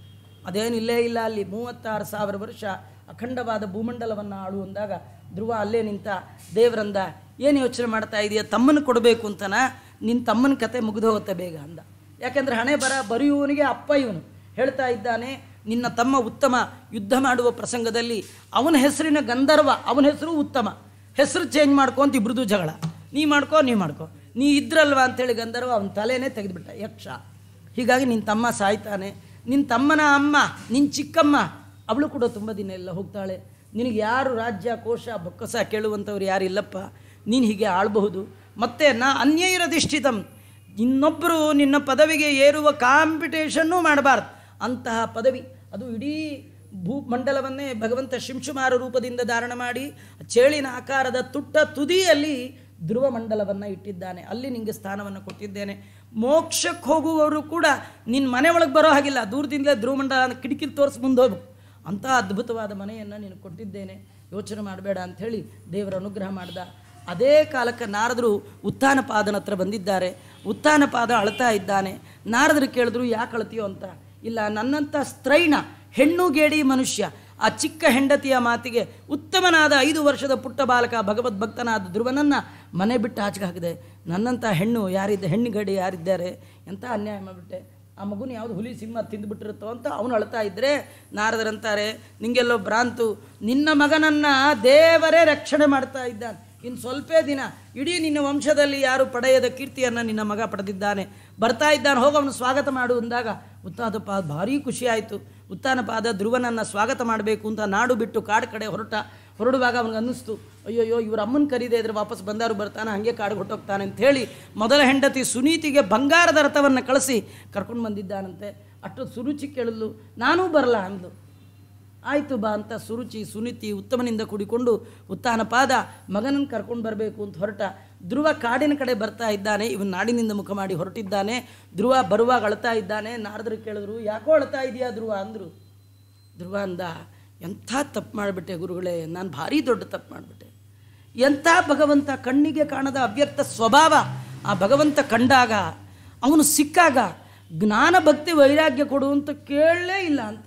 ಅದೇನಿಲ್ಲೇ ಇಲ್ಲ ಅಲ್ಲಿ ಮೂವತ್ತಾರು ಸಾವಿರ ವರ್ಷ ಅಖಂಡವಾದ ಭೂಮಂಡಲವನ್ನು ಆಳು ಅಂದಾಗ ಧ್ರುವ ಅಲ್ಲೇ ನಿಂತ ದೇವರಂದ ಏನು ಯೋಚನೆ ಮಾಡ್ತಾ ಇದೆಯಾ ತಮ್ಮನ ಕೊಡಬೇಕು ಅಂತನ ನಿನ್ನ ತಮ್ಮನ ಕತೆ ಮುಗಿದು ಹೋಗುತ್ತೆ ಬೇಗ ಅಂದ ಯಾಕಂದ್ರೆ ಹಣೆ ಬರ ಬರೆಯುವವನಿಗೆ ಅಪ್ಪ ಇವನು ಹೇಳ್ತಾ ಇದ್ದಾನೆ ನಿನ್ನ ತಮ್ಮ ಉತ್ತಮ ಯುದ್ಧ ಮಾಡುವ ಪ್ರಸಂಗದಲ್ಲಿ ಅವನ ಹೆಸರಿನ ಗಂಧರ್ವ ಅವನ ಹೆಸರು ಉತ್ತಮ ಹೆಸರು ಚೇಂಜ್ ಮಾಡ್ಕೊ ಅಂತ ಇಬ್ರದ್ದು ಜಗಳ ನೀ ಮಾಡ್ಕೋ ನೀ ಮಾಡ್ಕೋ ನೀ ಇದ್ರಲ್ವಾ ಅಂತೇಳಿ ಗಂಧರ್ವ ಅವನ ತಲೆನೇ ತೆಗೆದುಬಿಟ್ಟ ಯಕ್ಷ ಹೀಗಾಗಿ ನಿನ್ನ ತಮ್ಮ ಸಾಯ್ತಾನೆ ನಿನ್ನ ತಮ್ಮನ ಅಮ್ಮ ನಿನ್ನ ಚಿಕ್ಕಮ್ಮ ಅವಳು ಕೂಡ ತುಂಬ ದಿನ ಎಲ್ಲ ಹೋಗ್ತಾಳೆ ನಿನಗೆ ಯಾರು ರಾಜ್ಯ ಕೋಶ ಬೊಕ್ಕಸ ಕೇಳುವಂಥವ್ರು ಯಾರಿಲ್ಲಪ್ಪ ನೀನು ಹೀಗೆ ಆಳಬಹುದು ಮತ್ತೆ ನಾ ಅನ್ಯೈರಧಿಷ್ಠಿತಂ ಇನ್ನೊಬ್ಬರು ನಿನ್ನ ಪದವಿಗೆ ಏರುವ ಕಾಂಪಿಟೇಷನ್ನೂ ಮಾಡಬಾರ್ದು ಅಂತಹ ಪದವಿ ಅದು ಇಡೀ ಭೂಮಂಡಲವನ್ನೇ ಭಗವಂತ ಶಿಂಶುಮಾರ ರೂಪದಿಂದ ಧಾರಣ ಮಾಡಿ ಚೇಳಿನ ಆಕಾರದ ತುಟ್ಟ ತುದಿಯಲ್ಲಿ ಧ್ರುವ ಮಂಡಲವನ್ನು ಇಟ್ಟಿದ್ದಾನೆ ಅಲ್ಲಿ ನಿಮಗೆ ಸ್ಥಾನವನ್ನು ಕೊಟ್ಟಿದ್ದೇನೆ ಮೋಕ್ಷಕ್ಕೆ ಹೋಗುವವರು ಕೂಡ ನಿನ್ನ ಮನೆ ಒಳಗೆ ಬರೋ ಹಾಗಿಲ್ಲ ದೂರದಿಂದಲೇ ಧ್ರುವ ಮಂಡಲ ಕಿಟಕಿಲಿ ತೋರಿಸಿ ಮುಂದೆ ಹೋಗು ಅಂಥ ಅದ್ಭುತವಾದ ಮನೆಯನ್ನು ನೀನು ಕೊಟ್ಟಿದ್ದೇನೆ ಯೋಚನೆ ಮಾಡಬೇಡ ಅಂಥೇಳಿ ದೇವರ ಅನುಗ್ರಹ ಮಾಡ್ದ ಅದೇ ಕಾಲಕ್ಕೆ ನಾರದರು ಉತ್ಥಾನಪಾದನ ಹತ್ರ ಬಂದಿದ್ದಾರೆ ಉತ್ಥಾನಪಾದ ಅಳ್ತಾ ಇದ್ದಾನೆ ನಾರದರು ಕೇಳಿದ್ರು ಯಾಕೆ ಅಳ್ತೀಯೋ ಅಂತ ಇಲ್ಲ ನನ್ನಂಥ ಸ್ತ್ರೈಣ ಹೆಣ್ಣು ಗೇಡಿ ಮನುಷ್ಯ ಆ ಚಿಕ್ಕ ಹೆಂಡತಿಯ ಮಾತಿಗೆ ಉತ್ತಮನಾದ ಐದು ವರ್ಷದ ಪುಟ್ಟ ಬಾಲಕ ಭಗವದ್ಭಕ್ತನಾದ ಧ್ರುವನನ್ನು ಮನೆ ಬಿಟ್ಟು ಆಚೆಗೆ ಹಾಕಿದೆ ನನ್ನಂಥ ಹೆಣ್ಣು ಯಾರಿದ್ದ ಹೆಣ್ಣು ಗಡಿ ಯಾರಿದ್ದಾರೆ ಎಂಥ ಅನ್ಯಾಯ ಮಾಡಿಬಿಟ್ಟೆ ಆ ಮಗುನ ಯಾವುದು ಹುಲಿ ಸಿಂಹ ತಿಂದುಬಿಟ್ಟಿರುತ್ತೋ ಅಂತ ಅವನು ಅಳ್ತಾ ಇದ್ದರೆ ನಾರದರಂತಾರೆ ನಿಂಗೆಲ್ಲೋ ಭ್ರಾಂತು ನಿನ್ನ ಮಗನನ್ನು ದೇವರೇ ರಕ್ಷಣೆ ಮಾಡ್ತಾ ಇದ್ದಾನೆ ಇನ್ನು ಸ್ವಲ್ಪ ದಿನ ಇಡೀ ನಿನ್ನ ವಂಶದಲ್ಲಿ ಯಾರು ಪಡೆಯದ ಕೀರ್ತಿಯನ್ನು ನಿನ್ನ ಮಗ ಪಡೆದಿದ್ದಾನೆ ಬರ್ತಾ ಇದ್ದಾನೆ ಹೋಗಿ ಅವನು ಸ್ವಾಗತ ಮಾಡು ಅಂದಾಗ ಉತ್ತಾನಪಾದ ಭಾರೀ ಖುಷಿ ಆಯಿತು ಉತ್ತಾನಪಾದ ಧ್ರುವನನ್ನು ಸ್ವಾಗತ ಮಾಡಬೇಕು ಅಂತ ನಾಡು ಬಿಟ್ಟು ಕಾಡು ಕಡೆ ಹೊರಟ ಹೊರಡುವಾಗ ಅವನಿಗೆ ಅನ್ನಿಸ್ತು ಅಯ್ಯೋಯ್ಯೋ ಇವ್ರ ಅಮ್ಮನ ಕರೀದೆ ಇದ್ರೆ ವಾಪಸ್ ಬಂದಾರು ಬರ್ತಾನೆ ಹಾಗೆ ಕಾಡಿಗೆ ಹೊಟ್ಟೋಗ್ತಾನೆ ಅಂತ ಹೇಳಿ ಮೊದಲ ಹೆಂಡತಿ ಸುನೀತಿಗೆ ಬಂಗಾರದ ರಥವನ್ನು ಕಳಿಸಿ ಕರ್ಕೊಂಡು ಬಂದಿದ್ದಾನಂತೆ ಅಷ್ಟು ಸುರುಚಿ ಕೇಳಲು ನಾನೂ ಬರಲ್ಲ ಅಂದು ಆಯಿತು ಬಾ ಅಂತ ಸುರುಚಿ ಸುನೀತಿ ಉತ್ತಮನಿಂದ ಕೂಡಿಕೊಂಡು ಉತ್ತಾನಪಾದ ಮಗನನ್ನು ಕರ್ಕೊಂಡು ಬರಬೇಕು ಅಂತ ಹೊರಟ ಧ್ರುವ ಕಾಡಿನ ಕಡೆ ಬರ್ತಾ ಇದ್ದಾನೆ ಇವನು ನಾಡಿನಿಂದ ಮುಖ ಮಾಡಿ ಹೊರಟಿದ್ದಾನೆ ಧ್ರುವ ಬರುವಾಗ ಅಳ್ತಾ ಇದ್ದಾನೆ ನಾರದರು ಕೇಳಿದ್ರು ಯಾಕೋ ಅಳ್ತಾ ಇದೆಯಾ ಧ್ರುವ ಅಂದರು ಧ್ರುವ ಅಂದ ಎಂಥ ತಪ್ಪು ಮಾಡಿಬಿಟ್ಟೆ ಗುರುಗಳೇ ನಾನು ಭಾರಿ ದೊಡ್ಡ ತಪ್ಪು ಮಾಡಿಬಿಟ್ಟೆ ಎಂಥ ಭಗವಂತ ಕಣ್ಣಿಗೆ ಕಾಣದ ಅವ್ಯಕ್ತ ಸ್ವಭಾವ ಆ ಭಗವಂತ ಕಂಡಾಗ ಅವನು ಸಿಕ್ಕಾಗ ಜ್ಞಾನ ಭಕ್ತಿ ವೈರಾಗ್ಯ ಕೊಡು ಅಂತ ಕೇಳಲೇ ಇಲ್ಲ ಅಂತ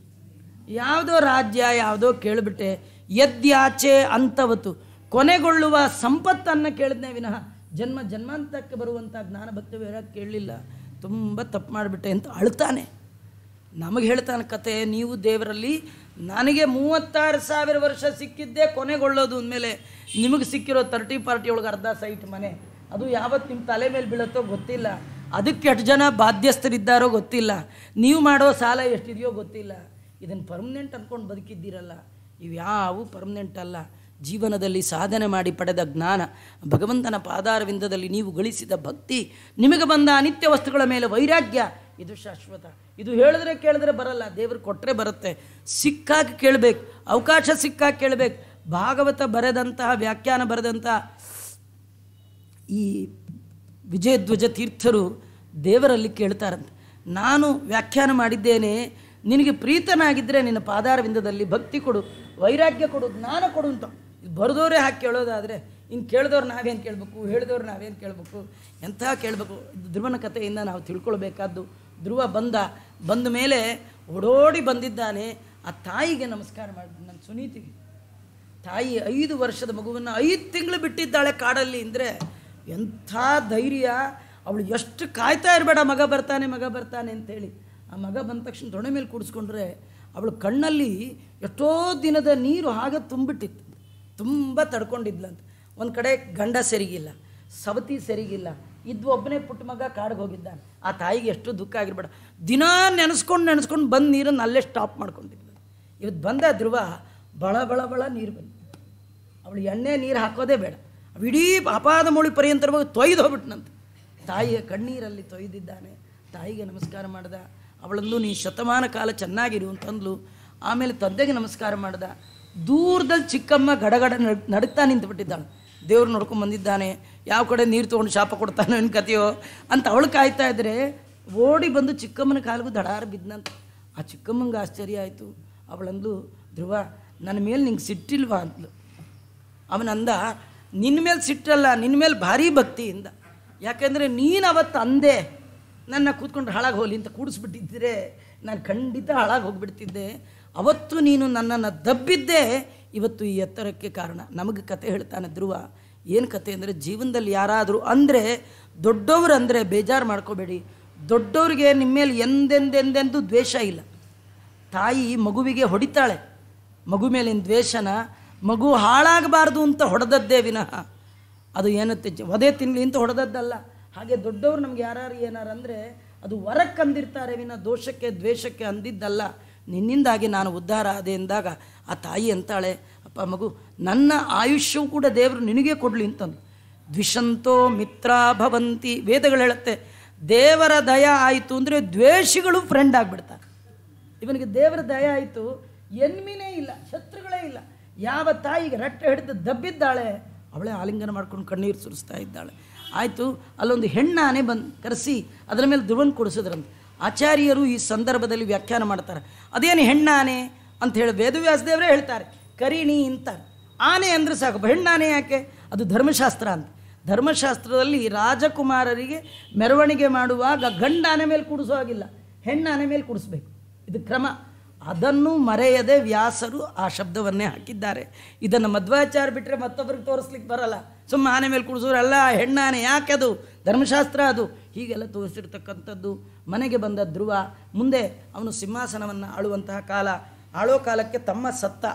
ಯಾವುದೋ ರಾಜ್ಯ ಯಾವುದೋ ಕೇಳಿಬಿಟ್ಟೆ ಯದ್ಯಾಚೆ ಅಂತವತ್ತು ಕೊನೆಗೊಳ್ಳುವ ಸಂಪತ್ತನ್ನು ಕೇಳಿದ್ನೇ ವಿನಃ ಜನ್ಮ ಜನ್ಮಾಂತಕ್ಕೆ ಬರುವಂಥ ಜ್ಞಾನ ಭಕ್ತಿ ವೈರಾಗ್ಯ ಕೇಳಲಿಲ್ಲ ತುಂಬ ತಪ್ಪು ಮಾಡಿಬಿಟ್ಟೆ ಅಂತ ಅಳ್ತಾನೆ ನಮಗೆ ಹೇಳ್ತಾನೆ ಕತೆ ನೀವು ದೇವರಲ್ಲಿ ನನಗೆ ಮೂವತ್ತಾರು ಸಾವಿರ ವರ್ಷ ಸಿಕ್ಕಿದ್ದೇ ಕೊನೆಗೊಳ್ಳೋದು ಅಂದಮೇಲೆ ನಿಮಗೆ ಸಿಕ್ಕಿರೋ ತರ್ಟಿ ಪಾರ್ಟಿ ಒಳಗೆ ಅರ್ಧ ಸೈಟ್ ಮನೆ ಅದು ಯಾವತ್ತು ನಿಮ್ಮ ತಲೆ ಮೇಲೆ ಬೀಳುತ್ತೋ ಗೊತ್ತಿಲ್ಲ ಅದಕ್ಕೆ ಎಷ್ಟು ಜನ ಬಾಧ್ಯಸ್ಥರಿದ್ದಾರೋ ಗೊತ್ತಿಲ್ಲ ನೀವು ಮಾಡೋ ಸಾಲ ಎಷ್ಟಿದೆಯೋ ಗೊತ್ತಿಲ್ಲ ಇದನ್ನು ಪರ್ಮನೆಂಟ್ ಅಂದ್ಕೊಂಡು ಬದುಕಿದ್ದೀರಲ್ಲ ಇವ್ಯಾವು ಪರ್ಮನೆಂಟ್ ಅಲ್ಲ ಜೀವನದಲ್ಲಿ ಸಾಧನೆ ಮಾಡಿ ಪಡೆದ ಜ್ಞಾನ ಭಗವಂತನ ಪಾದಾರವಿಂದದಲ್ಲಿ ನೀವು ಗಳಿಸಿದ ಭಕ್ತಿ ನಿಮಗೆ ಬಂದ ಅನಿತ್ಯ ವಸ್ತುಗಳ ಮೇಲೆ ವೈರಾಗ್ಯ ಇದು ಶಾಶ್ವತ ಇದು ಹೇಳಿದ್ರೆ ಕೇಳಿದ್ರೆ ಬರಲ್ಲ ದೇವರು ಕೊಟ್ಟರೆ ಬರುತ್ತೆ ಸಿಕ್ಕಾಗ ಕೇಳಬೇಕು ಅವಕಾಶ ಸಿಕ್ಕಾಗ ಕೇಳಬೇಕು ಭಾಗವತ ಬರೆದಂತಹ ವ್ಯಾಖ್ಯಾನ ಬರೆದಂತಹ ಈ ವಿಜಯಧ್ವಜ ತೀರ್ಥರು ದೇವರಲ್ಲಿ ಕೇಳ್ತಾರಂತೆ ನಾನು ವ್ಯಾಖ್ಯಾನ ಮಾಡಿದ್ದೇನೆ ನಿನಗೆ ಪ್ರೀತನಾಗಿದ್ದರೆ ನಿನ್ನ ಪಾದಾರವಿಂದದಲ್ಲಿ ಭಕ್ತಿ ಕೊಡು ವೈರಾಗ್ಯ ಕೊಡು ಜ್ಞಾನ ಕೊಡು ಅಂತ ಇದು ಬರೆದವರೇ ಹಾಕಿ ಕೇಳೋದಾದರೆ ಇನ್ನು ಕೇಳಿದವ್ರು ನಾವೇನು ಕೇಳಬೇಕು ಹೇಳಿದವ್ರು ನಾವೇನು ಕೇಳಬೇಕು ಎಂಥ ಕೇಳಬೇಕು ಧ್ರುವನ ಕಥೆಯಿಂದ ನಾವು ತಿಳ್ಕೊಳ್ಬೇಕಾದ್ದು ಧ್ರುವ ಬಂದ ಬಂದ ಮೇಲೆ ಓಡೋಡಿ ಬಂದಿದ್ದಾನೆ ಆ ತಾಯಿಗೆ ನಮಸ್ಕಾರ ಮಾಡಿದ್ದು ನನ್ನ ಸುನೀತಿಗೆ ತಾಯಿ ಐದು ವರ್ಷದ ಮಗುವನ್ನು ಐದು ತಿಂಗಳು ಬಿಟ್ಟಿದ್ದಾಳೆ ಕಾಡಲ್ಲಿ ಅಂದರೆ ಎಂಥ ಧೈರ್ಯ ಅವಳು ಎಷ್ಟು ಕಾಯ್ತಾ ಇರಬೇಡ ಮಗ ಬರ್ತಾನೆ ಮಗ ಬರ್ತಾನೆ ಅಂತೇಳಿ ಆ ಮಗ ಬಂದ ತಕ್ಷಣ ದೊಣೆ ಮೇಲೆ ಕೂಡಿಸ್ಕೊಂಡ್ರೆ ಅವಳು ಕಣ್ಣಲ್ಲಿ ಎಷ್ಟೋ ದಿನದ ನೀರು ಹಾಗೆ ತುಂಬಿಟ್ಟಿತ್ತು ತುಂಬ ತಡ್ಕೊಂಡಿದ್ಲಂತ ಒಂದು ಕಡೆ ಗಂಡ ಸರಿಗಿಲ್ಲ ಸವತಿ ಸರಿಗಿಲ್ಲ ಇದ್ದು ಒಬ್ಬನೇ ಪುಟ್ಟ ಮಗ ಕಾಡಿಗೆ ಹೋಗಿದ್ದಾನೆ ಆ ತಾಯಿಗೆ ಎಷ್ಟು ದುಃಖ ಆಗಿರ್ಬೇಡ ದಿನಾ ನೆನೆಸ್ಕೊಂಡು ನೆನೆಸ್ಕೊಂಡು ಬಂದು ನೀರನ್ನು ಅಲ್ಲೇ ಸ್ಟಾಪ್ ಮಾಡ್ಕೊಂಡಿದ್ಲು ಇವತ್ತು ಬಂದ ಧ್ರುವ ಬಳ ಬಳ ಬಳ ನೀರು ಬಂತು ಅವಳು ಎಣ್ಣೆ ನೀರು ಹಾಕೋದೇ ಬೇಡ ಅವ್ ಇಡೀ ಅಪಾದ ಮೂಳಿ ಪರ್ಯಂತರವಾಗಿ ತೊಯ್ದು ಹೋಗ್ಬಿಟ್ನಂತೆ ತಾಯಿಯ ಕಣ್ಣೀರಲ್ಲಿ ತೊಯ್ದಿದ್ದಾನೆ ತಾಯಿಗೆ ನಮಸ್ಕಾರ ಮಾಡ್ದ ಅವಳಂದು ನೀ ಶತಮಾನ ಕಾಲ ಚೆನ್ನಾಗಿರು ಅಂತಂದ್ಲು ಆಮೇಲೆ ತಂದೆಗೆ ನಮಸ್ಕಾರ ಮಾಡ್ದ ದೂರದಲ್ಲಿ ಚಿಕ್ಕಮ್ಮ ಗಡಗಡ ನಡ್ ನಡುತ್ತಾ ನಿಂತುಬಿಟ್ಟಿದ್ದಾಳೆ ದೇವ್ರು ನೋಡ್ಕೊಂಡು ಬಂದಿದ್ದಾನೆ ಯಾವ ಕಡೆ ನೀರು ತೊಗೊಂಡು ಶಾಪ ಕೊಡ್ತಾನೋ ಏನು ಕತೆಯೋ ಅಂತ ಅವಳು ಕಾಯ್ತಾ ಇದ್ರೆ ಓಡಿ ಬಂದು ಚಿಕ್ಕಮ್ಮನ ಕಾಲಿಗೂ ದಡಾರ ಬಿದ್ದಂತ ಆ ಚಿಕ್ಕಮ್ಮಂಗೆ ಆಶ್ಚರ್ಯ ಆಯಿತು ಅವಳಂದು ಧ್ರುವ ನನ್ನ ಮೇಲೆ ನಿಂಗೆ ಸಿಟ್ಟಿಲ್ವಾ ಅಂದ್ಲು ಅವನಂದ ನಿನ್ನ ಮೇಲೆ ಸಿಟ್ಟಲ್ಲ ನಿನ್ನ ಮೇಲೆ ಭಾರಿ ಭಕ್ತಿಯಿಂದ ಯಾಕೆಂದರೆ ನೀನು ಅವತ್ತು ಅಂದೆ ನನ್ನ ಕೂತ್ಕೊಂಡು ಹಾಳಾಗಿ ಹೋಲಿ ಅಂತ ಕೂಡಿಸ್ಬಿಟ್ಟಿದ್ದರೆ ನಾನು ಖಂಡಿತ ಹಾಳಾಗಿ ಹೋಗ್ಬಿಡ್ತಿದ್ದೆ ಅವತ್ತು ನೀನು ನನ್ನನ್ನು ದಬ್ಬಿದ್ದೆ ಇವತ್ತು ಈ ಎತ್ತರಕ್ಕೆ ಕಾರಣ ನಮಗೆ ಕತೆ ಹೇಳ್ತಾನೆ ಧ್ರುವ ಏನು ಕತೆ ಅಂದರೆ ಜೀವನದಲ್ಲಿ ಯಾರಾದರೂ ಅಂದರೆ ದೊಡ್ಡವರು ಅಂದರೆ ಬೇಜಾರು ಮಾಡ್ಕೋಬೇಡಿ ದೊಡ್ಡವ್ರಿಗೆ ನಿಮ್ಮ ಮೇಲೆ ಎಂದೆಂದೆಂದೆಂದು ದ್ವೇಷ ಇಲ್ಲ ತಾಯಿ ಮಗುವಿಗೆ ಹೊಡಿತಾಳೆ ಮಗು ಮೇಲಿನ ದ್ವೇಷನ ಮಗು ಹಾಳಾಗಬಾರ್ದು ಅಂತ ಹೊಡೆದದ್ದೇ ವಿನಃ ಅದು ಏನತ್ತೆ ಜ- ಒದೆ ತಿನ್ನಲಿ ಅಂತ ಹೊಡೆದದ್ದಲ್ಲ ಹಾಗೆ ದೊಡ್ಡವರು ನಮ್ಗೆ ಯಾರು ಏನಾರು ಅಂದರೆ ಅದು ವರಕ್ಕೆ ಅಂದಿರ್ತಾರೆ ವಿನ ದೋಷಕ್ಕೆ ದ್ವೇಷಕ್ಕೆ ಅಂದಿದ್ದಲ್ಲ ನಿನ್ನಿಂದಾಗಿ ನಾನು ಉದ್ಧಾರ ಆದೆ ಎಂದಾಗ ಆ ತಾಯಿ ಅಂತಾಳೆ ಅಪ್ಪ ಮಗು ನನ್ನ ಆಯುಷ್ಯವು ಕೂಡ ದೇವರು ನಿನಗೆ ಕೊಡಲಿ ಅಂತಂದು ದ್ವಿಷಂತೋ ಮಿತ್ರ ಭವಂತಿ ವೇದಗಳು ಹೇಳುತ್ತೆ ದೇವರ ದಯ ಆಯಿತು ಅಂದರೆ ದ್ವೇಷಿಗಳು ಫ್ರೆಂಡ್ ಆಗಿಬಿಡ್ತಾರೆ ಇವನಿಗೆ ದೇವರ ದಯ ಆಯಿತು ಎನ್ಮಿನೇ ಇಲ್ಲ ಶತ್ರುಗಳೇ ಇಲ್ಲ ಯಾವ ತಾಯಿಗೆ ರಟ್ಟೆ ಹಿಡಿದು ದಬ್ಬಿದ್ದಾಳೆ ಅವಳೇ ಆಲಿಂಗನ ಮಾಡ್ಕೊಂಡು ಕಣ್ಣೀರು ಸುರಿಸ್ತಾ ಇದ್ದಾಳೆ ಆಯಿತು ಅಲ್ಲೊಂದು ಹೆಣ್ಣಾನೆ ಬಂದು ಕರೆಸಿ ಅದರ ಮೇಲೆ ಧ್ರುವನ್ ಕೊಡಿಸಿದ್ರಂತೆ ಆಚಾರ್ಯರು ಈ ಸಂದರ್ಭದಲ್ಲಿ ವ್ಯಾಖ್ಯಾನ ಮಾಡ್ತಾರೆ ಅದೇನು ಹೆಣ್ಣಾನೆ ಅಂತ ಹೇಳಿ ವೇದವ್ಯಾಸದೇವರೇ ಹೇಳ್ತಾರೆ ಕರಿಣಿ ಅಂತಾರೆ ಆನೆ ಅಂದರೆ ಸಾಕು ಹೆಣ್ಣಾನೆ ಯಾಕೆ ಅದು ಧರ್ಮಶಾಸ್ತ್ರ ಅಂತ ಧರ್ಮಶಾಸ್ತ್ರದಲ್ಲಿ ರಾಜಕುಮಾರರಿಗೆ ಮೆರವಣಿಗೆ ಮಾಡುವಾಗ ಗಂಡಾನೆ ಮೇಲೆ ಕೂಡಿಸೋ ಹಾಗಿಲ್ಲ ಹೆಣ್ಣಾನೆ ಮೇಲೆ ಕೂಡಿಸ್ಬೇಕು ಇದು ಕ್ರಮ ಅದನ್ನು ಮರೆಯದೆ ವ್ಯಾಸರು ಆ ಶಬ್ದವನ್ನೇ ಹಾಕಿದ್ದಾರೆ ಇದನ್ನು ಮಧ್ವಾಚಾರ ಬಿಟ್ಟರೆ ಮತ್ತೊಬ್ಬರಿಗೆ ತೋರಿಸ್ಲಿಕ್ಕೆ ಬರಲ್ಲ ಸುಮ್ಮ ಆನೆ ಮೇಲೆ ಕೂಡಿಸೋರಲ್ಲ ಹೆಣ್ಣಾನೆ ಯಾಕೆ ಅದು ಧರ್ಮಶಾಸ್ತ್ರ ಅದು ಹೀಗೆಲ್ಲ ತೋರಿಸಿರ್ತಕ್ಕಂಥದ್ದು ಮನೆಗೆ ಬಂದ ಧ್ರುವ ಮುಂದೆ ಅವನು ಸಿಂಹಾಸನವನ್ನು ಆಳುವಂತಹ ಕಾಲ ಆಳೋ ಕಾಲಕ್ಕೆ ತಮ್ಮ ಸತ್ತ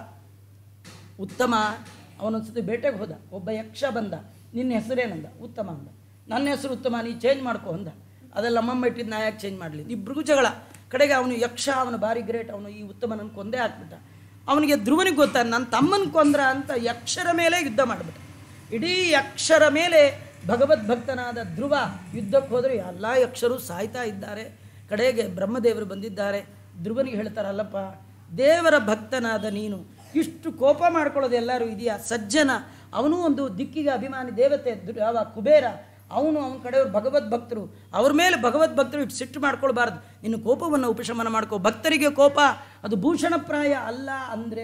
ಉತ್ತಮ ಅವನೊಂದ್ಸತಿ ಬೇಟೆಗೆ ಹೋದ ಒಬ್ಬ ಯಕ್ಷ ಬಂದ ನಿನ್ನ ಹೆಸರೇನಂದ ಉತ್ತಮ ಅಂದ ನನ್ನ ಹೆಸರು ಉತ್ತಮ ನೀ ಚೇಂಜ್ ಮಾಡ್ಕೊ ಅಂದ ಅದೆಲ್ಲ ಅಮ್ಮಮ್ಮ ಇಟ್ಟಿದ್ದು ನಾ ಯಾಕೆ ಚೇಂಜ್ ಮಾಡಲಿ ಇಬ್ರಿಗೂ ಜಗಳ ಕಡೆಗೆ ಅವನು ಯಕ್ಷ ಅವನು ಭಾರಿ ಗ್ರೇಟ್ ಅವನು ಈ ಉತ್ತಮನನ್ನು ಕೊಂದೇ ಹಾಕ್ಬಿಟ್ಟ ಅವನಿಗೆ ಧ್ರುವನಿಗೆ ಗೊತ್ತ ನನ್ನ ತಮ್ಮನ ಕೊಂದ್ರ ಅಂತ ಯಕ್ಷರ ಮೇಲೆ ಯುದ್ಧ ಮಾಡಿಬಿಟ್ಟ ಇಡೀ ಯಕ್ಷರ ಮೇಲೆ ಭಗವದ್ಭಕ್ತನಾದ ಧ್ರುವ ಯುದ್ಧಕ್ಕೆ ಹೋದರೆ ಎಲ್ಲ ಯಕ್ಷರು ಸಾಯ್ತಾ ಇದ್ದಾರೆ ಕಡೆಗೆ ಬ್ರಹ್ಮದೇವರು ಬಂದಿದ್ದಾರೆ ಧ್ರುವನಿಗೆ ಹೇಳ್ತಾರಲ್ಲಪ್ಪ ದೇವರ ಭಕ್ತನಾದ ನೀನು ಇಷ್ಟು ಕೋಪ ಮಾಡ್ಕೊಳ್ಳೋದು ಎಲ್ಲರೂ ಇದೆಯಾ ಸಜ್ಜನ ಅವನೂ ಒಂದು ದಿಕ್ಕಿಗೆ ಅಭಿಮಾನಿ ದೇವತೆ ಧ್ರು- ಯಾವ ಕುಬೇರ ಅವನು ಅವನ ಕಡೆಯವರು ಭಗವದ್ ಭಕ್ತರು ಅವ್ರ ಮೇಲೆ ಭಗವದ್ ಭಕ್ತರು ಇಟ್ಟು ಸಿಟ್ಟು ಮಾಡ್ಕೊಳ್ಬಾರ್ದು ನಿನ್ನ ಕೋಪವನ್ನು ಉಪಶಮನ ಮಾಡ್ಕೋ ಭಕ್ತರಿಗೆ ಕೋಪ ಅದು ಭೂಷಣಪ್ರಾಯ ಅಲ್ಲ ಅಂದರೆ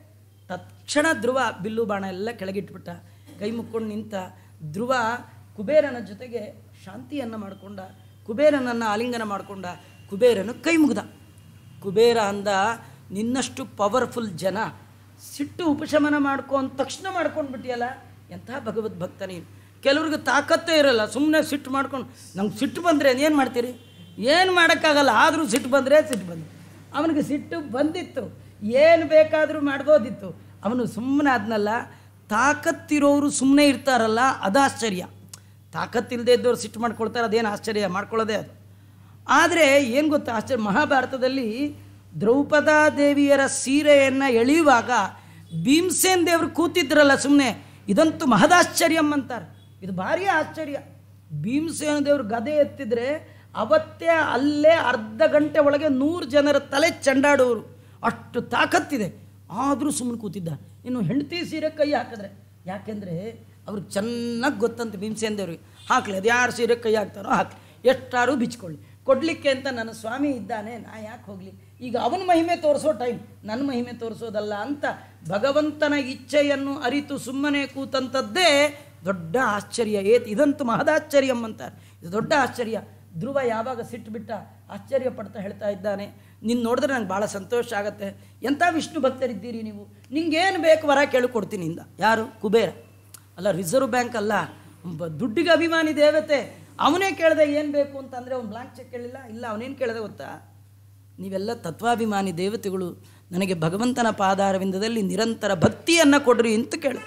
ತಕ್ಷಣ ಧ್ರುವ ಬಿಲ್ಲು ಬಾಣ ಎಲ್ಲ ಕೆಳಗಿಟ್ಬಿಟ್ಟ ಕೈ ಮುಕ್ಕೊಂಡು ನಿಂತ ಧ್ರುವ ಕುಬೇರನ ಜೊತೆಗೆ ಶಾಂತಿಯನ್ನು ಮಾಡಿಕೊಂಡ ಕುಬೇರನನ್ನು ಆಲಿಂಗನ ಮಾಡಿಕೊಂಡ ಕುಬೇರನು ಕೈ ಮುಗ್ದ ಕುಬೇರ ಅಂದ ನಿನ್ನಷ್ಟು ಪವರ್ಫುಲ್ ಜನ ಸಿಟ್ಟು ಉಪಶಮನ ಮಾಡ್ಕೊ ಅಂದ ತಕ್ಷಣ ಮಾಡ್ಕೊಂಡು ಬಿಟ್ಟಿಯಲ್ಲ ಎಂಥ ಭಗವದ್ ಭಕ್ತ ನೀನು ಕೆಲವ್ರಿಗೆ ತಾಕತ್ತೇ ಇರಲ್ಲ ಸುಮ್ಮನೆ ಸಿಟ್ಟು ಮಾಡ್ಕೊಂಡು ನಂಗೆ ಸಿಟ್ಟು ಬಂದರೆ ಏನು ಮಾಡ್ತೀರಿ ಏನು ಮಾಡೋಕ್ಕಾಗಲ್ಲ ಆದರೂ ಸಿಟ್ಟು ಬಂದರೆ ಸಿಟ್ಟು ಬಂದು ಅವನಿಗೆ ಸಿಟ್ಟು ಬಂದಿತ್ತು ಏನು ಬೇಕಾದರೂ ಮಾಡ್ಬೋದಿತ್ತು ಅವನು ಸುಮ್ಮನೆ ಆದ್ನಲ್ಲ ತಾಕತ್ತಿರೋರು ಸುಮ್ಮನೆ ಇರ್ತಾರಲ್ಲ ಅದು ಆಶ್ಚರ್ಯ ತಾಕತ್ತಿಲ್ಲದೆ ಇದ್ದವ್ರು ಸಿಟ್ಟು ಮಾಡ್ಕೊಳ್ತಾರೆ ಅದೇನು ಆಶ್ಚರ್ಯ ಮಾಡ್ಕೊಳ್ಳೋದೇ ಅದು ಆದರೆ ಏನು ಗೊತ್ತಾ ಆಶ್ಚರ್ಯ ಮಹಾಭಾರತದಲ್ಲಿ ದ್ರೌಪದಾ ದೇವಿಯರ ಸೀರೆಯನ್ನು ಎಳೆಯುವಾಗ ಭೀಮಸೇನ್ ದೇವರು ಕೂತಿದ್ರಲ್ಲ ಸುಮ್ಮನೆ ಇದಂತೂ ಮಹದಾಶ್ಚರ್ಯಂ ಅಂತಾರೆ ಇದು ಭಾರಿ ಆಶ್ಚರ್ಯ ಭೀಮಸೇನ ದೇವರು ಗದೆ ಎತ್ತಿದ್ರೆ ಅವತ್ತೇ ಅಲ್ಲೇ ಅರ್ಧ ಗಂಟೆ ಒಳಗೆ ನೂರು ಜನರ ತಲೆ ಚಂಡಾಡುವರು ಅಷ್ಟು ತಾಕತ್ತಿದೆ ಆದರೂ ಸುಮ್ಮನೆ ಕೂತಿದ್ದ ಇನ್ನು ಹೆಂಡತಿ ಸೀರೆ ಕೈ ಹಾಕಿದ್ರೆ ಯಾಕೆಂದರೆ ಅವ್ರಿಗೆ ಚೆನ್ನಾಗಿ ಗೊತ್ತಂತೆ ಭೀಮಸೇನ ದೇವ್ರಿಗೆ ಹಾಕ್ಲಿ ಅದು ಯಾರು ಸೀರೆ ಕೈ ಹಾಕ್ತಾರೋ ಹಾಕ್ಲಿ ಎಷ್ಟಾರು ಬಿಚ್ಕೊಳ್ಳಿ ಕೊಡಲಿಕ್ಕೆ ಅಂತ ನನ್ನ ಸ್ವಾಮಿ ಇದ್ದಾನೆ ನಾ ಯಾಕೆ ಹೋಗಲಿ ಈಗ ಅವನ ಮಹಿಮೆ ತೋರಿಸೋ ಟೈಮ್ ನನ್ನ ಮಹಿಮೆ ತೋರಿಸೋದಲ್ಲ ಅಂತ ಭಗವಂತನ ಇಚ್ಛೆಯನ್ನು ಅರಿತು ಸುಮ್ಮನೆ ಕೂತಂಥದ್ದೇ ದೊಡ್ಡ ಆಶ್ಚರ್ಯ ಏತ್ ಇದಂತೂ ಮಹದಾಶ್ಚರ್ಯಂ ಅಂತಾರೆ ಇದು ದೊಡ್ಡ ಆಶ್ಚರ್ಯ ಧ್ರುವ ಯಾವಾಗ ಸಿಟ್ಟು ಬಿಟ್ಟ ಆಶ್ಚರ್ಯ ಪಡ್ತಾ ಹೇಳ್ತಾ ಇದ್ದಾನೆ ನಿನ್ನ ನೋಡಿದ್ರೆ ನಂಗೆ ಭಾಳ ಸಂತೋಷ ಆಗುತ್ತೆ ಎಂಥ ವಿಷ್ಣು ಭಕ್ತರಿದ್ದೀರಿ ನೀವು ನಿಂಗೇನು ಬೇಕು ವರ ಕೇಳಿಕೊಡ್ತೀನಿ ಇಂದ ಯಾರು ಕುಬೇರ ಅಲ್ಲ ರಿಸರ್ವ್ ಬ್ಯಾಂಕ್ ಅಲ್ಲ ಒಬ್ಬ ದುಡ್ಡಿಗೆ ಅಭಿಮಾನಿ ದೇವತೆ ಅವನೇ ಕೇಳಿದೆ ಏನು ಬೇಕು ಅಂತಂದರೆ ಅವ್ನು ಬ್ಲಾಂಕ್ ಚೆಕ್ ಕೇಳಿಲ್ಲ ಇಲ್ಲ ಅವನೇನು ಕೇಳಿದೆ ಗೊತ್ತಾ ನೀವೆಲ್ಲ ತತ್ವಾಭಿಮಾನಿ ದೇವತೆಗಳು ನನಗೆ ಭಗವಂತನ ಪಾದಾರವಿಂದದಲ್ಲಿ ನಿರಂತರ ಭಕ್ತಿಯನ್ನು ಕೊಡ್ರಿ ಅಂತ ಕೇಳು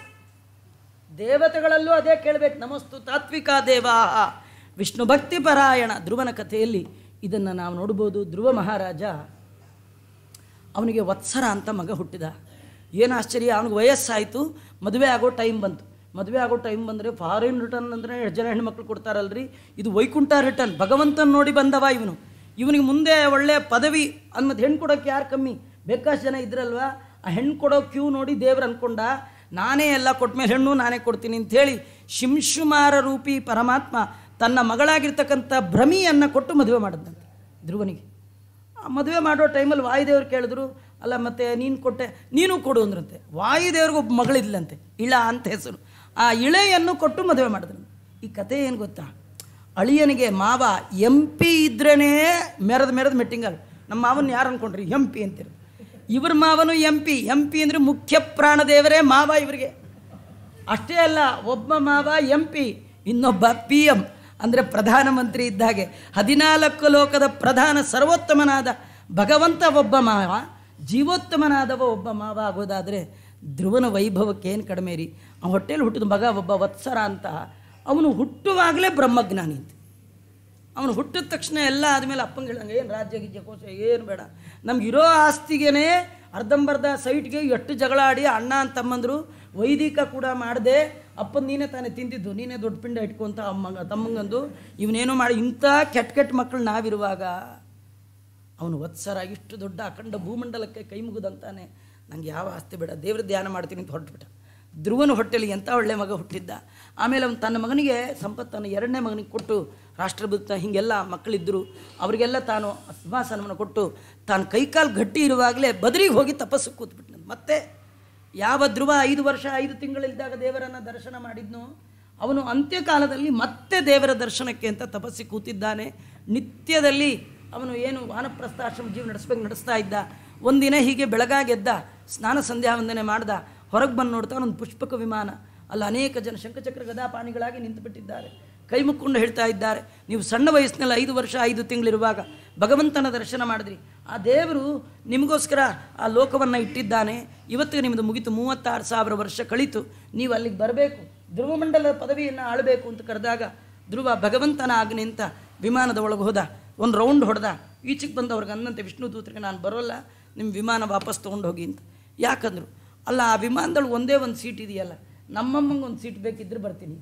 ದೇವತೆಗಳಲ್ಲೂ ಅದೇ ಕೇಳಬೇಕು ನಮಸ್ತು ತಾತ್ವಿಕ ದೇವಾ ವಿಷ್ಣು ಭಕ್ತಿ ಪರಾಯಣ ಧ್ರುವನ ಕಥೆಯಲ್ಲಿ ಇದನ್ನು ನಾವು ನೋಡ್ಬೋದು ಧ್ರುವ ಮಹಾರಾಜ ಅವನಿಗೆ ವತ್ಸರ ಅಂತ ಮಗ ಹುಟ್ಟಿದ ಏನು ಆಶ್ಚರ್ಯ ಅವನಿಗೆ ವಯಸ್ಸಾಯಿತು ಮದುವೆ ಆಗೋ ಟೈಮ್ ಬಂತು ಮದುವೆ ಆಗೋ ಟೈಮ್ ಬಂದರೆ ಫಾರಿನ್ ರಿಟರ್ನ್ ಅಂದರೆ ಎಷ್ಟು ಜನ ಹೆಣ್ಮಕ್ಳು ಕೊಡ್ತಾರಲ್ರಿ ಇದು ವೈಕುಂಠ ರಿಟರ್ನ್ ಭಗವಂತನ ನೋಡಿ ಬಂದವ ಇವನು ಇವನಿಗೆ ಮುಂದೆ ಒಳ್ಳೆ ಪದವಿ ಅನ್ಮತ್ ಹೆಣ್ಣು ಕೊಡೋಕ್ಕೆ ಯಾರು ಕಮ್ಮಿ ಬೇಕಾಷ್ಟು ಜನ ಇದ್ರಲ್ವಾ ಆ ಹೆಣ್ಣು ಕೊಡೋ ಕ್ಯೂ ನೋಡಿ ದೇವ್ರು ಅನ್ಕೊಂಡ ನಾನೇ ಎಲ್ಲ ಕೊಟ್ಮೇಲೆ ಹೆಣ್ಣು ನಾನೇ ಕೊಡ್ತೀನಿ ಅಂಥೇಳಿ ಶಿಂಶುಮಾರ ರೂಪಿ ಪರಮಾತ್ಮ ತನ್ನ ಮಗಳಾಗಿರ್ತಕ್ಕಂಥ ಭ್ರಮಿಯನ್ನು ಕೊಟ್ಟು ಮದುವೆ ಮಾಡಿದಂತೆ ಧ್ರುವನಿಗೆ ಆ ಮದುವೆ ಮಾಡೋ ಟೈಮಲ್ಲಿ ವಾಯುದೇವ್ರು ಕೇಳಿದ್ರು ಅಲ್ಲ ಮತ್ತೆ ನೀನು ಕೊಟ್ಟೆ ನೀನು ಕೊಡು ಅಂದ್ರಂತೆ ವಾಯುದೇವ್ರಿಗೆ ಒಬ್ಬ ಮಗಳಿದ್ಲಂತೆ ಇಳ ಅಂತ ಹೆಸರು ಆ ಇಳೆಯನ್ನು ಕೊಟ್ಟು ಮದುವೆ ಮಾಡಿದ್ರು ಈ ಕತೆ ಏನು ಗೊತ್ತಾ ಅಳಿಯನಿಗೆ ಮಾವ ಎಂ ಪಿ ಇದ್ರೇ ಮೆರೆದು ಮೆರೆದು ಮೆಟ್ಟಿಂಗಲ್ ನಮ್ಮ ಮಾವನ ಯಾರು ಅನ್ಕೊಂಡ್ರಿ ಎಂ ಪಿ ಅಂತೀರಿ ಇವ್ರ ಮಾವನು ಎಂ ಪಿ ಎಂ ಪಿ ಅಂದರೆ ಮುಖ್ಯ ಪ್ರಾಣದೇವರೇ ಮಾವ ಇವರಿಗೆ ಅಷ್ಟೇ ಅಲ್ಲ ಒಬ್ಬ ಮಾವ ಎಂ ಪಿ ಇನ್ನೊಬ್ಬ ಪಿ ಎಂ ಅಂದರೆ ಪ್ರಧಾನಮಂತ್ರಿ ಇದ್ದಾಗೆ ಹದಿನಾಲ್ಕು ಲೋಕದ ಪ್ರಧಾನ ಸರ್ವೋತ್ತಮನಾದ ಭಗವಂತ ಒಬ್ಬ ಮಾವ ಜೀವೋತ್ತಮನಾದವ ಒಬ್ಬ ಮಾವ ಆಗೋದಾದರೆ ಧ್ರುವನ ವೈಭವಕ್ಕೆ ಏನು ಕಡಿಮೆ ರೀ ಆ ಹೊಟ್ಟೆಲಿ ಹುಟ್ಟಿದ ಮಗ ಒಬ್ಬ ವತ್ಸರ ಅಂತ ಅವನು ಹುಟ್ಟುವಾಗಲೇ ಬ್ರಹ್ಮಜ್ಞಾನಿ ಅಂತ ಅವನು ಹುಟ್ಟಿದ ತಕ್ಷಣ ಎಲ್ಲ ಆದಮೇಲೆ ಅಪ್ಪಂಗೆ ಹೇಳ್ದಂಗೆ ಏನು ರಾಜ್ಯ ಗಿಜ್ಯ ಕೋಶ ಏನು ಬೇಡ ನಮ್ಗೆ ಇರೋ ಆಸ್ತಿಗೇನೆ ಅರ್ಧಂಬರ್ಧ ಸೈಟ್ಗೆ ಎಷ್ಟು ಜಗಳ ಆಡಿ ಅಣ್ಣ ಅಂತ ತಮ್ಮಂದರು ವೈದಿಕ ಕೂಡ ಮಾಡದೆ ಅಪ್ಪನ ನೀನೇ ತಾನೇ ತಿಂದಿದ್ದು ನೀನೇ ದೊಡ್ಡ ಪಿಂಡ ಇಟ್ಕೊಂತ ಅಮ್ಮಂಗ ತಮ್ಮಂಗಂದು ಇವನೇನೋ ಮಾಡಿ ಇಂಥ ಕೆಟ್ಟ ಕೆಟ್ಟ ಮಕ್ಕಳು ನಾವಿರುವಾಗ ಅವನು ವತ್ಸರ ಇಷ್ಟು ದೊಡ್ಡ ಅಖಂಡ ಭೂಮಂಡಲಕ್ಕೆ ಕೈ ಮುಗಿದಂತಾನೆ ನನಗೆ ಯಾವ ಆಸ್ತಿ ಬೇಡ ದೇವ್ರ ಧ್ಯಾನ ಮಾಡ್ತೀನಿ ಅಂತ ಹೊರಟ್ಬಿಟ್ಟ ಧ್ರುವನ ಹೊಟ್ಟೆಲಿ ಎಂಥ ಒಳ್ಳೆ ಮಗ ಹುಟ್ಟಿದ್ದ ಆಮೇಲೆ ಅವನು ತನ್ನ ಮಗನಿಗೆ ಸಂಪತ್ತನ್ನು ಎರಡನೇ ಮಗನಿಗೆ ಕೊಟ್ಟು ರಾಷ್ಟ್ರಭೂತ ಹೀಗೆಲ್ಲ ಮಕ್ಕಳಿದ್ದರು ಅವರಿಗೆಲ್ಲ ತಾನು ಸಿಂಹಾಸನವನ್ನು ಕೊಟ್ಟು ತಾನು ಕೈಕಾಲು ಗಟ್ಟಿ ಇರುವಾಗಲೇ ಬದರಿಗೆ ಹೋಗಿ ತಪಸ್ಸು ಕೂತ್ಬಿಟ್ನು ಮತ್ತೆ ಯಾವ ಧ್ರುವ ಐದು ವರ್ಷ ಐದು ತಿಂಗಳಿದ್ದಾಗ ದೇವರನ್ನು ದರ್ಶನ ಮಾಡಿದ್ನು ಅವನು ಅಂತ್ಯಕಾಲದಲ್ಲಿ ಮತ್ತೆ ದೇವರ ದರ್ಶನಕ್ಕೆ ಅಂತ ತಪಸ್ಸಿ ಕೂತಿದ್ದಾನೆ ನಿತ್ಯದಲ್ಲಿ ಅವನು ಏನು ವಾನಪ್ರಸ್ಥಾಶ್ರಮ ಜೀವ ನಡೆಸ್ಬೇಕು ನಡೆಸ್ತಾ ಇದ್ದ ಒಂದಿನ ಹೀಗೆ ಬೆಳಗಾಗೆದ್ದ ಸ್ನಾನ ಸಂಧ್ಯಾ ವಂದನೆ ಮಾಡ್ದ ಹೊರಗೆ ಬಂದು ನೋಡ್ತಾ ಒಂದು ಪುಷ್ಪಕ ವಿಮಾನ ಅಲ್ಲಿ ಅನೇಕ ಜನ ಶಂಖಚಕ್ರ ಗದಾಪಾಣಿಗಳಾಗಿ ನಿಂತುಬಿಟ್ಟಿದ್ದಾರೆ ಕೈ ಮುಕ್ಕೊಂಡು ಹೇಳ್ತಾ ಇದ್ದಾರೆ ನೀವು ಸಣ್ಣ ವಯಸ್ಸಿನಲ್ಲಿ ಐದು ವರ್ಷ ಐದು ತಿಂಗಳಿರುವಾಗ ಭಗವಂತನ ದರ್ಶನ ಮಾಡಿದ್ರಿ ಆ ದೇವರು ನಿಮಗೋಸ್ಕರ ಆ ಲೋಕವನ್ನು ಇಟ್ಟಿದ್ದಾನೆ ಇವತ್ತಿಗೆ ನಿಮ್ಮದು ಮುಗಿತು ಮೂವತ್ತಾರು ಸಾವಿರ ವರ್ಷ ಕಳೀತು ನೀವು ಅಲ್ಲಿಗೆ ಬರಬೇಕು ಧ್ರುವಮಂಡಲದ ಪದವಿಯನ್ನು ಆಳಬೇಕು ಅಂತ ಕರೆದಾಗ ಧ್ರುವ ಭಗವಂತನ ಆಜ್ಞೆ ಅಂತ ವಿಮಾನದ ಒಳಗೆ ಹೋದ ಒಂದು ರೌಂಡ್ ಹೊಡೆದ ಈಚೆಗೆ ಬಂದವ್ರಿಗೆ ಅಂದಂತೆ ವಿಷ್ಣು ದೂತರಿಗೆ ನಾನು ಬರೋಲ್ಲ ನಿಮ್ಮ ವಿಮಾನ ವಾಪಸ್ ತೊಗೊಂಡು ಹೋಗಿ ಅಂತ ಯಾಕಂದ್ರು ಅಲ್ಲ ಆ ವಿಮಾನದೊಳಗೆ ಒಂದೇ ಒಂದು ಸೀಟ್ ಇದೆಯಲ್ಲ ನಮ್ಮಮ್ಮಂಗೆ ಒಂದು ಸೀಟ್ ಬೇಕಿದ್ರೆ ಬರ್ತೀನಿ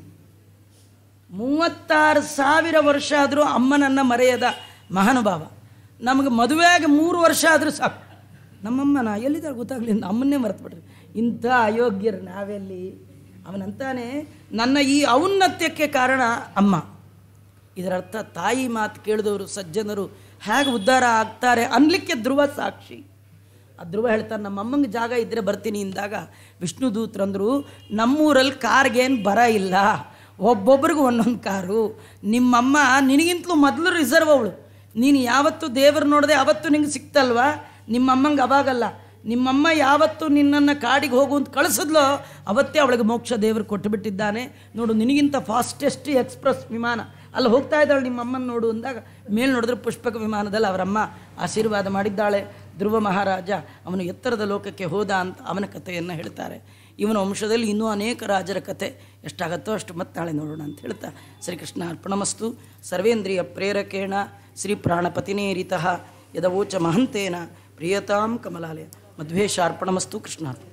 ಮೂವತ್ತಾರು ಸಾವಿರ ವರ್ಷ ಆದರೂ ಅಮ್ಮನನ್ನ ಮರೆಯದ ಮಹಾನುಭಾವ ನಮಗೆ ಮದುವೆಯಾಗಿ ಮೂರು ವರ್ಷ ಆದರೂ ಸಾಕು ನಮ್ಮಮ್ಮನ ಎಲ್ಲಿದ್ದಾರೆ ಗೊತ್ತಾಗಲಿಲ್ಲ ಅಮ್ಮನ್ನೇ ಮರೆತುಬಿಟ್ರಿ ಇಂಥ ಅಯೋಗ್ಯರು ನಾವೆಲ್ಲಿ ಅವನಂತಾನೆ ನನ್ನ ಈ ಔನ್ನತ್ಯಕ್ಕೆ ಕಾರಣ ಅಮ್ಮ ಇದರರ್ಥ ತಾಯಿ ಮಾತು ಕೇಳಿದವರು ಸಜ್ಜನರು ಹೇಗೆ ಉದ್ಧಾರ ಆಗ್ತಾರೆ ಅನ್ಲಿಕ್ಕೆ ಧ್ರುವ ಸಾಕ್ಷಿ ಆ ಧ್ರುವ ಹೇಳ್ತಾರೆ ನಮ್ಮ ಅಮ್ಮಂಗೆ ಜಾಗ ಇದ್ದರೆ ಬರ್ತೀನಿ ಇಂದಾಗ ವಿಷ್ಣು ದೂತರಂದರು ನಮ್ಮೂರಲ್ಲಿ ಕಾರ್ಗೇನು ಬರ ಇಲ್ಲ ಒಬ್ಬೊಬ್ರಿಗೂ ಒಂದೊಂದು ಕಾರು ನಿಮ್ಮಮ್ಮ ನಿನಗಿಂತಲೂ ಮೊದಲು ರಿಸರ್ವ್ ಅವಳು ನೀನು ಯಾವತ್ತು ದೇವರು ನೋಡದೆ ಅವತ್ತು ನಿಂಗೆ ಸಿಕ್ತಲ್ವಾ ನಿಮ್ಮಮ್ಮಂಗೆ ಅವಾಗಲ್ಲ ನಿಮ್ಮಮ್ಮ ಯಾವತ್ತು ನಿನ್ನನ್ನು ಕಾಡಿಗೆ ಹೋಗು ಅಂತ ಕಳಿಸಿದ್ಲೋ ಅವತ್ತೇ ಅವಳಿಗೆ ಮೋಕ್ಷ ದೇವರು ಕೊಟ್ಟು ಬಿಟ್ಟಿದ್ದಾನೆ ನೋಡು ನಿನಗಿಂತ ಫಾಸ್ಟೆಸ್ಟ್ ಎಕ್ಸ್ಪ್ರೆಸ್ ವಿಮಾನ ಅಲ್ಲಿ ಹೋಗ್ತಾ ಇದ್ದಾಳೆ ನಿಮ್ಮ ಅಮ್ಮನ ನೋಡು ಅಂದಾಗ ಮೇಲೆ ನೋಡಿದ್ರೆ ಪುಷ್ಪಕ ವಿಮಾನದಲ್ಲಿ ಅವರಮ್ಮ ಆಶೀರ್ವಾದ ಮಾಡಿದ್ದಾಳೆ ಧ್ರುವ ಮಹಾರಾಜ ಅವನು ಎತ್ತರದ ಲೋಕಕ್ಕೆ ಹೋದ ಅಂತ ಅವನ ಕಥೆಯನ್ನು ಹೇಳ್ತಾರೆ ಇವನ ವಂಶದಲ್ಲಿ ಇನ್ನೂ ಅನೇಕ ರಾಜರ ಕತೆ ಎಷ್ಟಾಗತ್ತೋ ಅಷ್ಟು ಮತ್ತೆ ನಾಳೆ ನೋಡೋಣ ಅಂತ ಹೇಳ್ತಾ ಶ್ರೀಕೃಷ್ಣ ಅರ್ಪಣಮಸ್ತು ಸರ್ವೇಂದ್ರಿಯ ಪ್ರೇರಕೇಣ ಶ್ರೀ ಪ್ರಾಣಪತಿನೇರಿತಃ ಯದವೋಚ ಮಹಂತೇನ ಪ್ರಿಯತಾಂ ಕಮಲಾಲಯ ಮಧ್ವೇಶ ಅರ್ಪಣಮಸ್ತು ಕೃಷ್ಣಾರ್ಪಣ